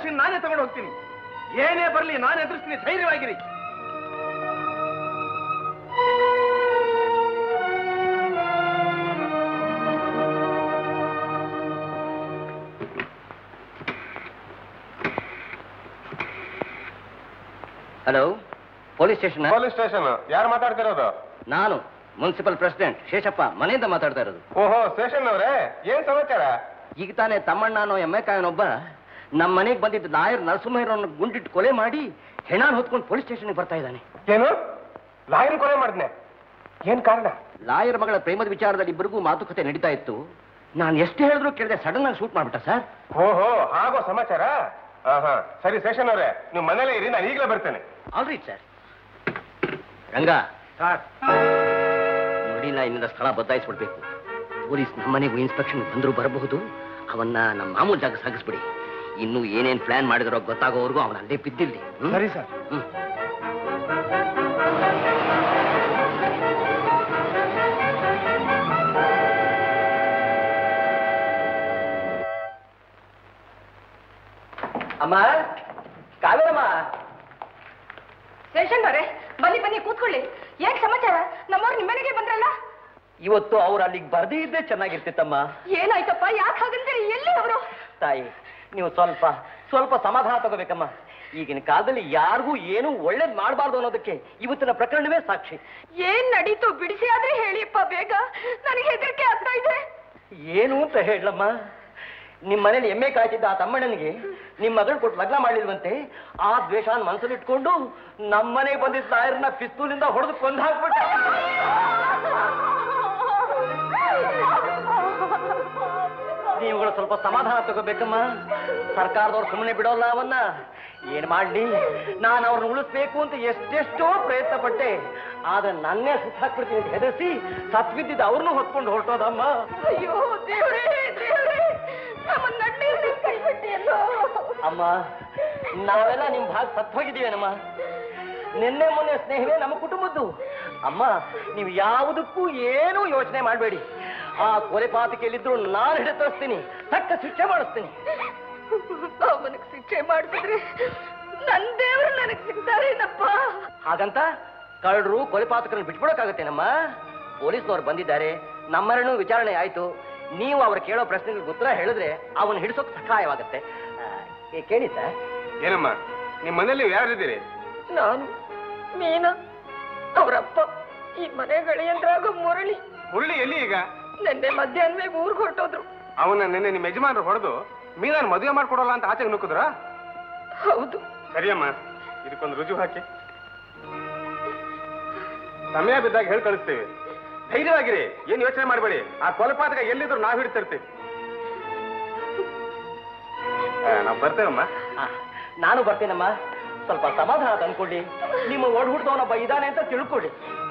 [SPEAKER 1] ಮ್ಯಾಚಿನ್ ನಾನೇ ತಗೊಂಡು ಹೋಗ್ತೀನಿ ಏನೇ ಬರಲಿ ನಾನು ಎದುರಿಸ್ತೀನಿ ಧೈರ್ಯವಾಗಿರಿ
[SPEAKER 4] hello police station
[SPEAKER 3] police station ಯಾರು ಮಾತಾಡ್ತಿರೋದು
[SPEAKER 4] ನಾನು ಮುನ್ಸಿಪಲ್ ಪ್ರೆಸಿಡೆಂಟ್ ಶೇಷಪ್ಪ ಮನೆಯಿಂದ ಮಾತಾಡ್ತಾ ಇರೋದು
[SPEAKER 3] ಓಹೋ ಸ್ಟೇಷನ್ ಅವರೇ ಏನ್ ಸಮಾಚಾರ
[SPEAKER 4] ಈಗ ತಾನೇ ತಮ್ಮಣ್ಣ ಅನ್ನೋ ಎಮ್ಮೆ ಕಾಯನೊಬ್ಬ ನಮ್ಮ ಮನೆಗೆ ಬಂದಿದ್ದ ಲಾಯರ್ ನರಸಿಂಹರನ್ನು ಗುಂಡಿಟ್ಟು ಕೊಲೆ ಮಾಡಿ ಹೆಣಾನ್ ಹೊತ್ಕೊಂಡು ಪೊಲೀಸ್ ಸ್ಟೇಷನ್ಗೆ ಬರ್ತಾ ಇದ್ದಾನೆ
[SPEAKER 3] ಏನು ಲಾಯನ್ ಕೊಲೆ ಮಾಡಿದ್ನೆ ಏನ್ ಕಾರಣ
[SPEAKER 4] ಲಾಯರ್ ಮಗಳ ಪ್ರೇಮದ ವಿಚಾರದಲ್ಲಿ ಇಬ್ಬರಿಗೂ ಮಾತುಕತೆ ನಡೀತಾ ಇತ್ತು ನಾನು ಎಷ್ಟು ಹೇಳಿದ್ರು ಕೇಳಿದೆ ಸಡನ್ ಆಗಿ ಶೂಟ್ ಮಾಡ್ಬಿಟ್ಟ ಸರ್
[SPEAKER 3] ಓಹೋ ಹಾಗೋ ಸಮಾಚಾರ ಹಾ ಸರಿ ಸ್ಟೇಷನ್ ಅವರೇ ನೀವು ಮನೇಲೇ ಇರಿ ನಾನು ಈಗಲೇ ಬರ್ತೇನೆ
[SPEAKER 4] ಆಲ್ರಿ ಸರ್ ರಂಗ ನೋಡಿಲ್ಲ ಇನ್ನಿಂದ ಸ್ಥಳ ಬದಲಾಯಿಸ್ಬಿಡ್ಬೇಕು ಪೊಲೀಸ್ ನಮ್ಮನೆಗೂ ಇನ್ಸ್ಪೆಕ್ಷನ್ ಬಂದರೂ ಬರಬಹುದು ಅವನ್ನ ನಮ್ಮ ಮಾಮೂಲು ಜಾಗ ಸಾಗಿಸ್ಬಿಡಿ ಇನ್ನು ಏನೇನ್ ಪ್ಲಾನ್ ಮಾಡಿದ್ರೋ ಗೊತ್ತಾಗೋವರೆಗೂ ಅವನ ಅಲ್ಲೇ ಬಿದ್ದಿಲ್ಲಿ ಹ್ಮ್?
[SPEAKER 1] ಸರಿ ಸರ್
[SPEAKER 4] ಹ್ಮ್ ಅಮ್ಮ ಕಾವೇರಮ್ಮ
[SPEAKER 6] ಸ್ಟೇಷನ್ ಅವರೇ ಬನ್ನಿ ಬನ್ನಿ ಕೂತ್ಕೊಳ್ಳಿ ಏನ್ ಸಮಾಚಾರ ನಮ್ಮವ್ರು ನಿಮ್ಮನೆಗೆ ಬಂದ್ರಲ್ಲ
[SPEAKER 4] ಇವತ್ತು ಅವ್ರು ಅಲ್ಲಿಗೆ ಬರ್ದೇ ಇದ್ದೇ ಚೆನ್ನಾಗಿರ್ತಿತ್ತಮ್ಮ
[SPEAKER 6] ಏನಾಯ್ತಪ್ಪ ಯಾಕೆ ಹಾಗಂತೀರಿ ಎಲ್ಲಿ ಅವರು
[SPEAKER 4] ತಾಯಿ ನೀವು ಸ್ವಲ್ಪ ಸ್ವಲ್ಪ ಸಮಾಧಾನ ತಗೋಬೇಕಮ್ಮ ಈಗಿನ ಕಾಲದಲ್ಲಿ ಯಾರಿಗೂ ಏನು ಒಳ್ಳೇದ್ ಮಾಡಬಾರ್ದು ಅನ್ನೋದಕ್ಕೆ ಇವತ್ತಿನ ಪ್ರಕರಣವೇ ಸಾಕ್ಷಿ
[SPEAKER 6] ಏನ್ ನಡೀತು ಬಿಡಿಸಿ ಆದ್ರೆ ಹೇಳಿಯಪ್ಪ ಬೇಗ ನನಗೆ ಹೆದರಿಕೆ ಆಗ್ತಾ ಇದೆ
[SPEAKER 4] ಏನು ಅಂತ ಹೇಳಮ್ಮ ನಿಮ್ಮ ಮನೇಲಿ ಎಮ್ಮೆ ಕಾಯ್ತಿದ್ದ ಆ ತಮ್ಮಣ್ಣನಿಗೆ ನಿಮ್ಮ ಮಗಳು ಕೊಟ್ಟು ಲಗ್ನ ಮಾಡಿಲ್ವಂತೆ ಆ ದ್ವೇಷ ಮನಸ್ಸಲ್ಲಿ ಇಟ್ಕೊಂಡು ನಮ್ಮ ಮನೆಗೆ ಬಂದಿದ್ದ ಲಾಯರ್ನ ಪಿಸ್ತೂಲಿಂದ ಹೊಡೆದು ಕೊಂದು ಹಾಕ್ಬಿಟ್ಟ ನೀವುಗಳು ಸ್ವಲ್ಪ ಸಮಾಧಾನ ತಗೋಬೇಕಮ್ಮ ಸರ್ಕಾರದವ್ರು ಸುಮ್ಮನೆ ಬಿಡೋಲ್ಲ ಅವನ್ನ ಏನ್ ಮಾಡ್ಲಿ ನಾನು ಅವ್ರನ್ನ ಉಳಿಸ್ಬೇಕು ಅಂತ ಎಷ್ಟೆಷ್ಟೋ ಪ್ರಯತ್ನ ಪಟ್ಟೆ ಆದ್ರೆ ನನ್ನೇ ಸುತ್ತಾಕ್ಬಿಡ್ತೀನಿ ಅಂತ ಹೆದರ್ಸಿ ಸತ್ ಬಿದ್ದಿದ್ದು ಅವ್ರನ್ನೂ ಹೊತ್ಕೊಂಡು ಹೊರಟೋದಮ್ಮ
[SPEAKER 6] ಅಯ್ಯೋ ದೇವ್ರೇ ದೇವ್ರೇ ನಮ್ಮ ನಡ್ಡಿ ಕೈ ಬಿಟ್ಟಿಯಲ್ಲೋ
[SPEAKER 4] ಅಮ್ಮ ನಾವೆಲ್ಲ ನಿಮ್ ಭಾಗ ಸತ್ ಹೋಗಿದ್ದೀವೇನಮ್ಮ ನಿನ್ನೆ ಮೊನ್ನೆ ಸ್ನೇಹವೇ ನಮ್ಮ ಕುಟುಂಬದ್ದು ಅಮ್ಮ ನೀವು ಯಾವುದಕ್ಕೂ ಏನೂ ಯೋಚನೆ ಮಾಡಬೇಡಿ ಆ ಕೊಲೆ ಪಾತಕಿಯಲ್ಲಿದ್ರು ನಾನು ಹಿಡಿದು ತರಿಸ್ತೀನಿ ತಕ್ಕ ಶಿಕ್ಷೆ ಮಾಡಿಸ್ತೀನಿ
[SPEAKER 6] ಅವನಿಗೆ ಶಿಕ್ಷೆ ಮಾಡಿಸಿದ್ರೆ ನನ್ ದೇವ್ರು ನನಗ್ ಸಿಗ್ತಾರೇನಪ್ಪ
[SPEAKER 4] ಹಾಗಂತ ಕಳ್ಳರು ಕೊಲೆ ಪಾತಕರನ್ನು ಬಿಟ್ಬಿಡೋಕ್ಕಾಗತ್ತೇನಮ್ಮ ಪೊಲೀಸ್ನವ್ರು ಬಂದಿದ್ದಾರೆ ನಮ್ಮರನ್ನು ವಿಚಾರಣೆ ಆಯ್ತು ನೀವು ಅವ್ರು ಕೇಳೋ ಪ್ರಶ್ನೆಗಳಿಗೆ ಉತ್ತರ ಹೇಳಿದ್ರೆ ಅವನು ಹಿಡಿಸೋಕ್ ಸಹಾಯವಾಗುತ್ತೆ ಆ, ಏ, ಕೇಳಿ ಸರ್
[SPEAKER 3] ಏನಮ್ಮ ನಿಮ್ ಮನೇಲಿ ಯಾರಿದ್ದೀರಿ
[SPEAKER 6] ನಾನು ಮೀನಾ ಅವರಪ್ಪ ಈ ಮನೆ ಗಳಿಯಂದ್ರಾಗ ಮುರಳಿ
[SPEAKER 3] ಮುರಳಿ ಎಲ್ಲಿ ಈಗ
[SPEAKER 6] ನಿನ್ನೆ ಮಧ್ಯಾಹ್ನವೇ ಊರ್ಗ್ ಹೊರಟೋದ್ರು
[SPEAKER 3] ಅವನ ನಿನ್ನೆ ನಿಮ್ಮ ಯಜಮಾನರು ಹೊಡೆದು ಮೀನನ್ ಮದುವೆ ಮಾಡ್ಕೊಡಲ್ಲ ಅಂತ ಆಚೆಗೆ ನುಗ್ಗಿದ್ರ
[SPEAKER 6] ಹೌದು
[SPEAKER 3] ಸರಿಯಮ್ಮ ಇದಕ್ಕೊಂದು ರುಜು ಹಾಕಿ ಸಮಯ ಬಿದ್ದಾಗ ಹೇಳಿ ಕಳಿಸ್ತೀವಿ ಧೈರ್ಯವಾಗಿರಿ ಏನ್ ಯೋಚನೆ ಮಾಡಬೇಡಿ ಆ ಕೊಲಪಾತಕ ಎಲ್ಲಿದ್ರು ನಾವು ಹಿಡಿತಿರ್ತೀವಿ ನಾವು ಬರ್ತೇವಮ್ಮ
[SPEAKER 4] ಆ, ನಾನು ಬರ್ತೇನಮ್ಮ ಸ್ವಲ್ಪ ಸಮಾಧಾನ ತಂದ್ಕೊಳ್ಳಿ ನಿಮ್ಮ ಒಡ್ ಹುಡ್ದವನೊಬ್ಬ ಇದ್ದಾನೆ ಅಂತ ತಿಳ್ಕೊಳ್ಳಿ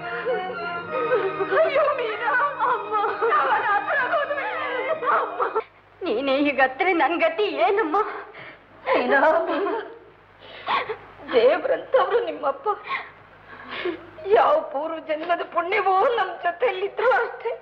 [SPEAKER 6] ಅಯ್ಯೋ ಮೀನಾ ಅಮ್ಮ ಅವನ ಹತ್ರ ಹೋದ್ವಿ. ಅಮ್ಮ ನೀನೇ ಹೀಗತ್ರೆ ನನ್ ಗತಿ ಏನಮ್ಮ ಮೀನಾ ಮೀನಾ ದೇವ್ರಂತವ್ರು ನಿಮ್ಮಪ್ಪ ಯಾವ ಪೂರ್ವ ಜನ್ಮದ ಪುಣ್ಯವೋ ನಮ್ ಜೊತೆಯಲ್ಲಿದ್ರು ಅಷ್ಟೇ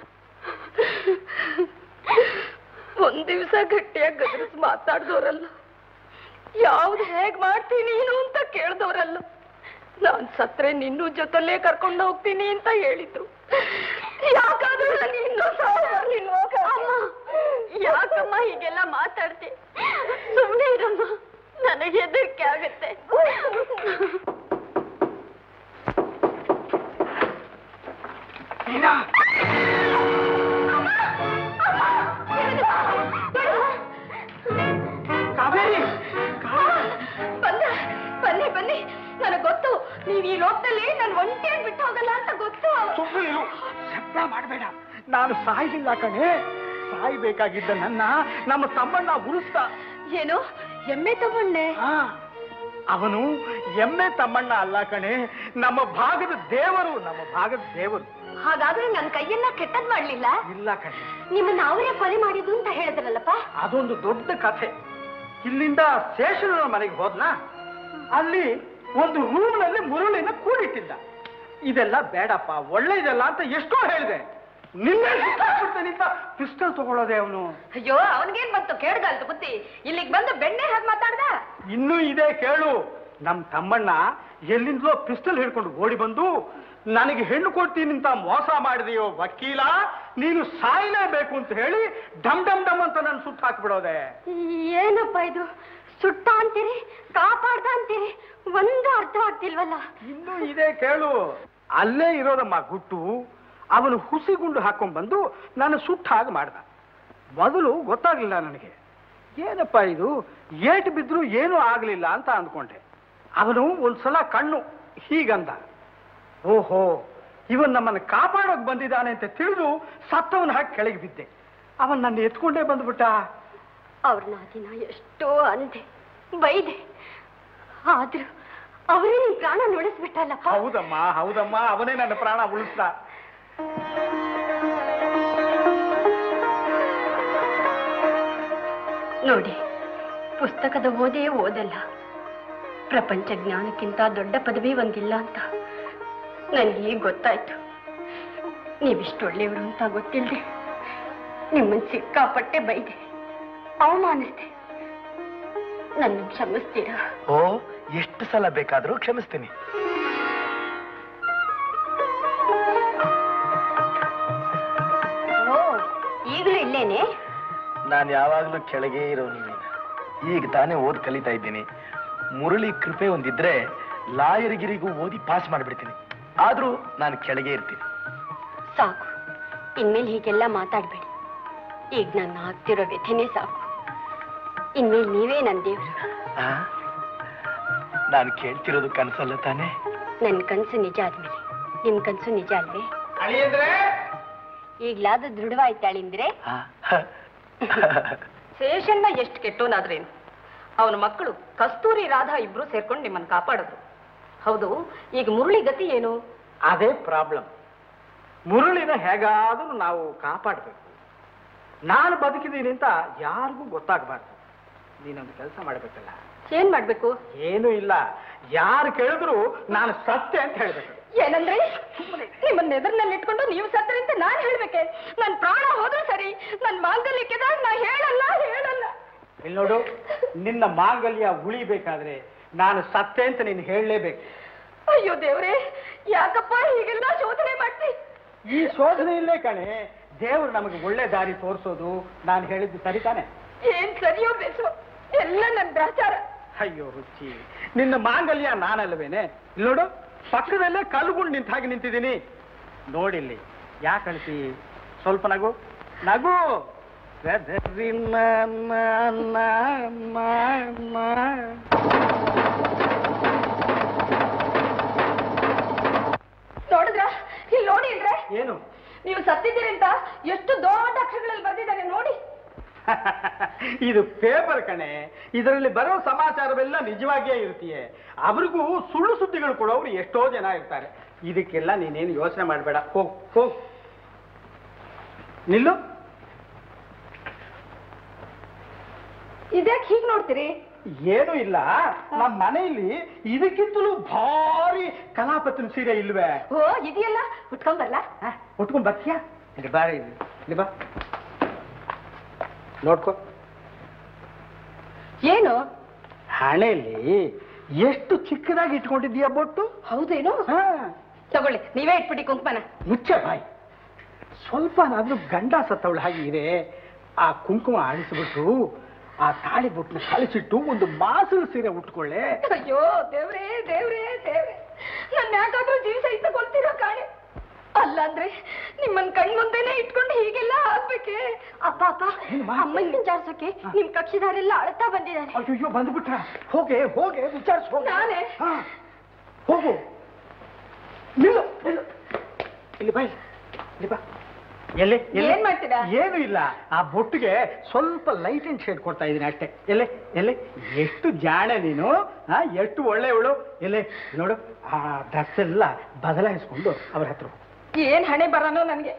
[SPEAKER 6] ಒಂದ್ ದಿವ್ಸ ಗಟ್ಟಿಯಾಗಿ ಗದರಿಸಿ ಮಾತಾಡ್ದವ್ರಲ್ಲ ಯಾವ್ದು ಹೇಗ್ ಮಾಡ್ತೀನಿ ನೀನು ಅಂತ ಕೇಳ್ದವ್ರಲ್ಲ ನಾನ್ ಸತ್ರೆ ನಿನ್ನೂ ಜೊತೆಲೇ ಕರ್ಕೊಂಡು ಹೋಗ್ತೀನಿ ಅಂತ ಹೇಳಿದ್ರು ಯಾಕಾದ್ರೂ ನನಗೆ ಇನ್ನೂ ಸಾವು ಬರ್ಲಿಲ್ವೋ ಅಮ್ಮ ಯಾಕಮ್ಮ ಹೀಗೆಲ್ಲ ಮಾತಾಡ್ತಿ ಸುಮ್ಮನೆ ಇರಮ್ಮ ನನಗೆ ಹೆದರಿಕೆ ಆಗುತ್ತೆ
[SPEAKER 1] ಕಾವೇರಿ
[SPEAKER 6] ಬಂದ ಬನ್ನಿ ಬನ್ನಿ ನನಗೆ ಗೊತ್ತು ನೀವ್ ಈ ಲೋಕದಲ್ಲಿ ನನ್ ಒಂಟಿಯಾಗಿ ಬಿಟ್ಟು ಹೋಗಲ್ಲ ಅಂತ ಗೊತ್ತು
[SPEAKER 1] ಸುಮ್ಮನೆ ಇರು ಶಬ್ದ ಮಾಡಬೇಡ ನಾನು ಸಾಯ್ಲಿಲ್ಲ ಕಣೆ ಸಾಯ್ಬೇಕಾಗಿದ್ದ ನನ್ನ ನಮ್ಮ ತಮ್ಮಣ್ಣ ಉಳಿಸ್ದ
[SPEAKER 6] ಏನು ಎಮ್ಮೆ ತಗೊಂಡೆ
[SPEAKER 1] ಆ, ಅವನು ಎಮ್ಮೆ ತಮ್ಮಣ್ಣ ಅಲ್ಲ ಕಣೆ ನಮ್ಮ ಭಾಗದ ದೇವರು ನಮ್ಮ ಭಾಗದ ದೇವರು
[SPEAKER 6] ಹಾಗಾದ್ರೆ ನನ್ ಕೈಯನ್ನ ಕೆಟ್ಟದ್ ಮಾಡ್ಲಿಲ್ಲ
[SPEAKER 1] ಇಲ್ಲ ಕಣೆ
[SPEAKER 6] ನಿಮ್ಮನ್ನ ಅವರೇ ಕೊಲೆ ಮಾಡಿದ್ದು ಅಂತ ಹೇಳಿದ್ರಲ್ಲಪ್ಪ
[SPEAKER 1] ಅದೊಂದು ದೊಡ್ಡ ಕಥೆ ಇಲ್ಲಿಂದ ಶೇಷನ ಮನೆಗೆ ಹೋದ್ನ ಅಲ್ಲಿ ಒಂದು ರೂಮ್ನಲ್ಲಿ ಮುರುಳಿನ ಕೂಡಿಟ್ಟಿದ್ದ ಇದೆಲ್ಲ ಬೇಡಪ್ಪ ಒಳ್ಳೇದಲ್ಲ ಅಂತ ಎಷ್ಟೋ ಹೇಳಿದೆ ನಿನ್ನೆ ಸುಟ್ಟಾಕ್ಬಿಡ್ತಾನೆ ಅಂತ ಪಿಸ್ಟಲ್ ತಗೊಳ್ಳೋದೆ ಅವನು
[SPEAKER 6] ಅಯ್ಯೋ ಅವನಿಗೇನ್ ಬಂತು ಕೇಡ್ಗಲ್ದು ಬುದ್ಧಿ ಇಲ್ಲಿಗೆ ಬಂದು ಬೆಣ್ಣೆ ಹಾಗೆ ಮಾತಾಡ್ದ
[SPEAKER 1] ಇನ್ನೂ ಇದೆ ಕೇಳು ನಮ್ ತಮ್ಮಣ್ಣ ಎಲ್ಲಿಂದಲೋ ಪಿಸ್ಟಲ್ ಹಿಡ್ಕೊಂಡು ಓಡಿ ಬಂದು ನನಗೆ ಹೆಣ್ಣು ಕೊಡ್ತೀನಿ ಅಂತ ಮೋಸ ಮಾಡಿದೆಯೋ ವಕೀಲ ನೀನು ಸಾಯಲೇಬೇಕು ಅಂತ ಹೇಳಿ ಡಮ್ ಡಮ್ ಡಮ್ ಅಂತ ನಾನು ಸುಟ್ಟು ಹಾಕ್ಬಿಡೋದೆ
[SPEAKER 2] ಏನಪ್ಪ ಇದು ಸುಟ್ಟ ಅಂತೀರಿ ಕಾಪಾಡ್ದ ಅಂತೀರಿ ಒಂದು ಅರ್ಥ ಆಗ್ತಿಲ್ವಲ್ಲ
[SPEAKER 1] ಇನ್ನೂ ಇದೆ ಕೇಳು ಅಲ್ಲೇ ಇರೋದಮ್ಮ ಗುಟ್ಟು ಅವನು ಹುಸಿಗುಂಡು ಹಾಕೊಂಡ್ ಬಂದು ನಾನು ಸುಟ್ಟ ಹಾಗೆ ಮಾಡ್ದ ಮೊದಲು ಗೊತ್ತಾಗ್ಲಿಲ್ಲ ನನಗೆ ಏನಪ್ಪ ಇದು ಏಟು ಬಿದ್ರು ಏನೂ ಆಗ್ಲಿಲ್ಲ ಅಂತ ಅಂದ್ಕೊಂಡೆ ಅವನು ಒಂದ್ಸಲ ಕಣ್ಣು ಹೀಗಂದ ಓಹೋ ಇವನ್ ನಮ್ಮನ್ನು ಕಾಪಾಡೋಕ್ ಬಂದಿದ್ದಾನೆ ಅಂತ ತಿಳಿದು ಸತ್ತವನ ಹಾಕಿ ಕೆಳಗೆ ಬಿದ್ದೆ ಅವನ್ ನನ್ನ ಎತ್ಕೊಂಡೇ ಬಂದ್ಬಿಟ್ಟ
[SPEAKER 2] ಅವ್ರನ್ನ ದಿನ ಎಷ್ಟೋ ಅಂದೆ ಬೈದೆ ಆದ್ರೂ ಅವರೇ ನಿನ್ ಪ್ರಾಣ ನುಡಿಸ್ಬಿಟ್ಟಲ್ಲಪ್ಪ
[SPEAKER 1] ಹೌದಮ್ಮ ಹೌದಮ್ಮ ಅವನೇ ನನ್ನ ಪ್ರಾಣ ಉಳಿಸ್ದ
[SPEAKER 2] ನೋಡಿ ಪುಸ್ತಕದ ಓದೇ ಓದಲ್ಲ ಪ್ರಪಂಚ ಜ್ಞಾನಕ್ಕಿಂತ ದೊಡ್ಡ ಪದವಿ ಒಂದಿಲ್ಲ ಅಂತ ನನಗೆ ಈಗ ಗೊತ್ತಾಯ್ತು ನೀವಿಷ್ಟು ಒಳ್ಳೆಯವರು ಅಂತ ಗೊತ್ತಿಲ್ಲದೆ ನಿಮ್ಮನ್ನು ಸಿಕ್ಕಾಪಟ್ಟೆ ಬೈದೆ ಅವಮಾನಿಸ್ದೆ ನನ್ನ ಕ್ಷಮಿಸ್ತೀರಾ
[SPEAKER 1] ಓ ಎಷ್ಟು ಸಲ ಬೇಕಾದರೂ ಕ್ಷಮಿಸ್ತೀನಿ
[SPEAKER 2] ಓ ಈಗಲೂ ಇಲ್ಲೇನೆ
[SPEAKER 1] ನಾನು ಯಾವಾಗಲೂ ಕೆಳಗೆ ಇರೋ ನೀವೇನ ಈಗ ತಾನೇ ಓದ್ ಕಲಿತಾ ಇದ್ದೀನಿ ಮುರಳಿ ಕೃಪೆ ಒಂದಿದ್ರೆ ಲಾಯರ್ಗಿರಿಗೂ ಓದಿ ಪಾಸ್ ಮಾಡಿಬಿಡ್ತೀನಿ ಆದ್ರೂ ನಾನು ಕೆಳಗೆ ಇರ್ತೀನಿ
[SPEAKER 2] ಸಾಕು ಇನ್ಮೇಲೆ ಹೀಗೆಲ್ಲ ಮಾತಾಡ್ಬೇಡಿ ಈಗ ನಾನು ಆಗ್ತಿರೋ ವ್ಯಥೆನೇ ಸಾಕು ಇನ್ಮೇಲೆ ನೀವೇ ನನ್ನ ದೇವ್ರು
[SPEAKER 1] ನಾನು ಕೇಳ್ತಿರೋದು ಕನಸಲ್ಲ ತಾನೇ
[SPEAKER 2] ನನ್ನ ಕನಸು ನಿಜ ಆದ್ಮೇಲೆ ನಿಮ್ ಕನಸು ನಿಜ ಅಲ್ವೇ ಈಗ್ಲಾದ ದೃಢವಾಯ್ತಾಳಿಂದ್ರೆ
[SPEAKER 6] ಶೇಷಣ್ಣ ಎಷ್ಟು ಕೆಟ್ಟೋನಾದ್ರೇನು ಅವನ ಮಕ್ಕಳು ಕಸ್ತೂರಿ ರಾಧಾ ಇಬ್ರು ಸೇರ್ಕೊಂಡು ನಿಮ್ಮನ್ನ ಕಾಪಾಡಿದ್ರು ಹೌದು ಈಗ ಮುರಳಿ ಗತಿ ಏನು
[SPEAKER 1] ಅದೇ ಪ್ರಾಬ್ಲಮ್ ಮುರುಳಿನ ಹೇಗಾದರೂ ನಾವು ಕಾಪಾಡಬೇಕು ನಾನು ಬದುಕಿದ್ದೀನಿ ಅಂತ ಯಾರಿಗೂ ಗೊತ್ತಾಗಬಾರ್ದು ನೀನೊಂದು ಕೆಲಸ ಮಾಡಬೇಕಲ್ಲ
[SPEAKER 6] ಏನ್ ಮಾಡ್ಬೇಕು
[SPEAKER 1] ಏನೂ ಇಲ್ಲ ಯಾರು ಕೇಳಿದ್ರು ನಾನು ಸತ್ಯ ಅಂತ ಹೇಳ್ಬೇಕು
[SPEAKER 6] ಏನಂದ್ರೆ ನಿಮ್ಮನ್ನ ಎದುರಿನಲ್ಲಿ ಇಟ್ಕೊಂಡು ನೀವು ಸತ್ತರೆ ಅಂತ ನಾನ್ ಹೇಳ್ಬೇಕೆ ನನ್ ಪ್ರಾಣ ಹೋದ್ರೂ ಸರಿ ನನ್ ಮಾಂಗಲ್ಯಕ್ಕೆ ನಾ ಹೇಳಲ್ಲ ಹೇಳಲ್ಲ
[SPEAKER 1] ಇಲ್ಲಿ ನೋಡು ನಿನ್ನ ಮಾಂಗಲ್ಯ ಉಳಿಬೇಕಾದ್ರೆ ನಾನು ಸತ್ಯ ಅಂತ ನೀನು ಹೇಳಲೇಬೇಕು
[SPEAKER 6] ಅಯ್ಯೋ ದೇವ್ರೆ ಯಾಕಪ್ಪ ಹೀಗೆಲ್ಲ ಶೋಧನೆ ಮಾಡ್ತಿ
[SPEAKER 1] ಈ ಶೋಧನೆಯಲ್ಲೇ ಕಣೆ ದೇವರು ನಮಗೆ ಒಳ್ಳೆ ದಾರಿ ತೋರಿಸೋದು ನಾನು ಹೇಳಿದ್ದು ಸರಿ ತಾನೆ
[SPEAKER 6] ಏನ್ ಸರಿಯೋ ಬೇಸೋ ಎಲ್ಲ ನನ್ ಗ್ರಹಚಾರ
[SPEAKER 1] ಅಯ್ಯೋ ರುಚಿ ನಿನ್ನ ಮಾಂಗಲ್ಯ ನಾನಲ್ವೇನೆ ಇಲ್ಲಿ ನೋಡು ಪಕ್ಕದಲ್ಲೇ ಕಲ್ಗುಂಡು ನಿಂತ ಹಾಗೆ ನಿಂತಿದ್ದೀನಿ ನೋಡಿಲ್ಲಿ ಯಾಕೆ ಅಳ್ತಿ ಸ್ವಲ್ಪ ನಗು ನಗು ಗದರಿ ನ- ನ- ನ- ನ- ನ.
[SPEAKER 6] ನೋಡಿದ್ರ ಇಲ್ಲಿ ನೋಡಿ ಅಂದ್ರೆ
[SPEAKER 1] ಏನು
[SPEAKER 6] ನೀವು ಸತ್ತಿದ್ದೀರಿ ಅಂತ ಎಷ್ಟು ದೊಡ್ಡ ಅಕ್ಷರಗಳಲ್ಲಿ ಬರ್ದಿದ್ದಾರೆ ನೋಡಿ
[SPEAKER 1] ಇದು ಪೇಪರ್ ಕಣೆ ಇದರಲ್ಲಿ ಬರೋ ಸಮಾಚಾರವೆಲ್ಲ ನಿಜವಾಗಿಯೇ ಇರ್ತೀಯೆ ಅವ್ರಿಗೂ ಸುಳ್ಳು ಸುದ್ದಿಗಳು ಕೊಡೋರು ಎಷ್ಟೋ ಜನ ಇರ್ತಾರೆ ಇದಕ್ಕೆಲ್ಲ ನೀನೇನು ಯೋಚನೆ ಮಾಡಬೇಡ ಹೋಗ್ ಹೋಗ್ ನಿಲ್ಲು
[SPEAKER 6] ಇದ್ಯಾಕೆ ಹೀಗ್ ನೋಡ್ತೀರಿ
[SPEAKER 1] ಏನೂ ಇಲ್ಲ ನಮ್ಮ ಮನೆಯಲ್ಲಿ ಇದಕ್ಕಿಂತಲೂ ಭಾರಿ ಕಲಾಪತಿನ ಸೀರೆ ಇಲ್ವೇ
[SPEAKER 6] ಓ ಇದೆಯಲ್ಲ ಉಟ್ಕೊಂಬರ್ಲ
[SPEAKER 1] ಹ? ಉಟ್ಕೊಂಡ್ ಬರ್ತೀಯಾ ಇಲ್ಲಿ ಬಾ ಇಲ್ಲಿ ಇಲ್ಲಿ ಬಾ ನೋಡ್ಕೊ
[SPEAKER 6] ಏನು
[SPEAKER 1] ಹಣೆಯಲ್ಲಿ ಎಷ್ಟು ಚಿಕ್ಕದಾಗಿ ಇಟ್ಕೊಂಡಿದ್ದೀಯ ಬೊಟ್ಟು
[SPEAKER 6] ಹೌದೇನು
[SPEAKER 1] ಹಾ
[SPEAKER 6] ತಗೊಳ್ಳಿ ನೀವೇ ಇಟ್ಬಿಡಿ ಕುಂಕುಮನ
[SPEAKER 1] ಮುಚ್ಚೆ ಬಾಯ್ ಸ್ವಲ್ಪ ನಾದ್ರೂ ಗಂಡ ಸತ್ತವಳ ಹಾಗೆ ಇದೆ ಆ ಕುಂಕುಮ ಆಳಿಸ್ಬಿಟ್ಟು ಆ ತಾಳಿ ಬುಟ್ನ ಕಳಿಸಿಟ್ಟು ಒಂದು ಮಾಸದ ಸೀರೆ ಉಟ್ಕೊಳ್ಳೆ
[SPEAKER 6] ಅಯ್ಯೋ ದೇವ್ರೇ ದೇವ್ರೇ ದೇವ್ರೇ ನನ್ನ ಯಾಕಾದ್ರೂ ಜೀವ ಸಹಿತ ಕೊಡ್ತೀರೋ ಕಾಣೆ ಅಲ್ಲ ಅಂದ್ರೆ ನಿಮ್ಮನ್ ಕಣ್ ಮುಂದೆನೆ ಇಟ್ಕೊಂಡು ಹೀಗೆಲ್ಲ ಆಗ್ಬೇಕೆ
[SPEAKER 2] ಅಪ್ಪ ಅಪ್ಪ
[SPEAKER 1] ಏನಮ್ಮ?
[SPEAKER 2] ಅಮ್ಮನ್ ವಿಚಾರಿಸೋಕೆ ನಿಮ್ ಕಕ್ಷಿದಾರೆಲ್ಲ ಅಳ್ತಾ ಬಂದಿದ್ದಾರೆ
[SPEAKER 1] ಅಯ್ಯೋ ಬಂದ್ಬಿಟ್ರ ಹೋಗೆ ಹೋಗೆ ವಿಚಾರಿಸ್ ಹೋಗೆ
[SPEAKER 6] ನಾನೇ?
[SPEAKER 1] ಹಾ, ಹೋಗು ನಿಲ್ಲು ನಿಲ್ಲು ಇಲ್ಲಿ ಬಾ ಇಲ್ಲಿ. ಇಲ್ಲಿ ಬಾ ಎಲ್ಲಿ ಎಲ್ಲಿ?
[SPEAKER 6] ಏನ್ ಮಾಡ್ತೀರಾ?
[SPEAKER 1] ಏನು ಇಲ್ಲ ಆ ಬೊಟ್ಟಿಗೆ ಸ್ವಲ್ಪ ಲೈಟ್ ಅಂಡ್ ಶೇಡ್ ಕೊಡ್ತಾ ಇದ್ದೀನಿ ಅಷ್ಟೇ ಎಲ್ಲೇ ಎಲ್ಲಿ ಎಷ್ಟು ಜಾಣೆ ನೀನು ಆ, ಎಷ್ಟು ಒಳ್ಳೆಯವಳು ಎಲ್ಲೇ ನೋಡು ಆ ಡ್ರೆಸ್ ಎಲ್ಲ ಬದಲಾಯಿಸ್ಕೊಂಡು ಅವ್ರ ಹತ್ರ ಹೋಗು.
[SPEAKER 6] ಏನ್ ಹಣೆ ಬರೋನೋ ನನ್ಗೆ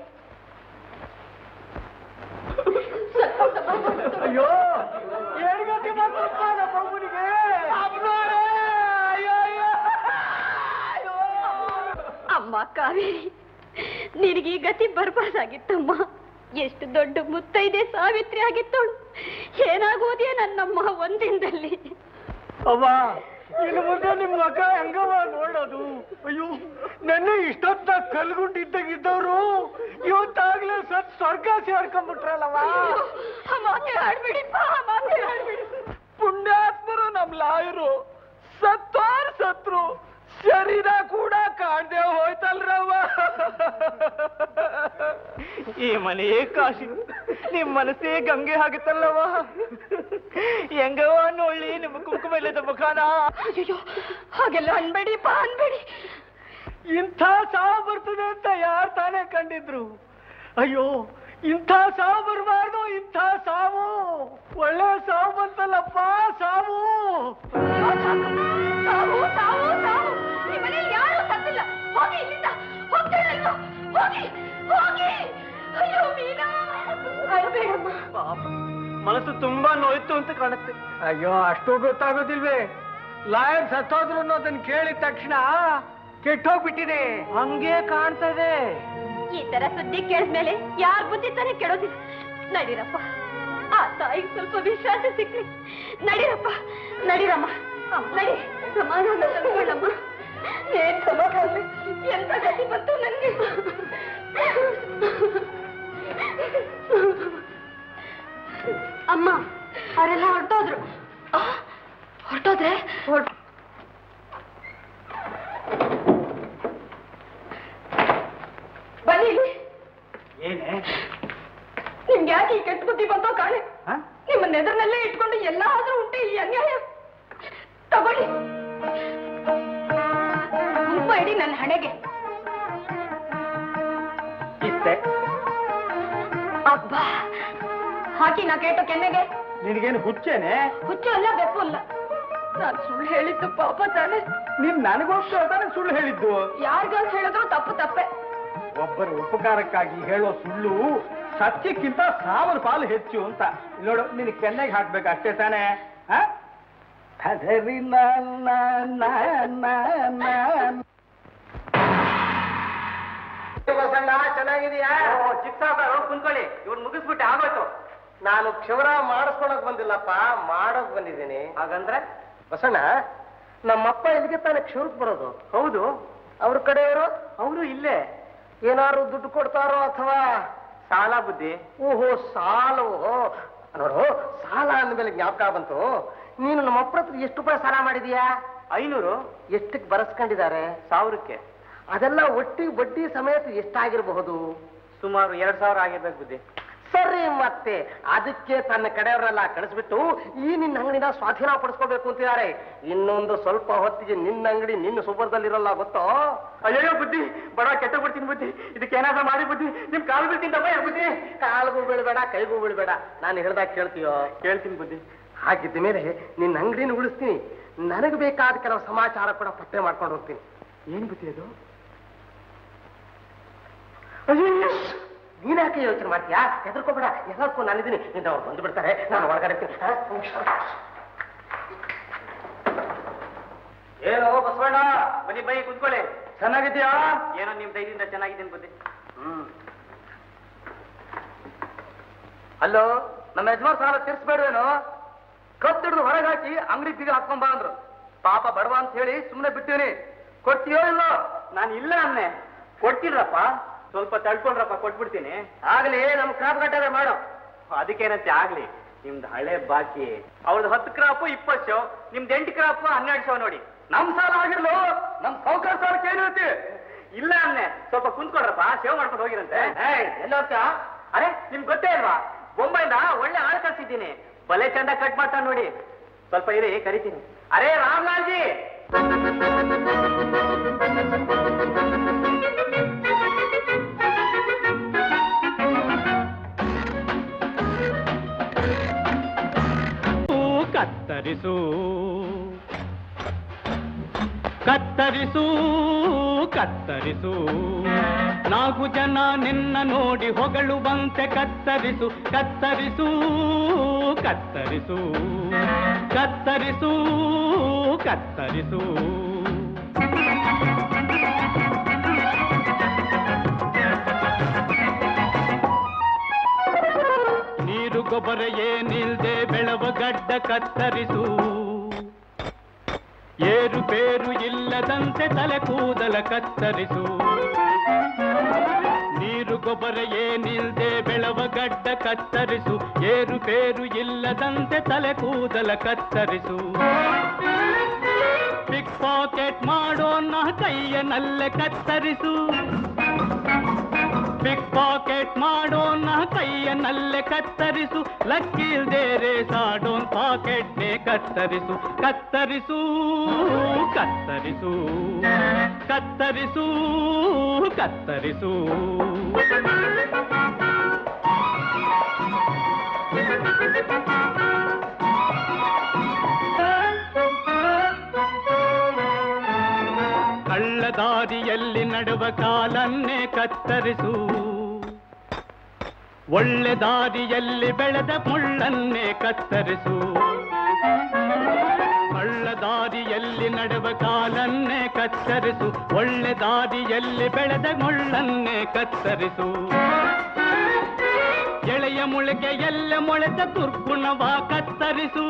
[SPEAKER 1] ಅಯ್ಯೋ ಏಳು ಗಂಟೆ ಬಂತಪ್ಪ ನಮ್ಮ ಅಮ್ಮನಿಗೆ. ಅಮ್ಮನೋರೇ, ಅಯ್ಯೋ, ಅಯ್ಯೋ, ಅಯ್ಯೋ.
[SPEAKER 2] ಅಮ್ಮ ಕಾವೇರಿ ನಿನಗೆ ಈ ಗತಿ ಬರ್ಬಾರ್ದಾಗಿತ್ತಮ್ಮ ಎಷ್ಟು ದೊಡ್ಡ ಮುತ್ತೈದೆ ಸಾವಿತ್ರಿ ಆಗಿತ್ತವಳು ಏನಾಗೋದೇ ನನ್ನಮ್ಮ ಒಂದಿನದಲ್ಲಿ
[SPEAKER 1] ಅವ್ವ ಇನ್ನು ಮುಂದೆ ನಿಮ್ ಮಗ ಹೆಂಗವ ನೋಡೋದು ಅಯ್ಯೋ ನೆನ್ನೆ ಇಷ್ಟೊತ್ತ ಕಲ್ಗುಂಡಿದ್ದಾಗಿದ್ದವ್ರು ಇವತ್ತಾಗ್ಲೇ ಸತ್ ಸ್ವರ್ಗ ಸೇರ್ಕೊಂಡ್ಬಿಟ್ರಲ್ಲವ
[SPEAKER 2] ಮಾತೆ ಆಡ್ಬಿಡಿಪ್ಪ ಮಾತೆ ಆಡ್ಬಿಡಿ
[SPEAKER 1] ಪುಣ್ಯಾತ್ಮರು ನಮ್ ಲಾಯರು ಸತ್ತೋರ್ ಸತ್ರು ಶರೀರ ಕೂಡ ಕಾಣ್ದೆ ಹೋಯ್ತಲ್ರವ್ವ ಈ ಮನೆಯೇ ಕಾಶಿ ನಿಮ್ ಮನಸ್ಸೇ ಗಂಗೆ ಆಗುತ್ತಲ್ಲವ ಹೆಂಗವ ನೋಡ್ಲಿ ನಿಮ್ಮ ಕುಂಕುಮ ಇಲ್ಲದ ಮುಖಾನ
[SPEAKER 2] ಅಯ್ಯೋ ಹಾಗೆಲ್ಲ ಅನ್ಬೇಡಿಪ್ಪ ಅನ್ಬೇಡಿ
[SPEAKER 1] ಇಂಥ ಸಾವು ಬರ್ತದೆ ಅಂತ ಯಾರು ತಾನೇ ಕಂಡಿದ್ರು ಅಯ್ಯೋ ಇಂಥ ಸಾವು ಬರಬಾರ್ದು ಇಂಥ ಸಾವು ಒಳ್ಳೆ ಸಾವು ಬಂತಲ್ಲಪ್ಪ ಸಾವು
[SPEAKER 2] ಸಾವು ಸಾವು ಸಾವು ಈ ಮನೆಯಲ್ಲಿ ಯಾರೂ ಸತ್ತಿಲ್ಲ ಹೋಗಿ ಇಲ್ಲಿಂದ ಹೋಗ್ತಿರಲ್ವ ಹೋಗಿ ಹೋಗಿ ಅಯ್ಯೋ ಮೀನಾ ಅಳ್ಬೇಡಮ್ಮ
[SPEAKER 1] ಪಾಪ ಮನಸ್ಸು ತುಂಬಾ ನೋಯ್ತು ಅಂತ ಕಾಣುತ್ತೆ ಅಯ್ಯೋ ಅಷ್ಟು ಗೊತ್ತಾಗೋದಿಲ್ವೇ ಲಾಯರ್ ಸತ್ತೋದ್ರು ಅನ್ನೋದನ್ನ ಕೇಳಿದ ತಕ್ಷಣ ಕೆಟ್ಟೋಗ್ಬಿಟ್ಟಿದೆ ಹಂಗೆ ಕಾಣ್ತದೆ
[SPEAKER 2] ಈ ತರ ಸುದ್ದಿ ಕೇಳಿದ್ಮೇಲೆ ಯಾರ ಬುದ್ಧಿ ತಾನೇ ಕೆಡೋದಿಲ್ಲ ನಡೀರಪ್ಪ ಆ ತಾಯಿಗೆ ಸ್ವಲ್ಪ ವಿಶ್ವಾಸ ಸಿಕ್ಲಿ ನಡೀರಪ್ಪ ನಡೀರಮ್ಮ ನಡಿ ಸಮಾಧಾನ ತಂದ್ಕೊಳ್ಳಮ್ಮ ಏನ್ ಸಮಾಧಾನ ಎಂತ ಗತಿ ಬಂತು ನನ್ಗೆ ಅಮ್ಮ ಅವರೆಲ್ಲ ಹೊರಟೋದ್ರು ಹೊರಟೋದ್ರೆ ಹೊರಟು ಬನ್ನಿ ಇಲ್ಲಿ.
[SPEAKER 1] ಏನೇ
[SPEAKER 2] ನಿಮ್ಗೆ ಯಾಕೆ ಈ ಕೆಟ್ಟ ಬುದ್ಧಿ ಬಂತೋ ಕಾಣೆ ನಿಮ್ಮನ್ನ ಎದುರಿನಲ್ಲೇ ಇಟ್ಕೊಂಡು ಎಲ್ಲ ಆದ್ರೂ ಉಂಟೆ ಈ ಅನ್ಯಾಯ ತಗೊಳ್ಳಿ ಕುಂಕುಮ ಇಡಿ ನನ್ನ ಹಣೆಗೆ
[SPEAKER 1] ಇಷ್ಟೇ
[SPEAKER 2] ಅಬ್ಬಾ ಹಾಕಿ ನಾ ಕೇಟು ಕೆನ್ನೆಗೆ
[SPEAKER 1] ನಿನಗೇನು ಹುಚ್ಚೇನೆ
[SPEAKER 2] ಹುಚ್ಚು ಅಲ್ಲ ಬೆಪ್ಪು ಅಲ್ಲ ನಾನು ಸುಳ್ಳು ಹೇಳಿದ್ದು ಪಾಪ ತಾನೆ
[SPEAKER 1] ನೀನ್ ನನಗೋಸ್ಕರ ತಾನೇ ಸುಳ್ಳು ಹೇಳಿದ್ದು
[SPEAKER 2] ಯಾರಿಗಾದ್ರು ಹೇಳಿದ್ರು ತಪ್ಪು ತಪ್ಪೆ
[SPEAKER 1] ಒಬ್ಬರ ಉಪಕಾರಕ್ಕಾಗಿ ಹೇಳೋ ಸುಳ್ಳು ಸತ್ಯಕ್ಕಿಂತ ಸಾವಿರ ಪಾಲು ಹೆಚ್ಚು ಅಂತ ಇಲ್ಲಿ ನೋಡು ನಿನಗೆ ಕೆನ್ನೆಗೆ ಹಾಕ್ಬೇಕು ಅಷ್ಟೇ ತಾನೇ ಆ? ಅದರಿ ನನ್ನ ನನ್ನ ಚೆನ್ನಾಗಿದೆಯಾ ಚಿಕ್ಕ ಕುಂತ್ಕೊಳ್ಳಿ ಇವ್ರು ಮುಗಿಸ್ಬಿಟ್ಟು ಆಗೋಯ್ತು ನಾನು ಕ್ಷವರ ಮಾಡಿಸ್ಕೊಳಕ್ ಬಂದಿಲ್ಲಪ್ಪ ಮಾಡೋಕ್ ಬಂದಿದ್ದೀನಿ ಹಾಗಂದ್ರೆ ಬಸಣ್ಣ ನಮ್ಮಪ್ಪ ಇಲ್ಲಿಗೆ ತಾನೇ ಕ್ಷೌರಕ್ಕೆ ಬರೋದು ಹೌದು ಅವ್ರ ಕಡೆಯವರು ಅವರು ಇಲ್ಲೇ ಏನಾದ್ರು ದುಡ್ಡು ಕೊಡ್ತಾರೋ ಅಥವಾ ಸಾಲ ಬುದ್ಧಿ ಓಹೋ ಸಾಲವೋ ನೋಡು ಸಾಲ ಅಂದ್ಮೇಲೆ ಜ್ಞಾಪಕ ಬಂತು ನೀನು ನಮ್ಮ ಅಪ್ಪನ ಹತ್ರ ಎಷ್ಟು ರೂಪಾಯಿ ಸಾಲ ಮಾಡಿದೀಯಾ ಐನೂರು ಎಷ್ಟಕ್ಕೆ ಬರೆಸ್ಕೊಂಡಿದ್ದಾರೆ ಸಾವಿರಕ್ಕೆ ಅದೆಲ್ಲ ಒಟ್ಟಿಗೆ ಬಡ್ಡಿ ಸಮೇತ ಎಷ್ಟಾಗಿರಬಹುದು ಸುಮಾರು ಎರಡ್ ಸಾವಿರ ಆಗಿರ್ಬೇಕು ಬುದ್ಧಿ ಸರಿ ಮತ್ತೆ ಅದಕ್ಕೆ ತನ್ನ ಕಡೆಯವರೆಲ್ಲ ಕಳಿಸ್ಬಿಟ್ಟು ಈ ನಿನ್ನ ಅಂಗಡಿನ ಸ್ವಾಧೀನ ಪಡಿಸ್ಕೋಬೇಕು ಅಂತಿದ್ದಾರೆ ಇನ್ನೊಂದು ಸ್ವಲ್ಪ ಹೊತ್ತಿಗೆ ನಿನ್ನ ಅಂಗಡಿ ನಿನ್ನ ಸುಬರ್ದಲ್ಲಿರಲ್ಲ ಗೊತ್ತೋ ಅಯ್ಯೋ ಬುದ್ಧಿ ಬಡ ಕೆಟ್ಟ ಬಿಡ್ತೀನಿ ಬುದ್ಧಿ ಇದಕ್ಕೆ ಏನಾದ್ರೂ ಮಾಡಿ ಬುದ್ಧಿ ನಿಮ್ ಕಾಲು ಬೀಳ್ತೀನಿ ತಪ್ಪ ಬುದ್ಧಿ ಕಾಲ್ಗೂ ಬೀಳ್ಬೇಡ ಕೈಗೂ ಬೀಳ್ಬೇಡ ನಾನು ಹೇಳ್ದಾಗ ಕೇಳ್ತೀಯೋ ಕೇಳ್ತೀನಿ ಬುದ್ಧಿ ಹಾಗಿದ್ದ ಮೇಲೆ ನಿನ್ನ ಅಂಗಡಿನ ಉಳಿಸ್ತೀನಿ ನನಗೆ ಬೇಕಾದ ಕೆಲವು ಸಮಾಚಾರ ಕೂಡ ಪತ್ತೆ ಮಾಡ್ಕೊಂಡು ಹೋಗ್ತೀನಿ ಏನ್ ಬುದ್ಧಿ ಅದು ಅಯ್ಯೋ ನೀನ್ಯಾಕೆ ಯೋಚನೆ ಮಾಡ್ತೀಯಾ ಹೆದರ್ಕೋಬೇಡ ಎಲ್ಲಕ್ಕೂ ನಾನಿದ್ದೀನಿ ನಿಂದ ಅವ್ರು ಬಂದು ಬಿಡ್ತಾರೆ ನಾನು ಒಳಗಡೆ ಇರ್ತೀನಿ. ಹಾ, ನಿಮಿಷ. ಏನೋ ಬಸವಣ್ಣ ಬನ್ನಿ ಬೈ ಕುತ್ಕೊಳ್ಳಿ ಚೆನ್ನಾಗಿದ್ಯಾ ಏನೋ ನಿಮ್ ಧೈರ್ಯದಿಂದ ಚೆನ್ನಾಗಿದ್ದೀನಿ ಬುದ್ಧಿ ಹ್ಮ್ ಅಲ್ಲೋ ನಮ್ಮ ಯಜಮಾನ್ ಸಾಲ ತೀರ್ಸ್ಬೇಡವೇನೋ ಕತ್ತಿಡ್ದು ಹೊರಗೆ ಹಾಕಿ ಅಂಗಡಿ ಬೀಗ ಹಾಕೊಂಡ್ ಬಾ ಅಂದ್ರು ಪಾಪ ಬಡವ ಅಂತ ಹೇಳಿ ಸುಮ್ಮನೆ ಬಿಟ್ಟಿವ್ನಿ ಕೊಡ್ತೀಯೋ ಇಲ್ಲೋ ನಾನು ಇಲ್ಲ ಅನ್ನೆ ಕೊಡ್ತೀರಪ್ಪ ಸ್ವಲ್ಪ ತಡ್ಕೊಂಡ್ರಪ್ಪ ಕೊಟ್ಬಿಡ್ತೀನಿ ಆಗ್ಲಿ ನಮ್ ಕ್ರಾಪ್ ಕಟ್ಟಾದ್ರೆ ಮಾಡೋ ಅದಕ್ಕೇನಂತೆ ಆಗ್ಲಿ ನಿಮ್ದು ಹಳೆ ಬಾಕಿ ಅವ್ರದ್ದು ಹತ್ತು ಕ್ರಾಪು ಇಪ್ಪತ್ತು ನಿಮ್ದು ಎಂಟು ಕ್ರಾಪು ಹನ್ನೆರಡು ಸಾವಿರ ನೋಡಿ ನಮ್ ಸಾಲ ಆಗಿರ್ಲು ನಮ್ ಸೌಕರ್ಯ ಸಾಲಕ್ಕೆ ಏನಿರುತ್ತೆ ಇಲ್ಲ ಅನ್ನೆ ಸ್ವಲ್ಪ ಕುಂತ್ಕೊಡ್ರಪ್ಪ ಸೇವ್ ಮಾಡ್ಕೊಂಡು ಹೋಗಿರಂತೆ ಎಲ್ಲ ಅರೆ ನಿಮ್ಗೆ ಗೊತ್ತೇ ಇಲ್ವಾ ಬೊಂಬೈಯಿಂದ ಒಳ್ಳೆ ಆಳು ಕಳ್ಸಿದ್ದೀನಿ ಬಲೆ ಚಂದ ಕಟ್ ಮಾಡ್ತಾ ನೋಡಿ ಸ್ವಲ್ಪ ಇರಿ ಕರಿತೀನಿ ಅರೇ ರಾಮ್ಲಾಲ್ಜಿ
[SPEAKER 10] ಕತ್ತರಿಸು ಕತ್ತರಿಸು ಕತ್ತರಿಸು ನಾಲ್ಕು ಜನ ನಿನ್ನ ನೋಡಿ ಹೊಗಳುವಂತೆ ಕತ್ತರಿಸು ಕತ್ತರಿಸು ಕತ್ತರಿಸು ಕತ್ತರಿಸು ಕತ್ತರಿಸು ಗೊಬ್ಬರ ಏನಿಲ್ದೆ ಬೆಳವ ಗಡ್ಡ ಕತ್ತರಿಸು ಏರು ಪೇರು ಇಲ್ಲದಂತೆ ತಲೆ ಕೂದಲ ಕತ್ತರಿಸು ನೀರು ಗೊಬ್ಬರ ಏನಿಲ್ದೆ ಬೆಳವ ಗಡ್ಡ ಕತ್ತರಿಸು ಏರು ಪೇರು ಇಲ್ಲದಂತೆ ತಲೆ ಕೂದಲ ಕತ್ತರಿಸು ಪಿಕ್ ಪಾಕೆಟ್ ಮಾಡೋಣ ಕೈಯ ನಲ್ಲೆ ಕತ್ತರಿಸು ಪಿಕ್ ಪಾಕೆಟ್ ಮಾಡೋಣ ಕೈಯ ನಲ್ಲೆ ಕತ್ತರಿಸು ಲಕ್ಕಿಲ್ದೇ ರೇಸಾಡೋನ್ ಪಾಕೆಟ್ನೇ ಕತ್ತರಿಸು ಕತ್ತರಿಸು ಕತ್ತರಿಸು ಕತ್ತರಿಸು ಕತ್ತರಿಸು ಕಳ್ಳ ದಾರಿಯಲ್ಲಿ ನಡುವ ಕಾಲನ್ನೇ ಕತ್ತರಿಸು ಒಳ್ಳೆ ದಾರಿಯಲ್ಲಿ ಬೆಳೆದ ಮುಳ್ಳನ್ನೇ ಕತ್ತರಿಸು ಕಳ್ಳ ದಾರಿಯಲ್ಲಿ ನಡುವ ಕಾಲನ್ನೇ ಕತ್ತರಿಸು ಒಳ್ಳೆ ದಾರಿಯಲ್ಲಿ ಬೆಳೆದ ಮುಳ್ಳನ್ನೇ ಕತ್ತರಿಸು ಎಳೆಯ ಮೊಳಕೆ ಎಲ್ಲ ಮೊಳೆತ ದುರ್ಗುಣವ ಕತ್ತರಿಸು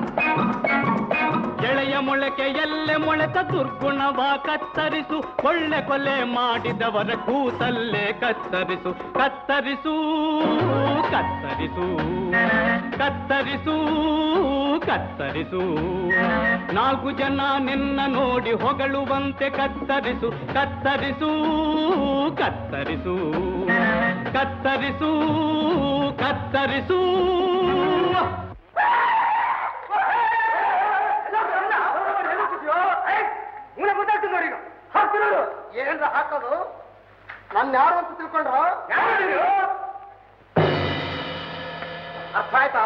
[SPEAKER 10] ಎಳೆಯ ಮೊಳಕೆ ಎಲ್ಲೆ ಮೊಳೆತ ದುರ್ಗುಣವ ಕತ್ತರಿಸು ಒಳ್ಳೆ ಕೊಲೆ ಮಾಡಿದವರ ಕೂತಲ್ಲೇ ಕತ್ತರಿಸು ಕತ್ತರಿಸು ಕತ್ತರಿಸು ಕತ್ತರಿಸು ಕತ್ತರಿಸು ನಾಲ್ಕು ಜನ ನಿನ್ನ ನೋಡಿ ಹೊಗಳುವಂತೆ ಕತ್ತರಿಸು ಕತ್ತರಿಸು ಕತ್ತರಿಸು ಕತ್ತರಿಸು ಕತ್ತರಿಸು
[SPEAKER 3] ಏನ್ರ ಹಾಕೋದು ನನ್ನ ಯಾರು ಅಂತ ತಿಳ್ಕೊಂಡ್ರ ಅರ್ಥ ಆಯ್ತಾ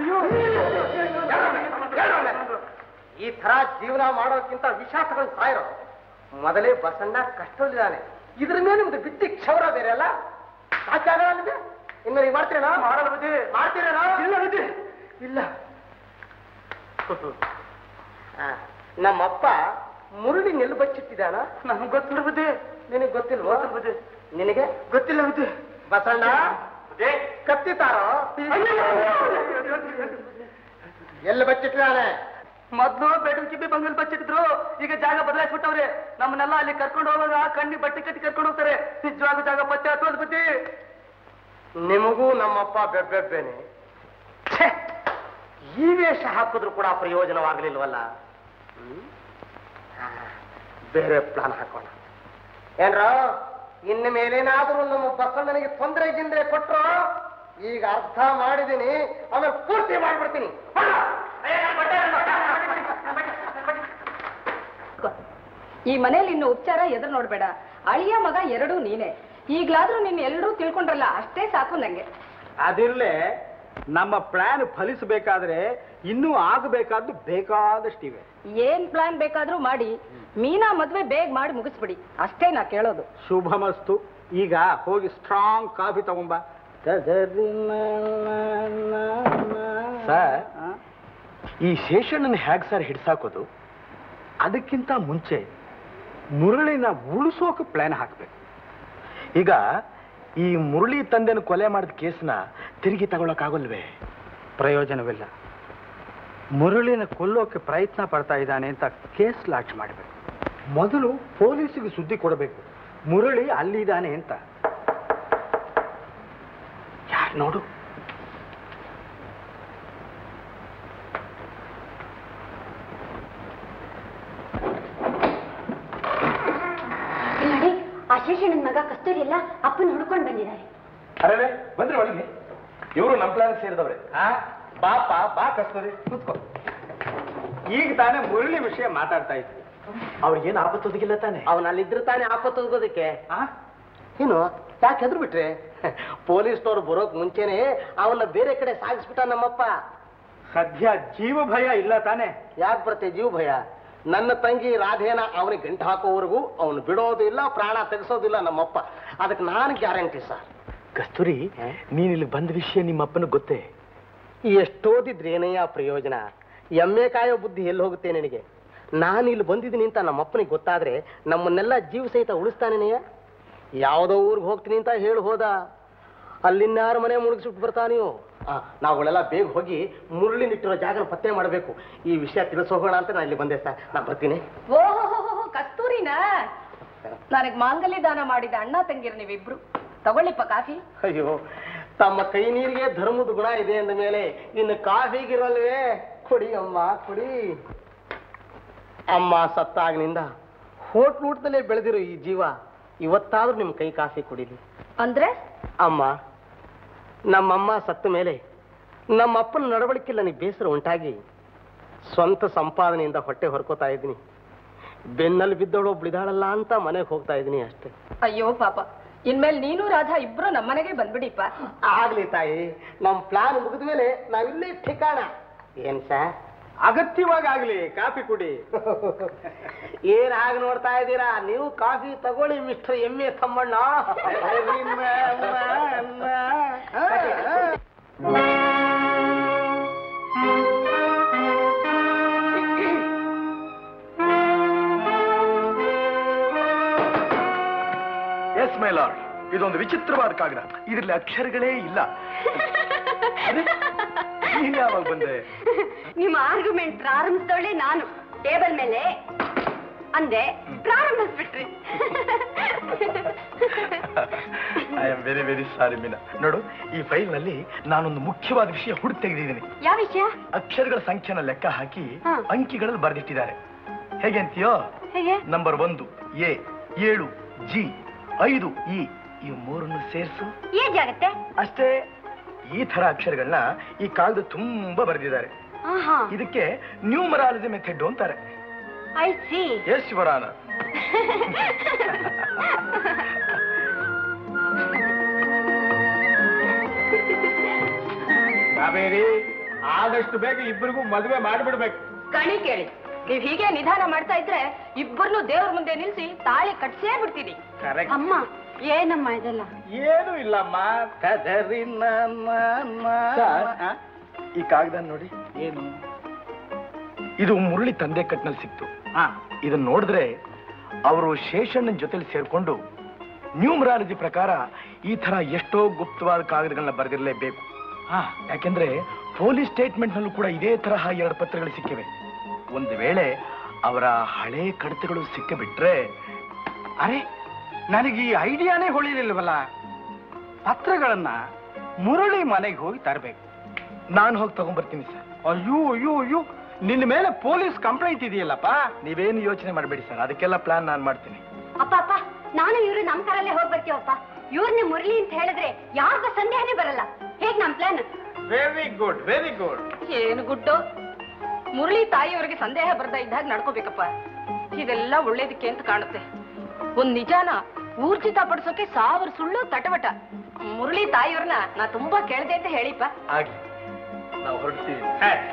[SPEAKER 3] ಈ ತರ ಜೀವನ ಮಾಡೋಕ್ಕಿಂತ ವಿಶ್ವಾಸಗಳು ಸಾಯಿರೋ ಮೊದಲೇ ಬಸಣ್ಣ ಕಷ್ಟದಲ್ಲಿದ್ದಾನೆ ಇದ್ರ ಮೇಲೆ ನಿಮ್ದು ಬಿಟ್ಟಿ ಕ್ಷೌರ ಬೇರೆ ಅಲ್ಲ ಸಾಧ್ಯ ಆಗಲ್ಲ ನಿಮ್ಗೆ ಇನ್ನು ನೀವು ಮಾಡ್ತೀರೇನಾ ಮಾಡಲ್ಲ ಬುದ್ಧಿ ಮಾಡ್ತೀರೇನಾ ಇಲ್ಲ ಬುದ್ಧಿ ಇಲ್ಲ ಆ, ನಮ್ಮಪ್ಪ ಮುರುಳಿ ನೆಲ್ಲು ಬಚ್ಚಿಟ್ಟಿದ್ದಾನ ನಮ್ಗೆ ಗೊತ್ತಿಲ್ಲ ಬುದ್ಧಿ ನಿನಗೆ ಗೊತ್ತಿಲ್ವೋ ಬುದ್ಧಿ ನಿನಗೆ ಗೊತ್ತಿಲ್ಲ ಬುದ್ಧಿ ಬಸಣ್ಣ ಕತ್ತಿತಾರೋ ಎಲ್ಲಿ ಬಚ್ಚಿಟ್ಟಿದ್ದಾನೆ
[SPEAKER 1] ಮೊದ್ಲು ಬೆಡನ್ ಕಿಬ್ಬಿ ಬಂಗಲ್ ಬಚ್ಚಿಟ್ಟಿದ್ರು ಈಗ ಜಾಗ ಬದಲಾಯಿಸ್ಬಿಟ್ಟವ್ರೆ ನಮ್ಮನ್ನೆಲ್ಲ ಅಲ್ಲಿ ಕರ್ಕೊಂಡು ಹೋಗುವಾಗ ಕಣ್ಣಿ ಬಟ್ಟೆ ಕಟ್ಟಿ ಕರ್ಕೊಂಡು ಹೋಗ್ತಾರೆ ನಿಜವಾಗೂ ಜಾಗ ಪತ್ತೆ ಹತ್ತೋದ್ ಬುದ್ಧಿ
[SPEAKER 3] ನಿಮಗೂ ನಮ್ಮಪ್ಪ ಬೆಬ್ಬೆಬ್ಬೆನೆ ಛೆ! ಈ ವೇಷ ಹಾಕಿದ್ರು ಕೂಡ ಪ್ರಯೋಜನವಾಗಲಿಲ್ವಲ್ಲ ಹ್ಮ್? ಆ, ಬೇರೆ ಪ್ಲಾನ್ ಹಾಕೋಣ ಏನ್ರ ಇನ್ನು ಮೇಲೇನಾದ್ರೂ ನಮ್ಮ ಬಸಣ್ಣನಿಗೆ ತೊಂದರೆ ಗಿಂದ್ರೆ ಕೊಟ್ರು ಈಗ ಅರ್ಥ ಮಾಡಿದೀನಿ ಆಮೇಲೆ ಪೂರ್ತಿ ಮಾಡ್ಬಿಡ್ತೀನಿ
[SPEAKER 6] ಈ ಮನೇಲಿ ಇನ್ನು ಉಪಚಾರ ಎದುರು ನೋಡ್ಬೇಡ ಅಳಿಯ ಮಗ ಎರಡೂ ನೀನೆ ಈಗ್ಲಾದ್ರೂ ನಿನ್ ಎಲ್ಲರೂ ತಿಳ್ಕೊಂಡ್ರಲ್ಲ ಅಷ್ಟೇ ಸಾಕು ನಂಗೆ
[SPEAKER 1] ಅದಿರ್ಲೆ ನಮ್ಮ ಪ್ಲಾನ್ ಫಲಿಸಬೇಕಾದ್ರೆ ಇನ್ನೂ ಆಗಬೇಕಾದ್ದು ಬೇಕಾದಷ್ಟಿವೆ
[SPEAKER 6] ಏನ್ ಪ್ಲಾನ್ ಬೇಕಾದ್ರೂ ಮಾಡಿ ಮೀನಾ ಮದ್ವೆ ಬೇಗ ಮಾಡಿ ಮುಗಿಸ್ಬಿಡಿ ಅಷ್ಟೇ ನಾ ಕೇಳೋದು
[SPEAKER 1] ಶುಭಮಸ್ತು ಈಗ ಹೋಗಿ ಸ್ಟ್ರಾಂಗ್ ಕಾಫಿ ತಗೊಂಬ
[SPEAKER 3] ಸರ್ ಈ ಶೇಷಣ್ಣನ ಹೇಗ್ ಸರ್ ಹಿಡ್ಸಾಕೋದು ಅದಕ್ಕಿಂತ ಮುಂಚೆ ಮುರಳಿನ ಉಳಿಸೋಕೆ ಪ್ಲಾನ್ ಹಾಕ್ಬೇಕು ಈಗ ಈ ಮುರಳಿ ತಂದೆನ ಕೊಲೆ ಮಾಡಿದ ಕೇಸ್ನ ತಿರುಗಿ ತಗೊಳಕ್ಕಾಗಲ್ವೇ
[SPEAKER 1] ಪ್ರಯೋಜನವಿಲ್ಲ ಮುರಳಿನ ಕೊಲ್ಲೋಕೆ ಪ್ರಯತ್ನ ಪಡ್ತಾ ಇದ್ದಾನೆ ಅಂತ ಕೇಸ್ ಲಾಂಚ್ ಮಾಡಬೇಕು ಮೊದಲು ಪೊಲೀಸಿಗೆ ಸುದ್ದಿ ಕೊಡಬೇಕು ಮುರಳಿ ಅಲ್ಲಿದ್ದಾನೆ ಅಂತ ಯಾರು ನೋಡು
[SPEAKER 2] ನೋಡಿ ಆ ಶೇಷಣ್ಣನ ಮಗ ಕಸ್ತೂರಿ ಎಲ್ಲ ಅಪ್ಪನ ಹುಡ್ಕೊಂಡು ಬಂದಿದ್ದಾರೆ
[SPEAKER 3] ಅರೆ ಬಂದ್ರೆ ಒಳಗೆ ಇವರು ನಮ್ಮ ಪ್ಲಾನ್ ಸೇರಿದವ್ರೆ ಬಾಪ ಬಾ ಕಸ್ತೂರಿ ಕೂತ್ಕೋ
[SPEAKER 1] ಈಗ ತಾನೇ ಮುರಳಿ ವಿಷಯ ಮಾತಾಡ್ತಾ ಇದ್ವಿ
[SPEAKER 3] ಅವ್ರಿಗೇನು ಆಪತ್ತೊದಗಿಲ್ಲ ತಾನೆ
[SPEAKER 9] ಅವನಲ್ಲಿದ್ರೆ ತಾನೇ ಆಪತ್ತೋಗೋದಕ್ಕೆ
[SPEAKER 1] ಆ?
[SPEAKER 3] ಏನು ಯಾಕೆ ಹೆದ್ರು ಬಿಟ್ರೆ ಪೊಲೀಸ್ನವ್ರು ಬರೋಕ್ ಮುಂಚೆನೆ ಅವನ್ನ ಬೇರೆ ಕಡೆ ಸಾಗಿಸ್ಬಿಟ್ಟ ನಮ್ಮಪ್ಪ
[SPEAKER 1] ಸದ್ಯ ಜೀವ ಭಯ ಇಲ್ಲ ತಾನೆ
[SPEAKER 3] ಯಾಕೆ ಬರುತ್ತೆ ಜೀವ ಭಯ ನನ್ನ ತಂಗಿ ರಾಧೇನ ಅವನಿಗೆ ಗಂಟು ಹಾಕೋವರೆಗೂ ಅವನು ಬಿಡೋದು ಇಲ್ಲ ಪ್ರಾಣ ತೆಗೆಸೋದಿಲ್ಲ ನಮ್ಮಪ್ಪ ಅದಕ್ಕೆ ನಾನು ಗ್ಯಾರಂಟಿ ಸರ್
[SPEAKER 11] ಕಸ್ತೂರಿ ನೀನ್ ಇಲ್ಲಿ ಬಂದ ವಿಷಯ ನಿಮ್ಮಪ್ಪನ ಗೊತ್ತೇ
[SPEAKER 3] ಎಷ್ಟೋದಿದ್ರೇನಯ್ಯ ಪ್ರಯೋಜನ ಎಮ್ಮೆ ಕಾಯೋ ಬುದ್ಧಿ ಎಲ್ಲಿ ಹೋಗುತ್ತೆ ನಿನಗೆ ನಾನು ಇಲ್ಲಿ ಬಂದಿದ್ದೀನಿ ಅಂತ ನಮ್ಮ ಅಪ್ಪನಿಗೆ ಗೊತ್ತಾದ್ರೆ ನಮ್ಮನ್ನೆಲ್ಲ ಜೀವ ಸಹಿತ ಉಳಿಸ್ತಾನೇನೆಯ ಯಾವುದೋ ಊರಿಗೆ ಹೋಗ್ತೀನಿ ಅಂತ ಹೇಳಿ ಹೋದ ಅಲ್ಲಿನ್ಯಾರ ಮನೆ ಮುಳುಗಿಸ್ಬಿಟ್ಟು ಬರ್ತಾನೆಯೋ ನಾವುಗಳೆಲ್ಲ ಬೇಗ ಹೋಗಿ ಮುರುಳಿ ನಿಟ್ಟಿರೋ ಜಾಗನ ಪತ್ತೆ ಮಾಡಬೇಕು ಈ ವಿಷಯ ತಿಳಿಸೋಗೋಣ ಅಂತ ನಾನು ಇಲ್ಲಿ ಬಂದೆ ಸರ್ ನಾನು ಬರ್ತೀನಿ
[SPEAKER 6] ಓಹೋ ಕಸ್ತೂರಿನಾ ನನಗ್ ಮಾಂಗಲ್ಯ ದಾನ ಮಾಡಿದ ಅಣ್ಣ ತಂಗಿರು ನೀವಿಬ್ರು ತಗೊಳ್ಳಿಪ್ಪ ಕಾಫಿ
[SPEAKER 3] ಅಯ್ಯೋ ತಮ್ಮ ಕೈ ನೀರಿಗೆ ಧರ್ಮದ ಗುಣ ಇದೆ ಅಂದ ಮೇಲೆ ಇನ್ನು ಕಾಫಿಗಿರಲ್ವೇ ಕುಡಿ ಅಮ್ಮ ಕುಡಿ ಅಮ್ಮ ಸತ್ತಾಗಿನಿಂದ ಹೋಟ್ಲು ಊಟದಲ್ಲೇ ಬೆಳೆದಿರೋ ಈ ಜೀವ ಇವತ್ತಾದ್ರೂ ನಿಮ್ಮ ಕೈ ಕಾಫಿ ಕುಡಿಲಿ
[SPEAKER 6] ಅಂದ್ರೆ
[SPEAKER 3] ಅಮ್ಮ ನಮ್ಮಮ್ಮ ಸತ್ತ ಮೇಲೆ ನಮ್ಮಪ್ಪನ ನಡವಳಿಕೆ ನನಗೆ ಬೇಸರ ಉಂಟಾಗಿ ಸ್ವಂತ ಸಂಪಾದನೆಯಿಂದ ಹೊಟ್ಟೆ ಹೊರ್ಕೋತಾ ಇದ್ದೀನಿ ಬೆನ್ನಲ್ಲಿ ಬಿದ್ದವಳು ಒಬ್ಳಿದಾಳಲ್ಲ ಅಂತ ಮನೆಗೆ ಹೋಗ್ತಾ ಇದ್ದೀನಿ ಅಷ್ಟೇ
[SPEAKER 6] ಅಯ್ಯೋ ಪಾಪ ಇನ್ಮೇಲೆ ನೀನು ರಾಧಾ ಇಬ್ರು ನಮ್ಮನೆಗೆ ಬಂದ್ಬಿಡಿಪ್ಪ
[SPEAKER 3] ಆಗ್ಲಿ ತಾಯಿ ನಮ್ ಪ್ಲಾನ್ ಮುಗಿದ ಮೇಲೆ ನಾವಿಲ್ಲೇ ಠಿಕಾಣ ಏನ್ ಸರ್
[SPEAKER 1] ಅಗತ್ಯವಾಗಿ ಆಗ್ಲಿ ಕಾಫಿ ಕುಡಿ
[SPEAKER 3] ಏನ್ ಹಾಗೆ ನೋಡ್ತಾ ಇದ್ದೀರಾ ನೀವು ಕಾಫಿ ತಗೊಳ್ಳಿ mister M A Thammanna
[SPEAKER 1] yes my lord ಇದೊಂದು ವಿಚಿತ್ರವಾದ ಕಾಗದ ಇದರಲ್ಲಿ ಅಕ್ಷರಗಳೇ ಇಲ್ಲ ಅರೆ, ನೀನ್ ಯಾವಾಗ ಬಂದೆ
[SPEAKER 2] ನಿಮ್ಮ ಆರ್ಗ್ಯುಮೆಂಟ್ ಪ್ರಾರಂಭಿಸಿದವಳೆ ನಾನು ಟೇಬಲ್ ಮೇಲೆ ಅಂದೆ ಪ್ರಾರಂಭಿಸ್ಬಿಟ್ರಿ
[SPEAKER 1] I am very very sorry Meena ನೋಡು ಈ ಫೈಲ್ ನಲ್ಲಿ ನಾನೊಂದು ಮುಖ್ಯವಾದ ವಿಷಯ ಹುಡುಕ್ ತೆಗೆದಿದ್ದೀನಿ
[SPEAKER 2] ಯಾವ ವಿಷಯ
[SPEAKER 1] ಅಕ್ಷರಗಳ ಸಂಖ್ಯೆನ ಲೆಕ್ಕ ಹಾಕಿ
[SPEAKER 2] ಹಾ.
[SPEAKER 1] ಅಂಕಿಗಳಲ್ಲಿ ಬರೆದಿಟ್ಟಿದ್ದಾರೆ ಹೇಗೆ ಅಂತೀಯೋ
[SPEAKER 2] ಹೇಗೆ
[SPEAKER 1] ನಂಬರ್ ಒಂದು ಎ ಏಳು ಜಿ ಐದು ಇ ಈ ಮೂರನ್ನು ಸೇರಿಸು
[SPEAKER 2] ಏನ್ ಜಾಗತ್ತೆ
[SPEAKER 1] ಅಷ್ಟೇ ಈ ತರ ಅಕ್ಷರಗಳನ್ನ ಈ ಕಾಲದ ತುಂಬಾ ಬರೆದಿದ್ದಾರೆ
[SPEAKER 2] ಆಹಾ
[SPEAKER 1] ಇದಕ್ಕೆ ನ್ಯೂಮರಾಲಜಿ ಮೆಥಡ್ ಅಂತಾರೆ
[SPEAKER 2] ಐ ಸಿ
[SPEAKER 1] ಎಸ್ ವರಾನ
[SPEAKER 3] ಕಾವೇರಿ ಆದಷ್ಟು ಬೇಗ ಇಬ್ಬರಿಗೂ ಮದುವೆ ಮಾಡಿಬಿಡ್ಬೇಕು
[SPEAKER 6] ಕಣಿ ಕೇಳಿ ನೀವ್ ಹೀಗೆ ನಿಧಾನ ಮಾಡ್ತಾ ಇದ್ರೆ ಇಬ್ಬರನ್ನು ದೇವ್ರ ಮುಂದೆ ನಿಲ್ಸಿ ತಾಳಿ ಕಟ್ಸೇ ಬಿಡ್ತೀನಿ
[SPEAKER 3] ಕರೆಕ್ಟ್
[SPEAKER 2] ಅಮ್ಮ ಏನಮ್ಮ ಇದೆಲ್ಲ
[SPEAKER 3] ಏನು ಇಲ್ಲಮ್ಮ ಕದರಿ
[SPEAKER 1] ಸರ್, ಈ ಕಾಗದ ನೋಡಿ
[SPEAKER 3] ಏನು
[SPEAKER 1] ಇದು ಮುರಳಿ ತಂದೆ ಕಟ್ನಲ್ಲಿ ಸಿಕ್ತು
[SPEAKER 3] ಹಾ
[SPEAKER 1] ಇದನ್ನ ನೋಡಿದ್ರೆ ಅವರು ಶೇಷಣ್ಣನ ಜೊತೆಲಿ ಸೇರ್ಕೊಂಡು ನ್ಯೂಮರಾಲಜಿ ಪ್ರಕಾರ ಈ ತರ ಎಷ್ಟೋ ಗುಪ್ತವಾದ ಕಾಗದಗಳನ್ನ ಬರೆದಿರಲೇಬೇಕು
[SPEAKER 3] ಹಾ
[SPEAKER 1] ಯಾಕೆಂದ್ರೆ ಪೊಲೀಸ್ ಸ್ಟೇಟ್ಮೆಂಟ್ ನಲ್ಲೂ ಕೂಡ ಇದೇ ತರಹ ಎರಡು ಪತ್ರಗಳು ಸಿಕ್ಕಿವೆ ಒಂದು ವೇಳೆ ಅವರ ಹಳೆ ಕಡತಗಳು ಸಿಕ್ಕಿಬಿಟ್ರೆ
[SPEAKER 3] ಅರೆ ನನಗೆ ಈ ಐಡಿಯಾನೇ ಹೊಳಿಲಿಲ್ವಲ್ಲ ಪತ್ರಗಳನ್ನ ಮುರಳಿ ಮನೆಗೆ ಹೋಗಿ ತರಬೇಕು
[SPEAKER 1] ನಾನು ಹೋಗಿ ತಗೊಂಡ್ಬರ್ತೀನಿ ಸರ್
[SPEAKER 3] ಅಯ್ಯೋ ಅಯ್ಯೋ ಅಯ್ಯೋ ನಿನ್ನ ಮೇಲೆ ಪೊಲೀಸ್ ಕಂಪ್ಲೇಂಟ್ ಇದೆಯಲ್ಲಪ್ಪ
[SPEAKER 1] ನೀವೇನು ಯೋಚನೆ ಮಾಡಬೇಡಿ ಸರ್ ಅದಕ್ಕೆಲ್ಲ ಪ್ಲಾನ್ ನಾನು ಮಾಡ್ತೀನಿ
[SPEAKER 2] ಅಪ್ಪ ಅಪ್ಪ ನಾನು ಇವ್ರು ನಮ್ ಕಾರಲ್ಲೇ ಹೋಗ್ ಬರ್ತೀವಪ್ಪ ಇವ್ರನ್ನೇ ಮುರಳಿ ಅಂತ ಹೇಳಿದ್ರೆ ಯಾರಿಗೂ ಸಂದೇಹನೇ ಬರಲ್ಲ ಹೇಗ್ ನಮ್ plan
[SPEAKER 3] very good very good
[SPEAKER 6] ಏನು ಗುಡ್ಡು ಮುರಳಿ ತಾಯಿಯವರಿಗೆ ಸಂದೇಹ ಬರ್ತಾ ಇದ್ದಾಗ ನಡ್ಕೋಬೇಕಪ್ಪ ಇದೆಲ್ಲ ಒಳ್ಳೇದಕ್ಕೆ ಅಂತ ಕಾಣುತ್ತೆ ಒಂದ್ ನಿಜಾನ ಊರ್ಜಿತ ಪಡಿಸೋಕೆ ಸಾವಿರ ಸುಳ್ಳು ತಟವಟ ಮುರಳಿ ತಾಯಿಯವ್ರನ್ನ ನಾ ತುಂಬಾ ಕೇಳ್ದೆ ಅಂತ ಹೇಳಿಪ್ಪ
[SPEAKER 1] ಆಗ್ಲಿ ನಾವು ಹೊರಡ್ತೀವಿ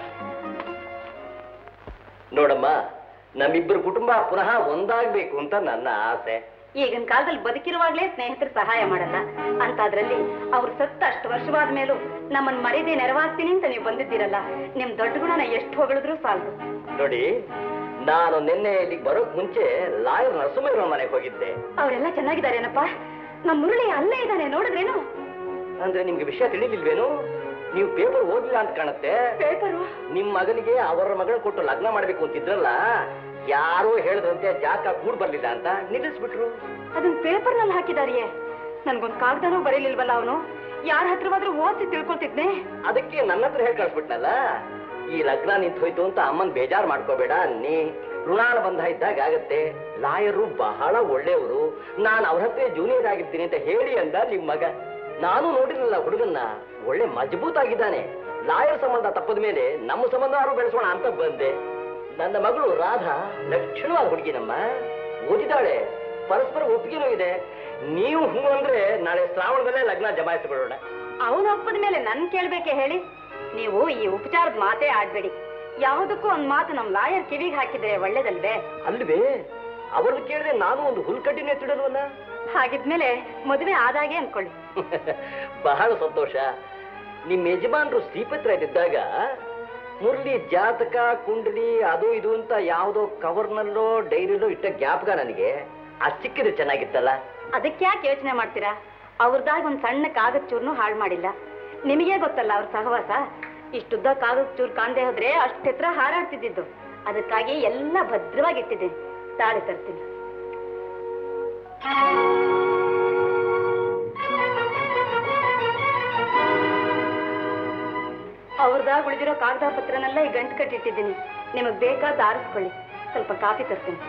[SPEAKER 4] ನೋಡಮ್ಮ ನಮ್ಮಿಬ್ಬರು ಕುಟುಂಬ ಪುನಃ ಒಂದಾಗ್ಬೇಕು ಅಂತ ನನ್ನ ಆಸೆ
[SPEAKER 2] ಈಗಿನ ಕಾಲದಲ್ಲಿ ಬದುಕಿರುವಾಗ್ಲೇ ಸ್ನೇಹಿತರು ಸಹಾಯ ಮಾಡಲ್ಲ ಅಂತಾದ್ರಲ್ಲಿ ಅವ್ರು ಸತ್ತ ಅಷ್ಟು ವರ್ಷವಾದ ಮೇಲೂ ನಮ್ಮನ್ ಮರೀದೆ ನೆರವಾಗ್ತೀನಿ ಅಂತ ನೀವು ಬಂದಿದ್ದೀರಲ್ಲ ನಿಮ್ ದೊಡ್ಡ ಗುಣನ ಎಷ್ಟು ಹೊಗಳಿದ್ರು ಸಾಲದು
[SPEAKER 4] ನೋಡಿ ನಾನು ನಿನ್ನೆ ಇಲ್ಲಿಗೆ ಬರೋಕ್ ಮುಂಚೆ ಲಾಯರ್ ನರಸಿಂಹಯ್ಯನ ಮನೆಗೆ ಹೋಗಿದ್ದೆ
[SPEAKER 2] ಅವರೆಲ್ಲ ಚೆನ್ನಾಗಿದ್ದಾರೇನಪ್ಪ ನಮ್ ಮುರಳಿ ಅಲ್ಲೇ ಇದ್ದಾನೆ ನೋಡಿದ್ರೇನು
[SPEAKER 4] ಅಂದ್ರೆ ನಿಮ್ಗೆ ವಿಷಯ ತಿಳಿಲಿಲ್ವೇನು ನೀವು ಪೇಪರ್ ಓದಿಲ್ಲ ಅಂತ ಕಾಣುತ್ತೆ
[SPEAKER 2] ಪೇಪರು
[SPEAKER 4] ನಿಮ್ ಮಗನಿಗೆ ಅವರ ಮಗಳ ಕೊಟ್ಟು ಲಗ್ನ ಮಾಡ್ಬೇಕು ಅಂತಿದ್ರಲ್ಲ ಯಾರೋ ಹೇಳಿದ್ರಂತೆ ಜಾಕ ಕೂಡ್ ಬರ್ಲಿಲ್ಲ ಅಂತ ನಿಲ್ಲಿಸ್ಬಿಟ್ರು
[SPEAKER 2] ಅದನ್ನ ಪೇಪರ್ನಲ್ಲಿ ಹಾಕಿದಾರಿಯೇ ನನ್ಗೊಂದ್ ಕಾಗ್ದನೂ ಬರೀಲಿಲ್ವಲ್ಲ ಅವನು ಯಾರ ಹತ್ರವಾದ್ರೂ ಓದಿಸಿ ತಿಳ್ಕೊತಿದ್ನೆ
[SPEAKER 4] ಅದಕ್ಕೆ ನನ್ನ ಹತ್ರ ಹೇಳಿ ಕಳ್ಸ್ಬಿಟ್ನಲ್ಲ ಈ ಲಗ್ನ ನಿಂತು ಹೋಯ್ತು ಅಂತ ಅಮ್ಮನ್ ಬೇಜಾರ್ ಮಾಡ್ಕೋಬೇಡ ನೀ ಋಣಾಳ ಬಂಧ ಇದ್ದಾಗ ಆಗತ್ತೆ ಲಾಯರು ಬಹಳ ಒಳ್ಳೆಯವರು ನಾನು ಅವ್ರ ಹತ್ರ ಜೂನಿಯರ್ ಆಗಿರ್ತೀನಿ ಅಂತ ಹೇಳಿ ಅಂದ ನಿಮ್ ಮಗ ನಾನು ನೋಡಿರಲಿಲ್ಲ ಹುಡುಗನ್ನ ಒಳ್ಳೆ ಮಜಬೂತ್ ಆಗಿದ್ದಾನೆ ಲಾಯರ್ ಸಂಬಂಧ ತಪ್ಪದ ಮೇಲೆ ನಮ್ಮ ಸಂಬಂಧ ಯಾರು ಬೆಳೆಸೋಣ ಅಂತ ಬಂದೆ ನನ್ನ ಮಗಳು ರಾಧಾ ಲಕ್ಷಣವಾದ ಹುಡುಗಿನಮ್ಮ ಓದಿದ್ದಾಳೆ ಪರಸ್ಪರ ಒಪ್ಪಿಗೆನೂ ಇದೆ ನೀವು ಹೂ ಅಂದ್ರೆ ನಾಳೆ ಶ್ರಾವಣದಲ್ಲೇ ಲಗ್ನ ಜಮಾಯಿಸಿಬಿಡೋಣ
[SPEAKER 2] ಅವನು ಒಪ್ಪದ ಮೇಲೆ ನನ್ ಕೇಳ್ಬೇಕೆ ಹೇಳಿ ನೀವು ಈ ಉಪಚಾರದ ಮಾತೇ ಆಡ್ಬೇಡಿ ಯಾವುದಕ್ಕೂ ಒಂದ್ ಮಾತು ನಮ್ ಲಾಯರ್ ಕಿವಿಗೆ ಹಾಕಿದ್ರೆ ಒಳ್ಳೇದಲ್ವೇ
[SPEAKER 4] ಅಲ್ವೇ ಅವ್ರನ್ನ ಕೇಳಿದ್ರೆ ನಾನು ಒಂದು ಹುಲ್ಕಡ್ಡಿನೇ ತಿಡಲ್ವಲ್ಲ
[SPEAKER 2] ಹಾಗಿದ್ಮೇಲೆ ಮದುವೆ ಆದಾಗೆ ಅನ್ಕೊಳ್ಳಿ
[SPEAKER 4] ಬಹಳ ಸಂತೋಷ ನಿಮ್ ಯಜಮಾನ್ರು ಶ್ರೀಪತ್ರ ಇದ್ದಾಗ ಮುರಳಿ ಜಾತಕ ಕುಂಡಲಿ ಅದು ಇದು ಅಂತ ಯಾವುದೋ ಕವರ್ನಲ್ಲೋ ಡೈರಿಲೋ ಇಟ್ಟ ಜ್ಞಾಪಕ ನನಗೆ ಅದ್ ಸಿಕ್ಕಿದ್ರೆ ಚೆನ್ನಾಗಿತ್ತಲ್ಲ
[SPEAKER 2] ಅದಕ್ಕೆ ಯಾಕೆ ಯೋಚನೆ ಮಾಡ್ತೀರಾ ಅವ್ರದಾಗ ಒಂದ್ ಸಣ್ಣ ಕಾಗದ ಚೂರ್ನು ಹಾಳು ಮಾಡಿಲ್ಲ
[SPEAKER 6] ನಿಮಗೆ ಗೊತ್ತಲ್ಲ ಅವ್ರ ಸಹವಾಸ ಇಷ್ಟುದ್ದ ಕಾಲು ಚೂರು ಕಾಣದೆ ಹೋದ್ರೆ ಅಷ್ಟೆತ್ರ ಹಾರಾಡ್ತಿದ್ದಿದ್ದು ಅದಕ್ಕಾಗಿ ಎಲ್ಲ ಭದ್ರವಾಗಿ ಇಟ್ಟಿದ್ದೀನಿ ತಾಳಿ ತರ್ತೀನಿ ಅವ್ರದಾಗ ಉಳಿದಿರೋ ಕಾಗದ ಪತ್ರನೆಲ್ಲ ಈ ಗಂಟು ಕಟ್ಟಿಟ್ಟಿದ್ದೀನಿ ನಿಮಗ್ ಬೇಕಾದ ಆರಿಸ್ಕೊಳ್ಳಿ ಸ್ವಲ್ಪ ಕಾಫಿ ತರ್ತೀನಿ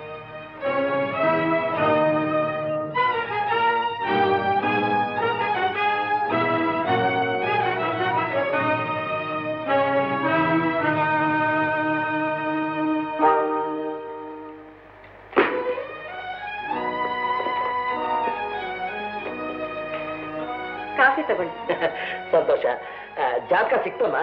[SPEAKER 6] ಕಾಫಿ ತಗೊಳ್ಳಿ
[SPEAKER 4] ಸಂತೋಷ ಆ, ಜಾತಕ ಸಿಕ್ತಮ್ಮ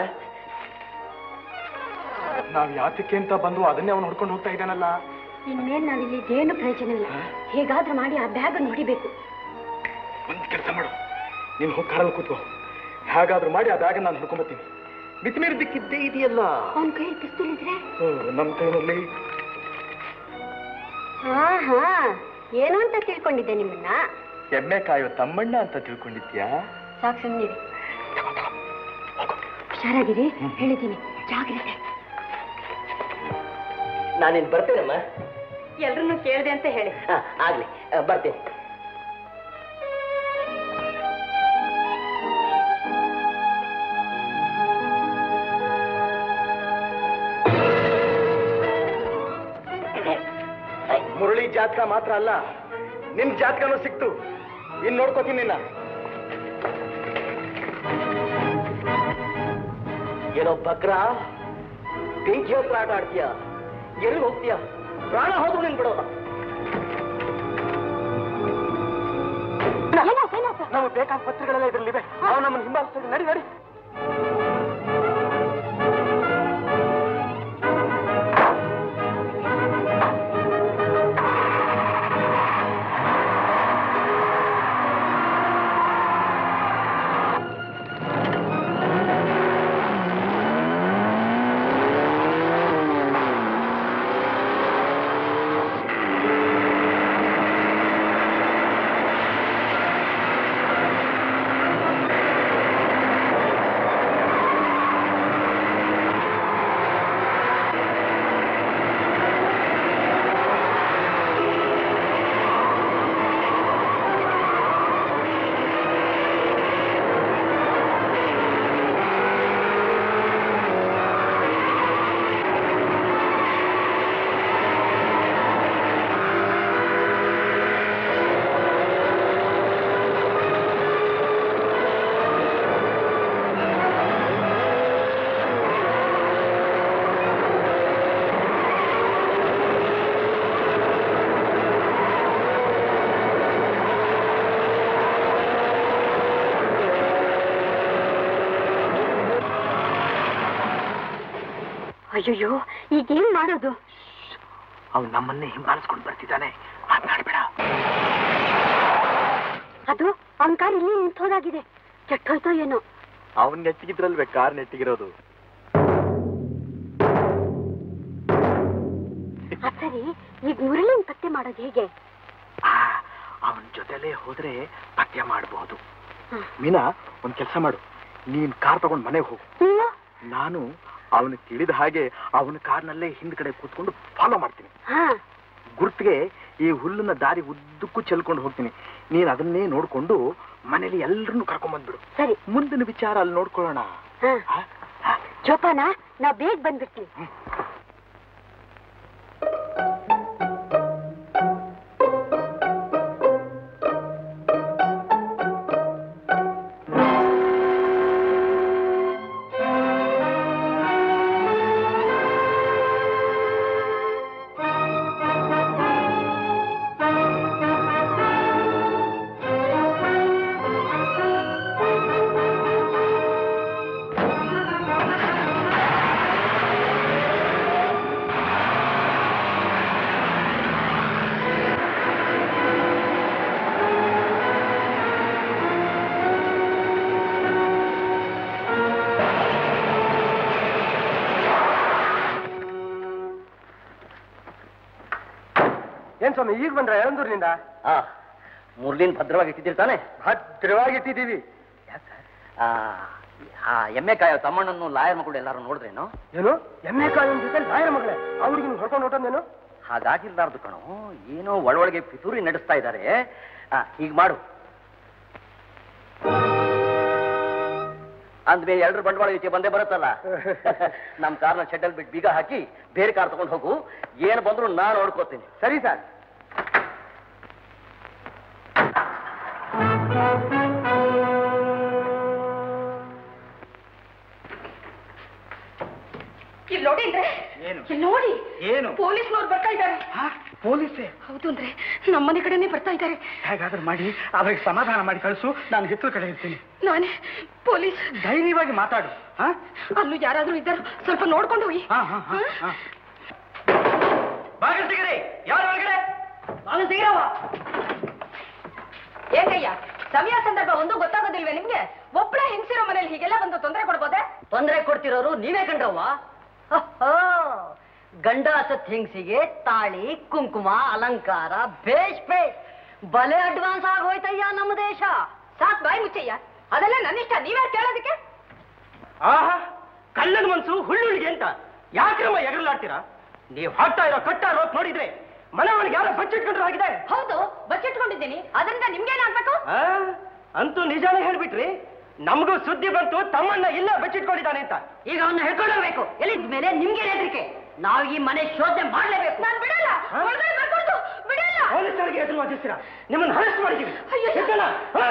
[SPEAKER 1] ನಾವ್ ಯಾತಕ್ಕೆ ಅಂತ ಬಂದು ಅದನ್ನೇ ಅವನು ಹೊಡ್ಕೊಂಡು ಹೋಗ್ತಾ ಇದ್ದಾನಲ್ಲ
[SPEAKER 2] ಇನ್ನೇನ್ ನಾನಿಲ್ಲಿ ಏನು ಪ್ರಯೋಜನವಿಲ್ಲ ಹೇಗಾದ್ರೂ ಮಾಡಿ ಆ ಬ್ಯಾಗ್ ಹೊಡಿಬೇಕು
[SPEAKER 1] ಒಂದ್ ಕೆಲಸ ಮಾಡು ನೀನು ಹೋಗಿ ಕಾರಲ್ಲಿ ಕೂತ್ಕೋ ಹೇಗಾದ್ರೂ ಮಾಡಿ ಆ ಬ್ಯಾಗ್ ನಾನು ಹಿಡ್ಕೊಂಬತ್ತೀನಿ ಬಿಸಿನೀರು ದಿಕ್ಕಿದ್ದೇ ಇದೆಯಲ್ಲ
[SPEAKER 2] ಅವನ ಕೈ ಪಿಸ್ತೂಲ್ ಇದ್ರೆ
[SPEAKER 1] ಹ್ಮ್, ನಮ್ ಕೈನಲ್ಲಿ
[SPEAKER 2] ಹಾ ಹಾ ಏನು ಅಂತ ತಿಳ್ಕೊಂಡಿದ್ದೆ ನಿಮ್ಮನ್ನ
[SPEAKER 1] ಎಮ್ಮೆ ಕಾಯೋ ತಮ್ಮಣ್ಣ ಅಂತ ತಿಳ್ಕೊಂಡಿದ್ಯಾ
[SPEAKER 2] ಸಾಕು ಸುಮ್ಮನಿರಿ ಹುಷಾರಾಗಿರಿ ಹೇಳಿದ್ದೀನಿ ಜಾಗ್ರತೆ
[SPEAKER 4] ನಾನಿನ್ ಬರ್ತೇನಮ್ಮ
[SPEAKER 6] ಎಲ್ರನ್ನೂ ಕೇಳಿದೆ ಅಂತ ಹೇಳಿ
[SPEAKER 4] ಹಾ, ಆಗ್ಲಿ ಆ, ಬರ್ತೇನೆ
[SPEAKER 1] ಮುರಳಿ ಜಾತಕ ಮಾತ್ರ ಅಲ್ಲ ನಿನ್ ಜಾತಕನೂ ಸಿಕ್ತು ಇನ್ ನೋಡ್ಕೋತೀನಿ ನಿನ್ನ
[SPEAKER 4] ಏನೋ ಬಕ್ರ ಬೆಂಕಿ ಹತ್ರ ಆಟ ಆಡ್ತೀಯ ಎಲ್ಲಿ ಹೋಗ್ತೀಯ ಪ್ರಾಣ ಹೋದ್ರು ನಿನ್ ಬಿಡೋಲ್ಲ
[SPEAKER 1] ನಾವು ಬೇಕಾದ ಪತ್ರಗಳೆಲ್ಲ ಇದ್ರಲ್ಲಿವೆ ಅವು ನಮ್ಮನ್ನು ಹಿಂಬಾಲಿಸ್ತಾರೆ ನಡಿ ನಡಿ
[SPEAKER 2] ಅಯ್ಯಯ್ಯೋ ಈಗೇನ್ ಮಾಡೋದು
[SPEAKER 1] ಅವ್ನು ನಮ್ಮನ್ನೇ ಹಿಂಬಾಲಿಸ್ಕೊಂಡು ಬರ್ತಿದ್ದಾನೆ ಮಾತನಾಡ್ಬೇಡ
[SPEAKER 2] ಅದು ಅವನ ಕಾರ್ ಇಲ್ಲಿ ನಿಂತೋದಾಗಿದೆ ಕೆಟ್ಟೋಯ್ತೋ ಏನೋ
[SPEAKER 1] ಅವನ್ ನೆಟ್ಟಿಗಿದ್ರಲ್ವೇ ಕಾರ್ ನೆಟ್ಟಿಗಿರೋದು
[SPEAKER 2] ಅದ್ ಸರಿ ಈಗ ಮುರಳಿನ್ ಪತ್ತೆ ಮಾಡೋದು ಹೇಗೆ
[SPEAKER 1] ಅವನ ಜೊತೆಲೇ ಹೋದ್ರೆ ಪಥ್ಯ ಮಾಡಬಹುದು ಮೀನಾ ಒಂದ್ ಕೆಲಸ ಮಾಡು ನೀನ್ ಕಾರ್ ತಗೊಂಡ್ ಮನೆಗೆ ಹೋಗು
[SPEAKER 2] ನೀವು
[SPEAKER 1] ನಾನು ಅವನು ತಿಳಿದ ಹಾಗೆ ಅವನ ಕಾರ್ನಲ್ಲೇ ಹಿಂದ್ಗಡೆ ಕೂತ್ಕೊಂಡು ಫಾಲೋ ಮಾಡ್ತೀನಿ
[SPEAKER 2] ಹಾ
[SPEAKER 1] ಗುರ್ತಿಗೆ ಈ ಹುಲ್ಲನ್ನ ದಾರಿ ಉದ್ದಕ್ಕೂ ಚೆಲ್ಕೊಂಡು ಹೋಗ್ತೀನಿ ನೀನ್ ಅದನ್ನೇ ನೋಡ್ಕೊಂಡು ಮನೇಲಿ ಎಲ್ಲರನ್ನು ಕರ್ಕೊಂಡ್ ಬಂದ್ಬಿಡು
[SPEAKER 2] ಸರಿ
[SPEAKER 1] ಮುಂದಿನ ವಿಚಾರ ಅಲ್ಲಿ ನೋಡ್ಕೊಳ್ಳೋಣ
[SPEAKER 2] ಹಾ
[SPEAKER 1] ಆ? ಆ?
[SPEAKER 2] ಜೋಪಾನ ನಾ ಬೇಗ ಬಂದ್ಬಿಡ್ತೀನಿ
[SPEAKER 1] ಏನ್ ಸ್ವಾಮಿ ಈಗ ಬಂದ್ರ ಎಳಂದೂರಿನಿಂದ
[SPEAKER 4] ಆ ಮುರ್ಲಿನ್ ಭದ್ರವಾಗಿ ಇಟ್ಟಿದ್ದೀರಿ ತಾನೆ
[SPEAKER 1] ಭದ್ರವಾಗಿ ಇಟ್ಟಿದ್ದೀವಿ
[SPEAKER 4] ಆ, ಆ ಎಮ್ಮೆ ಕಾಯೋ ತಮ್ಮಣ್ಣನ್ನು ಲಾಯರ್ ಮಗಳು ಎಲ್ಲಾರು ನೋಡಿದ್ರೇನು
[SPEAKER 5] ಏನು ಎಮ್ಮೆ ಕಾಯಿನ ಜೊತೆ ಲಾಯರ್ ಮಗಳೇ ಅವ್ರಿಗೆ ನೀವು ಹೊಡ್ಕೊಂಡು ಹೊಟ್ಟೋದೇನು
[SPEAKER 4] ಹಾಗಾಗಿರ್ಲಾರ್ದು ಕಣೋ ಏನೋ ಒಳೊಳಗೆ ಪಿತೂರಿ ನಡೆಸ್ತಾ ಇದ್ದಾರೆ ಹೀಗೆ ಮಾಡು ಅಂದ್ಮೇಲೆ ಎರಡರ ಬಂಡವಾಳ ಈಚೆ ಬಂದೇ ಬರುತ್ತಲ್ಲ ನಮ್ಮ ಕಾರ್ನ ಶೆಡ್ಡಲ್ ಬಿಟ್ಟು ಬೀಗ ಹಾಕಿ ಬೇರೆ ಕಾರ್ ತಗೊಂಡು ಹೋಗು ಏನು ಬಂದ್ರು ನಾನು ನೋಡ್ಕೋತೀನಿ
[SPEAKER 5] ಸರಿ ಸರ್
[SPEAKER 6] ಇಲ್ಲಿ ನೋಡಿ ಅಂದ್ರೆ
[SPEAKER 1] ಏನು?
[SPEAKER 6] ಇಲ್ಲಿ ನೋಡಿ
[SPEAKER 1] ಏನು?
[SPEAKER 6] ಪೊಲೀಸ್ನವ್ರು ಬರ್ತಾ ಇದ್ದಾರೆ
[SPEAKER 1] ಪೊಲೀಸೇ
[SPEAKER 6] ಹೌದು ಅಂದ್ರೆ ನಮ್ಮನೆ ಕಡೆನೇ ಬರ್ತಾ ಇದ್ದಾರೆ
[SPEAKER 1] ಹೇಗಾದ್ರೂ ಮಾಡಿ ಅವ್ರಿಗೆ ಸಮಾಧಾನ ಮಾಡಿ ಕಳಿಸು ನಾನು ಹಿತ್ತಲ ಕಡೆ ಇರ್ತೀನಿ
[SPEAKER 6] ನಾನೇ ಪೊಲೀಸ್
[SPEAKER 1] ಧೈರ್ಯವಾಗಿ ಮಾತಾಡು ಹಾ
[SPEAKER 6] ಅಲ್ಲೂ ಯಾರಾದ್ರೂ ಇದ್ದಾರೆ ಸ್ವಲ್ಪ ನೋಡ್ಕೊಂಡು ಹೋಗಿ
[SPEAKER 1] ಹಾ ಹಾ ಹಾ ಹಾ
[SPEAKER 4] ಬಾಗಿಲು ತೆಗೀರಿ ಯಾರು ಒಳಗಡೆ ಬಾಗಿಲು ತೆಗೀರವ
[SPEAKER 6] ಏಕಯ್ಯ ಸಮಯ ಸಂದರ್ಭ ಒಂದು ಗೊತ್ತಾಗೋದಿಲ್ವೇ ನಿಮ್ಗೆ ಒಬ್ಬಳ ಹೆಂಗಸಿರೋ ಮನೇಲಿ ಹೀಗೆಲ್ಲ ಬಂದು ತೊಂದರೆ ಕೊಡ್ಬೋದೆ
[SPEAKER 4] ತೊಂದರೆ ಕೊಡ್ತಿರೋರು ನೀವೇ ಕಂಡವ್ವ ಗಂಡ ಸತ್ ಹೆಂಗಸಿಗೆ ತಾಳಿ ಕುಂಕುಮ ಅಲಂಕಾರ ಬೇಷ್ ಬೇಷ್ ಬಲೆ ಅಡ್ವಾನ್ಸ್ ಆಗೋಯ್ತಯ್ಯ ನಮ್ಮ ದೇಶ
[SPEAKER 6] ಸಾಕ್ ಬಾಯಿ ಮುಚ್ಚಯ್ಯ ಅದೆಲ್ಲ ನನ್ನಿಷ್ಟ ನೀವೇ ಕೇಳೋದಕ್ಕೆ
[SPEAKER 5] ಆಹಾ ಕಳ್ಳನ ಮನ್ಸು ಹುಳ್ಳುಳಿಗೆ ಅಂತ ಯಾಕ್ರಮ್ಮ ಎಗರಲಾಡ್ತೀರಾ ನೀವು ಹಾಕ್ತಾ ಇರೋ ಕಟ್ಟ ರೋಪ್ ನೋಡಿದ್ರೆ ಮನೆ ಒಳಗೆ ಯಾರೋ ಬಚ್ಚಿಟ್ಕೊಂಡ್ರು ಆಗಿದೆ
[SPEAKER 6] ಹೌದು ಬಚ್ಚಿಟ್ಕೊಂಡಿದ್ದೀನಿ ಅದರಿಂದ ನಿಮ್ಗೇನಾಗ್ಬೇಕು
[SPEAKER 5] ಆ, ಅಂತೂ ನಿಜಾನೇ ಹೇಳ್ಬಿಟ್ರಿ ನಮಗೂ ಸುದ್ದಿ ಬಂತು ತಮ್ಮನ್ನ ಇಲ್ಲ ಬಚ್ಚಿಟ್ಕೊಂಡಿದ್ದಾನೆ ಅಂತ
[SPEAKER 4] ಈಗ ಅವನ್ನ ಹೇಳ್ಕೊಂಡೋಗ್ಬೇಕು ಎಲ್ಲಿದ ಮೇಲೆ ನಿಮ್ಗೆ ಹೆದರಿಕೆ ನಾವು ಈ ಮನೆ ಶೋಧನೆ ಮಾಡ್ಲೇಬೇಕು
[SPEAKER 6] ನಾನ್ ಬಿಡಲ್ಲ ಒಳಗಡೆ ಬರ್ಕೊಡ್ತು ಬಿಡಲ್ಲ
[SPEAKER 5] ಪೊಲೀಸರಿಗೆ ಎದುರು ವಾದಿಸ್ತೀರಾ ನಿಮ್ಮನ್ನ ಅರೆಸ್ಟ್ ಮಾಡಿದ್ದೀವಿ
[SPEAKER 6] ಅಯ್ಯಯ್ಯೋ.
[SPEAKER 5] ಎದ್ದಲ್ಲ? ಹಾ.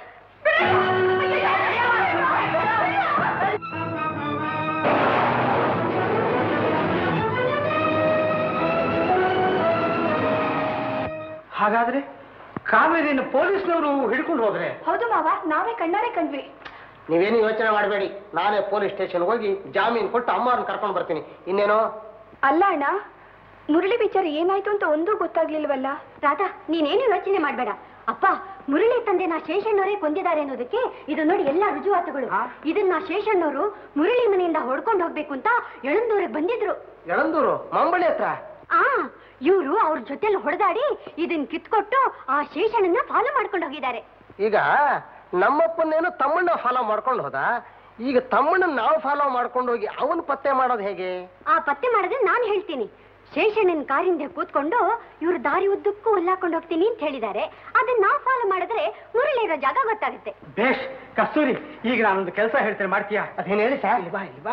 [SPEAKER 5] ಹಾಗಾದ್ರೆ ಕಾವೇರಿನ ಪೊಲೀಸ್ನವರು ಹಿಡ್ಕೊಂಡು ಹೋದ್ರೆ
[SPEAKER 8] ಹೌದು ಮಾವ ನಾವೇ ಕಣ್ಣಾರೆ ಕಂಡ್ವಿ
[SPEAKER 5] ನೀವೇನು ಯೋಚನೆ ಮಾಡಬೇಡಿ ನಾನೇ ಪೊಲೀಸ್ ಸ್ಟೇಷನ್ ಹೋಗಿ ಜಾಮೀನು ಕೊಟ್ಟು ಅಮ್ಮವ್ರನ್ನ ಕರ್ಕೊಂಡು ಬರ್ತೀನಿ ಇನ್ನೇನೋ
[SPEAKER 8] ಅಲ್ಲ ಅಣ್ಣ ಮುರಳಿ ವಿಚಾರ ಏನಾಯ್ತು ಅಂತ ಒಂದೂ ಗೊತ್ತಾಗ್ಲಿಲ್ವಲ್ಲ
[SPEAKER 2] ರಾಧಾ ನೀನೇನು ಯೋಚನೆ ಮಾಡ್ಬೇಡ ಅಪ್ಪ ಮುರಳಿ ತಂದೆ ನಾ ಶೇಷಣ್ಣವರೇ ಕೊಂದಿದ್ದಾರೆ ಅನ್ನೋದಕ್ಕೆ ಇದು ನೋಡಿ ಎಲ್ಲ ರುಜುವಾತುಗಳು ಇದನ್ನ ಶೇಷಣ್ಣವರು ಮುರಳಿ ಮನೆಯಿಂದ ಹೊಡ್ಕೊಂಡು ಹೋಗ್ಬೇಕು ಅಂತ ಎಳಂದೂರಿಗೆ ಬಂದಿದ್ರು
[SPEAKER 5] ಎಳಂದೂರು ಮಂಬಳಿ ಹತ್ರ
[SPEAKER 2] ಆ ಇವರು ಅವ್ರ ಜೊತೆಲಿ ಹೊಡೆದಾಡಿ ಇದನ್ ಕಿತ್ಕೊಟ್ಟು ಆ ಶೇಷಣ್ಣನ ಫಾಲೋ ಮಾಡ್ಕೊಂಡು ಹೋಗಿದ್ದಾರೆ
[SPEAKER 5] ಈಗ ನಮ್ಮಪ್ಪನ್ನೇನೋ ತಮ್ಮಣ್ಣ ಫಾಲೋ ಮಾಡ್ಕೊಂಡು ಹೋದ ಈಗ ತಮ್ಮಣ್ಣನ ನಾವು ಫಾಲೋ ಮಾಡ್ಕೊಂಡು ಹೋಗಿ ಅವನ್ ಪತ್ತೆ ಮಾಡೋದು ಹೇಗೆ
[SPEAKER 2] ಆ ಪತ್ತೆ ಮಾಡಿದ್ರೆ ನಾನು ಹೇಳ್ತೀನಿ ಶೇಷಣ್ಣನ ಕಾರಿಂದ ಕೂತ್ಕೊಂಡು ಇವ್ರು ದಾರಿ ಉದ್ದಕ್ಕೂ ಹೊಲ್ಲಾಕೊಂಡು ಹೋಗ್ತೀನಿ ಅಂತ ಹೇಳಿದ್ದಾರೆ ಅದನ್ನ ನಾವು ಫಾಲೋ ಮಾಡಿದ್ರೆ ಮುರಳಿ ಇರೋ ಜಾಗ ಗೊತ್ತಾಗುತ್ತೆ
[SPEAKER 1] ಬೇಷ್ ಕಸ್ತೂರಿ ಈಗ ನಾನೊಂದು ಕೆಲಸ ಹೇಳ್ತೇನೆ ಮಾಡ್ತೀಯಾ
[SPEAKER 5] ಅದೇನು ಹೇಳಿ ಸರ್
[SPEAKER 1] ಇಲ್ವಾ ಇಲ್ವಾ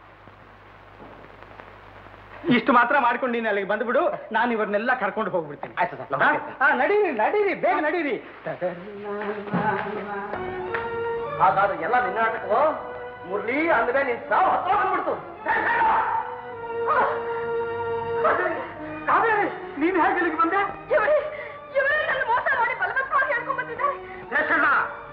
[SPEAKER 1] ಇಷ್ಟು ಮಾತ್ರ ಮಾಡ್ಕೊಂಡು ನೀನು ಅಲ್ಲಿಗೆ ಬಂದ್ಬಿಡು ನಾನು ಇವ್ರನ್ನೆಲ್ಲ ಕರ್ಕೊಂಡು ಹೋಗ್ಬಿಡ್ತೀನಿ
[SPEAKER 5] ಆಯ್ತು ಸರ್
[SPEAKER 1] ಹಾ? ಹಾ, ನಡೀರಿ ನಡೀರಿ ಬೇಗ ನಡೀರಿ
[SPEAKER 4] ಹಾಗಾದ್ರೆ ಎಲ್ಲ ನಿನ್ನಾಟಕವೋ ಮುರಳಿ ಅಂದ್ಮೇಲೆ ನಿನ್ ಸಾವು ಹತ್ರ ಬಂದ್ಬಿಡ್ತು
[SPEAKER 1] ಕಾವೇರಿ ನೀನ್ ಹೇಗೆ ಇಲ್ಲಿಗೆ ಬಂದೆ
[SPEAKER 6] ಇವರೇ ಇವರೇ ನನ್ನ ಮೋಸ ಮಾಡಿ ಬಲವಂತವಾಗಿ ಹೇಳ್ಕೊಂಡ್ ಬಂದಿದ್ದಾರೆ
[SPEAKER 1] ಶೇಷಣ್ಣ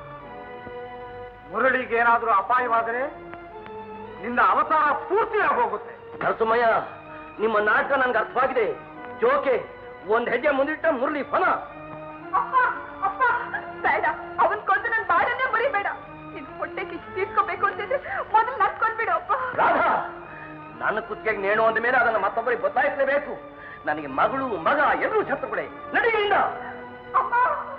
[SPEAKER 1] ಮುರಳಿಗೆ ಏನಾದ್ರೂ ಅಪಾಯವಾದರೆ ನಿನ್ನ ಅವತಾರ ಪೂರ್ತಿಯಾಗಿ ಹೋಗುತ್ತೆ
[SPEAKER 4] ನರಸಿಂಹಯ್ಯ ನಿಮ್ಮ ನಾಟಕ ನನ್ಗೆ ಅರ್ಥವಾಗಿದೆ ಜೋಕೆ ಒಂದ್ ಹೆಜ್ಜೆ ಮುಂದಿಟ್ಟ ಮುರಳಿ ಫಲ
[SPEAKER 8] ಅಪ್ಪ ಅಪ್ಪ ಬೇಡ ಅವನ್ ಕೊಂದು ನನ್ ಬಾಳನ್ನೇ ಬರಿಬೇಡ ನಿನ್ ಹೊಟ್ಟೆ ಕಿಚ್ಚು ತೀರ್ಕೋಬೇಕು ಅಂತಿದ್ರೆ ಮೊದಲು ನಡ್ಕೊಂಡ್ಬಿಡು ಅಪ್ಪ
[SPEAKER 4] ರಾಧಾ ನನ್ನ ಕುತ್ತಿಗೆಗೆ ನೇಣು ಅಂದ ಮೇಲೆ ಅದನ್ನ ಮತ್ತೊಬ್ಬರಿಗೆ ಬದಲಾಯಿಸಲೇಬೇಕು ನನಗೆ ಮಗಳು ಮಗ ಎಲ್ಲರೂ ಶತ್ರುಗಳೇ ನಡೆಯಿಂದ
[SPEAKER 8] ಅಮ್ಮ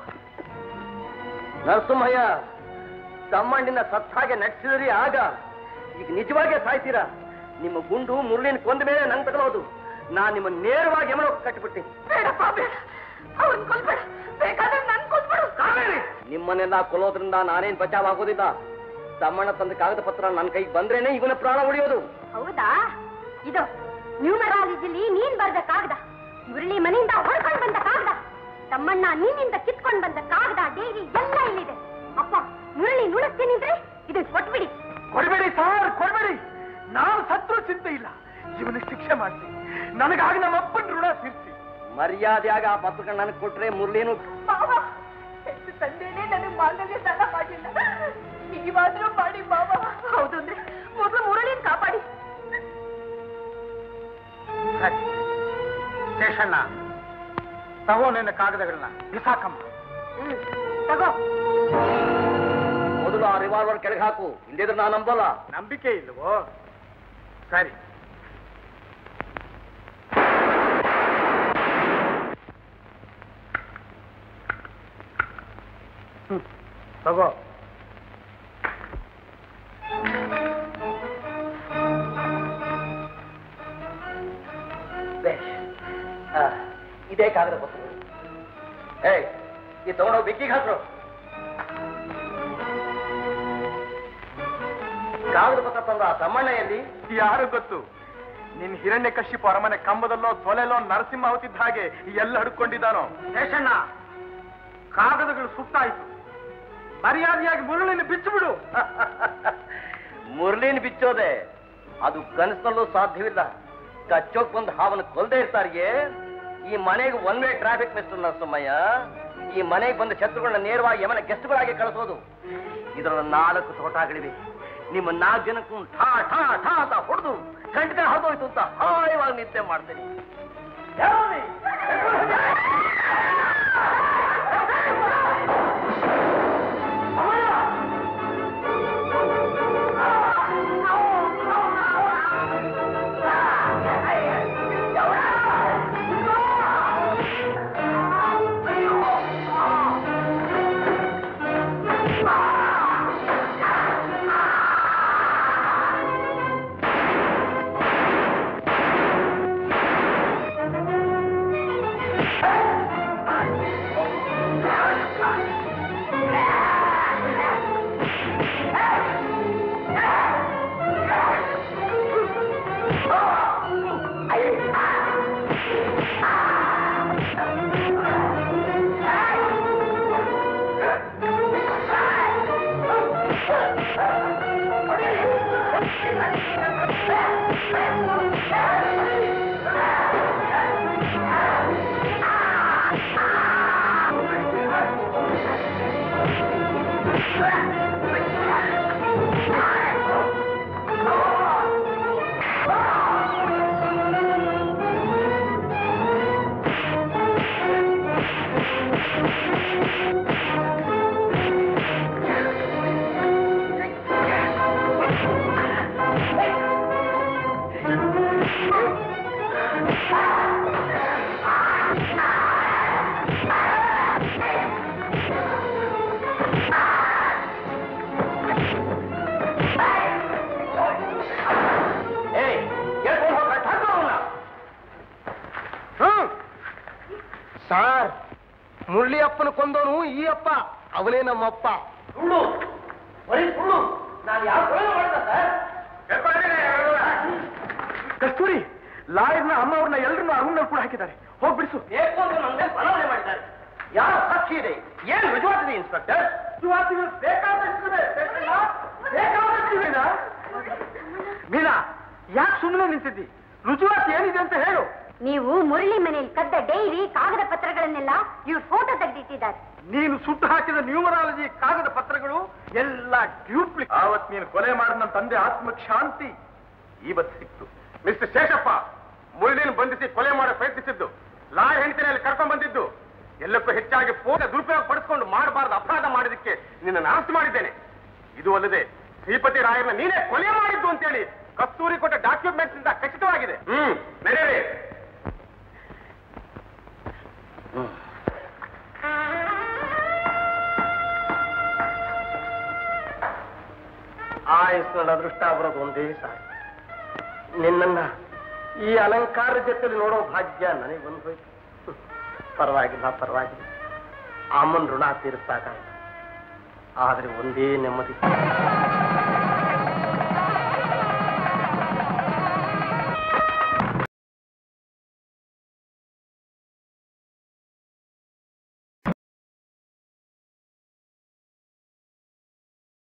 [SPEAKER 4] ನರಸಿಂಹಯ್ಯ ತಮ್ಮಣ್ಣಿನ ಸತ್ತಾಗೆ ನಟಿಸಿದ್ರಿ ಆಗ ಈಗ ನಿಜವಾಗೇ ಸಾಯ್ತೀರಾ ನಿಮ್ಮ ಗುಂಡು ಮುರುಳಿನ ಕೊಂದ ಮೇಲೆ ನಂಗೆ ತಗೊಳ್ಳೋದು ನಾನ್ ನಿಮ್ಮ ನೇರವಾಗಿ ಎಮಳೋ ಕಟ್ಟಿಬಿಡ್ತೀನಿ
[SPEAKER 8] ಬೇಡಪ್ಪ ಬೇಡ ಅವನ್ ಕೊಲ್ಬೇಡ ಬೇಕಾದ್ರೆ ನನ್ ಕೊಲ್ಬಿಡು
[SPEAKER 4] ನಿಮ್ಮನ್ನೆಲ್ಲ ಕೊಲ್ಲೋದ್ರಿಂದ ನಾನೇನ್ ಬಚಾವ್ ಆಗೋದಿಲ್ಲ ತಮ್ಮಣ್ಣ ತಂದ ಕಾಗದ ಪತ್ರ ನನ್ನ ಕೈಗೆ ಬಂದ್ರೇನೆ ಇವನ ಪ್ರಾಣ ಉಳಿಯೋದು
[SPEAKER 2] ಹೌದಾ ಇದು ನ್ಯೂಮರಾಲಜಿಲಿ ನೀನ್ ಬರ್ದ ಕಾಗದ ಮುರಳಿ ಮನೆಯಿಂದ ಹೊಡ್ಕೊಂಡ್ ಬಂದ ಕಾಗದ ತಮ್ಮಣ್ಣ ನಿನ್ನಿಂದ ಕಿತ್ಕೊಂಡ್ ಬಂದ ಕಾಗದ ಡೇರಿ ಎಲ್ಲ ಇಲ್ಲಿದೆ ಅಪ್ಪ ಮುರಳಿ ನುಡಿಸ್ತೀನಿ ಅಂದ್ರೆ ಇದನ್ನ ಕೊಟ್ಬಿಡಿ
[SPEAKER 1] ಕೊಡ್ಬೇಡಿ ಸಾರ್ ಕೊಡ್ಬೇಡಿ ನಾನು ಸತ್ರು ಚಿಂತೆ ಇಲ್ಲ ಇವನಿಗೆ ಶಿಕ್ಷೆ ಮಾಡಿಸಿ ನನಗಾಗಿ ನಮ್ಮ ಅಪ್ಪನ ಋಣ ತೀರ್ಸಿ
[SPEAKER 4] ಮರ್ಯಾದೆಯಾಗ ಆ ಪತ್ರಗಳನ್ನ ನನಗೆ ಕೊಟ್ರೆ ಮುರಳಿನು
[SPEAKER 8] ಮಾವ ಹೆಣ್ಣು ತಂದೆನೇ ನನಗ್ ಮಾಂಗಲ್ಯ ದಾನ ಮಾಡಿಲ್ಲ ನೀವಾದ್ರೂ ಮಾಡಿ ಮಾವ ಹೌದು ಅಂದ್ರೆ ಮೊದಲು ಮುರಳಿನ ಕಾಪಾಡಿ
[SPEAKER 1] ಸರಿ ಶೇಷಣ್ಣ ತಗೋ ನಿನ್ನ ಕಾಗದಗಳನ್ನ ಬಿಸಾಕಮ್ಮ
[SPEAKER 2] ತಗೋ
[SPEAKER 4] ಮೊದಲು ಆ ರಿವಾಲ್ವರ್ ಕೆಳಗೆ ಹಾಕು ಇಲ್ಲದಿದ್ರೆ ನಾನು ನಂಬಲ್ಲ
[SPEAKER 1] ನಂಬಿಕೆ ಇಲ್ವೋ ಸರಿ ಹ್ಮ್, ತಗೋ
[SPEAKER 4] ಇದೇ ಕಾಗದ ಪತ್ರ ಏಯ್ ಈ ತಗೊಂಡೋಗಿ ಬೆಕ್ಕಿಗೆ ಹಾಕ್ರು ಕಾಗದ ಪತ್ರ ತಂದ ಆ ತಮ್ಮಣ್ಣ ಎಲ್ಲಿ
[SPEAKER 1] ಯಾರು ಗೊತ್ತು ನಿನ್ ಹಿರಣ್ಯ ಕಶ್ಯಪ ಅರಮನೆ ಕಂಬದಲ್ಲೋ ತೊಲೆಲೋ ನರಸಿಂಹ ಅವತಿದ್ದ ಹಾಗೆ ಎಲ್ಲ ಹಡ್ಕೊಂಡಿದ್ದಾನೋ
[SPEAKER 3] ಶೇಷಣ್ಣ ಕಾಗದಗಳು ಸುಟ್ಟಾಯ್ತು ಮರ್ಯಾದೆಯಾಗಿ ಮುರುಳಿನ ಬಿಚ್ಚುಬಿಡು
[SPEAKER 4] ಮುರಳಿನ ಬಿಚ್ಚೋದೆ ಅದು ಕನಸಿನಲ್ಲೂ ಸಾಧ್ಯವಿಲ್ಲ ಕಚ್ಚೋಕ್ ಬಂದು ಹಾವನ ಕೊಲ್ದೇ ಇರ್ತಾರಿಗೆ ಈ ಮನೆಗೆ one way traffic mister Narasammaiah ಈ ಮನೆಗೆ ಬಂದ ಶತ್ರುಗಳನ್ನ ನೇರವಾಗಿ ಯಮನ ಗೆಸ್ಟ್ಗಳಾಗಿ ಕಳಿಸೋದು ಇದರಲ್ಲಿ ನಾಲ್ಕು ತೋಟಗಳಿವೆ ನಿಮ್ಮ ನಾಲ್ಕು ಜನಕ್ಕೂ ಠಾ ಠಾ ಠಾ ಅಂತ ಹೊಡೆದು ಖಂಡಿತ ಹೊರದೋಯ್ತು ಅಂತ ಹಾಯವಾಗಿ ನಿದ್ದೆ ಮಾಡ್ತೀನಿ ಯಾವ್ದು? ಏಯ್ ಎಳ್ಕೊಂಡು ಹೋಗ್ ಕಟ್ ಹಾಕು ಅವ್ನ.
[SPEAKER 1] ಹ್ಮ್ ಸಾರ್ ಮುರಳಿ ಅಪ್ಪನ ಕೊಂದವನು ಈ ಅಪ್ಪ ಅವನೇ ನಮ್ಮಪ್ಪ
[SPEAKER 4] ಸುಳ್ಳು ಬರೀ ಸುಳ್ಳು ನಾನು ಯಾವ ಕೊಲೆ ಮಾಡ್ದ ಸರ್
[SPEAKER 1] ಕಸ್ತೂರಿ ಲಾಯರ್ನ ಅಮ್ಮ ಅವ್ರನ್ನ ಎಲ್ಲರನ್ನೂ ಅರುಣ್ನಲ್ಲಿ ಕೂಡ ಹಾಕಿದ್ದಾರೆ ಹೋಗ್ಬಿಡಿಸು
[SPEAKER 4] ಬೇಕು ಅಂತ ನಮ್ಗೆ ಬಲಾವಣೆ ಮಾಡಿದ್ದಾರೆ ಯಾರು ಸಾಕ್ಷಿ ಇದೆ ಏನ್ ರುಜುವಾತಿದೆ ಇನ್ಸ್ಪೆಕ್ಟರ್
[SPEAKER 1] ಮೀನಾ ಯಾಕೆ ಸುಮ್ಮನೆ ನಿಂತಿದ್ದಿ ರುಜುವಾತ್ ಏನಿದೆ ಅಂತ ಹೇಳು
[SPEAKER 2] ನೀವು ಮುರಳಿ ಮನೆಯಲ್ಲಿ ಕದ್ದ ಡೈರಿ ಕಾಗದ ಪತ್ರಗಳನ್ನೆಲ್ಲ ಇವ್ರು ಫೋಟೋ ತೆಗೆದಿಟ್ಟಿದ್ದಾರೆ
[SPEAKER 1] ನೀನು ಸುಟ್ಟು ಹಾಕಿದ ನ್ಯೂಮರಾಲಜಿ ಕಾಗದ ಪತ್ರಗಳು ಎಲ್ಲ ಡ್ಯೂಪ್ಲಿ ಆವತ್ ನೀನು ಕೊಲೆ ಮಾಡಿದ ನನ್ನ ತಂದೆ ಆತ್ಮಕ್ಕೆ ಶಾಂತಿ ಇವತ್ತು ಸಿಕ್ತು ಮಿಸ್ಟರ್ ಶೇಷಪ್ಪ ಮುರಳಿನ ಬಂಧಿಸಿ ಕೊಲೆ ಮಾಡೋ ಪ್ರಯತ್ನಿಸಿದ್ದು ಲಾಯರ್ ಹೆಂಡತಿನಲ್ಲಿ ಕರ್ಕೊಂಡ್ ಬಂದಿದ್ದು ಎಲ್ಲಕ್ಕೂ ಹೆಚ್ಚಾಗಿ ಫೋಟೋ ದುರುಪಯೋಗ ಪಡಿಸ್ಕೊಂಡು ಮಾಡಬಾರ್ದು ಅಪರಾಧ ಮಾಡಿದಕ್ಕೆ ನಿನ್ನನ್ನು ಅರೆಸ್ಟ್ ಮಾಡಿದ್ದೇನೆ ಇದು ಅಲ್ಲದೆ ಶ್ರೀಪತಿ ರಾಯರನ್ನ ನೀನೇ ಕೊಲೆ ಮಾಡಿದ್ದು ಅಂತೇಳಿ ಕಸ್ತೂರಿ ಕೊಟ್ಟ ಡಾಕ್ಯುಮೆಂಟ್ಸ್ ಇಂದ ಖಚಿತವಾಗಿದೆ ಹ್ಮ್ ನಡೆಯಲಿ
[SPEAKER 4] ಆಯಸ್ಸಿನ ಅದೃಷ್ಟ ಬರೋದು ಒಂದೇ ಸಾಕು ನಿನ್ನನ್ನ ಈ ಅಲಂಕಾರ ಜೊತೆಲಿ ನೋಡೋ ಭಾಗ್ಯ ನನಗೆ ಬಂದು ಹೋಯ್ತು ಹ್ಮ್. ಪರವಾಗಿಲ್ಲ ಪರವಾಗಿಲ್ಲ ಅಮ್ಮನ ಋಣ ತೀರಿಸ್ದಾಗ ಆದ್ರೆ ಒಂದೇ ನೆಮ್ಮದಿ